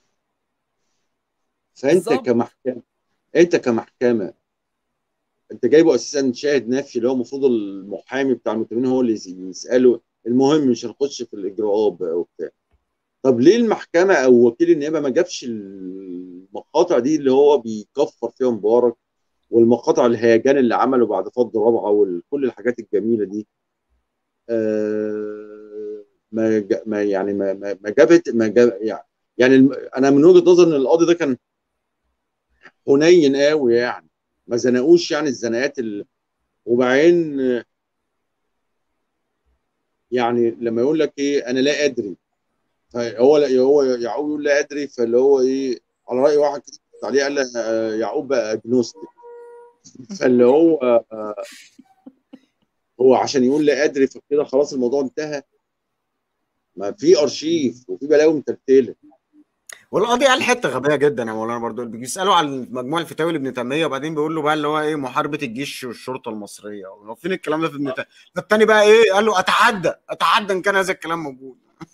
فانت بالظبط. كمحكمه انت كمحكمه انت جايبه اساسا شاهد نفي اللي هو المفروض المحامي بتاع المتهمين هو اللي يس- يساله المهم مش هنخش في الاجراءات بقى وبتاع طب ليه المحكمه او وكيل النيابه ما جابش المقاطع دي اللي هو بيكفر فيها مبارك والمقاطع الهيجان اللي عمله بعد فض رابعه وكل الحاجات الجميله دي آه، ما جا- ما يعني ما ما ما جابت ما جاب يعني يعني الم- انا من وجهه نظري ان القاضي ده كان حنين قوي يعني ما زنقوش يعني الزناقات ال... وبعدين آه، يعني لما يقول لك ايه انا لا ادري فهو لا هو يعقوب يقول لا ادري فاللي هو ايه على راي واحد كده عليه قال لك آه، يعقوب بقى اجنوستيك فاللي هو آه، هو عشان يقول لا ادري فكده خلاص الموضوع انتهى ما في ارشيف وفي بلاوي متلتله والقاضي قال حته غبيه جدا يا مولانا برضو بيسالوا على مجموع الفتاوي لابن تيميه وبعدين بيقول له بقى اللي هو ايه محاربه الجيش والشرطه المصريه هو فين الكلام ده في ابن تيميه فالتاني بقى ايه قال له اتحدى اتحدى ان كان هذا الكلام موجود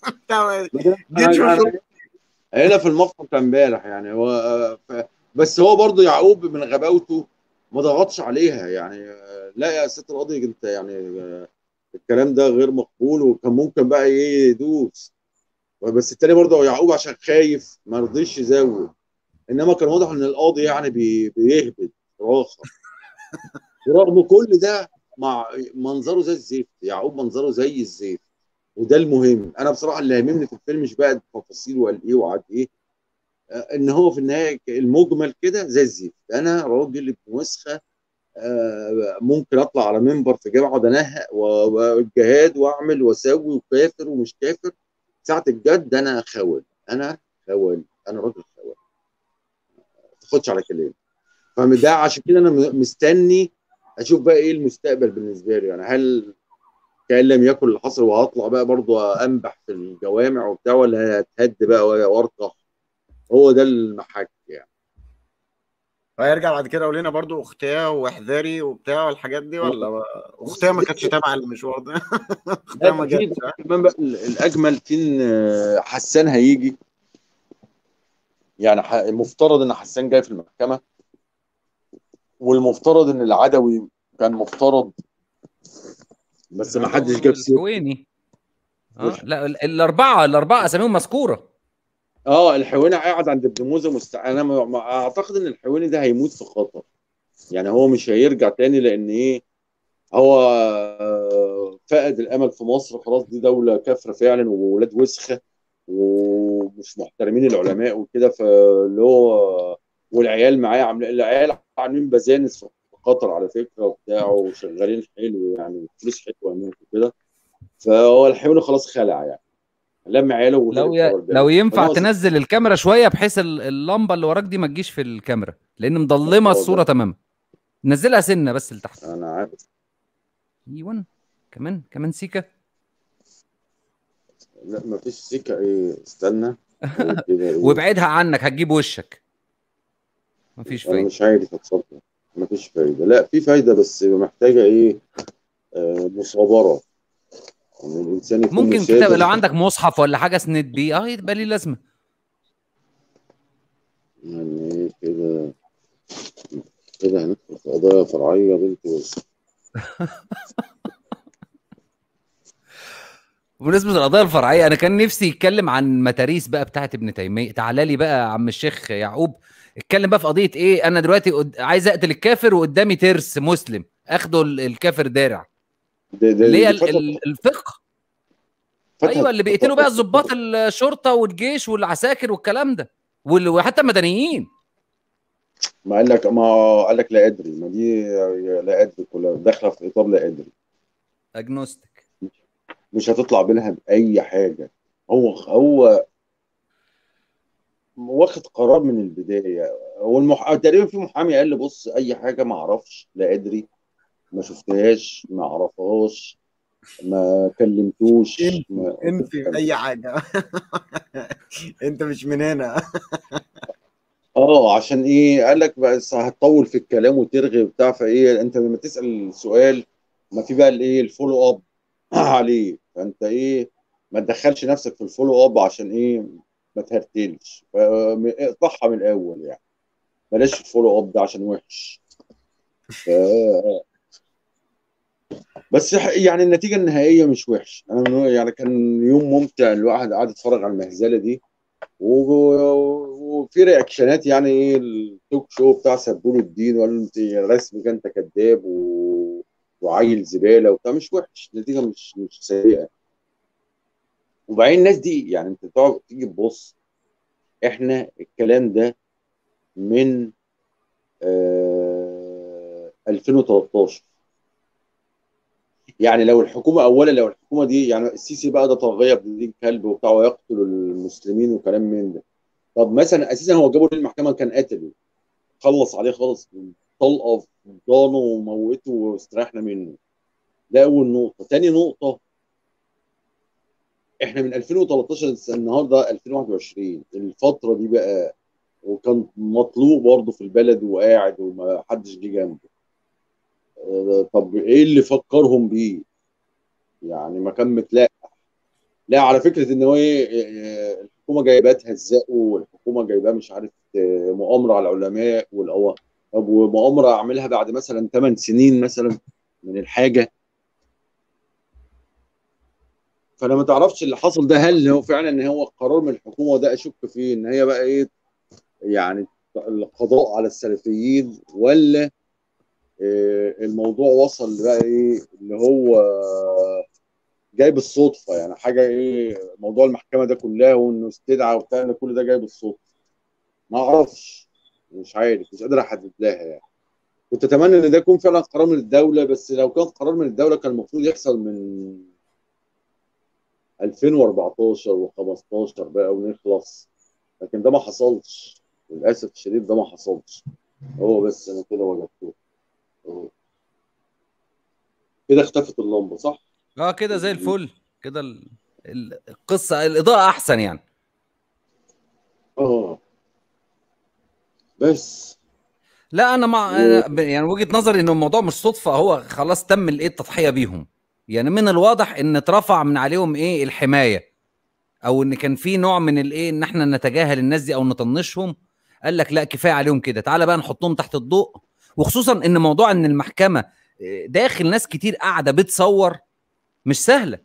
جيش وشرطه هنا في المقطع بتاع امبارح يعني هو آه، ف- بس هو برضه يعقوب من غباوته ما ضغطش عليها يعني آه، لا يا ست القاضي انت يعني آه، الكلام ده غير مقبول وكان ممكن بقى ايه يدوس بس التاني برضه يعقوب عشان خايف ما رضيش يزود انما كان واضح ان القاضي يعني بي- بيهبد راخر ورغم كل ده مع منظره زي الزيت يعقوب منظره زي الزيت وده المهم انا بصراحه اللي هاممني في الفيلم مش بقى التفاصيل وقال ايه وقعد ايه آه، ان هو في النهايه المجمل كده زي الزيت انا راجل ابن وسخه آه، ممكن اطلع على منبر في جامعه اقعد انهق و- والجهاد واعمل واسوي وكافر ومش كافر ساعه الجد انا خول انا خول انا راجل خول ما تاخدش على كلامي فده عشان كده انا م- مستني اشوف بقى ايه المستقبل بالنسبه لي يعني هل كان لم يكن اللي حصل وهطلع بقى برضو انبح في الجوامع وبتاع ولا هتهد بقى وارقح هو ده المحك يعني هيرجع بعد كده يقول لنا برضو اختها واحذري وبتاع والحاجات دي ولا اختها ما كانتش تابعه المشوار ده اختها ما لا، في جاتش كمان بقى ال- الاجمل في ان آه، حسان هيجي يعني ح- المفترض ان حسان جاي في المحكمه والمفترض ان العدوي كان مفترض بس ما حدش جاب سيرته الحويني اه لا ال- الاربعه الاربعه اساميهم مذكوره اه الحيواني قاعد عند ابن موزه مست... انا ما... ما اعتقد ان الحيواني ده هيموت في خطر يعني هو مش هيرجع تاني لان ايه هو آه، فقد الامل في مصر خلاص دي دوله كافره فعلا وولاد وسخه ومش محترمين العلماء وكده فاللي هو والعيال معاه عاملين العيال عاملين بزانس في قطر على فكره وبتاع وشغالين حلو يعني فلوس حلوه هناك وكده فهو الحيواني خلاص خلع يعني لم عياله لو وغير ي... البلد. لو ينفع فأنا تنزل الكاميرا شويه بحيث ال- اللمبه اللي وراك دي ما تجيش في الكاميرا لان مضلمه آه، الصوره ده. تماما نزلها سنه بس لتحت انا عارف ايوه كمان كمان سيكه لا مفيش سكه ايه استنى هو كده إيه؟ وابعدها عنك هتجيب وشك مفيش انا فايده مش عارف اتصرف مفيش فايده لا في فايده بس محتاجه ايه آه مصابره يعني الانسان يكون ممكن مثابر. كتاب لو عندك مصحف ولا حاجه اسند بيه اه يبقى ليه لازمه يعني ايه كده كده هندخل في قضايا فرعيه بنت بس بمناسبه القضايا الفرعيه انا كان نفسي يتكلم عن متاريس بقى بتاعت ابن تيميه تعالى لي بقى يا عم الشيخ يعقوب اتكلم بقى في قضيه ايه انا دلوقتي قد... عايز اقتل الكافر وقدامي ترس مسلم اخده ال- الكافر دارع ده ده اللي هي دي فترة- ال- ال- الفقه فترة- ايوه اللي بيقتلوا بقى الضباط الشرطه والجيش والعساكر والكلام ده وال- وحتى المدنيين ما قال لك ما قال لك لا ادري ما دي لا ادري كلها داخله في اطار لا ادري اجنوستيك مش هتطلع بينها باي حاجه هو هو واخد قرار من البدايه هو المح... تقريبا في محامي قال لي بص اي حاجه ما اعرفش لا ادري ما شفتهاش ما اعرفهاش ما كلمتوش ما... انفي اي حاجه انت مش من هنا اه عشان ايه قال لك بس هتطول في الكلام وترغي وبتاع فايه انت لما تسال سؤال ما في بقى الايه الفولو اب عليه فانت ايه ما تدخلش نفسك في الفولو اب عشان ايه ما تهرتلش ف- اقطعها من الاول يعني بلاش الفولو اب ده عشان وحش ف... بس ح- يعني النتيجه النهائيه مش وحش انا من يعني كان يوم ممتع الواحد قاعد يتفرج على المهزله دي و- وفي رياكشنات يعني ايه التوك شو بتاع سبول الدين وقال له انت رسمك انت كذاب و... وعيل زباله وبتاع مش وحش النتيجه مش مش سيئه وبعدين الناس دي يعني انت تقعد تيجي تبص احنا الكلام ده من آه 2013 يعني لو الحكومه اولا لو الحكومه دي يعني السيسي بقى ده طاغيه بدين كلب وبتاع ويقتل المسلمين وكلام من ده طب مثلا اساسا هو جابه للمحكمه كان قتله خلص عليه خالص طلقه في ضانه وموته واستريحنا منه ده اول نقطه تاني نقطه احنا من 2013 لسه النهارده 2021 الفتره دي بقى وكان مطلوب برضه في البلد وقاعد وما حدش جه جنبه آه، طب ايه اللي فكرهم بيه يعني ما كان متلاقى لا على فكره ان هو ايه آه، الحكومه جايباه تهزقه والحكومه جايباه مش عارف آه، مؤامره على العلماء والأو... طب ومؤامره اعملها بعد مثلا 8 سنين مثلا من الحاجه فانا ما تعرفش اللي حصل ده هل هو فعلا ان هو قرار من الحكومه وده اشك فيه ان هي بقى ايه يعني القضاء على السلفيين ولا آه، الموضوع وصل بقى ايه اللي هو جاي بالصدفه يعني حاجه ايه موضوع المحكمه ده كلها وانه استدعى وبتاع ده كل ده جاي بالصدفه ما اعرفش مش عارف مش قادر احدد لها يعني كنت اتمنى ان ده يكون فعلا قرار من الدوله بس لو كان قرار من الدوله كان المفروض يحصل من 2014 و15 بقى ونخلص لكن ده ما حصلش للاسف الشديد ده ما حصلش هو بس انا كده وجدته أهو. كده اختفت اللمبه صح؟ اه كده زي الفل كده ال- ال- القصه الاضاءه احسن يعني اه بس لا انا مع أنا ب- يعني وجهه نظري ان الموضوع مش صدفه هو خلاص تم الايه التضحيه بيهم يعني من الواضح ان اترفع من عليهم ايه الحمايه او ان كان في نوع من الايه ان احنا نتجاهل الناس دي او نطنشهم قال لك لا كفايه عليهم كده تعالى بقى نحطهم تحت الضوء وخصوصا ان موضوع ان المحكمه آه، داخل ناس كتير قاعده بتصور مش سهله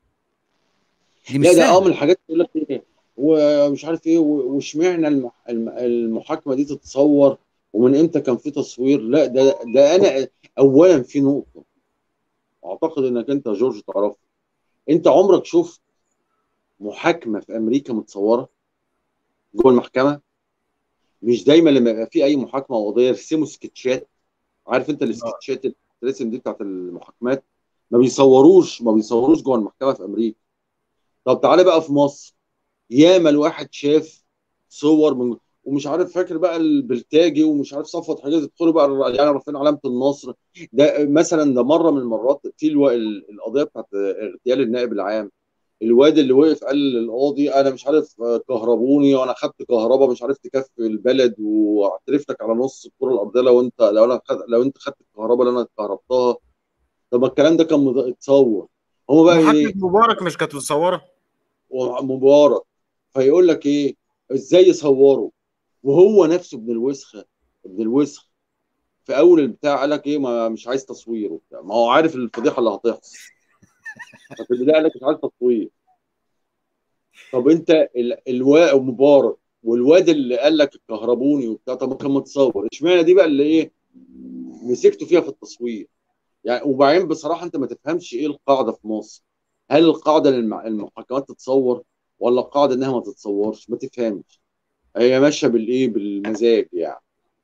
دي مش لا ده اه من سهله الحاجات اللي يقول لك ايه ومش عارف ايه و- واشمعنى المح- الم- المحاكمه دي تتصور ومن امتى كان في تصوير لا ده ده انا اولا في نقطه اعتقد انك انت يا جورج تعرف انت عمرك شفت محاكمه في امريكا متصوره جوه المحكمه مش دايما لما يبقى في اي محاكمه او قضيه يرسموا سكتشات عارف انت السكتشات اللي بترسم دي بتاعت المحاكمات ما بيصوروش ما بيصوروش جوه المحكمه في امريكا طب تعالى بقى في مصر ياما الواحد شاف صور من ومش عارف فاكر بقى البلتاجي ومش عارف صفوت حاجات يدخلوا بقى يعني رافعين علامه النصر ده مثلا ده مره من المرات في الو... ال- القضيه بتاعت اغتيال النائب العام الواد اللي وقف قال للقاضي انا مش عارف كهربوني وانا خدت كهرباء مش عارف تكفي البلد واعترفتك على نص الكره الارضيه لو انت لو انا خد... لو انت خدت الكهرباء اللي انا كهربتها طب ما الكلام ده كان مد- اتصور هو بقى ايه محاكمة مبارك مش كانت متصورة مبارك فيقول لك ايه ازاي يصوروا وهو نفسه ابن الوسخه ابن الوسخ في اول البتاع قال لك ايه ما مش عايز تصوير وبتاع ما هو عارف الفضيحه اللي هتحصل ففي البدايه قال لك مش عايز تصوير طب انت ال- الوا مبارك والواد اللي قال لك الكهربوني وبتاع طب ما كان متصور اشمعنى دي بقى اللي ايه مسكته فيها في التصوير يعني وبعدين بصراحه انت ما تفهمش ايه القاعده في مصر هل القاعده للمع- المحاكمات تتصور ولا القاعده انها ما تتصورش ما تفهمش هي ماشيه بالايه بالمزاج يعني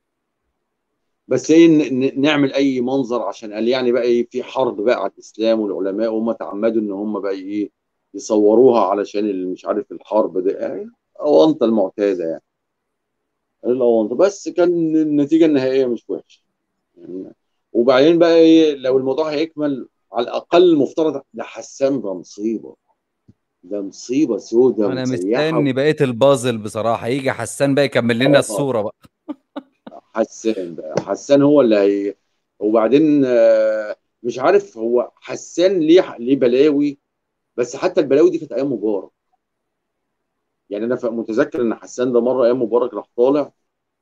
بس ايه ن- ن- نعمل اي منظر عشان قال يعني بقى ايه في حرب بقى على الاسلام والعلماء وهم تعمدوا ان هم بقى ايه يصوروها علشان اللي مش عارف الحرب ده يعني اونطه المعتاده يعني الاونطه بس كان النتيجه النهائيه مش وحشه يعني وبعدين بقى ايه لو الموضوع هيكمل على الاقل المفترض ده حسان ده مصيبه ده مصيبه سودة انا مسيحه مستني بقيه البازل بصراحه يجي حسان بقى يكمل لنا آه. الصوره بقى حسان بقى حسان هو اللي هي وبعدين آه، مش عارف هو حسان ليه ليه بلاوي بس حتى البلاوي دي كانت ايام مبارك يعني انا ف- متذكر ان حسان ده مره ايام مبارك راح طالع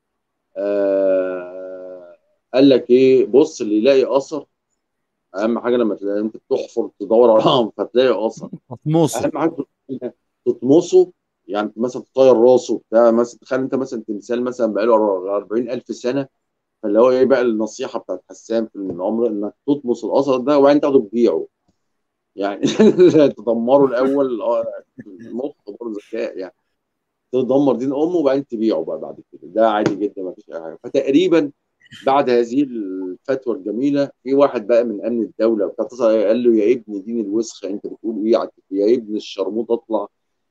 آه قال لك ايه بص اللي يلاقي اثر اهم حاجه لما تلاقي انت بتحفر تدور وراهم فتلاقي اثر هتموصه اهم حاجه تطمسه يعني مثلا تطير راسه بتاع مثلا تخيل انت مثلا تمثال مثلا بقاله 40000 سنه فاللي هو ايه بقى النصيحه بتاعت حسان في العمر انك تطمس الاثر ده وبعدين تاخده تبيعه يعني تدمره الاول اه المخ برضه ذكاء يعني تدمر دين امه وبعدين تبيعه بقى بعد كده ده عادي جدا ما فيش اي حاجه فتقريبا بعد هذه الفتوى الجميله في واحد بقى من امن الدوله بتاع اتصل عليه قال له يا ابن دين الوسخه انت بتقول ايه يا ابن الشرموط اطلع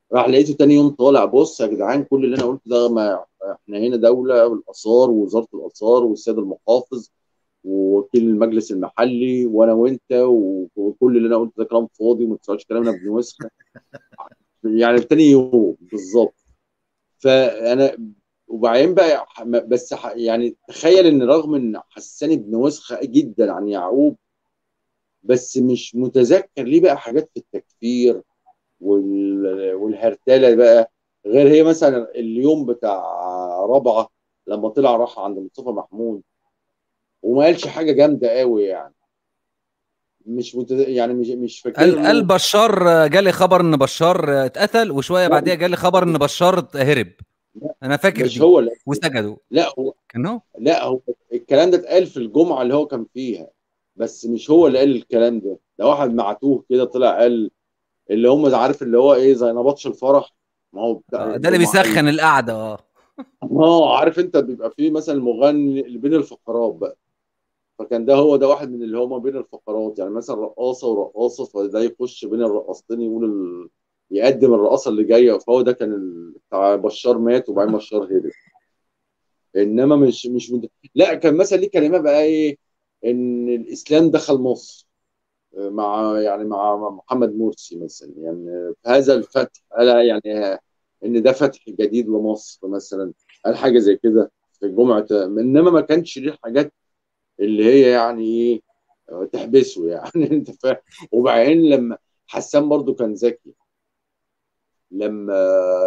راح لقيته تاني يوم طالع بص يا جدعان كل اللي انا قلته ده ما احنا هنا دوله والاثار ووزاره الاثار والسيد المحافظ ووكيل المجلس المحلي وانا وانت و- وكل اللي انا قلته ده كلام فاضي وما تسمعش كلامنا ابن وسخه يعني في تاني يوم بالظبط فانا وبعدين بقى ح- بس ح- يعني تخيل ان رغم ان حسان ابن وسخه جدا عن يعقوب بس مش متذكر ليه بقى حاجات في التكفير وال- والهرتله بقى غير هي مثلا اليوم بتاع رابعه لما طلع راح عند مصطفى محمود وما قالش حاجه جامده قوي يعني مش مت... يعني مش مش فاكر قال له- قال بشار جالي خبر ان بشار اتقتل وشويه بعديها جالي خبر ان بشار هرب انا فاكر مش دي هو لا وسجدوا لا هو كان هو لا هو الكلام ده اتقال في الجمعه اللي هو كان فيها بس مش هو اللي قال الكلام ده ده واحد معتوه كده طلع قال اللي هم عارف اللي هو ايه زي نبطش الفرح ما هو بتاع آه، ده اللي بيسخن القعده اه اه عارف انت بيبقى فيه مثلا المغني اللي بين الفقرات بقى فكان ده هو ده واحد من اللي هما بين الفقرات يعني مثلا رقاصه ورقاصه فده يخش بين الرقاصتين يقول ال... يقدم الرقاصه اللي جايه فهو ده كان ال... بتاع بشار مات وبعدين بشار هرب انما مش مش مد... لا كان مثلا ليه كلمه بقى ايه ان الاسلام دخل مصر مع يعني مع محمد مرسي مثلا يعني في هذا الفتح قال يعني ان ده فتح جديد لمصر مثلا قال حاجه زي كده في جمعه انما ما كانش ليه حاجات اللي هي يعني ايه تحبسه يعني انت فاهم وبعدين لما حسان برضو كان ذكي لما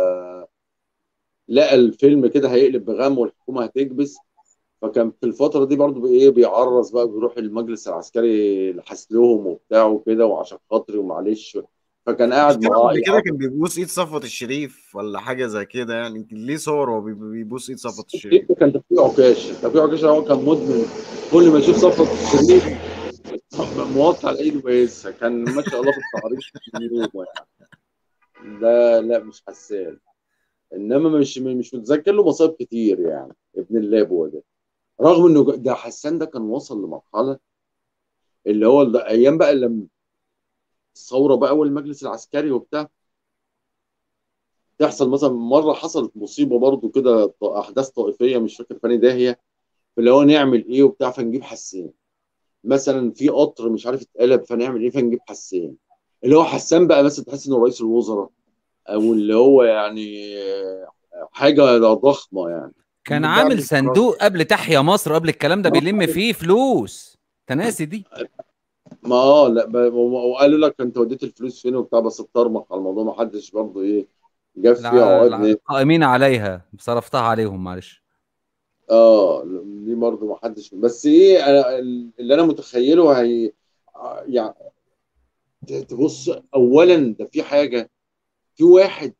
لقى الفيلم كده هيقلب بغم والحكومه هتكبس فكان في الفتره دي برضو ايه بيعرض بقى بيروح المجلس العسكري لحس لهم وبتاع وكده وعشان خاطري ومعلش فكان قاعد مش كده معاه قبل كده كان بيبوس ايد صفوت الشريف ولا حاجه زي كده يعني ليه صور وهو بي- بيبوس ايد صفوت الشريف كان توفيق عكاشه توفيق عكاشه هو كان مدمن كل ما يشوف صفوت الشريف موطي على ايده ويقيسها كان ما شاء الله في التعريض يوم يعني ده لا مش حسان انما مش مش متذكر له مصايب كتير يعني ابن اللابوه ده رغم انه ده حسان ده كان وصل لمرحله اللي هو ده ايام بقى لما الثوره بقى والمجلس العسكري وبتاع تحصل مثلا مره حصلت مصيبه برضو كده ط- احداث طائفيه مش فاكر فاني داهيه اللي هو نعمل ايه وبتاع فنجيب حسان مثلا في قطر مش عارف اتقلب فنعمل ايه فنجيب حسان اللي هو حسان بقى مثلا تحس انه رئيس الوزراء او اللي هو يعني حاجه ضخمه يعني كان بيرجع عامل لي صندوق قبل تحيا مصر قبل الكلام ده بيلم فيه فلوس تناسي دي ما اه لا ب- وقالوا لك انت وديت الفلوس فين وبتاع بس اتطرمق على الموضوع ما حدش برضه ايه جاب فيها الع- عقد الع- القائمين عليها صرفتها عليهم معلش اه دي برضه ما حدش بس ايه أنا اللي انا متخيله هي يعني تبص اولا ده في حاجه في واحد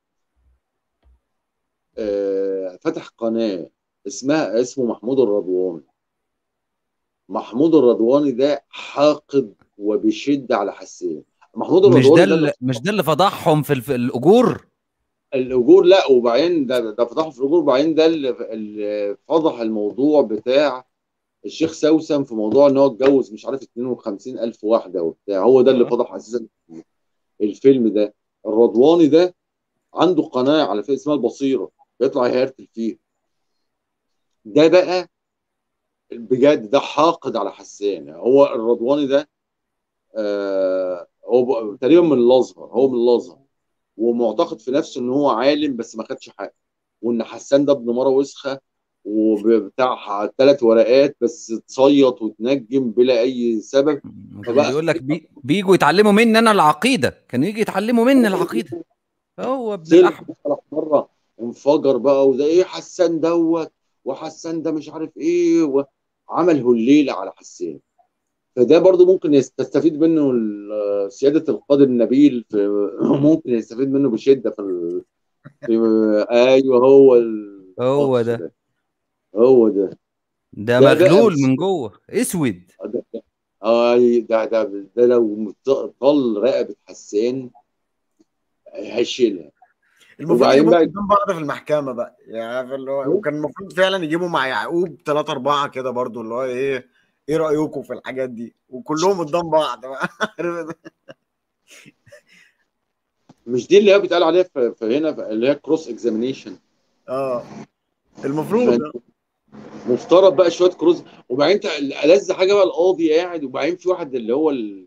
آه فتح قناه اسمها اسمه محمود الرضواني محمود الرضواني ده حاقد وبشده على حسين محمود مش الرضواني ده ده اللي مش ده اللي فضحهم في الف- الاجور الاجور لا وبعدين ده ده فتحوا في الاجور وبعدين ده اللي اللي فضح الموضوع بتاع الشيخ سوسن في موضوع ان هو اتجوز مش عارف 52 الف واحده وبتاع هو ده اللي فضح اساسا الفيلم ده الرضواني ده عنده قناه على فكره اسمها البصيره بيطلع يهرتل فيها ده بقى بجد ده حاقد على حسان هو الرضواني ده آه هو ب- تقريبا من الازهر هو من الازهر ومعتقد في نفسه ان هو عالم بس ما خدش حاجه وان حسان ده ابن مره وسخه وبتاع ثلاث ورقات بس تصيط وتنجم بلا اي سبب كان بيقول لك بي... بيجوا يتعلموا مني انا العقيده كانوا يجي يتعلموا مني العقيده هو ابن سير الاحمر مره انفجر بقى وده ايه حسان دوت وحسان ده مش عارف ايه وعمل هليله على حسان فده برضو ممكن يست- تستفيد منه ال- سياده القاضي النبيل في ممكن يستفيد منه بشده في, ال... في ايوه هو ال... هو ده. هو ده ده ده بقى مغلول مش- من جوه اسود ده آه ده ده ده لو طل رقبه حسان هيشيلها المفروض وبعدين يجيبوهم بقى- قدام بعض في المحكمه بقى يعني عارف اللي هو وكان المفروض فعلا يجيبوا مع يعقوب ثلاثة أربعة كده برضو اللي هو إيه إيه رأيكم في الحاجات دي وكلهم قدام بعض بقى عارف مش دي اللي هي بيتقال عليها في في هنا في- اللي هي كروس اكزامينيشن اه المفروض مفترض بقى شويه كروز وبعدين انت الألذ حاجه بقى القاضي قاعد وبعدين في واحد اللي هو ال...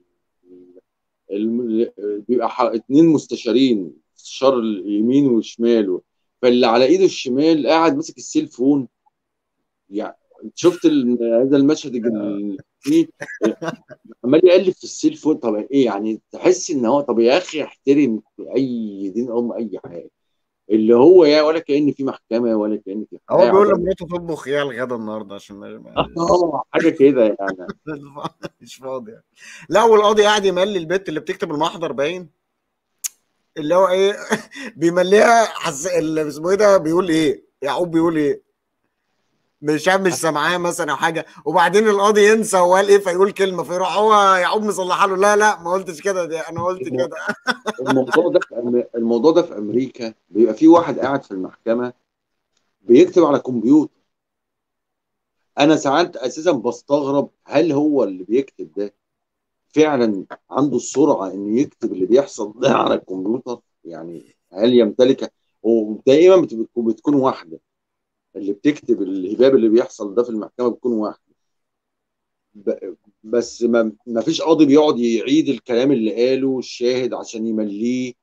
ال... بيبقى ح... اتنين مستشارين استشار اليمين والشمال فاللي على ايده الشمال قاعد ماسك السيل فون يعني شفت ال... هذا المشهد ال- فيه عمال يقلب في السيل فون طب ايه يعني تحس ان هو طب يا اخي احترم اي دين ام اي حاجه اللي هو يا ولا كان في محكمه ولا كان في هو حاجة. بيقول لمراته تطبخ ايه الغدا النهارده عشان ما- ما- اه حاجه كده يعني مش فاضي يعني. لا والقاضي قاعد يملي البت اللي بتكتب المحضر باين اللي هو ايه بيمليها حس... اللي اسمه ايه ده بيقول ايه يعقوب بيقول ايه مش عارف مش سامعاه مثلا او حاجه وبعدين القاضي ينسى هو قال ايه فيقول كلمه فيروح هو يعقوب مصلحها له لا لا ما قلتش كده دي انا قلت كده الموضوع ده في أم- الموضوع ده في امريكا بيبقى في واحد قاعد في المحكمه بيكتب على كمبيوتر انا ساعات اساسا بستغرب هل هو اللي بيكتب ده فعلا عنده السرعه انه يكتب اللي بيحصل ده على الكمبيوتر يعني هل يمتلك ودائما بت- بتكون واحده اللي بتكتب الهباب اللي بيحصل ده في المحكمه بتكون واحده ب- بس ما ما فيش قاضي بيقعد يعيد الكلام اللي قاله الشاهد عشان يمليه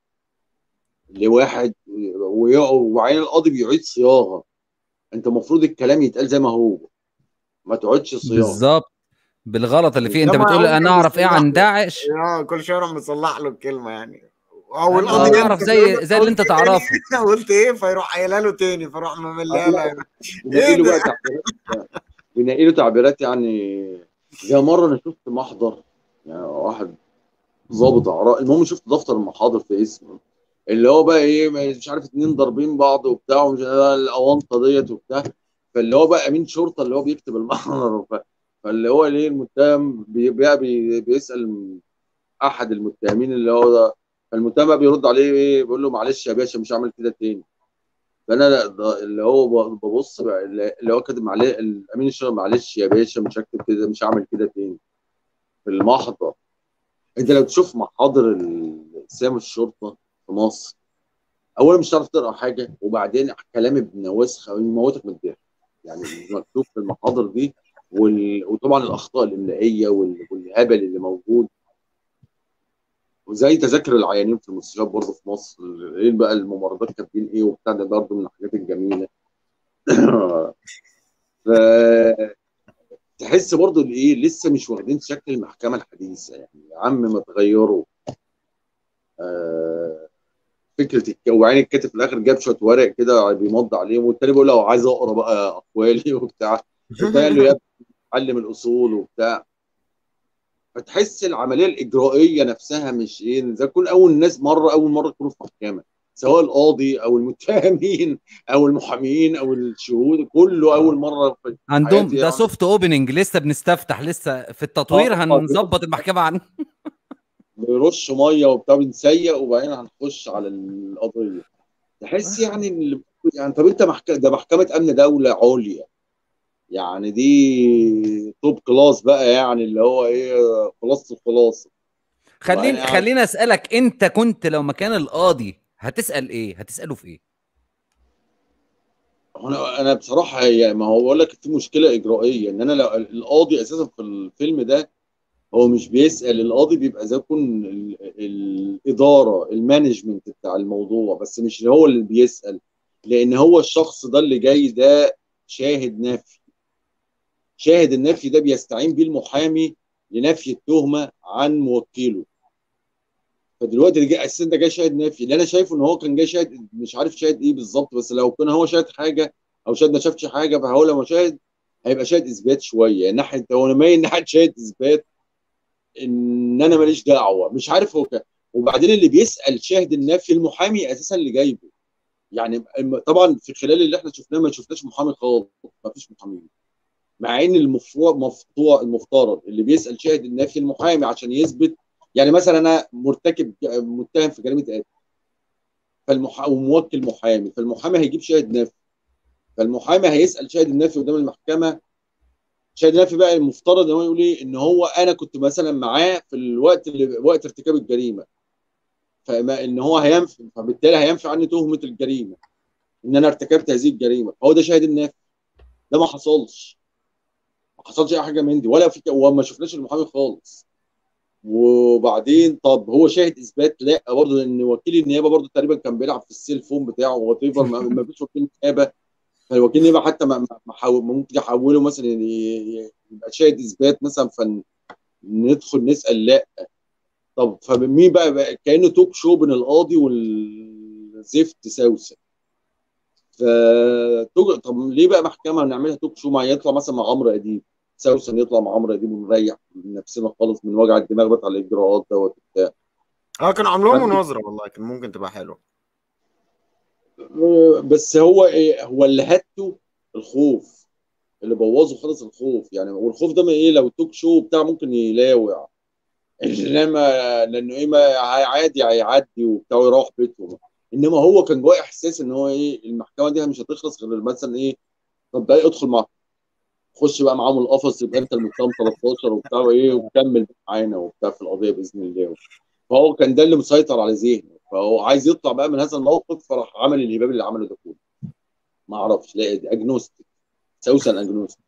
لواحد ويقعد- وبعدين القاضي بيعيد صياغه انت المفروض الكلام يتقال زي ما هو ما تقعدش صياغه بالظبط بالغلط اللي فيه انت لما بتقول يعقوب انا كان اعرف ايه عن بيصلح له. داعش اه كل شويه يروح مصلح له الكلمه يعني او أنا القاضي أعرف ينسى زي- يقول له زي اللي أنت قلت إيه تعرفه. تاني؟ قلت ايه فيروح قايلها له تاني فيروح ممليها له بنلاقي له ده؟ بقى تعبيرات بنلاقي له تعبيرات يعني زي مره انا شفت محضر يعني واحد ضابط اعراء المهم شفت دفتر المحاضر في اسمه اللي هو بقى ايه مش عارف اتنين ضاربين بعض وبتاع ومش الاونطه ديت وبتاع فاللي هو بقى امين شرطه اللي هو بيكتب المحضر ف- فاللي هو ليه المتهم بي- بقى بي- بيسال احد المتهمين اللي هو ده فالمتهم بقى بيرد عليه ايه بيقول له معلش يا باشا مش هعمل كده تاني فانا لا- ده اللي هو ب- ببص بقى اللي هو كاتب عليه الامين الشرطه معلش يا باشا مش هكتب كده مش هعمل كده تاني في المحضر انت لو تشوف محاضر اقسام الشرطه في مصر اولا مش هتعرف تقرا حاجه وبعدين كلام ابن وسخه يموتك من الضحك يعني مكتوب في المحاضر دي وال... وطبعا الاخطاء الاملائيه وال... والهبل اللي موجود وزي تذاكر العيانين في المستشفيات برضه في مصر ايه بقى الممرضات كاتبين ايه وبتاع ده برضه من الحاجات الجميله ف تحس برضه الايه لسه مش واخدين شكل المحكمه الحديثه يعني يا عم ما تغيروا آه فكره الك... وبعدين الكاتب في الاخر جاب شويه ورق كده بيمض عليهم والتاني بيقول له عايز اقرا بقى اقوالي وبتاع التاني قال له يا ابني علم الاصول وبتاع فتحس العمليه الاجرائيه نفسها مش ايه زي كل اول ناس مره اول مره يكونوا في محكمه سواء القاضي او المتهمين او المحامين او الشهود كله اول مره في عندهم حياتي ده يعني. سوفت اوبننج لسه بنستفتح لسه في التطوير آه، آه، هنظبط المحكمه عن بيرش ميه وبتاع بنسيق وبعدين هنخش على القضيه تحس يعني ال- يعني طب انت محكمه ده محكمه امن دوله عليا يعني دي توب كلاس بقى يعني اللي هو ايه خلاص الخلاصه خلينا وبعدين قاعد- خلينا اسالك انت كنت لو مكان القاضي هتسال ايه هتساله في ايه انا انا بصراحه هي ما هو بقول لك في مشكله اجرائيه ان انا لو القاضي اساسا في الفيلم ده هو مش بيسال القاضي بيبقى زي يكون ال- الاداره المانجمنت بتاع الموضوع بس مش هو اللي بيسال لان هو الشخص ده اللي جاي ده شاهد نفي شاهد النفي ده بيستعين بيه المحامي لنفي التهمه عن موكله فدلوقتي اللي جاي اساسا ده جاي شاهد نفي اللي انا شايفه ان هو كان جاي شاهد مش عارف شاهد ايه بالظبط بس لو كان هو شاهد حاجه او شاهد ما شافش حاجه فهو لما شاهد هيبقى شاهد اثبات شويه يعني ناحيه هو انا مايل ناحيه شاهد اثبات ان انا ماليش دعوه مش عارف هو كان وبعدين اللي بيسال شاهد النفي المحامي اساسا اللي جايبه يعني طبعا في خلال اللي احنا شفناه ما شفناش محامي خالص ما فيش محامين مع ان المفروض مفتوع المفترض اللي بيسال شاهد النفي المحامي عشان يثبت يعني مثلا انا مرتكب متهم في جريمه قتل فالمح... وموكل محامي فالمحامي هيجيب شاهد نفي فالمحامي هيسال شاهد النفي قدام المحكمه شاهد النفي بقى المفترض ان هو يقول ايه ان هو انا كنت مثلا معاه في الوقت اللي وقت ارتكاب الجريمه فما ان هو هينفي فبالتالي هينفي عني تهمه الجريمه ان انا ارتكبت هذه الجريمه فهو ده شاهد النافي ده ما حصلش ما حصلش اي حاجه من دي ولا في وما شفناش المحامي خالص وبعدين طب هو شاهد اثبات لا برضه لان وكيل النيابه برضه تقريبا كان بيلعب في السيل فون بتاعه وات ايفر ما ما فيش وكيل نيابه فالوكيل النيابه حتى ما ما- ما حاول- ممكن يحوله مثلا ي- ي- يبقى شاهد اثبات مثلا فندخل نسال لا طب فمين بقى, بقى كانه توك شو بين القاضي والزفت سوسه ف طب ليه بقى محكمه نعملها توك شو مع يطلع مثلا مع عمرو اديب سوسن يطلع مع عمرو اديب ونريح نفسنا خالص من وجع الدماغ بتاع الاجراءات دوت وبتاع اه كانوا عاملوها مناظره والله كان ممكن تبقى حلوه بس هو ايه هو اللي هته الخوف اللي بوظه خالص الخوف يعني والخوف ده من ايه لو توك شو بتاع ممكن يلاوع انما لانه ايه ما هي- عادي هيعدي وبتاع ويروح بيته انما هو كان جواه احساس ان هو ايه المحكمه دي مش هتخلص غير مثلا ايه طب بقى ادخل معاهم خش بقى معاهم القفص يبقى انت المتهم 13 وبتاع وايه وكمل معانا وبتاع في القضيه باذن الله فهو كان ده اللي مسيطر على ذهنه فهو عايز يطلع بقى من هذا الموقف فراح عمل الهباب اللي عمله ده كله ما اعرفش لا دي اجنوستيك سوسن اجنوستيك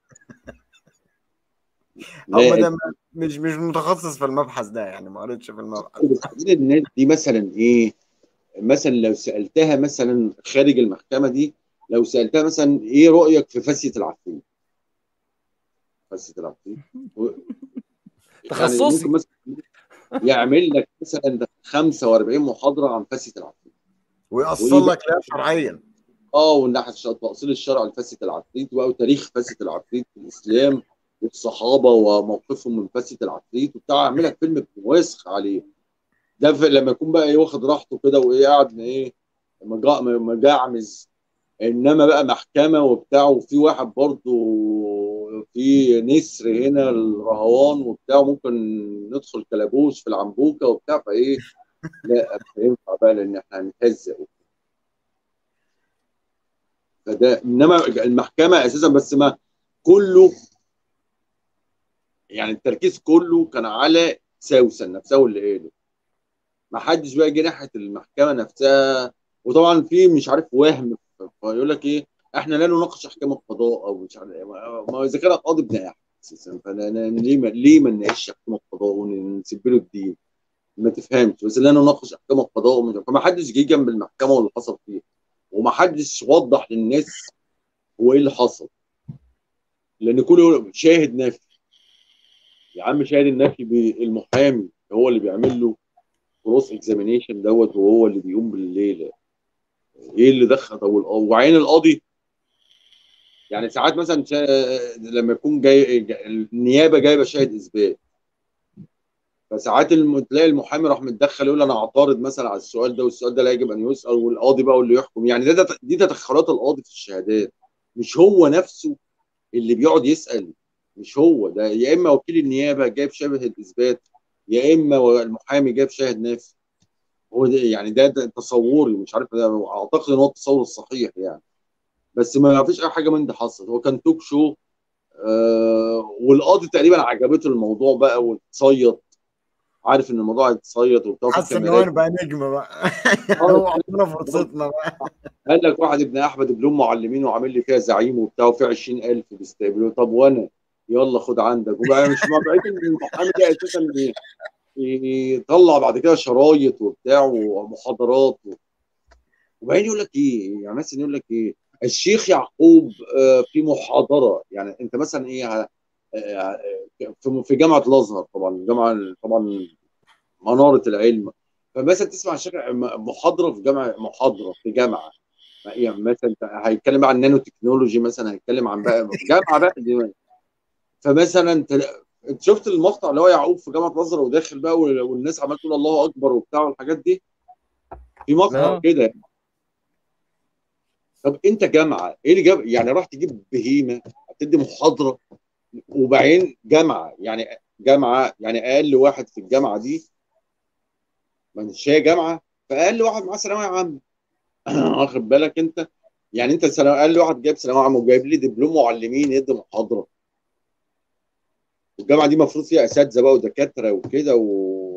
هو لا ده مش مش متخصص في المبحث ده يعني ما قريتش في المبحث بس عايزين الناس دي مثلا ايه مثلا لو سالتها مثلا خارج المحكمه دي لو سالتها مثلا ايه رايك في فاسيه العفريت؟ فاسيه العفريت و- تخصصي. ممكن مثلا يعمل لك مثلا 45 محاضره عن فاسيه العفريت ويأصل لك لا شرعيا اه والناحيه الش- تاصيل الشرع لفاسيه العفريت بقى وتاريخ فاسيه العفريت في الاسلام والصحابه وموقفهم من فاسيه العفريت وبتاع يعمل لك فيلم واسخ عليه ده في- لما يكون بقى ايه واخد راحته كده وايه قاعد ايه مجا- مجعمز انما بقى محكمه وبتاع وفي واحد برضه في نسر هنا الرهوان وبتاع ممكن ندخل كلابوش في العنبوكه وبتاع فايه لا مش هينفع بقى لان احنا هنتهزق فده انما المحكمه اساسا بس ما كله يعني التركيز كله كان على سوسن نفسه واللي قاله ما حدش بقى جه ناحيه المحكمه نفسها وطبعا في مش عارف وهم فيقول لك ايه احنا لا نناقش احكام القضاء او مش عارف إيه. ما ما اذا كان القاضي بناح اساسا فانا أنا ليه ما ليه ما نناقش احكام القضاء ونسيب له الدين ما تفهمش بس لا نناقش احكام القضاء ومش- فما حدش جه جنب المحكمه واللي حصل فيها وما حدش وضح للناس هو ايه اللي حصل لان كله يقول شاهد نافي يا عم شاهد النفي بالمحامي هو اللي بيعمل له كروس اكزامينيشن دوت وهو اللي بيقوم بالليله ايه اللي دخل طب والق- وعين القاضي يعني ساعات مثلا شا... لما يكون جاي جا- النيابه جايبه شاهد اثبات فساعات الم... تلاقي المحامي راح متدخل يقول انا اعترض مثلا على السؤال ده والسؤال ده لا يجب ان يسال والقاضي بقى هو اللي يحكم يعني ده, ده دي تدخلات القاضي في الشهادات مش هو نفسه اللي بيقعد يسال مش هو ده يا اما وكيل النيابه جايب شبه الاثبات يا اما المحامي جايب شاهد نافي هو ده يعني ده, ده تصوري مش عارف ده اعتقد ان هو التصور الصحيح يعني بس ما فيش اي حاجه من ده حصلت هو كان توك شو آه والقاضي تقريبا عجبته الموضوع بقى وتصيط عارف ان الموضوع هيتصيط وبتاع في حاسس ان هو الكاميرات نبقى نجم بقى هو عندنا فرصتنا بقى قال لك واحد ابن احمد دبلوم معلمين وعامل لي فيها زعيم وبتاع وفي 20000 بيستقبلوه طب وانا يلا خد عندك وبقى مش مبعوث ان المحامي ده اساسا ي- يطلع بعد كده شرايط وبتاع ومحاضرات و... وبعدين يقول لك ايه يعني مثلا يقول لك ايه الشيخ يعقوب آه، في محاضره يعني انت مثلا ايه ه- آه، في- في جامعه الازهر طبعا جامعه طبعا مناره العلم فمثلا تسمع الشيخ محاضره في جامعه محاضره في جامعه يعني مثلا هيتكلم عن نانو تكنولوجي مثلا هيتكلم عن بقى جامعه بقى دي فمثلا تلا- انت شفت المقطع اللي هو يعقوب في جامعه الازهر وداخل بقى وال- والناس عماله تقول الله اكبر وبتاع والحاجات دي في مقطع آه. كده طب انت جامعه ايه اللي جاب يعني راح تجيب بهيمه هتدي محاضره وبعدين جامعه يعني جامعه يعني اقل واحد في الجامعه دي مش هي جامعه فاقل واحد معاه ثانويه عامه واخد بالك انت يعني انت ثانوي اقل واحد جايب ثانويه عامه وجايب لي دبلوم معلمين يدي محاضره والجامعه دي المفروض فيها اساتذه بقى ودكاتره وكده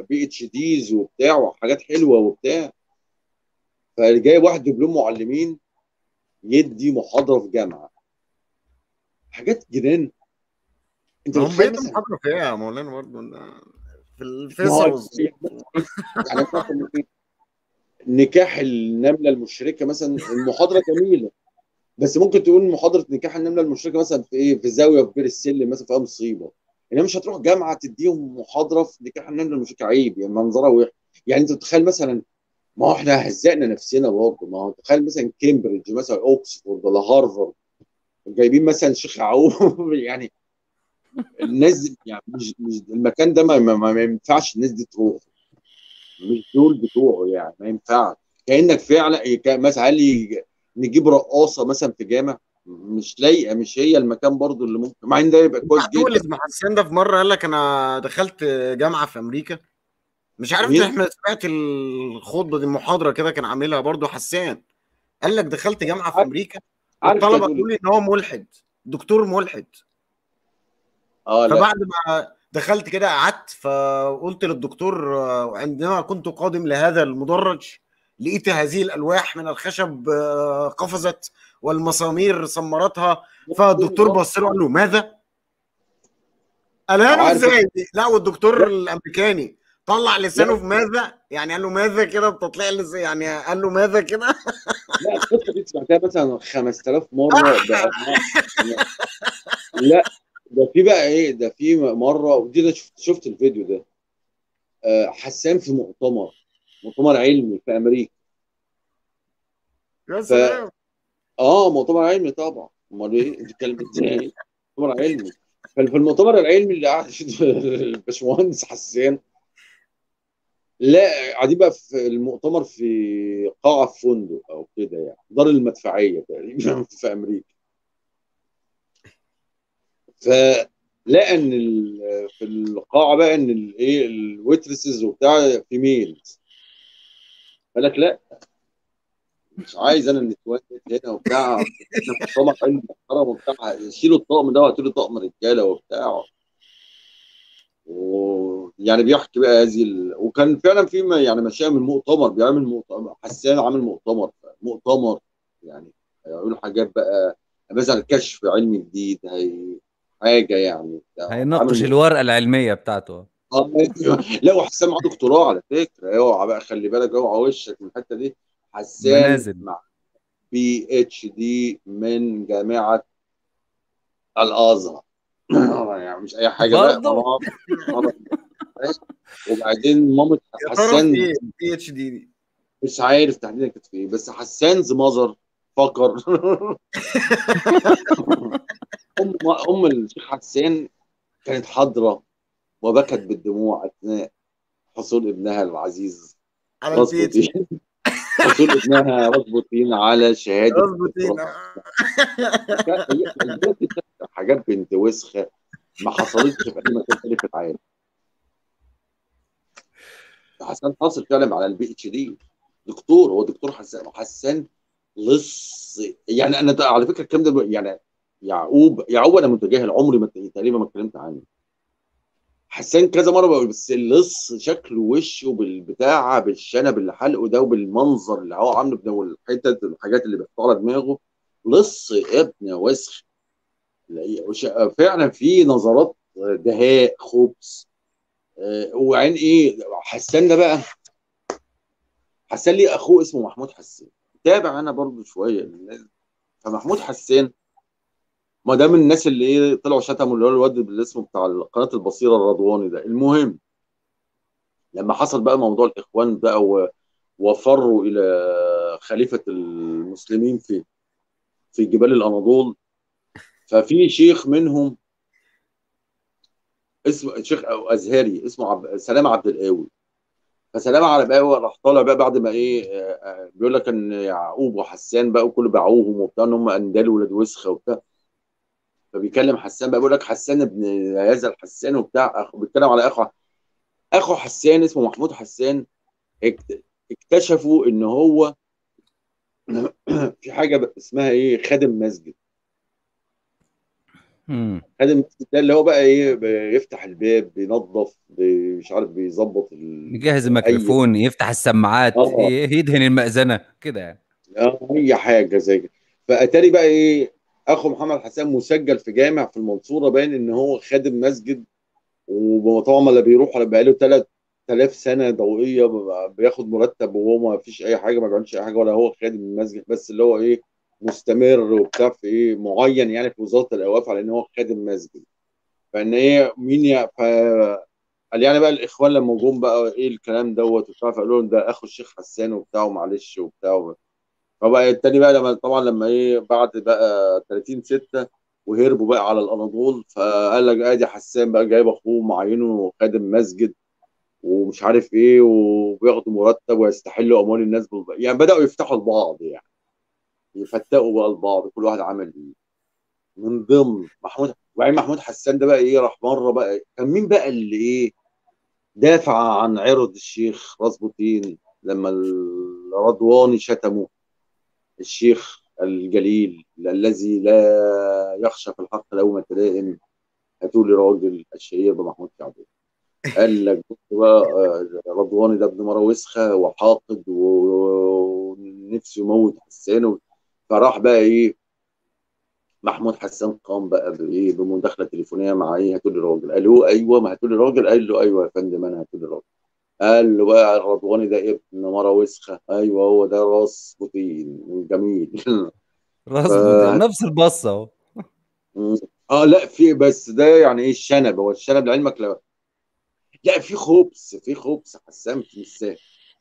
بي اتش ديز وبتاع وحاجات حلوه وبتاع فجاي واحد دبلوم معلمين يدي محاضره في جامعه حاجات جنان انت هم متخيل بيدوا مثلا محاضره في ايه يا مولانا برضه في ما هو الفيصل والز- يعني مثلا إيه؟ نكاح النمله المشركه مثلا المحاضره جميله بس ممكن تقول محاضره نكاح النمله المشركه مثلا في ايه في زاويه في بير السلم مثلا فيها مصيبه انما مش هتروح جامعه تديهم محاضره في نكاح النمله المشركه عيب يعني منظرها وحش يعني انت تتخيل مثلا ما هو احنا هزقنا نفسنا برضه ما هو تخيل مثلا كامبريدج مثلا اوكسفورد ولا هارفارد جايبين مثلا شيخ عوف يعني الناس دي يعني مش مش المكان ده ما, ما, ما ينفعش الناس دي تروح مش دول بتوعه يعني ما ينفعش كانك فعلا كان مثلا قال لي نجيب رقاصه مثلا في جامع مش لايقه مش هي المكان برضو اللي ممكن مع ان ده يبقى كويس تقول جدا اسم حسان ده في مره قال لك انا دخلت جامعه في امريكا مش عارف مين؟ احنا سمعت الخطبه دي المحاضره كده كان عاملها برضه حسان قال لك دخلت جامعه في عارف- امريكا عارف والطلبه هتقول قالوا لي ان هو ملحد دكتور ملحد اه لا فبعد ما دخلت كده قعدت فقلت للدكتور آه، عندما كنت قادم لهذا المدرج لقيت هذه الالواح من الخشب آه، قفزت والمسامير سمرتها فالدكتور بص له قال له ماذا؟ قالها له عارف- ازاي؟ لا والدكتور الامريكاني طلع لسانه في ماذا؟ يعني قال له ماذا كده بتطلع لسان يعني قال له ماذا كده؟ لا القصه دي سمعتها مثلا 5000 مره بقى لا ده في بقى ايه ده في مره ودي ده شفت, شفت الفيديو ده آه، حسان في مؤتمر مؤتمر علمي في امريكا يا سلام اه مؤتمر علمي طبعا امال ايه انت بتتكلم ازاي مؤتمر علمي ففي المؤتمر العلمي اللي قاعد فيه الباشمهندس حسان لا قاعدين بقى في المؤتمر في قاعه في فندق او كده يعني دار المدفعيه تقريبا في امريكا فلقى ان ال- في القاعه بقى ان الايه الويترسز وبتاع في ميلز قال لك لا مش عايز انا النسوان هنا وبتاع احنا في مؤتمر علمي محترم وبتاع شيلوا الطقم ده وهاتوا لي طقم رجاله وبتاع ويعني بيحكي بقى هذه ال... وكان فعلا في م- يعني مشاية من مؤتمر بيعمل مؤتمر حسان عامل مؤتمر مؤتمر يعني هيقولوا حاجات بقى مثلا كشف علمي جديد هي حاجه يعني بتاع. هيناقش عامل الورقه العلميه بتاعته آه، أيوة. لا وحسام معاه دكتوراه على فكره اوعى بقى خلي بالك اوعى وشك من الحته دي حسام منازل. مع بي اتش دي من جامعه الازهر يعني مش اي حاجه بقى برضه؟ مرض- مرض. وبعدين مامة يا ترى في حسان ايه؟ بي اتش دي دي مش عارف تحديدا كانت في ايه بس حسانز ماذر فكر ام ام الشيخ حسان كانت حاضره وبكت بالدموع اثناء حصول ابنها العزيز على البي اتش راسبوتين حصول ابنها راسبوتين على شهاده مظبوطين حاجات بنت وسخه ما حصلتش في اي مكان تاني في العالم حسان حاصل فعلا على البي اتش دي دكتور هو دكتور حسان حسان لص يعني انا على فكره الكلام ده يعني يعقوب يعقوب انا متجاهل عمري ما تقريبا ما اتكلمت عنه حسان كذا مره بقول بس اللص شكله وشه بالبتاع بالشنب اللي حلقه ده وبالمنظر اللي هو عامله ده والحتت الحاجات اللي بيحطها على دماغه لص ابن وسخ وش- فعلا في نظرات دهاء خبث آه، وعين ايه حسان ده بقى حسان ليه اخوه اسمه محمود حسان تابع انا برضو شويه فمحمود حسان ما ده من الناس اللي ايه طلعوا شتموا اللي هو الواد اللي اسمه بتاع قناه البصيره الرضواني ده المهم لما حصل بقى موضوع الاخوان بقى و- وفروا الى خليفه المسلمين في في جبال الاناضول ففي شيخ منهم اسمه شيخ أو ازهري اسمه عب... سلام عبد القاوي فسلام عبد القاوي راح طالع بقى بعد ما ايه آه، آه، بيقول لك ان يعقوب وحسان بقى وكل باعوهم وبتاع ان هم اندال ولاد وسخه وبتاع فبيكلم حسان بقى بيقول لك حسان ابن هذا الحسان وبتاع أخ... بيتكلم على اخو اخو حسان اسمه محمود حسان اكت- اكتشفوا ان هو في حاجه بقى اسمها ايه خادم مسجد مم. خادم المسجد ده اللي هو بقى ايه بيفتح الباب بينظف بي- مش عارف بيظبط ال... يجهز الميكروفون يفتح السماعات آه. ي- يدهن المأذنة كده يعني آه، اي حاجه زي كده فاتاري بقى ايه اخو محمد حسان مسجل في جامع في المنصوره باين ان هو خادم مسجد وطبعا لا بيروح ولا بقاله 3000 سنه ضوئيه بياخد مرتب وهو ما فيش اي حاجه ما بيعملش اي حاجه ولا هو خادم المسجد بس اللي هو ايه مستمر وبتاع في ايه معين يعني في وزاره الاوقاف على ان هو خادم مسجد فان ايه مين يا ف قال يعني بقى الاخوان لما جم بقى ايه الكلام دوت وبتاع فقالوا لهم ده اخو الشيخ حسان وبتاع ومعلش وبتاع فبقى التاني بقى لما طبعا لما ايه بعد بقى 30 6 وهربوا بقى على الاناضول فقال لك ادي حسان بقى جايب اخوه معينه خادم مسجد ومش عارف ايه وبياخدوا مرتب ويستحلوا اموال الناس بالب... يعني بداوا يفتحوا لبعض يعني يفتقوا بقى لبعض كل واحد عمل ايه من ضمن محمود وبعدين محمود حسان ده بقى ايه راح مره بقى كان مين بقى اللي ايه دافع عن عرض الشيخ راسبوتين لما الرضواني شتمه الشيخ الجليل الذي لا يخشى في الحق لومة لائم هاتوا لي راجل الشهير بمحمود كعبي قال لك بص بقى آه، رضواني ده ابن مره وسخه وحاقد و- ونفسه يموت حسان فراح بقى ايه محمود حسان قام بقى بايه بمداخله تليفونيه مع ايه هاتوا لي راجل قال له ايوه ما هاتوا لي راجل قال له ايوه يا فندم انا هاتوا لي راجل قال له بقى الرضواني ده ابن مره وسخه ايوه هو ده راس بوتين جميل راس ف- نفس البصة اهو اه لا في بس ده يعني ايه الشنب هو الشنب لعلمك لا لا في خبز في خبز حسان في الساق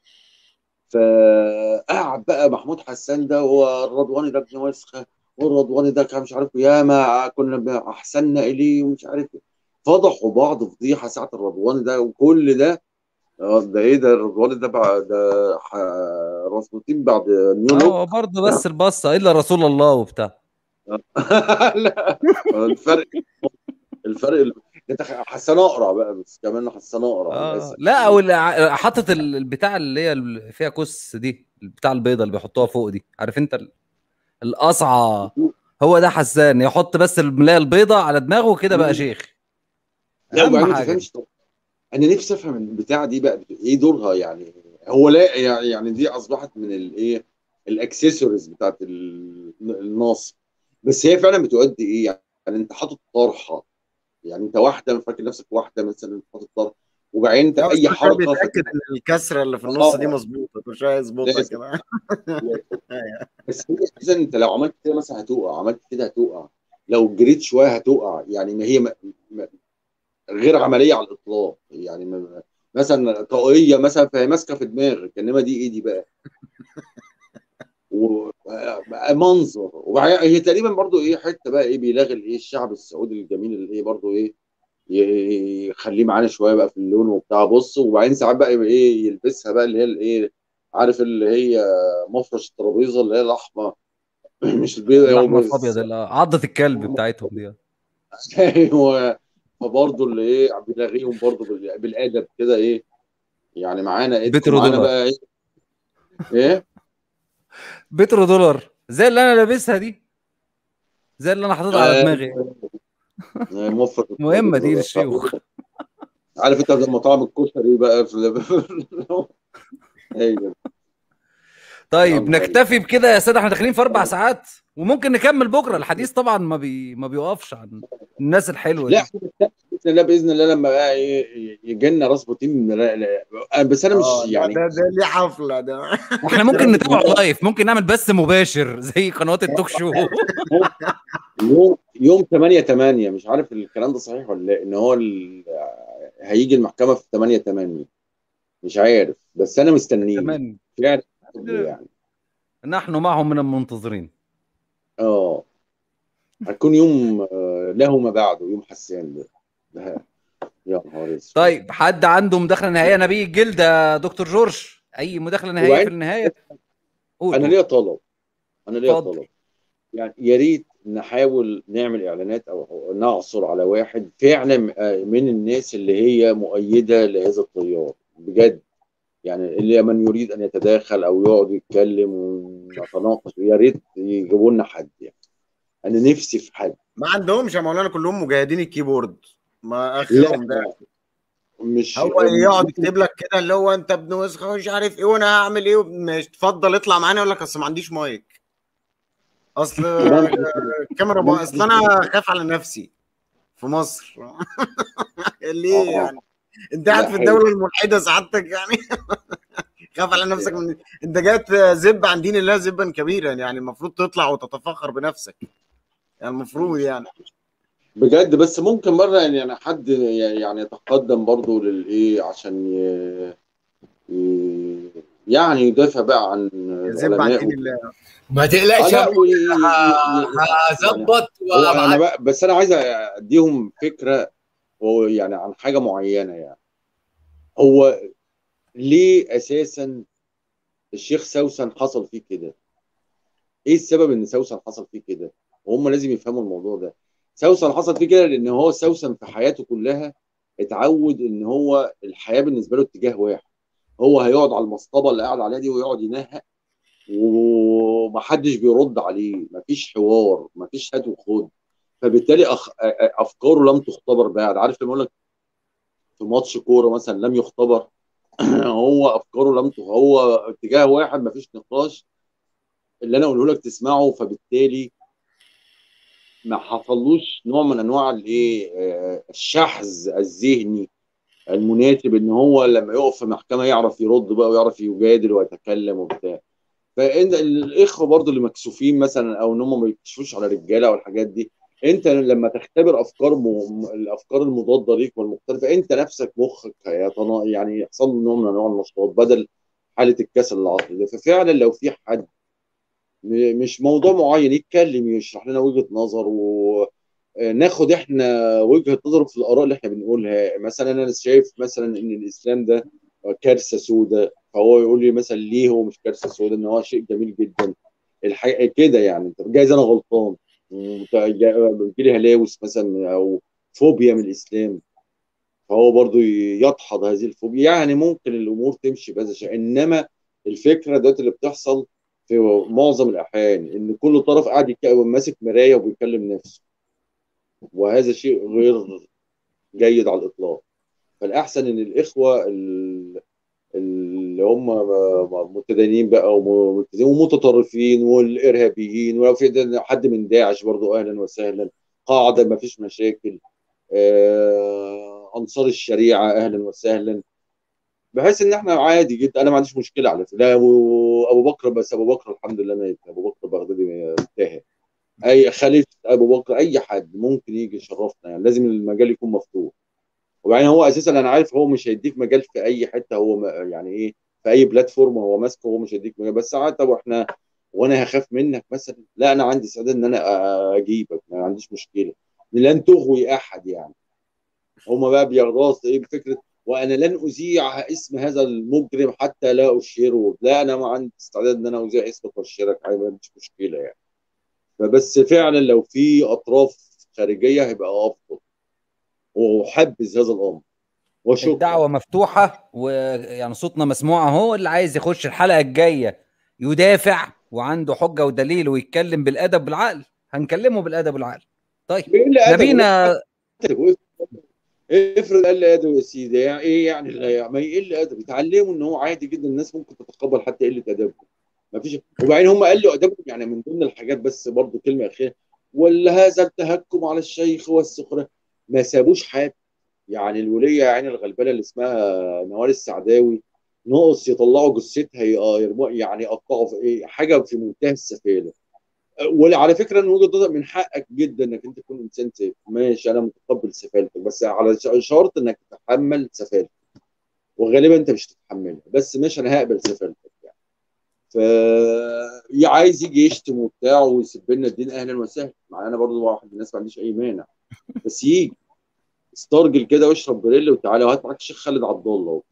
فقعد بقى محمود حسان ده هو الرضواني ده ابن وسخه والرضواني ده كان مش عارف يا ما كنا احسننا اليه ومش عارف إيه. فضحوا بعض فضيحه ساعه الرضواني ده وكل ده آه، ده ايه ده الرضواني ده بعد ده ح- راسبوتين بعد نيو لوك اه برضه بس البصة الا رسول الله وبتاع لا الفرق الفرق انت حسان اقرع بقى بس كمان حسان اقرع اه للاسف لا او اللي حاطط ال- البتاع اللي هي اللي فيها كس دي البتاع البيضه اللي بيحطوها فوق دي عارف انت ال- القصعه هو ده حسان يحط بس الملايه البيضه على دماغه كده بقى مم. شيخ لا اهم وبعدين ما حاجه تفهمش طب انا نفسي افهم البتاعه دي بقى ايه دورها يعني هو لا يعني يعني دي اصبحت من الايه الاكسسوارز بتاعت ال- النصب بس هي فعلا بتؤدي ايه يعني انت حاطط طرحه يعني انت واحده فاكر نفسك واحده مثلا انت حاطط طرحه وبعدين انت لا، بس اي كل شوية حركه بيتاكد ان الكسره اللي في النص دي آه. مظبوطه كل شويه يظبطها لازم. كده بس هي اساسا انت لو عملت كده مثلا هتقع عملت كده هتقع لو جريت شويه هتقع يعني ما هي م... م... غير عمليه على الاطلاق يعني م... مثلا طاقيه مثلا فهي ماسكه في دماغك انما دي ايه دي بقى و... بقى منظر وبعدين هي تقريبا برضو ايه حته بقى ايه بيلاغي الايه الشعب السعودي الجميل اللي ايه برضو ايه ي- يخليه معانا شويه بقى في اللون وبتاع بص وبعدين ساعات بقى يبقى ايه يلبسها بقى اللي هي الايه عارف اللي هي مفرش الترابيزه اللي هي الاحمر مش البيض الاحمر في ابيض ال- عضه الكلب بتاعتهم دي ايوه فبرضه اللي ايه بيلاغيهم برضه بال- بالادب كده ايه يعني معانا ايه بترو معانا دولار. بقى ايه ايه بترو دولار زي اللي انا لابسها دي زي اللي انا حاططها على آه، دماغي مفرش مهمه دي للشيوخ عارف انت زي مطاعم الكشري بقى في ايوه طيب الله نكتفي بكده يا ساده احنا داخلين في اربع ساعات وممكن نكمل بكره الحديث طبعا ما بي... ما بيوقفش عن الناس الحلوه لا دي باذن الله باذن الله لما بقى ايه يجي لنا راس بوتين لا لا بس انا آه، مش لا، يعني ده ده ليه حفله ده احنا ممكن نتابعه لايف ممكن نعمل بث مباشر زي قنوات التوك شو يوم يوم 8 8 مش عارف الكلام ده صحيح ولا لا ان هو ال... هيجي المحكمه في 8 8 مش عارف بس انا مستنيه كمان فعلا يعني نحن معهم من المنتظرين اه هتكون يوم آه، له ما بعده يوم حسان ده ده- يا نهار اسود طيب حد عنده مداخله نهائيه نبي الجلد يا دكتور جورج اي مداخله نهائيه وبعدين- في النهايه قول انا قول. ليا طلب انا ليا اتفضل. طلب يعني يا ريت نحاول نعمل اعلانات او أو نعثر على واحد فعلا آه، من الناس اللي هي مؤيده لهذا التيار بجد يعني اللي من يريد ان يتداخل او يقعد يتكلم ونتناقش يا ريت يجيبوا لنا حد يعني انا نفسي في حد ما عندهمش يا مولانا كلهم مجاهدين الكيبورد ما اخرهم ده لا مش هو يقعد يكتب لك كده اللي هو انت ابن وسخه مش عارف ايه وانا هعمل ايه مش تفضل اطلع معانا يقول لك اصل ما عنديش مايك اصل الكاميرا بقى اصل انا خايف على نفسي في مصر ليه آه. يعني انت قاعد لا، في حلو. الدوله الملحده سعادتك يعني خاف على نفسك من انت جات زب عن دين الله زبا كبيرا يعني المفروض تطلع وتتفخر بنفسك يعني المفروض يعني بجد بس ممكن مره يعني أنا حد يعني يتقدم برضه للايه عشان ي... ي... يعني يدافع بقى عن زب عن العلماء دين الله ما آه، تقلقش لا يا وي- ي- ه- ي- هظبط هو انا وابعت بقى بس انا عايز اديهم فكره هو يعني عن حاجه معينه يعني هو ليه اساسا الشيخ سوسن حصل فيه كده ايه السبب ان سوسن حصل فيه كده وهم لازم يفهموا الموضوع ده سوسن حصل فيه كده لان هو سوسن في حياته كلها اتعود ان هو الحياه بالنسبه له اتجاه واحد هو هيقعد على المصطبه اللي قاعد عليها دي ويقعد ينهق ومحدش بيرد عليه مفيش حوار مفيش هات وخد فبالتالي أخ... افكاره لم تختبر بعد عارف لما اقول لك في ماتش كوره مثلا لم يختبر هو افكاره لم ت... هو اتجاه واحد مفيش نقاش اللي انا اقوله لك تسمعه فبالتالي ما حصلوش نوع من انواع الايه آه، الشحذ الذهني المناسب ان هو لما يقف في محكمه يعرف يرد بقى ويعرف يجادل ويتكلم وبتاع فان الاخوه برضو اللي مكسوفين مثلا او ان هم ما يكشفوش على رجاله او الحاجات دي انت لما تختبر افكار م... م- الافكار المضاده ليك والمختلفه انت نفسك مخك هيتنا... يعني يحصل له نوع من انواع النشاط بدل حاله الكسل العقلي ده ففعلا لو في حد م- مش موضوع معين يتكلم يشرح لنا وجهه نظر وناخد احنا وجهه نظره في الاراء اللي احنا بنقولها مثلا انا شايف مثلا ان الاسلام ده كارثه سوداء فهو يقول لي مثلا ليه هو مش كارثه سوداء ان هو شيء جميل جدا الحقيقه كده يعني طب جايز انا غلطان بيجي لي هلاوس مثلا او فوبيا من الاسلام فهو برضو يدحض هذه الفوبيا يعني ممكن الامور تمشي بهذا الشيء انما الفكره دلوقتي اللي بتحصل في معظم الاحيان ان كل طرف قاعد يك- ماسك مرايه وبيكلم نفسه وهذا شيء غير جيد على الاطلاق فالاحسن ان الاخوه ال- اللي هم متدينين بقى وملتزمين ومتطرفين والارهابيين ولو في ده حد من داعش برضو اهلا وسهلا قاعده ما فيش مشاكل آه، انصار الشريعه اهلا وسهلا بحيث ان احنا عادي جدا انا ما عنديش مشكله على فكره لا ابو أبو بكر بس ابو بكر الحمد لله مات ابو بكر بغدادي انتهى اي خليفه ابو بكر اي حد ممكن يجي يشرفنا يعني لازم المجال يكون مفتوح وبعدين هو اساسا انا عارف هو مش هيديك مجال في اي حته هو م- يعني ايه في اي بلاتفورم هو ماسكه هو مش هيديك مجال بس ساعات طب احنا وانا هخاف منك مثلا لا انا عندي استعداد ان انا اجيبك ما عنديش مشكله لن تغوي احد يعني هما بقى بياخدوها ايه بفكره وانا لن اذيع اسم هذا المجرم حتى لا اشهره لا انا ما عندي استعداد ان انا اذيع اسمك واشهرك عادي ما عنديش مشكله يعني فبس فعلا لو في اطراف خارجيه هيبقى افضل وحبذ هذا الامر وشكرا الدعوه مفتوحه ويعني صوتنا مسموع اهو اللي عايز يخش الحلقه الجايه يدافع وعنده حجه ودليل ويتكلم بالادب والعقل هنكلمه بالادب والعقل طيب ايه اللي أدب؟ نبينا افرض قال لي ادب يا سيدي يعني ايه يعني لا- ما يقل ادب يتعلموا ان هو عادي جدا الناس ممكن تتقبل حتى قله ادبهم ما فيش وبعدين هم قالوا ادبهم يعني من ضمن الحاجات بس برضو كلمه اخيره ولا هذا التهكم على الشيخ والسخره ما سابوش حاجه يعني الوليه يعني الغلبانه اللي اسمها نوال السعداوي ناقص يطلعوا جثتها ي- يرموا يعني يقطعوا في ايه حاجه في منتهى السفاله وعلى فكره من وجهه نظر من حقك جدا انك انت تكون انسان سيف ماشي انا متقبل سفالتك بس على ش- شرط انك تتحمل سفالتك وغالبا انت مش هتتحملها بس ماشي انا هقبل سفالتك يعني ف يا عايز يجي يشتم وبتاع ويسب لنا الدين اهلا وسهلا مع انا برضو واحد من الناس ما عنديش اي مانع بس يجي استرجل كده واشرب بريل وتعالى وهات معاك الشيخ خالد عبد الله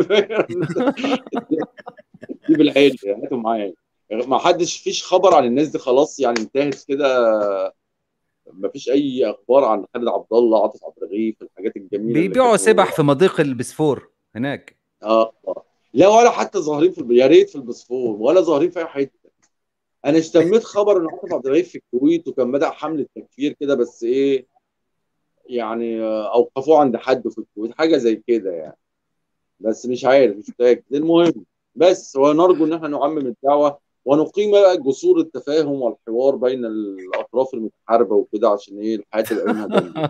جيب العيل هاته معايا ما حدش فيش خبر عن الناس دي خلاص يعني انتهت كده ما فيش اي اخبار عن خالد عبد الله عاطف عبد الرغيف الحاجات الجميله اللي بيبيعوا كانت سبح في مضيق البسفور هناك اه آه. لا ولا حتى ظاهرين في الب- يا ريت في البسفور ولا ظاهرين في اي حته انا اشتميت خبر ان عاطف عبد الغيث في الكويت وكان بدأ حملة تكفير كده بس ايه يعني آه، اوقفوه عند حد في الكويت حاجة زي كده يعني بس مش عارف مش متأكد المهم بس ونرجو ان احنا نعمم الدعوة ونقيم بقى جسور التفاهم والحوار بين الاطراف المتحاربة وكده عشان ايه الحياة تبقى منها جميلة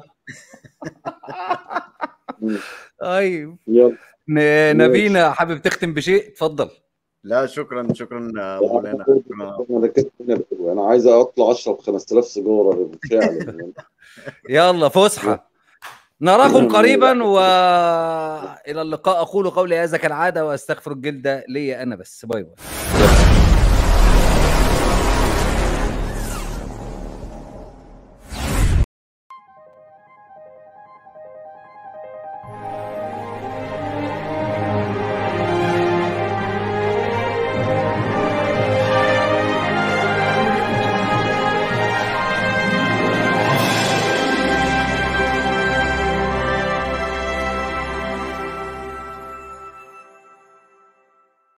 مم. طيب يلا ن- نبينا حابب تختم بشيء اتفضل لا شكرا شكرا آه، مولانا شكراً. انا ركزت هنا بتقول. انا عايز اطلع اشرب 5000 سيجاره فعلا يلا فسحه نراكم قريبا والى اللقاء اقول قولي هذا كالعاده واستغفر الجلد لي انا بس باي باي